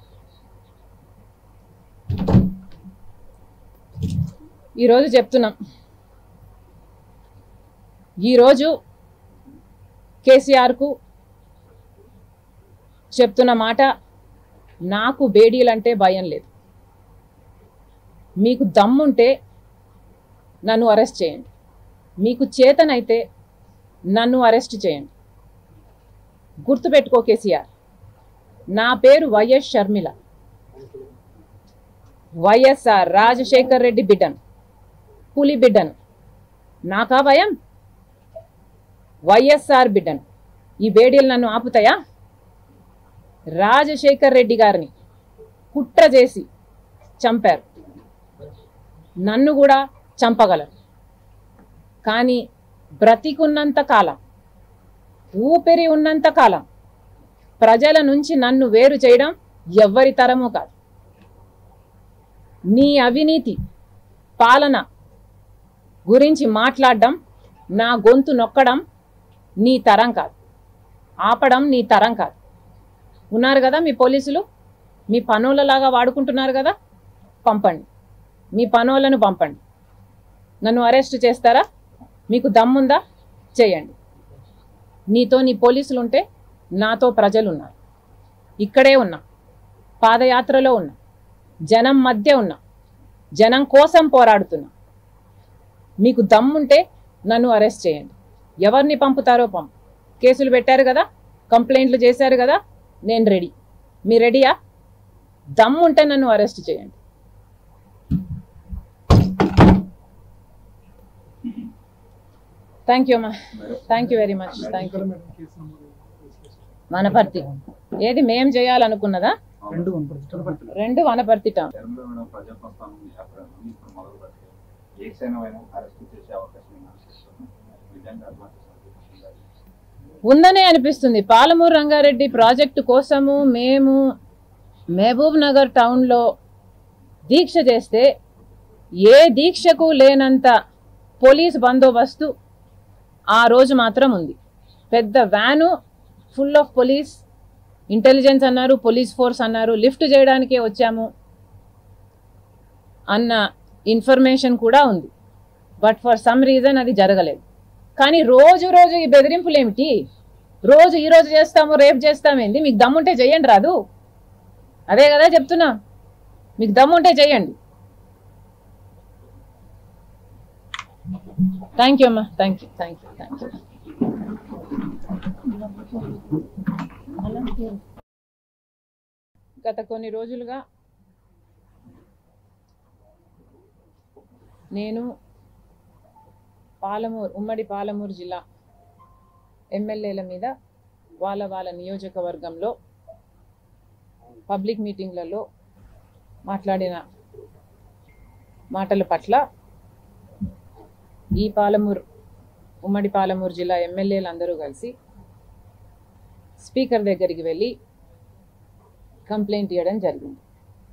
ఈరోజు చెప్తున్నాం ఈరోజు కేసీఆర్కు చెప్తున్న మాట నాకు బేడీలంటే భయం లేదు మీకు దమ్ముంటే నన్ను అరెస్ట్ చేయండి మీకు చేతనైతే నన్ను అరెస్ట్ చేయండి గుర్తుపెట్టుకో కేసీఆర్ నా పేరు వైఎస్ షర్మిల వైఎస్ఆర్ రాజశేఖర్ రెడ్డి బిడ్డను పులి బిడ్డను నాకా భయం వైఎస్ఆర్ బిడ్డను ఈ బేడీలు నన్ను ఆపుతాయా రాజశేఖర్ రెడ్డి గారిని కుట్ర చేసి చంపారు నన్ను కూడా చంపగలరు కానీ బ్రతికున్నంత కాలం ఊపిరి ఉన్నంత కాలం ప్రజల నుంచి నన్ను వేరు చేయడం ఎవ్వరి తరము కాదు నీ అవినీతి పాలన గురించి మాట్లాడడం నా గొంతు నొక్కడం నీ తరం కాదు ఆపడం నీ తరం కాదు ఉన్నారు కదా మీ పోలీసులు మీ పనులలాగా వాడుకుంటున్నారు కదా పంపండి మీ పనులను పంపండి నన్ను అరెస్ట్ చేస్తారా మీకు దమ్ముందా చేయండి నీతో నీ పోలీసులు ఉంటే నాతో ప్రజలు ఉన్నారు ఇక్కడే ఉన్నా పాదయాత్రలో ఉన్నా జనం మధ్య ఉన్నా జనం కోసం పోరాడుతున్నా మీకు దమ్ముంటే నన్ను అరెస్ట్ చేయండి ఎవరిని పంపుతారో పంపు కేసులు పెట్టారు కదా కంప్లైంట్లు చేశారు కదా నేను రెడీ మీ రెడీయా దమ్ముంటే నన్ను అరెస్ట్ చేయండి థ్యాంక్ యూ అమ్మా thank you very much thank you Wanaparthy ఏది మేం చేయాలనుకున్నదా రెండు కనపడుతుంది రెండు వనపర్తి టౌన్ చర్మలో మేడం ప్రజాప్రస్థానం వ్యాపారం ఇప్పుడు మొదలు పెట్టి ఏ క్షణమైనా అరెస్ట్ చేసే అవకాశం నేను ఆశిస్తున్నాను నిజంగా అట్లాంటి సందేశం ఉండాలి. ఉందనే అనిపిస్తుంది పాలమూరు రంగారెడ్డి ప్రాజెక్టు కోసము మేము మహబూబ్ నగర్ టౌన్లో దీక్ష చేస్తే ఏ దీక్షకు లేనంత పోలీస్ బందోబస్తు ఆ రోజు మాత్రం ఉంది పెద్ద van full of police intelligence అన్నారు పోలీస్ ఫోర్స్ అన్నారు లిఫ్ట్ చేయడానికే వచ్చాము అన్న ఇన్ఫర్మేషన్ కూడా ఉంది బట్ ఫర్ సమ్ రీజన్ అది జరగలేదు కానీ రోజు రోజు ఈ బెదిరింపులు ఏమిటి రోజు ఈ రోజు చేస్తాము రేపు చేస్తామేంది మీకు దమ్ముంటే చెయ్యండి రాదు అదే కదా చెప్తున్నా మీకు దమ్ముంటే చెయ్యండి థ్యాంక్ యూ అమ్మా thank you thank you thank you గత కొన్ని రోజులుగా నేను పాలమూరు ఉమ్మడి పాలమూరు జిల్లా ఎమ్మెల్యేల మీద వాళ్ళ వాళ్ళ నియోజకవర్గంలో పబ్లిక్ మీటింగ్లలో మాట్లాడిన మాటల పట్ల ఈ పాలమూరు ఉమ్మడి పాలమూరు జిల్లా ఎమ్మెల్యేలు అందరూ కలిసి స్పీకర్ దగ్గరికి వెళ్ళి కంప్లైంట్ ఇవ్వడం జరిగింది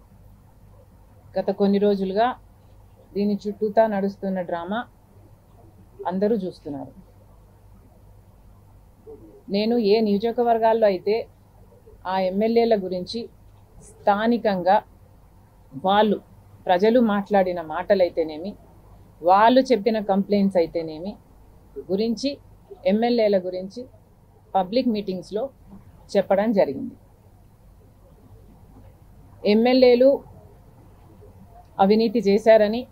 గత కొన్ని రోజులుగా దీని చుట్టూతా నడుస్తున్న డ్రామా అందరూ చూస్తున్నారు నేను ఏ నియోజకవర్గాల్లో అయితే ఆ ఎమ్మెల్యేల గురించి స్థానికంగా వాళ్ళు ప్రజలు మాట్లాడిన మాటలైతేనేమి వాళ్ళు చెప్పిన కంప్లైంట్స్ అయితేనేమి గురించి ఎమ్మెల్యేల గురించి పబ్లిక్ మీటింగ్స్లో చెప్పడం జరిగింది ఎమ్మెల్యేలు అవినీతి చేశారని